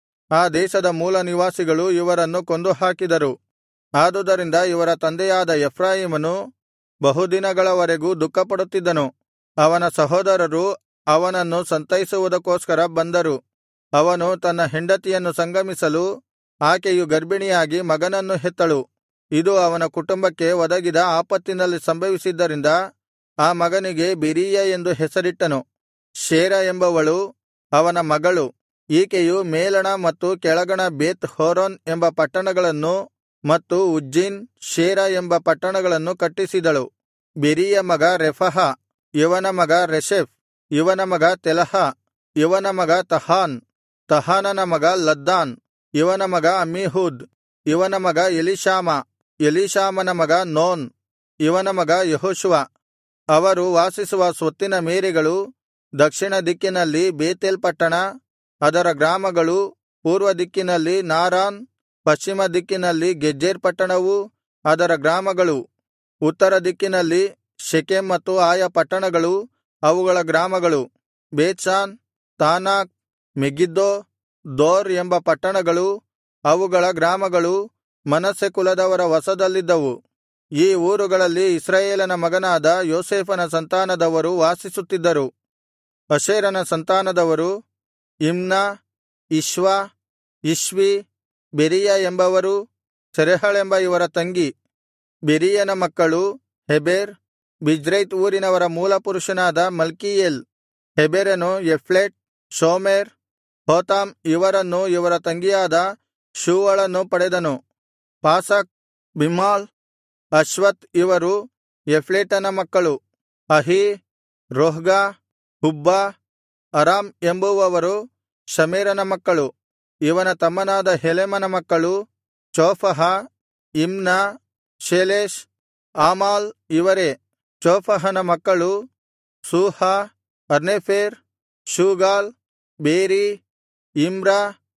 ಆ ದೇಶದ ಮೂಲ ನಿವಾಸಿಗಳು ಇವರನ್ನು ಕೊಂದು ಹಾಕಿದರು ಆದುದರಿಂದ ಇವರ ತಂದೆಯಾದ ಎಫ್ರಾಯಿಮನು ಬಹುದಿನಗಳವರೆಗೂ ದುಃಖಪಡುತ್ತಿದ್ದನು ಅವನ ಸಹೋದರರು ಅವನನ್ನು ಸಂತೈಸುವುದಕ್ಕೋಸ್ಕರ ಬಂದರು ಅವನು ತನ್ನ ಹೆಂಡತಿಯನ್ನು ಸಂಗಮಿಸಲು ಆಕೆಯು ಗರ್ಭಿಣಿಯಾಗಿ ಮಗನನ್ನು ಹೆತ್ತಳು ಇದು ಅವನ ಕುಟುಂಬಕ್ಕೆ ಒದಗಿದ ಆಪತ್ತಿನಲ್ಲಿ ಸಂಭವಿಸಿದ್ದರಿಂದ ಆ ಮಗನಿಗೆ ಬೆರೀಯ ಎಂದು ಹೆಸರಿಟ್ಟನು ಶೇರ ಎಂಬವಳು ಅವನ ಮಗಳು ಈಕೆಯು ಮೇಲಣ ಮತ್ತು ಕೆಳಗಣ ಬೇತ್ ಹೋರೋನ್ ಎಂಬ ಪಟ್ಟಣಗಳನ್ನು ಮತ್ತು ಉಜ್ಜೀನ್ ಶೇರ ಎಂಬ ಪಟ್ಟಣಗಳನ್ನು ಕಟ್ಟಿಸಿದಳು ಬೆರೀಯ ಮಗ ರೆಫಹ ಇವನ ಮಗ ರೆಷೆಫ್ ಇವನ ಮಗ ತೆಲಹ ಇವನ ಮಗ ತಹಾನ್ ತಹಾನನ ಮಗ ಲದ್ದಾನ್ ಇವನ ಮಗ ಅಮ್ಮೀಹೂದ್ ಇವನ ಮಗ ಎಲೀಷಾಮ ಎಲೀಷಾಮನ ಮಗ ನೋನ್ ಇವನ ಮಗ ಯೆಹೋಶುವ ಅವರು ವಾಸಿಸುವ ಸ್ವತ್ತಿನ ಮೇರೆಗಳು ದಕ್ಷಿಣ ದಿಕ್ಕಿನಲ್ಲಿ ಬೇತೇಲ್ ಪಟ್ಟಣ ಅದರ ಗ್ರಾಮಗಳು ಪೂರ್ವ ದಿಕ್ಕಿನಲ್ಲಿ ನಾರಾನ್ ಪಶ್ಚಿಮ ದಿಕ್ಕಿನಲ್ಲಿ ಗೆಜೆರ್ ಪಟ್ಟಣವೂ ಅದರ ಗ್ರಾಮಗಳು ಉತ್ತರ ದಿಕ್ಕಿನಲ್ಲಿ ಶೆಕೆಮ್ ಮತ್ತು ಆಯಾ ಪಟ್ಟಣಗಳು ಅವುಗಳ ಗ್ರಾಮಗಳು ಬೇತ್ಷಾನ್ ತಾನಾಕ್ ಮೆಗಿದ್ದೋ ದೋರ್ ಎಂಬ ಪಟ್ಟಣಗಳು ಅವುಗಳ ಗ್ರಾಮಗಳು ಮನಸ್ಸೆ ಕುಲದವರ ವಶದಲ್ಲಿದ್ದವು ಈ ಊರುಗಳಲ್ಲಿ ಇಸ್ರಾಯೇಲನ ಮಗನಾದ ಯೋಸೇಫನ ಸಂತಾನದವರು ವಾಸಿಸುತ್ತಿದ್ದರು ಅಶೇರನ ಸಂತಾನದವರು ಇಮ್ನ ಇಷ್ವ ಇಷ್ವಿ ಬೆರೀಯ ಎಂಬವರೂ ಸೆರಹಳೆಂಬ ಇವರ ತಂಗಿ ಬೆರೀಯನ ಮಕ್ಕಳು ಹೆಬೆರ್ ಬಿಜ್ರೈತ್ ಊರಿನವರ ಮೂಲಪುರುಷನಾದ ಮಲ್ಕೀಯೇಲ್ ಹೆಬೆರನು ಯಫ್ಲೆಟ್ ಶೋಮೆರ್ ಹೋತಾಮ್ ಇವರನ್ನೂ ಇವರ ತಂಗಿಯಾದ ಶೂವಳನ್ನು ಪಡೆದನು ಪಾಸಕ್ ಬಿಮಾಲ್ ಅಶ್ವತ್ ಇವರು ಯಫ್ಲೇಟನ ಮಕ್ಕಳು ಅಹೀ ರೋಹ್ಗ ಹುಬ್ಬ ಅರಾಮ್ ಎಂಬುವವರು ಶಮೇರನ ಮಕ್ಕಳು ಇವನ ತಮ್ಮನಾದ ಹೆಲೆಮನ ಮಕ್ಕಳು ಚೋಫಹ ಇಮ್ನ ಶೇಲೆಷ್ ಆಮಾಲ್ ಇವರೇ ಚೋಫಹನ ಮಕ್ಕಳು ಸೂಹ ಅರ್ನೆಫೇರ್ ಶೂಗಾಲ್ ಬೇರಿ ಇಮ್ರ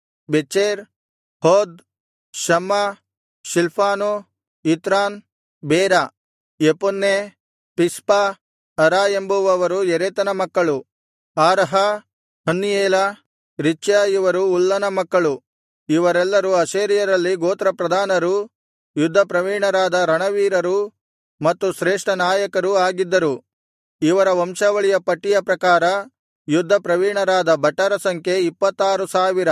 ಬೆಚೆರ್ ಹೋದ್ ಶಮ್ಮ ಶಿಲ್ಫಾನು ಇತ್ರಾನ್ ಬೇರ ಯೆಪುನ್ನೆ ಪಿಸ್ಪ ಅರ ಎಂಬುವವರು ಯೆರೆತನ ಮಕ್ಕಳು ಆರಹ ಹನ್ನಿಯೇಲ ರಿಚ್ಯ ಇವರು ಉಲ್ಲನ ಮಕ್ಕಳು ಇವರೆಲ್ಲರೂ ಅಶೇರಿಯರಲ್ಲಿ ಗೋತ್ರ ಪ್ರಧಾನರೂ ಯುದ್ಧ ಪ್ರವೀಣರಾದ ರಣವೀರರೂ ಮತ್ತು ಶ್ರೇಷ್ಠ ನಾಯಕರೂ ಆಗಿದ್ದರು ಇವರ ವಂಶಾವಳಿಯ ಪಟ್ಟಿಯ ಪ್ರಕಾರ ಯುದ್ಧ ಪ್ರವೀಣರಾದ ಭಟರ ಸಂಖ್ಯೆ ಇಪ್ಪತ್ತಾರು ಸಾವಿರ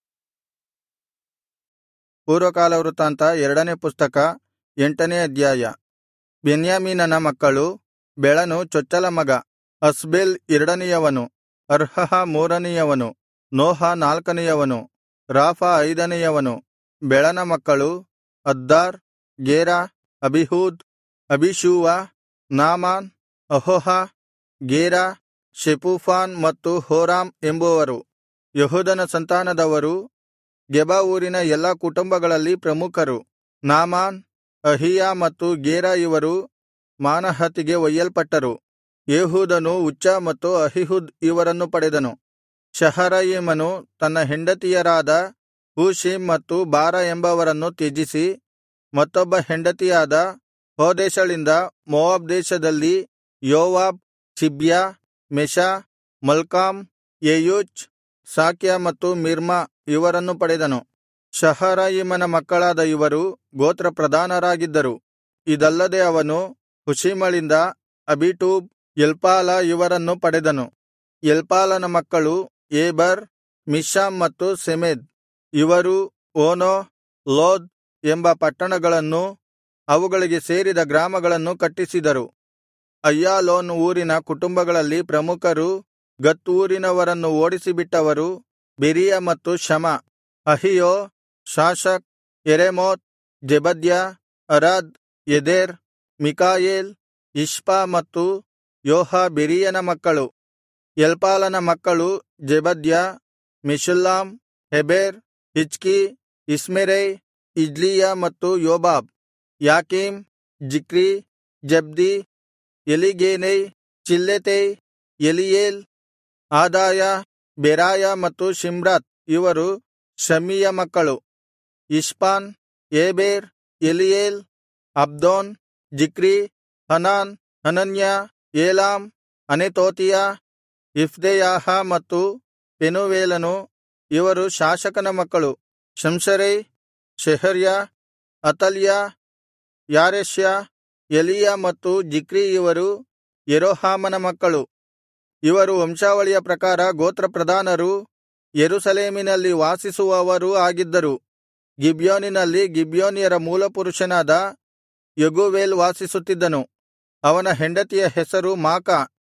ಪೂರ್ವಕಾಲ ವೃತ್ತಾಂತ ಎರಡನೇ ಪುಸ್ತಕ ಎಂಟನೇ ಅಧ್ಯಾಯ ಬೆನ್ಯಾಮೀನನ ಮಕ್ಕಳು ಬೆಳನು ಚೊಚ್ಚಲ ಮಗ ಅಸ್ಬೇಲ್ ಎರಡನೆಯವನು ಅರ್ಹಹ ಮೂರನೆಯವನು ನೋಹ ನಾಲ್ಕನೆಯವನು ರಾಫ ಐದನೆಯವನು ಬೆಳನ ಮಕ್ಕಳು ಅದ್ದಾರ್ ಗೇರ ಅಬಿಹೂದ್ ಅಬಿಷೂವ ನಾಮಾನ್ ಅಹೋಹ ಗೇರ ಶೆಪೂಫಾನ್ ಮತ್ತು ಹೋರಾಮ್ ಎಂಬುವರು ಯಹೂದನ ಸಂತಾನದವರು ಗೆಬ ಊರಿನ ಎಲ್ಲಾ ಕುಟುಂಬಗಳಲ್ಲಿ ಪ್ರಮುಖರು ನಾಮಾನ್ ಅಹೀಯ ಮತ್ತು ಗೇರ ಇವರು ಮಾನಹತಿಗೆ ಒಯ್ಯಲ್ಪಟ್ಟರು ಏಹೂದನು ಉಚ್ಚ ಮತ್ತು ಅಹಿಹುದ್ ಇವರನ್ನು ಪಡೆದನು ಶಹರಯಿಮನು ತನ್ನ ಹೆಂಡತಿಯರಾದ ಹೂಷೀಮ್ ಮತ್ತು ಬಾರ ಎಂಬವರನ್ನು ತ್ಯಜಿಸಿ ಮತ್ತೊಬ್ಬ ಹೆಂಡತಿಯಾದ ಹೋದೇಶಳಿಂದ ಮೋವಾಬ್ ದೇಶದಲ್ಲಿ ಯೋವಾಬ್ ಚಿಬ್ಯ ಮೆಷ ಮಲ್ಕಾಮ್ ಯೆಯೂಚ್ ಸಾಕ್ಯ ಮತ್ತು ಮಿರ್ಮ ಇವರನ್ನು ಪಡೆದನು ಶಹರಯಿಮನ ಮಕ್ಕಳಾದ ಇವರು ಗೋತ್ರ ಪ್ರಧಾನರಾಗಿದ್ದರು ಇದಲ್ಲದೆ ಅವನು ಹುಶೀಮಳಿಂದ ಅಬೀಟೂಬ್ ಎಲ್ಪಾಲ ಇವರನ್ನು ಪಡೆದನು ಎಲ್ಪಾಲನ ಮಕ್ಕಳು ಏಬರ್ ಮಿಷ್ಷಾಮ್ ಮತ್ತು ಸೆಮೆದ್ ಇವರು ಓನೋ ಲೋದ್ ಎಂಬ ಪಟ್ಟಣಗಳನ್ನೂ ಅವುಗಳಿಗೆ ಸೇರಿದ ಗ್ರಾಮಗಳನ್ನು ಕಟ್ಟಿಸಿದರು ಅಯ್ಯಾಲೋನ್ ಊರಿನ ಕುಟುಂಬಗಳಲ್ಲಿ ಪ್ರಮುಖರು ಗತ್ ಊರಿನವರನ್ನು ಓಡಿಸಿಬಿಟ್ಟವರು ಬೆರೀಯ ಮತ್ತು ಶಮ ಅಹಿಯೋ ಶಾಷಕ್ ಯೆರೆಮೋತ್ ಜೆಬದ್ಯ ಅರಾದ್ ಎದೆರ್ ಮಿಕಾಯೇಲ್ ಇಷ್ಪ ಮತ್ತು ಯೋಹ ಬೆರೀಯನ ಮಕ್ಕಳು ಎಲ್ಪಾಲನ ಮಕ್ಕಳು Zebadiah Meshullam Heber Hizki Ishmerai Izliah ಮತ್ತು ಯೋಬಾಬ್ ಯಾಕೀಮ್ ಜಿಕ್ರಿ ಜಬ್ದಿ ಎಲಿಗೇನೈ ಚಿಲ್ಲೆತೈ ಎಲಿಯೇಲ್ ಆದಾಯ ಬೆರಾಯ ಮತ್ತು ಶಿಮ್ರಾತ್ ಇವರು ಶಮ್ಮೀಯ ಮಕ್ಕಳು Ishpan Eber Eliel Abdon Zichri Hanan Hananiah Elam Antothijah Iphdeiah ಮತ್ತು ಪೆನೂವೇಲನು ಇವರು ಶಾಸಕನ ಮಕ್ಕಳು ಶಂಶರೈ ಶೆಹರ್ಯ ಅತಲ್ಯ ಯಾರೆಷ್ಯ ಎಲೀಯ ಮತ್ತು ಜಿಕ್ರಿ ಇವರು ಯೆರೋಹಾಮನ ಮಕ್ಕಳು ಇವರು ವಂಶಾವಳಿಯ ಪ್ರಕಾರ ಗೋತ್ರಪ್ರಧಾನರೂ ಯೆರೂಸಲೇಮಿನಲ್ಲಿ ವಾಸಿಸುವವರೂ ಆಗಿದ್ದರು ಗಿಬ್ಯೋನಿನಲ್ಲಿ ಗಿಬ್ಯೋನ್ಯರ ಮೂಲಪುರುಷನಾದ ಯಗೂವೇಲ್ ವಾಸಿಸುತ್ತಿದ್ದನು ಅವನ ಹೆಂಡತಿಯ ಹೆಸರು ಮಾಕ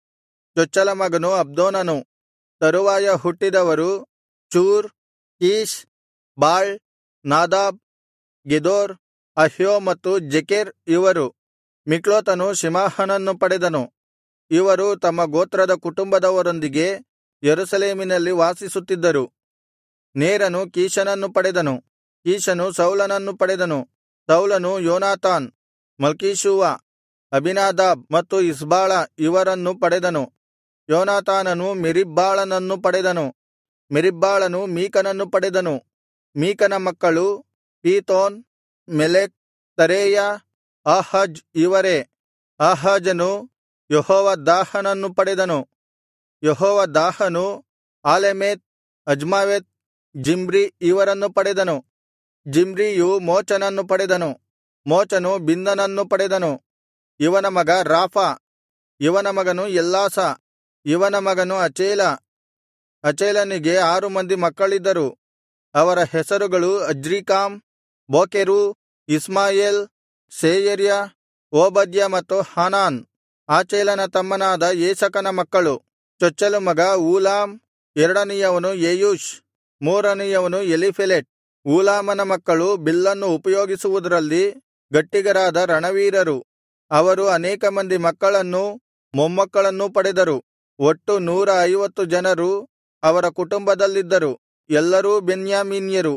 ಚೊಚ್ಚಲ ಮಗನು ಅಬ್ದೋನನು ತರುವಾಯ ಹುಟ್ಟಿದವರು ಚೂರ್ ಕೀಷ್ ಬಾಳ್ ನಾದಾಬ್ ಗೆದೋರ್ ಅಹ್ಯೋ ಮತ್ತು ಜೆಕೆರ್ ಇವರು ಮಿಕ್ಲೋತನು ಶಿಮಾಹನನ್ನು ಪಡೆದನು ಇವರು ತಮ್ಮ ಗೋತ್ರದ ಕುಟುಂಬದವರೊಂದಿಗೆ ಯೆರೂಸಲೇಮಿನಲ್ಲಿ ವಾಸಿಸುತ್ತಿದ್ದರು ನೇರನು ಕೀಷನನ್ನು ಪಡೆದನು ಕೀಷನು ಸೌಲನನ್ನು ಪಡೆದನು ಸೌಲನು ಯೋನಾತಾನ್ ಮಲ್ಕೀಷೂವ ಅಬೀನಾದಾಬ್ ಮತ್ತು ಇಷ್ಬಾಳ ಇವರನ್ನು ಪಡೆದನು ಯೋನಾತಾನನು ಮೆರಿಬ್ಬಾಳನನ್ನು ಪಡೆದನು ಮೆರಿಬ್ಬಾಳನು ಮೀಕನನ್ನು ಪಡೆದನು ಮೀಕನ ಮಕ್ಕಳು ಪೀತೋನ್ ಮೆಲೆಕ್ ತರೇಯ ಆಹಜ್ ಇವರೇ ಆಹಾಜನು ಯೆಹೋವದ್ದಾಹನನ್ನು ಪಡೆದನು ಯೆಹೋವದ್ದಾಹನು ಆಲೆಮೆತ್ ಅಜ್ಮಾವೆತ್ ಜಿಮ್ರಿ ಇವರನ್ನು ಪಡೆದನು ಜಿಮ್ರಿಯು ಮೋಚನನ್ನು ಪಡೆದನು ಮೋಚನು ಬಿನ್ನನನ್ನು ಪಡೆದನು ಇವನ ಮಗ ರಾಫ ಇವನ ಮಗನು ಎಲ್ಲಾಸ ಇವನ ಮಗನು ಅಚೇಲ ಅಚೇಲನಿಗೆ ಆರು ಮಂದಿ ಮಕ್ಕಳಿದ್ದರು ಅವರ ಹೆಸರುಗಳು ಅಜ್ರೀಕಾಮ್ ಬೋಕೆರು ಇಸ್ಮಾಯೇಲ್ ಸೇಯರ್ಯ ಓಬದ್ಯ ಮತ್ತು ಹಾನಾನ್ ಆಚೇಲನ ತಮ್ಮನಾದ ಏಸಕನ ಮಕ್ಕಳು ಚೊಚ್ಚಲು ಮಗ ಊಲಾಮ್ ಎರಡನೆಯವನು ಯೆಯೂಷ್ ಮೂರನೆಯವನು ಎಲೀಫೆಲೆಟ್ ಊಲಾಮನ ಮಕ್ಕಳು ಬಿಲ್ಲನ್ನು ಉಪಯೋಗಿಸುವುದರಲ್ಲಿ ಗಟ್ಟಿಗರಾದ ರಣವೀರರು ಅವರು ಅನೇಕ ಮಂದಿ ಮಕ್ಕಳನ್ನೂ ಮೊಮ್ಮಕ್ಕಳನ್ನೂ ಪಡೆದರು ಒಟ್ಟು ನೂರ ಐವತ್ತು ಜನರು ಅವರ ಕುಟುಂಬದಲ್ಲಿದ್ದರು ಎಲ್ಲರೂ ಬೆನ್ಯಾಮೀನ್ಯರು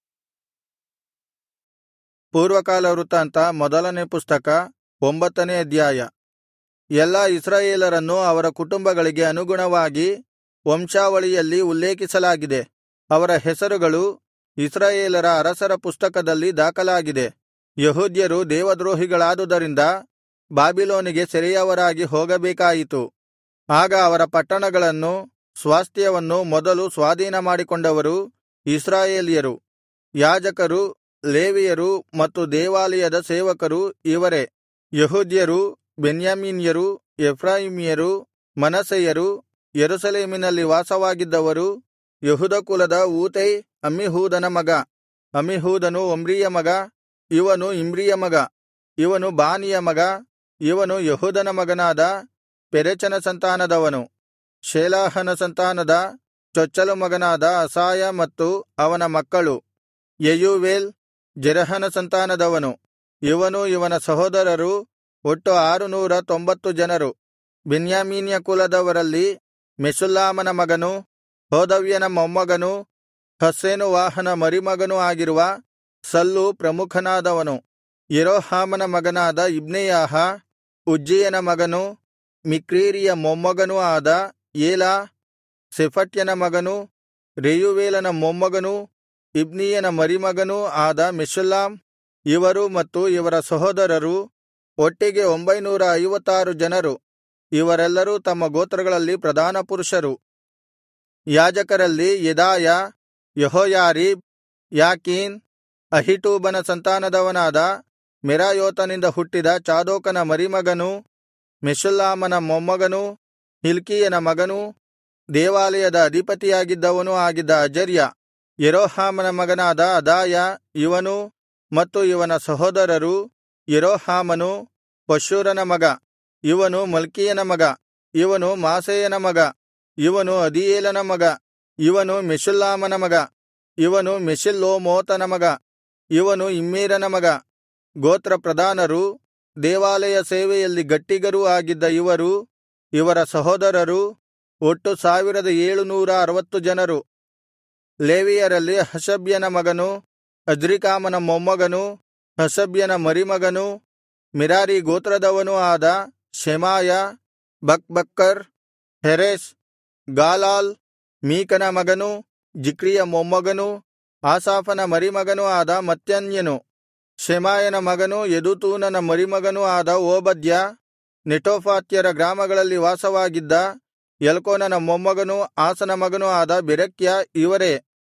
ಪೂರ್ವಕಾಲ ವೃತ್ತಾಂತ ಮೊದಲನೇ ಪುಸ್ತಕ ಒಂಬತ್ತನೇ ಅಧ್ಯಾಯ ಎಲ್ಲಾ ಇಸ್ರಾಯೇಲರನ್ನು ಅವರ ಕುಟುಂಬಗಳಿಗೆ ಅನುಗುಣವಾಗಿ ವಂಶಾವಳಿಯಲ್ಲಿ ಉಲ್ಲೇಖಿಸಲಾಗಿದೆ ಅವರ ಹೆಸರುಗಳು ಇಸ್ರಾಯೇಲರ ಅರಸರ ಪುಸ್ತಕದಲ್ಲಿ ದಾಖಲಾಗಿದೆ ಯಹೂದ್ಯರು ದೇವದ್ರೋಹಿಗಳಾದುದರಿಂದ ಬಾಬಿಲೋನಿಗೆ ಸೆರೆಯವರಾಗಿ ಹೋಗಬೇಕಾಯಿತು ಆಗ ಅವರ ಪಟ್ಟಣಗಳನ್ನು ಸ್ವಾಸ್ಥ್ಯವನ್ನು ಮೊದಲು ಸ್ವಾಧೀನಮಾಡಿಕೊಂಡವರು ಇಸ್ರಾಯೇಲ್ಯರು ಯಾಜಕರು ಲೇವಿಯರು ಮತ್ತು ದೇವಾಲಯದ ಸೇವಕರು ಇವರೇ ಯಹೂದ್ಯರು ಬೆನ್ಯಾಮೀನ್ಯರು ಎಫ್ರಾಯಿಮ್ಯರು ಮನಸ್ಸೆಯರು ಯೆರೂಸಲೇಮಿನಲ್ಲಿ ವಾಸವಾಗಿದ್ದವರು ಯೆಹೂದ ಕುಲದ ಊತೈ ಅಮ್ಮಿಹೂದನ ಮಗ ಅಮ್ಮಿಹೂದನು ಒಮ್ರಿಯ ಮಗ ಇವನು ಇಮ್ರಿಯ ಮಗ ಇವನು ಬಾನಿಯ ಮಗ ಇವನು ಯಹೂದನ ಮಗನಾದ ಪೆರೆಚನ ಸಂತಾನದವನು ಶೇಲಾಹನ ಸಂತಾನದ ಚೊಚ್ಚಲು ಮಗನಾದ ಅಸಾಯ ಮತ್ತು ಅವನ ಮಕ್ಕಳು ಯೆಯೂವೇಲ್ ಜೆರಹನ ಸಂತಾನದವನು ಇವನೂ ಇವನ ಸಹೋದರರು ಒಟ್ಟು ಆರುನೂರ ತೊಂಬತ್ತು ಜನರು ಬೆನ್ಯಾಮೀನ್ಯ ಕುಲದವರಲ್ಲಿ ಮೆಷುಲ್ಲಾಮನ ಮಗನೂ ಹೋದವ್ಯನ ಮೊಮ್ಮಗನೂ ಹಸ್ಸೇನುವಾಹನ ಮರಿಮಗನೂ ಆಗಿರುವ ಸಲ್ಲು ಪ್ರಮುಖನಾದವನು ಯೆರೋಹಾಮನ ಮಗನಾದ ಇಬ್ನೆಯಾಹ ಉಜ್ಜೀಯನ ಮಗನೂ ಮಿಕ್ರೀರಿಯ ಮೊಮ್ಮಗನೂ ಆದ ಏಲಾ ಶೆಫಟ್ಯನ ಮಗನೂ ರೆಯೂವೇಲನ ಮೊಮ್ಮಗನೂ ಇಬ್ನೀಯನ ಮರಿಮಗನೂ ಆದ ಮೆಷುಲ್ಲಾಮ್ ಇವರು ಮತ್ತು ಇವರ ಸಹೋದರರು ಒಟ್ಟಿಗೆ ಒಂಬೈನೂರ ಐವತ್ತಾರು ಜನರು ಇವರೆಲ್ಲರೂ ತಮ್ಮ ಗೋತ್ರಗಳಲ್ಲಿ ಪ್ರಧಾನಪುರುಷರು ಯಾಜಕರಲ್ಲಿ ಯೆದಾಯ ಯೆಹೋಯಾರೀಬ್ ಯಾಕೀನ್ ಅಹಿಟೂಬನ ಸಂತಾನದವನಾದ ಮೆರಾಯೋತನಿಂದ ಹುಟ್ಟಿದ ಚಾದೋಕನ ಮರಿಮಗನೂ ಮೆಷುಲ್ಲಾಮನ ಮೊಮ್ಮಗನೂ ಹಿಲ್ಕೀಯನ ಮಗನೂ ದೇವಾಲಯದ ಅಧಿಪತಿಯಾಗಿದ್ದವನೂ ಆಗಿದ್ದ ಅಜರ್ಯ ಯೆರೋಹಾಮನ ಮಗನಾದ ಅದಾಯ ಇವನೂ ಮತ್ತು ಇವನ ಸಹೋದರರು ಯೆರೋಹಾಮನು ಪಶ್ಹೂರನ ಮಗ ಇವನು ಮಲ್ಕೀಯನ ಮಗ ಇವನು ಮಾಸೇಯನ ಮಗ ಇವನು ಅದೀಯೇಲನ ಮಗ ಇವನು ಮೆಷುಲ್ಲಾಮನ ಮಗ ಇವನು ಮೆಷಿಲ್ಲೋಮೋತನ ಮಗ ಇವನು ಇಮ್ಮೇರನ ಮಗ ಗೋತ್ರ ಪ್ರಧಾನರು ದೇವಾಲಯ ಸೇವೆಯಲ್ಲಿ ಗಟ್ಟಿಗರೂ ಆಗಿದ್ದ ಇವರು ಇವರ ಸಹೋದರರು ಒಟ್ಟು ಸಾವಿರದ ಏಳುನೂರ ಅರವತ್ತು ಜನರು ಲೇವಿಯರಲ್ಲಿ ಹಷಬ್ಯನ ಮಗನು ಅಜ್ರಿಕಾಮನ ಮೊಮ್ಮಗನು ಹಷಬ್ಯನ ಮರಿಮಗನು ಮಿರಾರಿ ಗೋತ್ರದವನೂ ಆದ ಶೆಮಾಯ ಬಕ್ಬಕ್ಕರ್ ಹೆರೆಷ್ ಗಾಲಾಲ್ ಮೀಕನ ಮಗನೂ ಜಿಕ್ರಿಯ ಮೊಮ್ಮಗನೂ ಆಸಾಫನ ಮರಿಮಗನೂ ಆದ ಮತ್ತನ್ಯನು ಶೆಮಾಯನ ಮಗನೂ ಯೆದೂತೂನನ ಮರಿಮಗನೂ ಆದ ಓಬದ್ಯ ನೆಟೋಫಾತ್ಯರ ಗ್ರಾಮಗಳಲ್ಲಿ ವಾಸವಾಗಿದ್ದ ಎಲ್ಕೋನನ ಮೊಮ್ಮಗನೂ ಆಸನ ಮಗನೂ ಆದ ಬೆರೆಕ್ಯ ಇವರೇ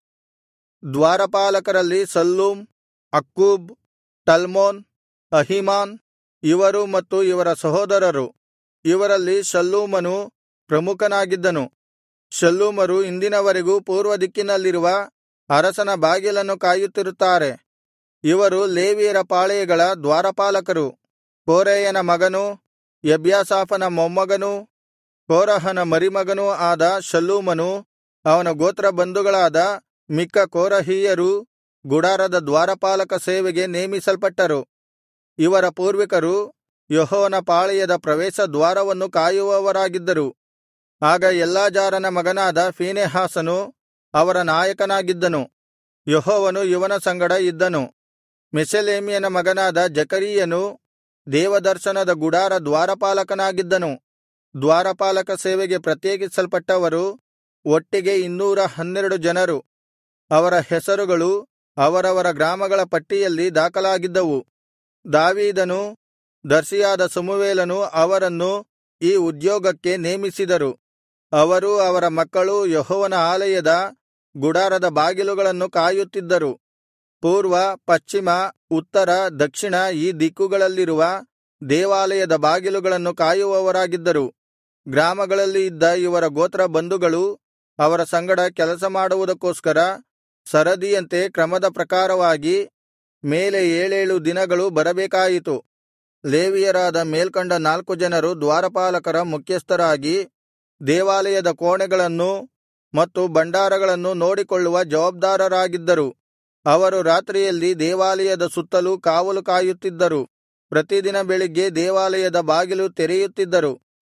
ದ್ವಾರಪಾಲಕರಲ್ಲಿ ಸಲ್ಲೂಮ್ ಅಕ್ಕೂಬ್ ಟಲ್ಮೋನ್ ಅಹಿಮಾನ್ ಇವರು ಮತ್ತು ಇವರ ಸಹೋದರರು ಇವರಲ್ಲಿ ಶಲ್ಲೂಮನು ಪ್ರಮುಖನಾಗಿದ್ದನು ಶಲ್ಲೂಮರು ಇಂದಿನವರೆಗೂ ಪೂರ್ವದಿಕ್ಕಿನಲ್ಲಿರುವ ಅರಸನ ಬಾಗಿಲನ್ನು ಕಾಯುತ್ತಿರುತ್ತಾರೆ ಇವರು ಲೇವಿಯರ ಪಾಳೆಯಗಳ ದ್ವಾರಪಾಲಕರು ಕೋರೇಯನ ಮಗನೂ ಎಬ್ಯಾಸಾಫನ ಮೊಮ್ಮಗನೂ ಕೋರಹನ ಮರಿಮಗನೂ ಆದ ಶಲ್ಲೂಮನು ಅವನ ಗೋತ್ರ ಬಂಧುಗಳಾದ ಮಿಕ್ಕ ಕೋರಹೀಯರೂ ಗುಡಾರದ ದ್ವಾರಪಾಲಕ ಸೇವೆಗೆ ನೇಮಿಸಲ್ಪಟ್ಟರು ಇವರ ಪೂರ್ವಿಕರು ಯೆಹೋವನ ಪಾಳೆಯದ ಪ್ರವೇಶ ದ್ವಾರವನ್ನು ಕಾಯುವವರಾಗಿದ್ದರು ಆಗ ಎಲ್ಲಾಜಾರನ ಮಗನಾದ ಫೀನೆಹಾಸನು ಅವರ ನಾಯಕನಾಗಿದ್ದನು ಯೆಹೋವನು ಇವನ ಸಂಗಡ ಇದ್ದನು ಮೆಷೆಲೆಮ್ಯನ ಮಗನಾದ ಜಕರೀಯನು ದೇವದರ್ಶನದ ಗುಡಾರ ದ್ವಾರಪಾಲಕನಾಗಿದ್ದನು ದ್ವಾರಪಾಲಕ ಸೇವೆಗೆ ಪ್ರತ್ಯೇಕಿಸಲ್ಪಟ್ಟವರು ಒಟ್ಟಿಗೆ ಇನ್ನೂರ ಹನ್ನೆರಡು ಜನರು ಅವರ ಹೆಸರುಗಳು ಅವರವರ ಗ್ರಾಮಗಳ ಪಟ್ಟಿಯಲ್ಲಿ ದಾಖಲಾಗಿದ್ದವು ದಾವೀದನೂ ದರ್ಶಿಯಾದ ಸಮುವೇಲನು ಅವರನ್ನು ಈ ಉದ್ಯೋಗಕ್ಕೆ ನೇಮಿಸಿದರು ಅವರೂ ಅವರ ಮಕ್ಕಳೂ ಯೆಹೋವನ ಆಲಯದ ಗುಡಾರದ ಬಾಗಿಲುಗಳನ್ನು ಕಾಯುತ್ತಿದ್ದರು ಪೂರ್ವ ಪಶ್ಚಿಮ ಉತ್ತರ ದಕ್ಷಿಣ ಈ ದಿಕ್ಕುಗಳಲ್ಲಿರುವ ದೇವಾಲಯದ ಬಾಗಿಲುಗಳನ್ನು ಕಾಯುವವರಾಗಿದ್ದರು ಗ್ರಾಮಗಳಲ್ಲಿ ಇದ್ದ ಇವರ ಗೋತ್ರ ಬಂಧುಗಳು ಅವರ ಸಂಗಡ ಕೆಲಸ ಮಾಡುವುದಕ್ಕೋಸ್ಕರ ಸರದಿಯಂತೆ ಕ್ರಮದ ಪ್ರಕಾರವಾಗಿ ಮೇಲೆ ಏಳೇಳು ದಿನಗಳು ಬರಬೇಕಾಯಿತು ಲೇವಿಯರಾದ ಮೇಲ್ಕಂಡ ನಾಲ್ಕು ಜನರು ದ್ವಾರಪಾಲಕರ ಮುಖ್ಯಸ್ಥರಾಗಿ ದೇವಾಲಯದ ಕೋಣೆಗಳನ್ನೂ ಮತ್ತು ಭಂಡಾರಗಳನ್ನು ನೋಡಿಕೊಳ್ಳುವ ಜವಾಬ್ದಾರರಾಗಿದ್ದರು ಅವರು ರಾತ್ರಿಯಲ್ಲಿ ದೇವಾಲಯದ ಸುತ್ತಲೂ ಕಾವಲು ಕಾಯುತ್ತಿದ್ದರು ಪ್ರತಿದಿನ ಬೆಳಿಗ್ಗೆ ದೇವಾಲಯದ ಬಾಗಿಲು ತೆರೆಯುತ್ತಿದ್ದರು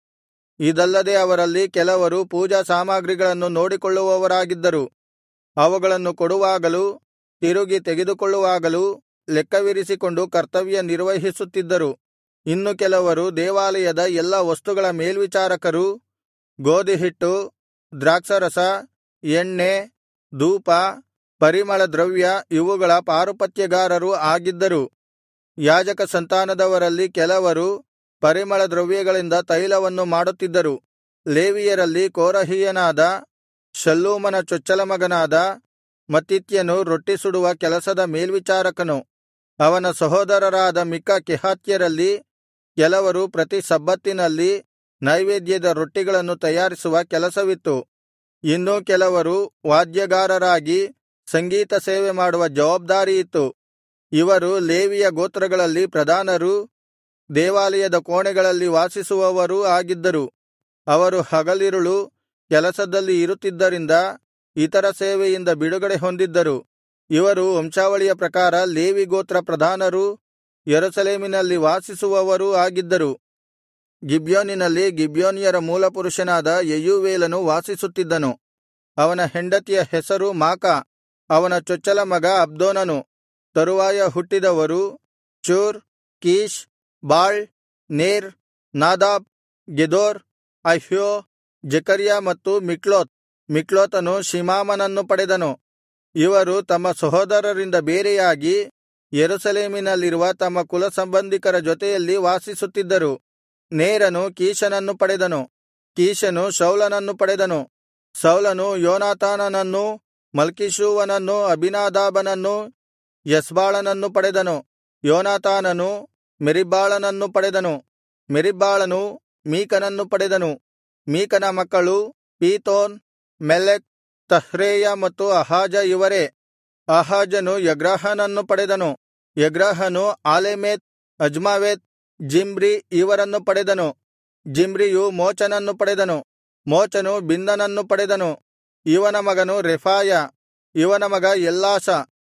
ಇದಲ್ಲದೆ ಅವರಲ್ಲಿ ಕೆಲವರು ಪೂಜಾ ಸಾಮಗ್ರಿಗಳನ್ನು ನೋಡಿಕೊಳ್ಳುವವರಾಗಿದ್ದರು ಅವುಗಳನ್ನು ಕೊಡುವಾಗಲೂ ತಿರುಗಿ ತೆಗೆದುಕೊಳ್ಳುವಾಗಲೂ ಲೆಕ್ಕವಿರಿಸಿಕೊಂಡು ಕರ್ತವ್ಯ ನಿರ್ವಹಿಸುತ್ತಿದ್ದರು ಇನ್ನು ಕೆಲವರು ದೇವಾಲಯದ ಎಲ್ಲಾ ವಸ್ತುಗಳ ಮೇಲ್ವಿಚಾರಕರೂ ಗೋದಿಹಿಟ್ಟು ದ್ರಾಕ್ಷಾರಸ ಎಣ್ಣೆ ಧೂಪ ಪರಿಮಳ ದ್ರವ್ಯ ಇವುಗಳ ಪಾರುಪತ್ಯಗಾರರೂ ಆಗಿದ್ದರು ಯಾಜಕ ಸಂತಾನದವರಲ್ಲಿ ಕೆಲವರು ಪರಿಮಳ ದ್ರವ್ಯಗಳಿಂದ ತೈಲವನ್ನು ಮಾಡುತ್ತಿದ್ದರು ಲೇವಿಯರಲ್ಲಿ ಕೋರಹಿಯನಾದ ಶಲ್ಲೂಮನ ಚೊಚ್ಚಲ ಮಗನಾದ ಮತ್ತಿತ್ಯನು ರೊಟ್ಟಿ ಸುಡುವ ಕೆಲಸದ ಮೇಲ್ವಿಚಾರಕನು ಅವನ ಸಹೋದರರಾದ ಮಿಕ್ಕ ಕೆಹಾತ್ಯರಲ್ಲಿ ಕೆಲವರು ಪ್ರತಿ ಸಬ್ಬತ್ತಿನಲ್ಲಿ ನೈವೇದ್ಯದ ರೊಟ್ಟಿಗಳನ್ನು ತಯಾರಿಸುವ ಕೆಲಸವಿತ್ತು ಇನ್ನೂ ಕೆಲವರು ವಾದ್ಯಗಾರರಾಗಿ ಸಂಗೀತ ಸೇವೆ ಮಾಡುವ ಜವಾಬ್ದಾರಿಯಿತ್ತು ಇವರು ಲೇವಿಯ ಗೋತ್ರಗಳಲ್ಲಿ ಪ್ರಧಾನರೂ ದೇವಾಲಯದ ಕೋಣೆಗಳಲ್ಲಿ ವಾಸಿಸುವವರೂ ಆಗಿದ್ದರು ಅವರು ಹಗಲಿರುಳು ಕೆಲಸದಲ್ಲಿ ಇರುತ್ತಿದ್ದರಿಂದ ಇತರ ಸೇವೆಯಿಂದ ಬಿಡುಗಡೆ ಹೊಂದಿದ್ದರು ಇವರು ವಂಶಾವಳಿಯ ಪ್ರಕಾರ ಲೇವಿ ಗೋತ್ರ ಪ್ರಧಾನರೂ ಯೆರೂಸಲೇಮಿನಲ್ಲಿ ವಾಸಿಸುವವರೂ ಆಗಿದ್ದರು ಗಿಬ್ಯೋನಿನಲ್ಲಿ ಗಿಬ್ಯೋನ್ಯರ ಮೂಲಪುರುಷನಾದ ಯೆಯೂವೇಲನು ವಾಸಿಸುತ್ತಿದ್ದನು ಅವನ ಹೆಂಡತಿಯ ಹೆಸರು ಮಾಕ ಅವನ ಚೊಚ್ಚಲ ಮಗ ಅಬ್ದೋನನು ತರುವಾಯ ಹುಟ್ಟಿದವರು ಚೂರ್ ಕೀಷ್ ಬಾಳ್ ನೇರ್ ನಾದಾಬ್ ಗೆದೋರ್ ಅಹ್ಯೋ ಜೆಕರ್ಯ ಮತ್ತು ಮಿಕ್ಲೋತ್ ಮಿಕ್ಲೋತನು ಶಿಮಾಮನನ್ನು ಪಡೆದನು ಇವರು ತಮ್ಮ ಸಹೋದರರಿಂದ ಬೇರೆಯಾಗಿ ಯೆರೂಸಲೇಮಿನಲ್ಲಿರುವ ತಮ್ಮ ಕುಲಸಂಬಂಧಿಕರ ಜೊತೆಯಲ್ಲಿ ವಾಸಿಸುತ್ತಿದ್ದರು ನೇರನು ಕೀಷನನ್ನು ಪಡೆದನು ಕೀಷನು ಶೌಲನನ್ನು ಪಡೆದನು ಸೌಲನು ಯೋನಾತಾನನನ್ನೂ ಮಲ್ಕೀಷೂವನನ್ನೂ ಅಬೀನಾದಾಬನನ್ನೂ ಎಸ್ಬಾಳನನ್ನು ಪಡೆದನು ಯೋನಾತಾನನು ಮೆರಿಬ್ಬಾಳನನ್ನು ಪಡೆದನು ಮೆರಿಬ್ಬಾಳನು ಮೀಕನನ್ನು ಪಡೆದನು ಮೀಕನ ಮಕ್ಕಳು ಪೀತೋನ್ ಮೆಲೆಕ್ ತಹ್ರೇಯ ಮತ್ತು ಅಹಾಜ ಇವರೇ ಆಹಾಜನು ಯಗ್ರಾಹನನ್ನು ಪಡೆದನು ಯಗ್ರಾಹನು ಆಲೆಮೆತ್ ಅಜ್ಮಾವೆತ್ ಜಿಮ್ರಿ ಇವರನ್ನು ಪಡೆದನು ಜಿಮ್ರಿಯು ಮೋಚನನ್ನು ಪಡೆದನು ಮೋಚನು ಬಿನ್ನನನ್ನು ಪಡೆದನು ಇವನ ಮಗನು ರೆಫಾಯ ಇವನ ಮಗ ಎಲ್ಲಾಸ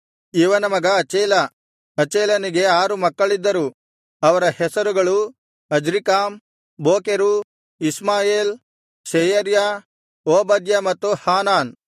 ಇವನ ಮಗ ಅಚೇಲ ಅಚೇಲನಿಗೆ ಆರು ಮಕ್ಕಳಿದ್ದರು ಅವರ ಹೆಸರುಗಳು ಅಜ್ರಿಕಾಮ್ ಬೋಕೆರು ಇಷ್ಮಾಯೇಲ್ ಶೆಯರ್ಯ ಓಬದ್ಯ ಮತ್ತು ಹಾನಾನ್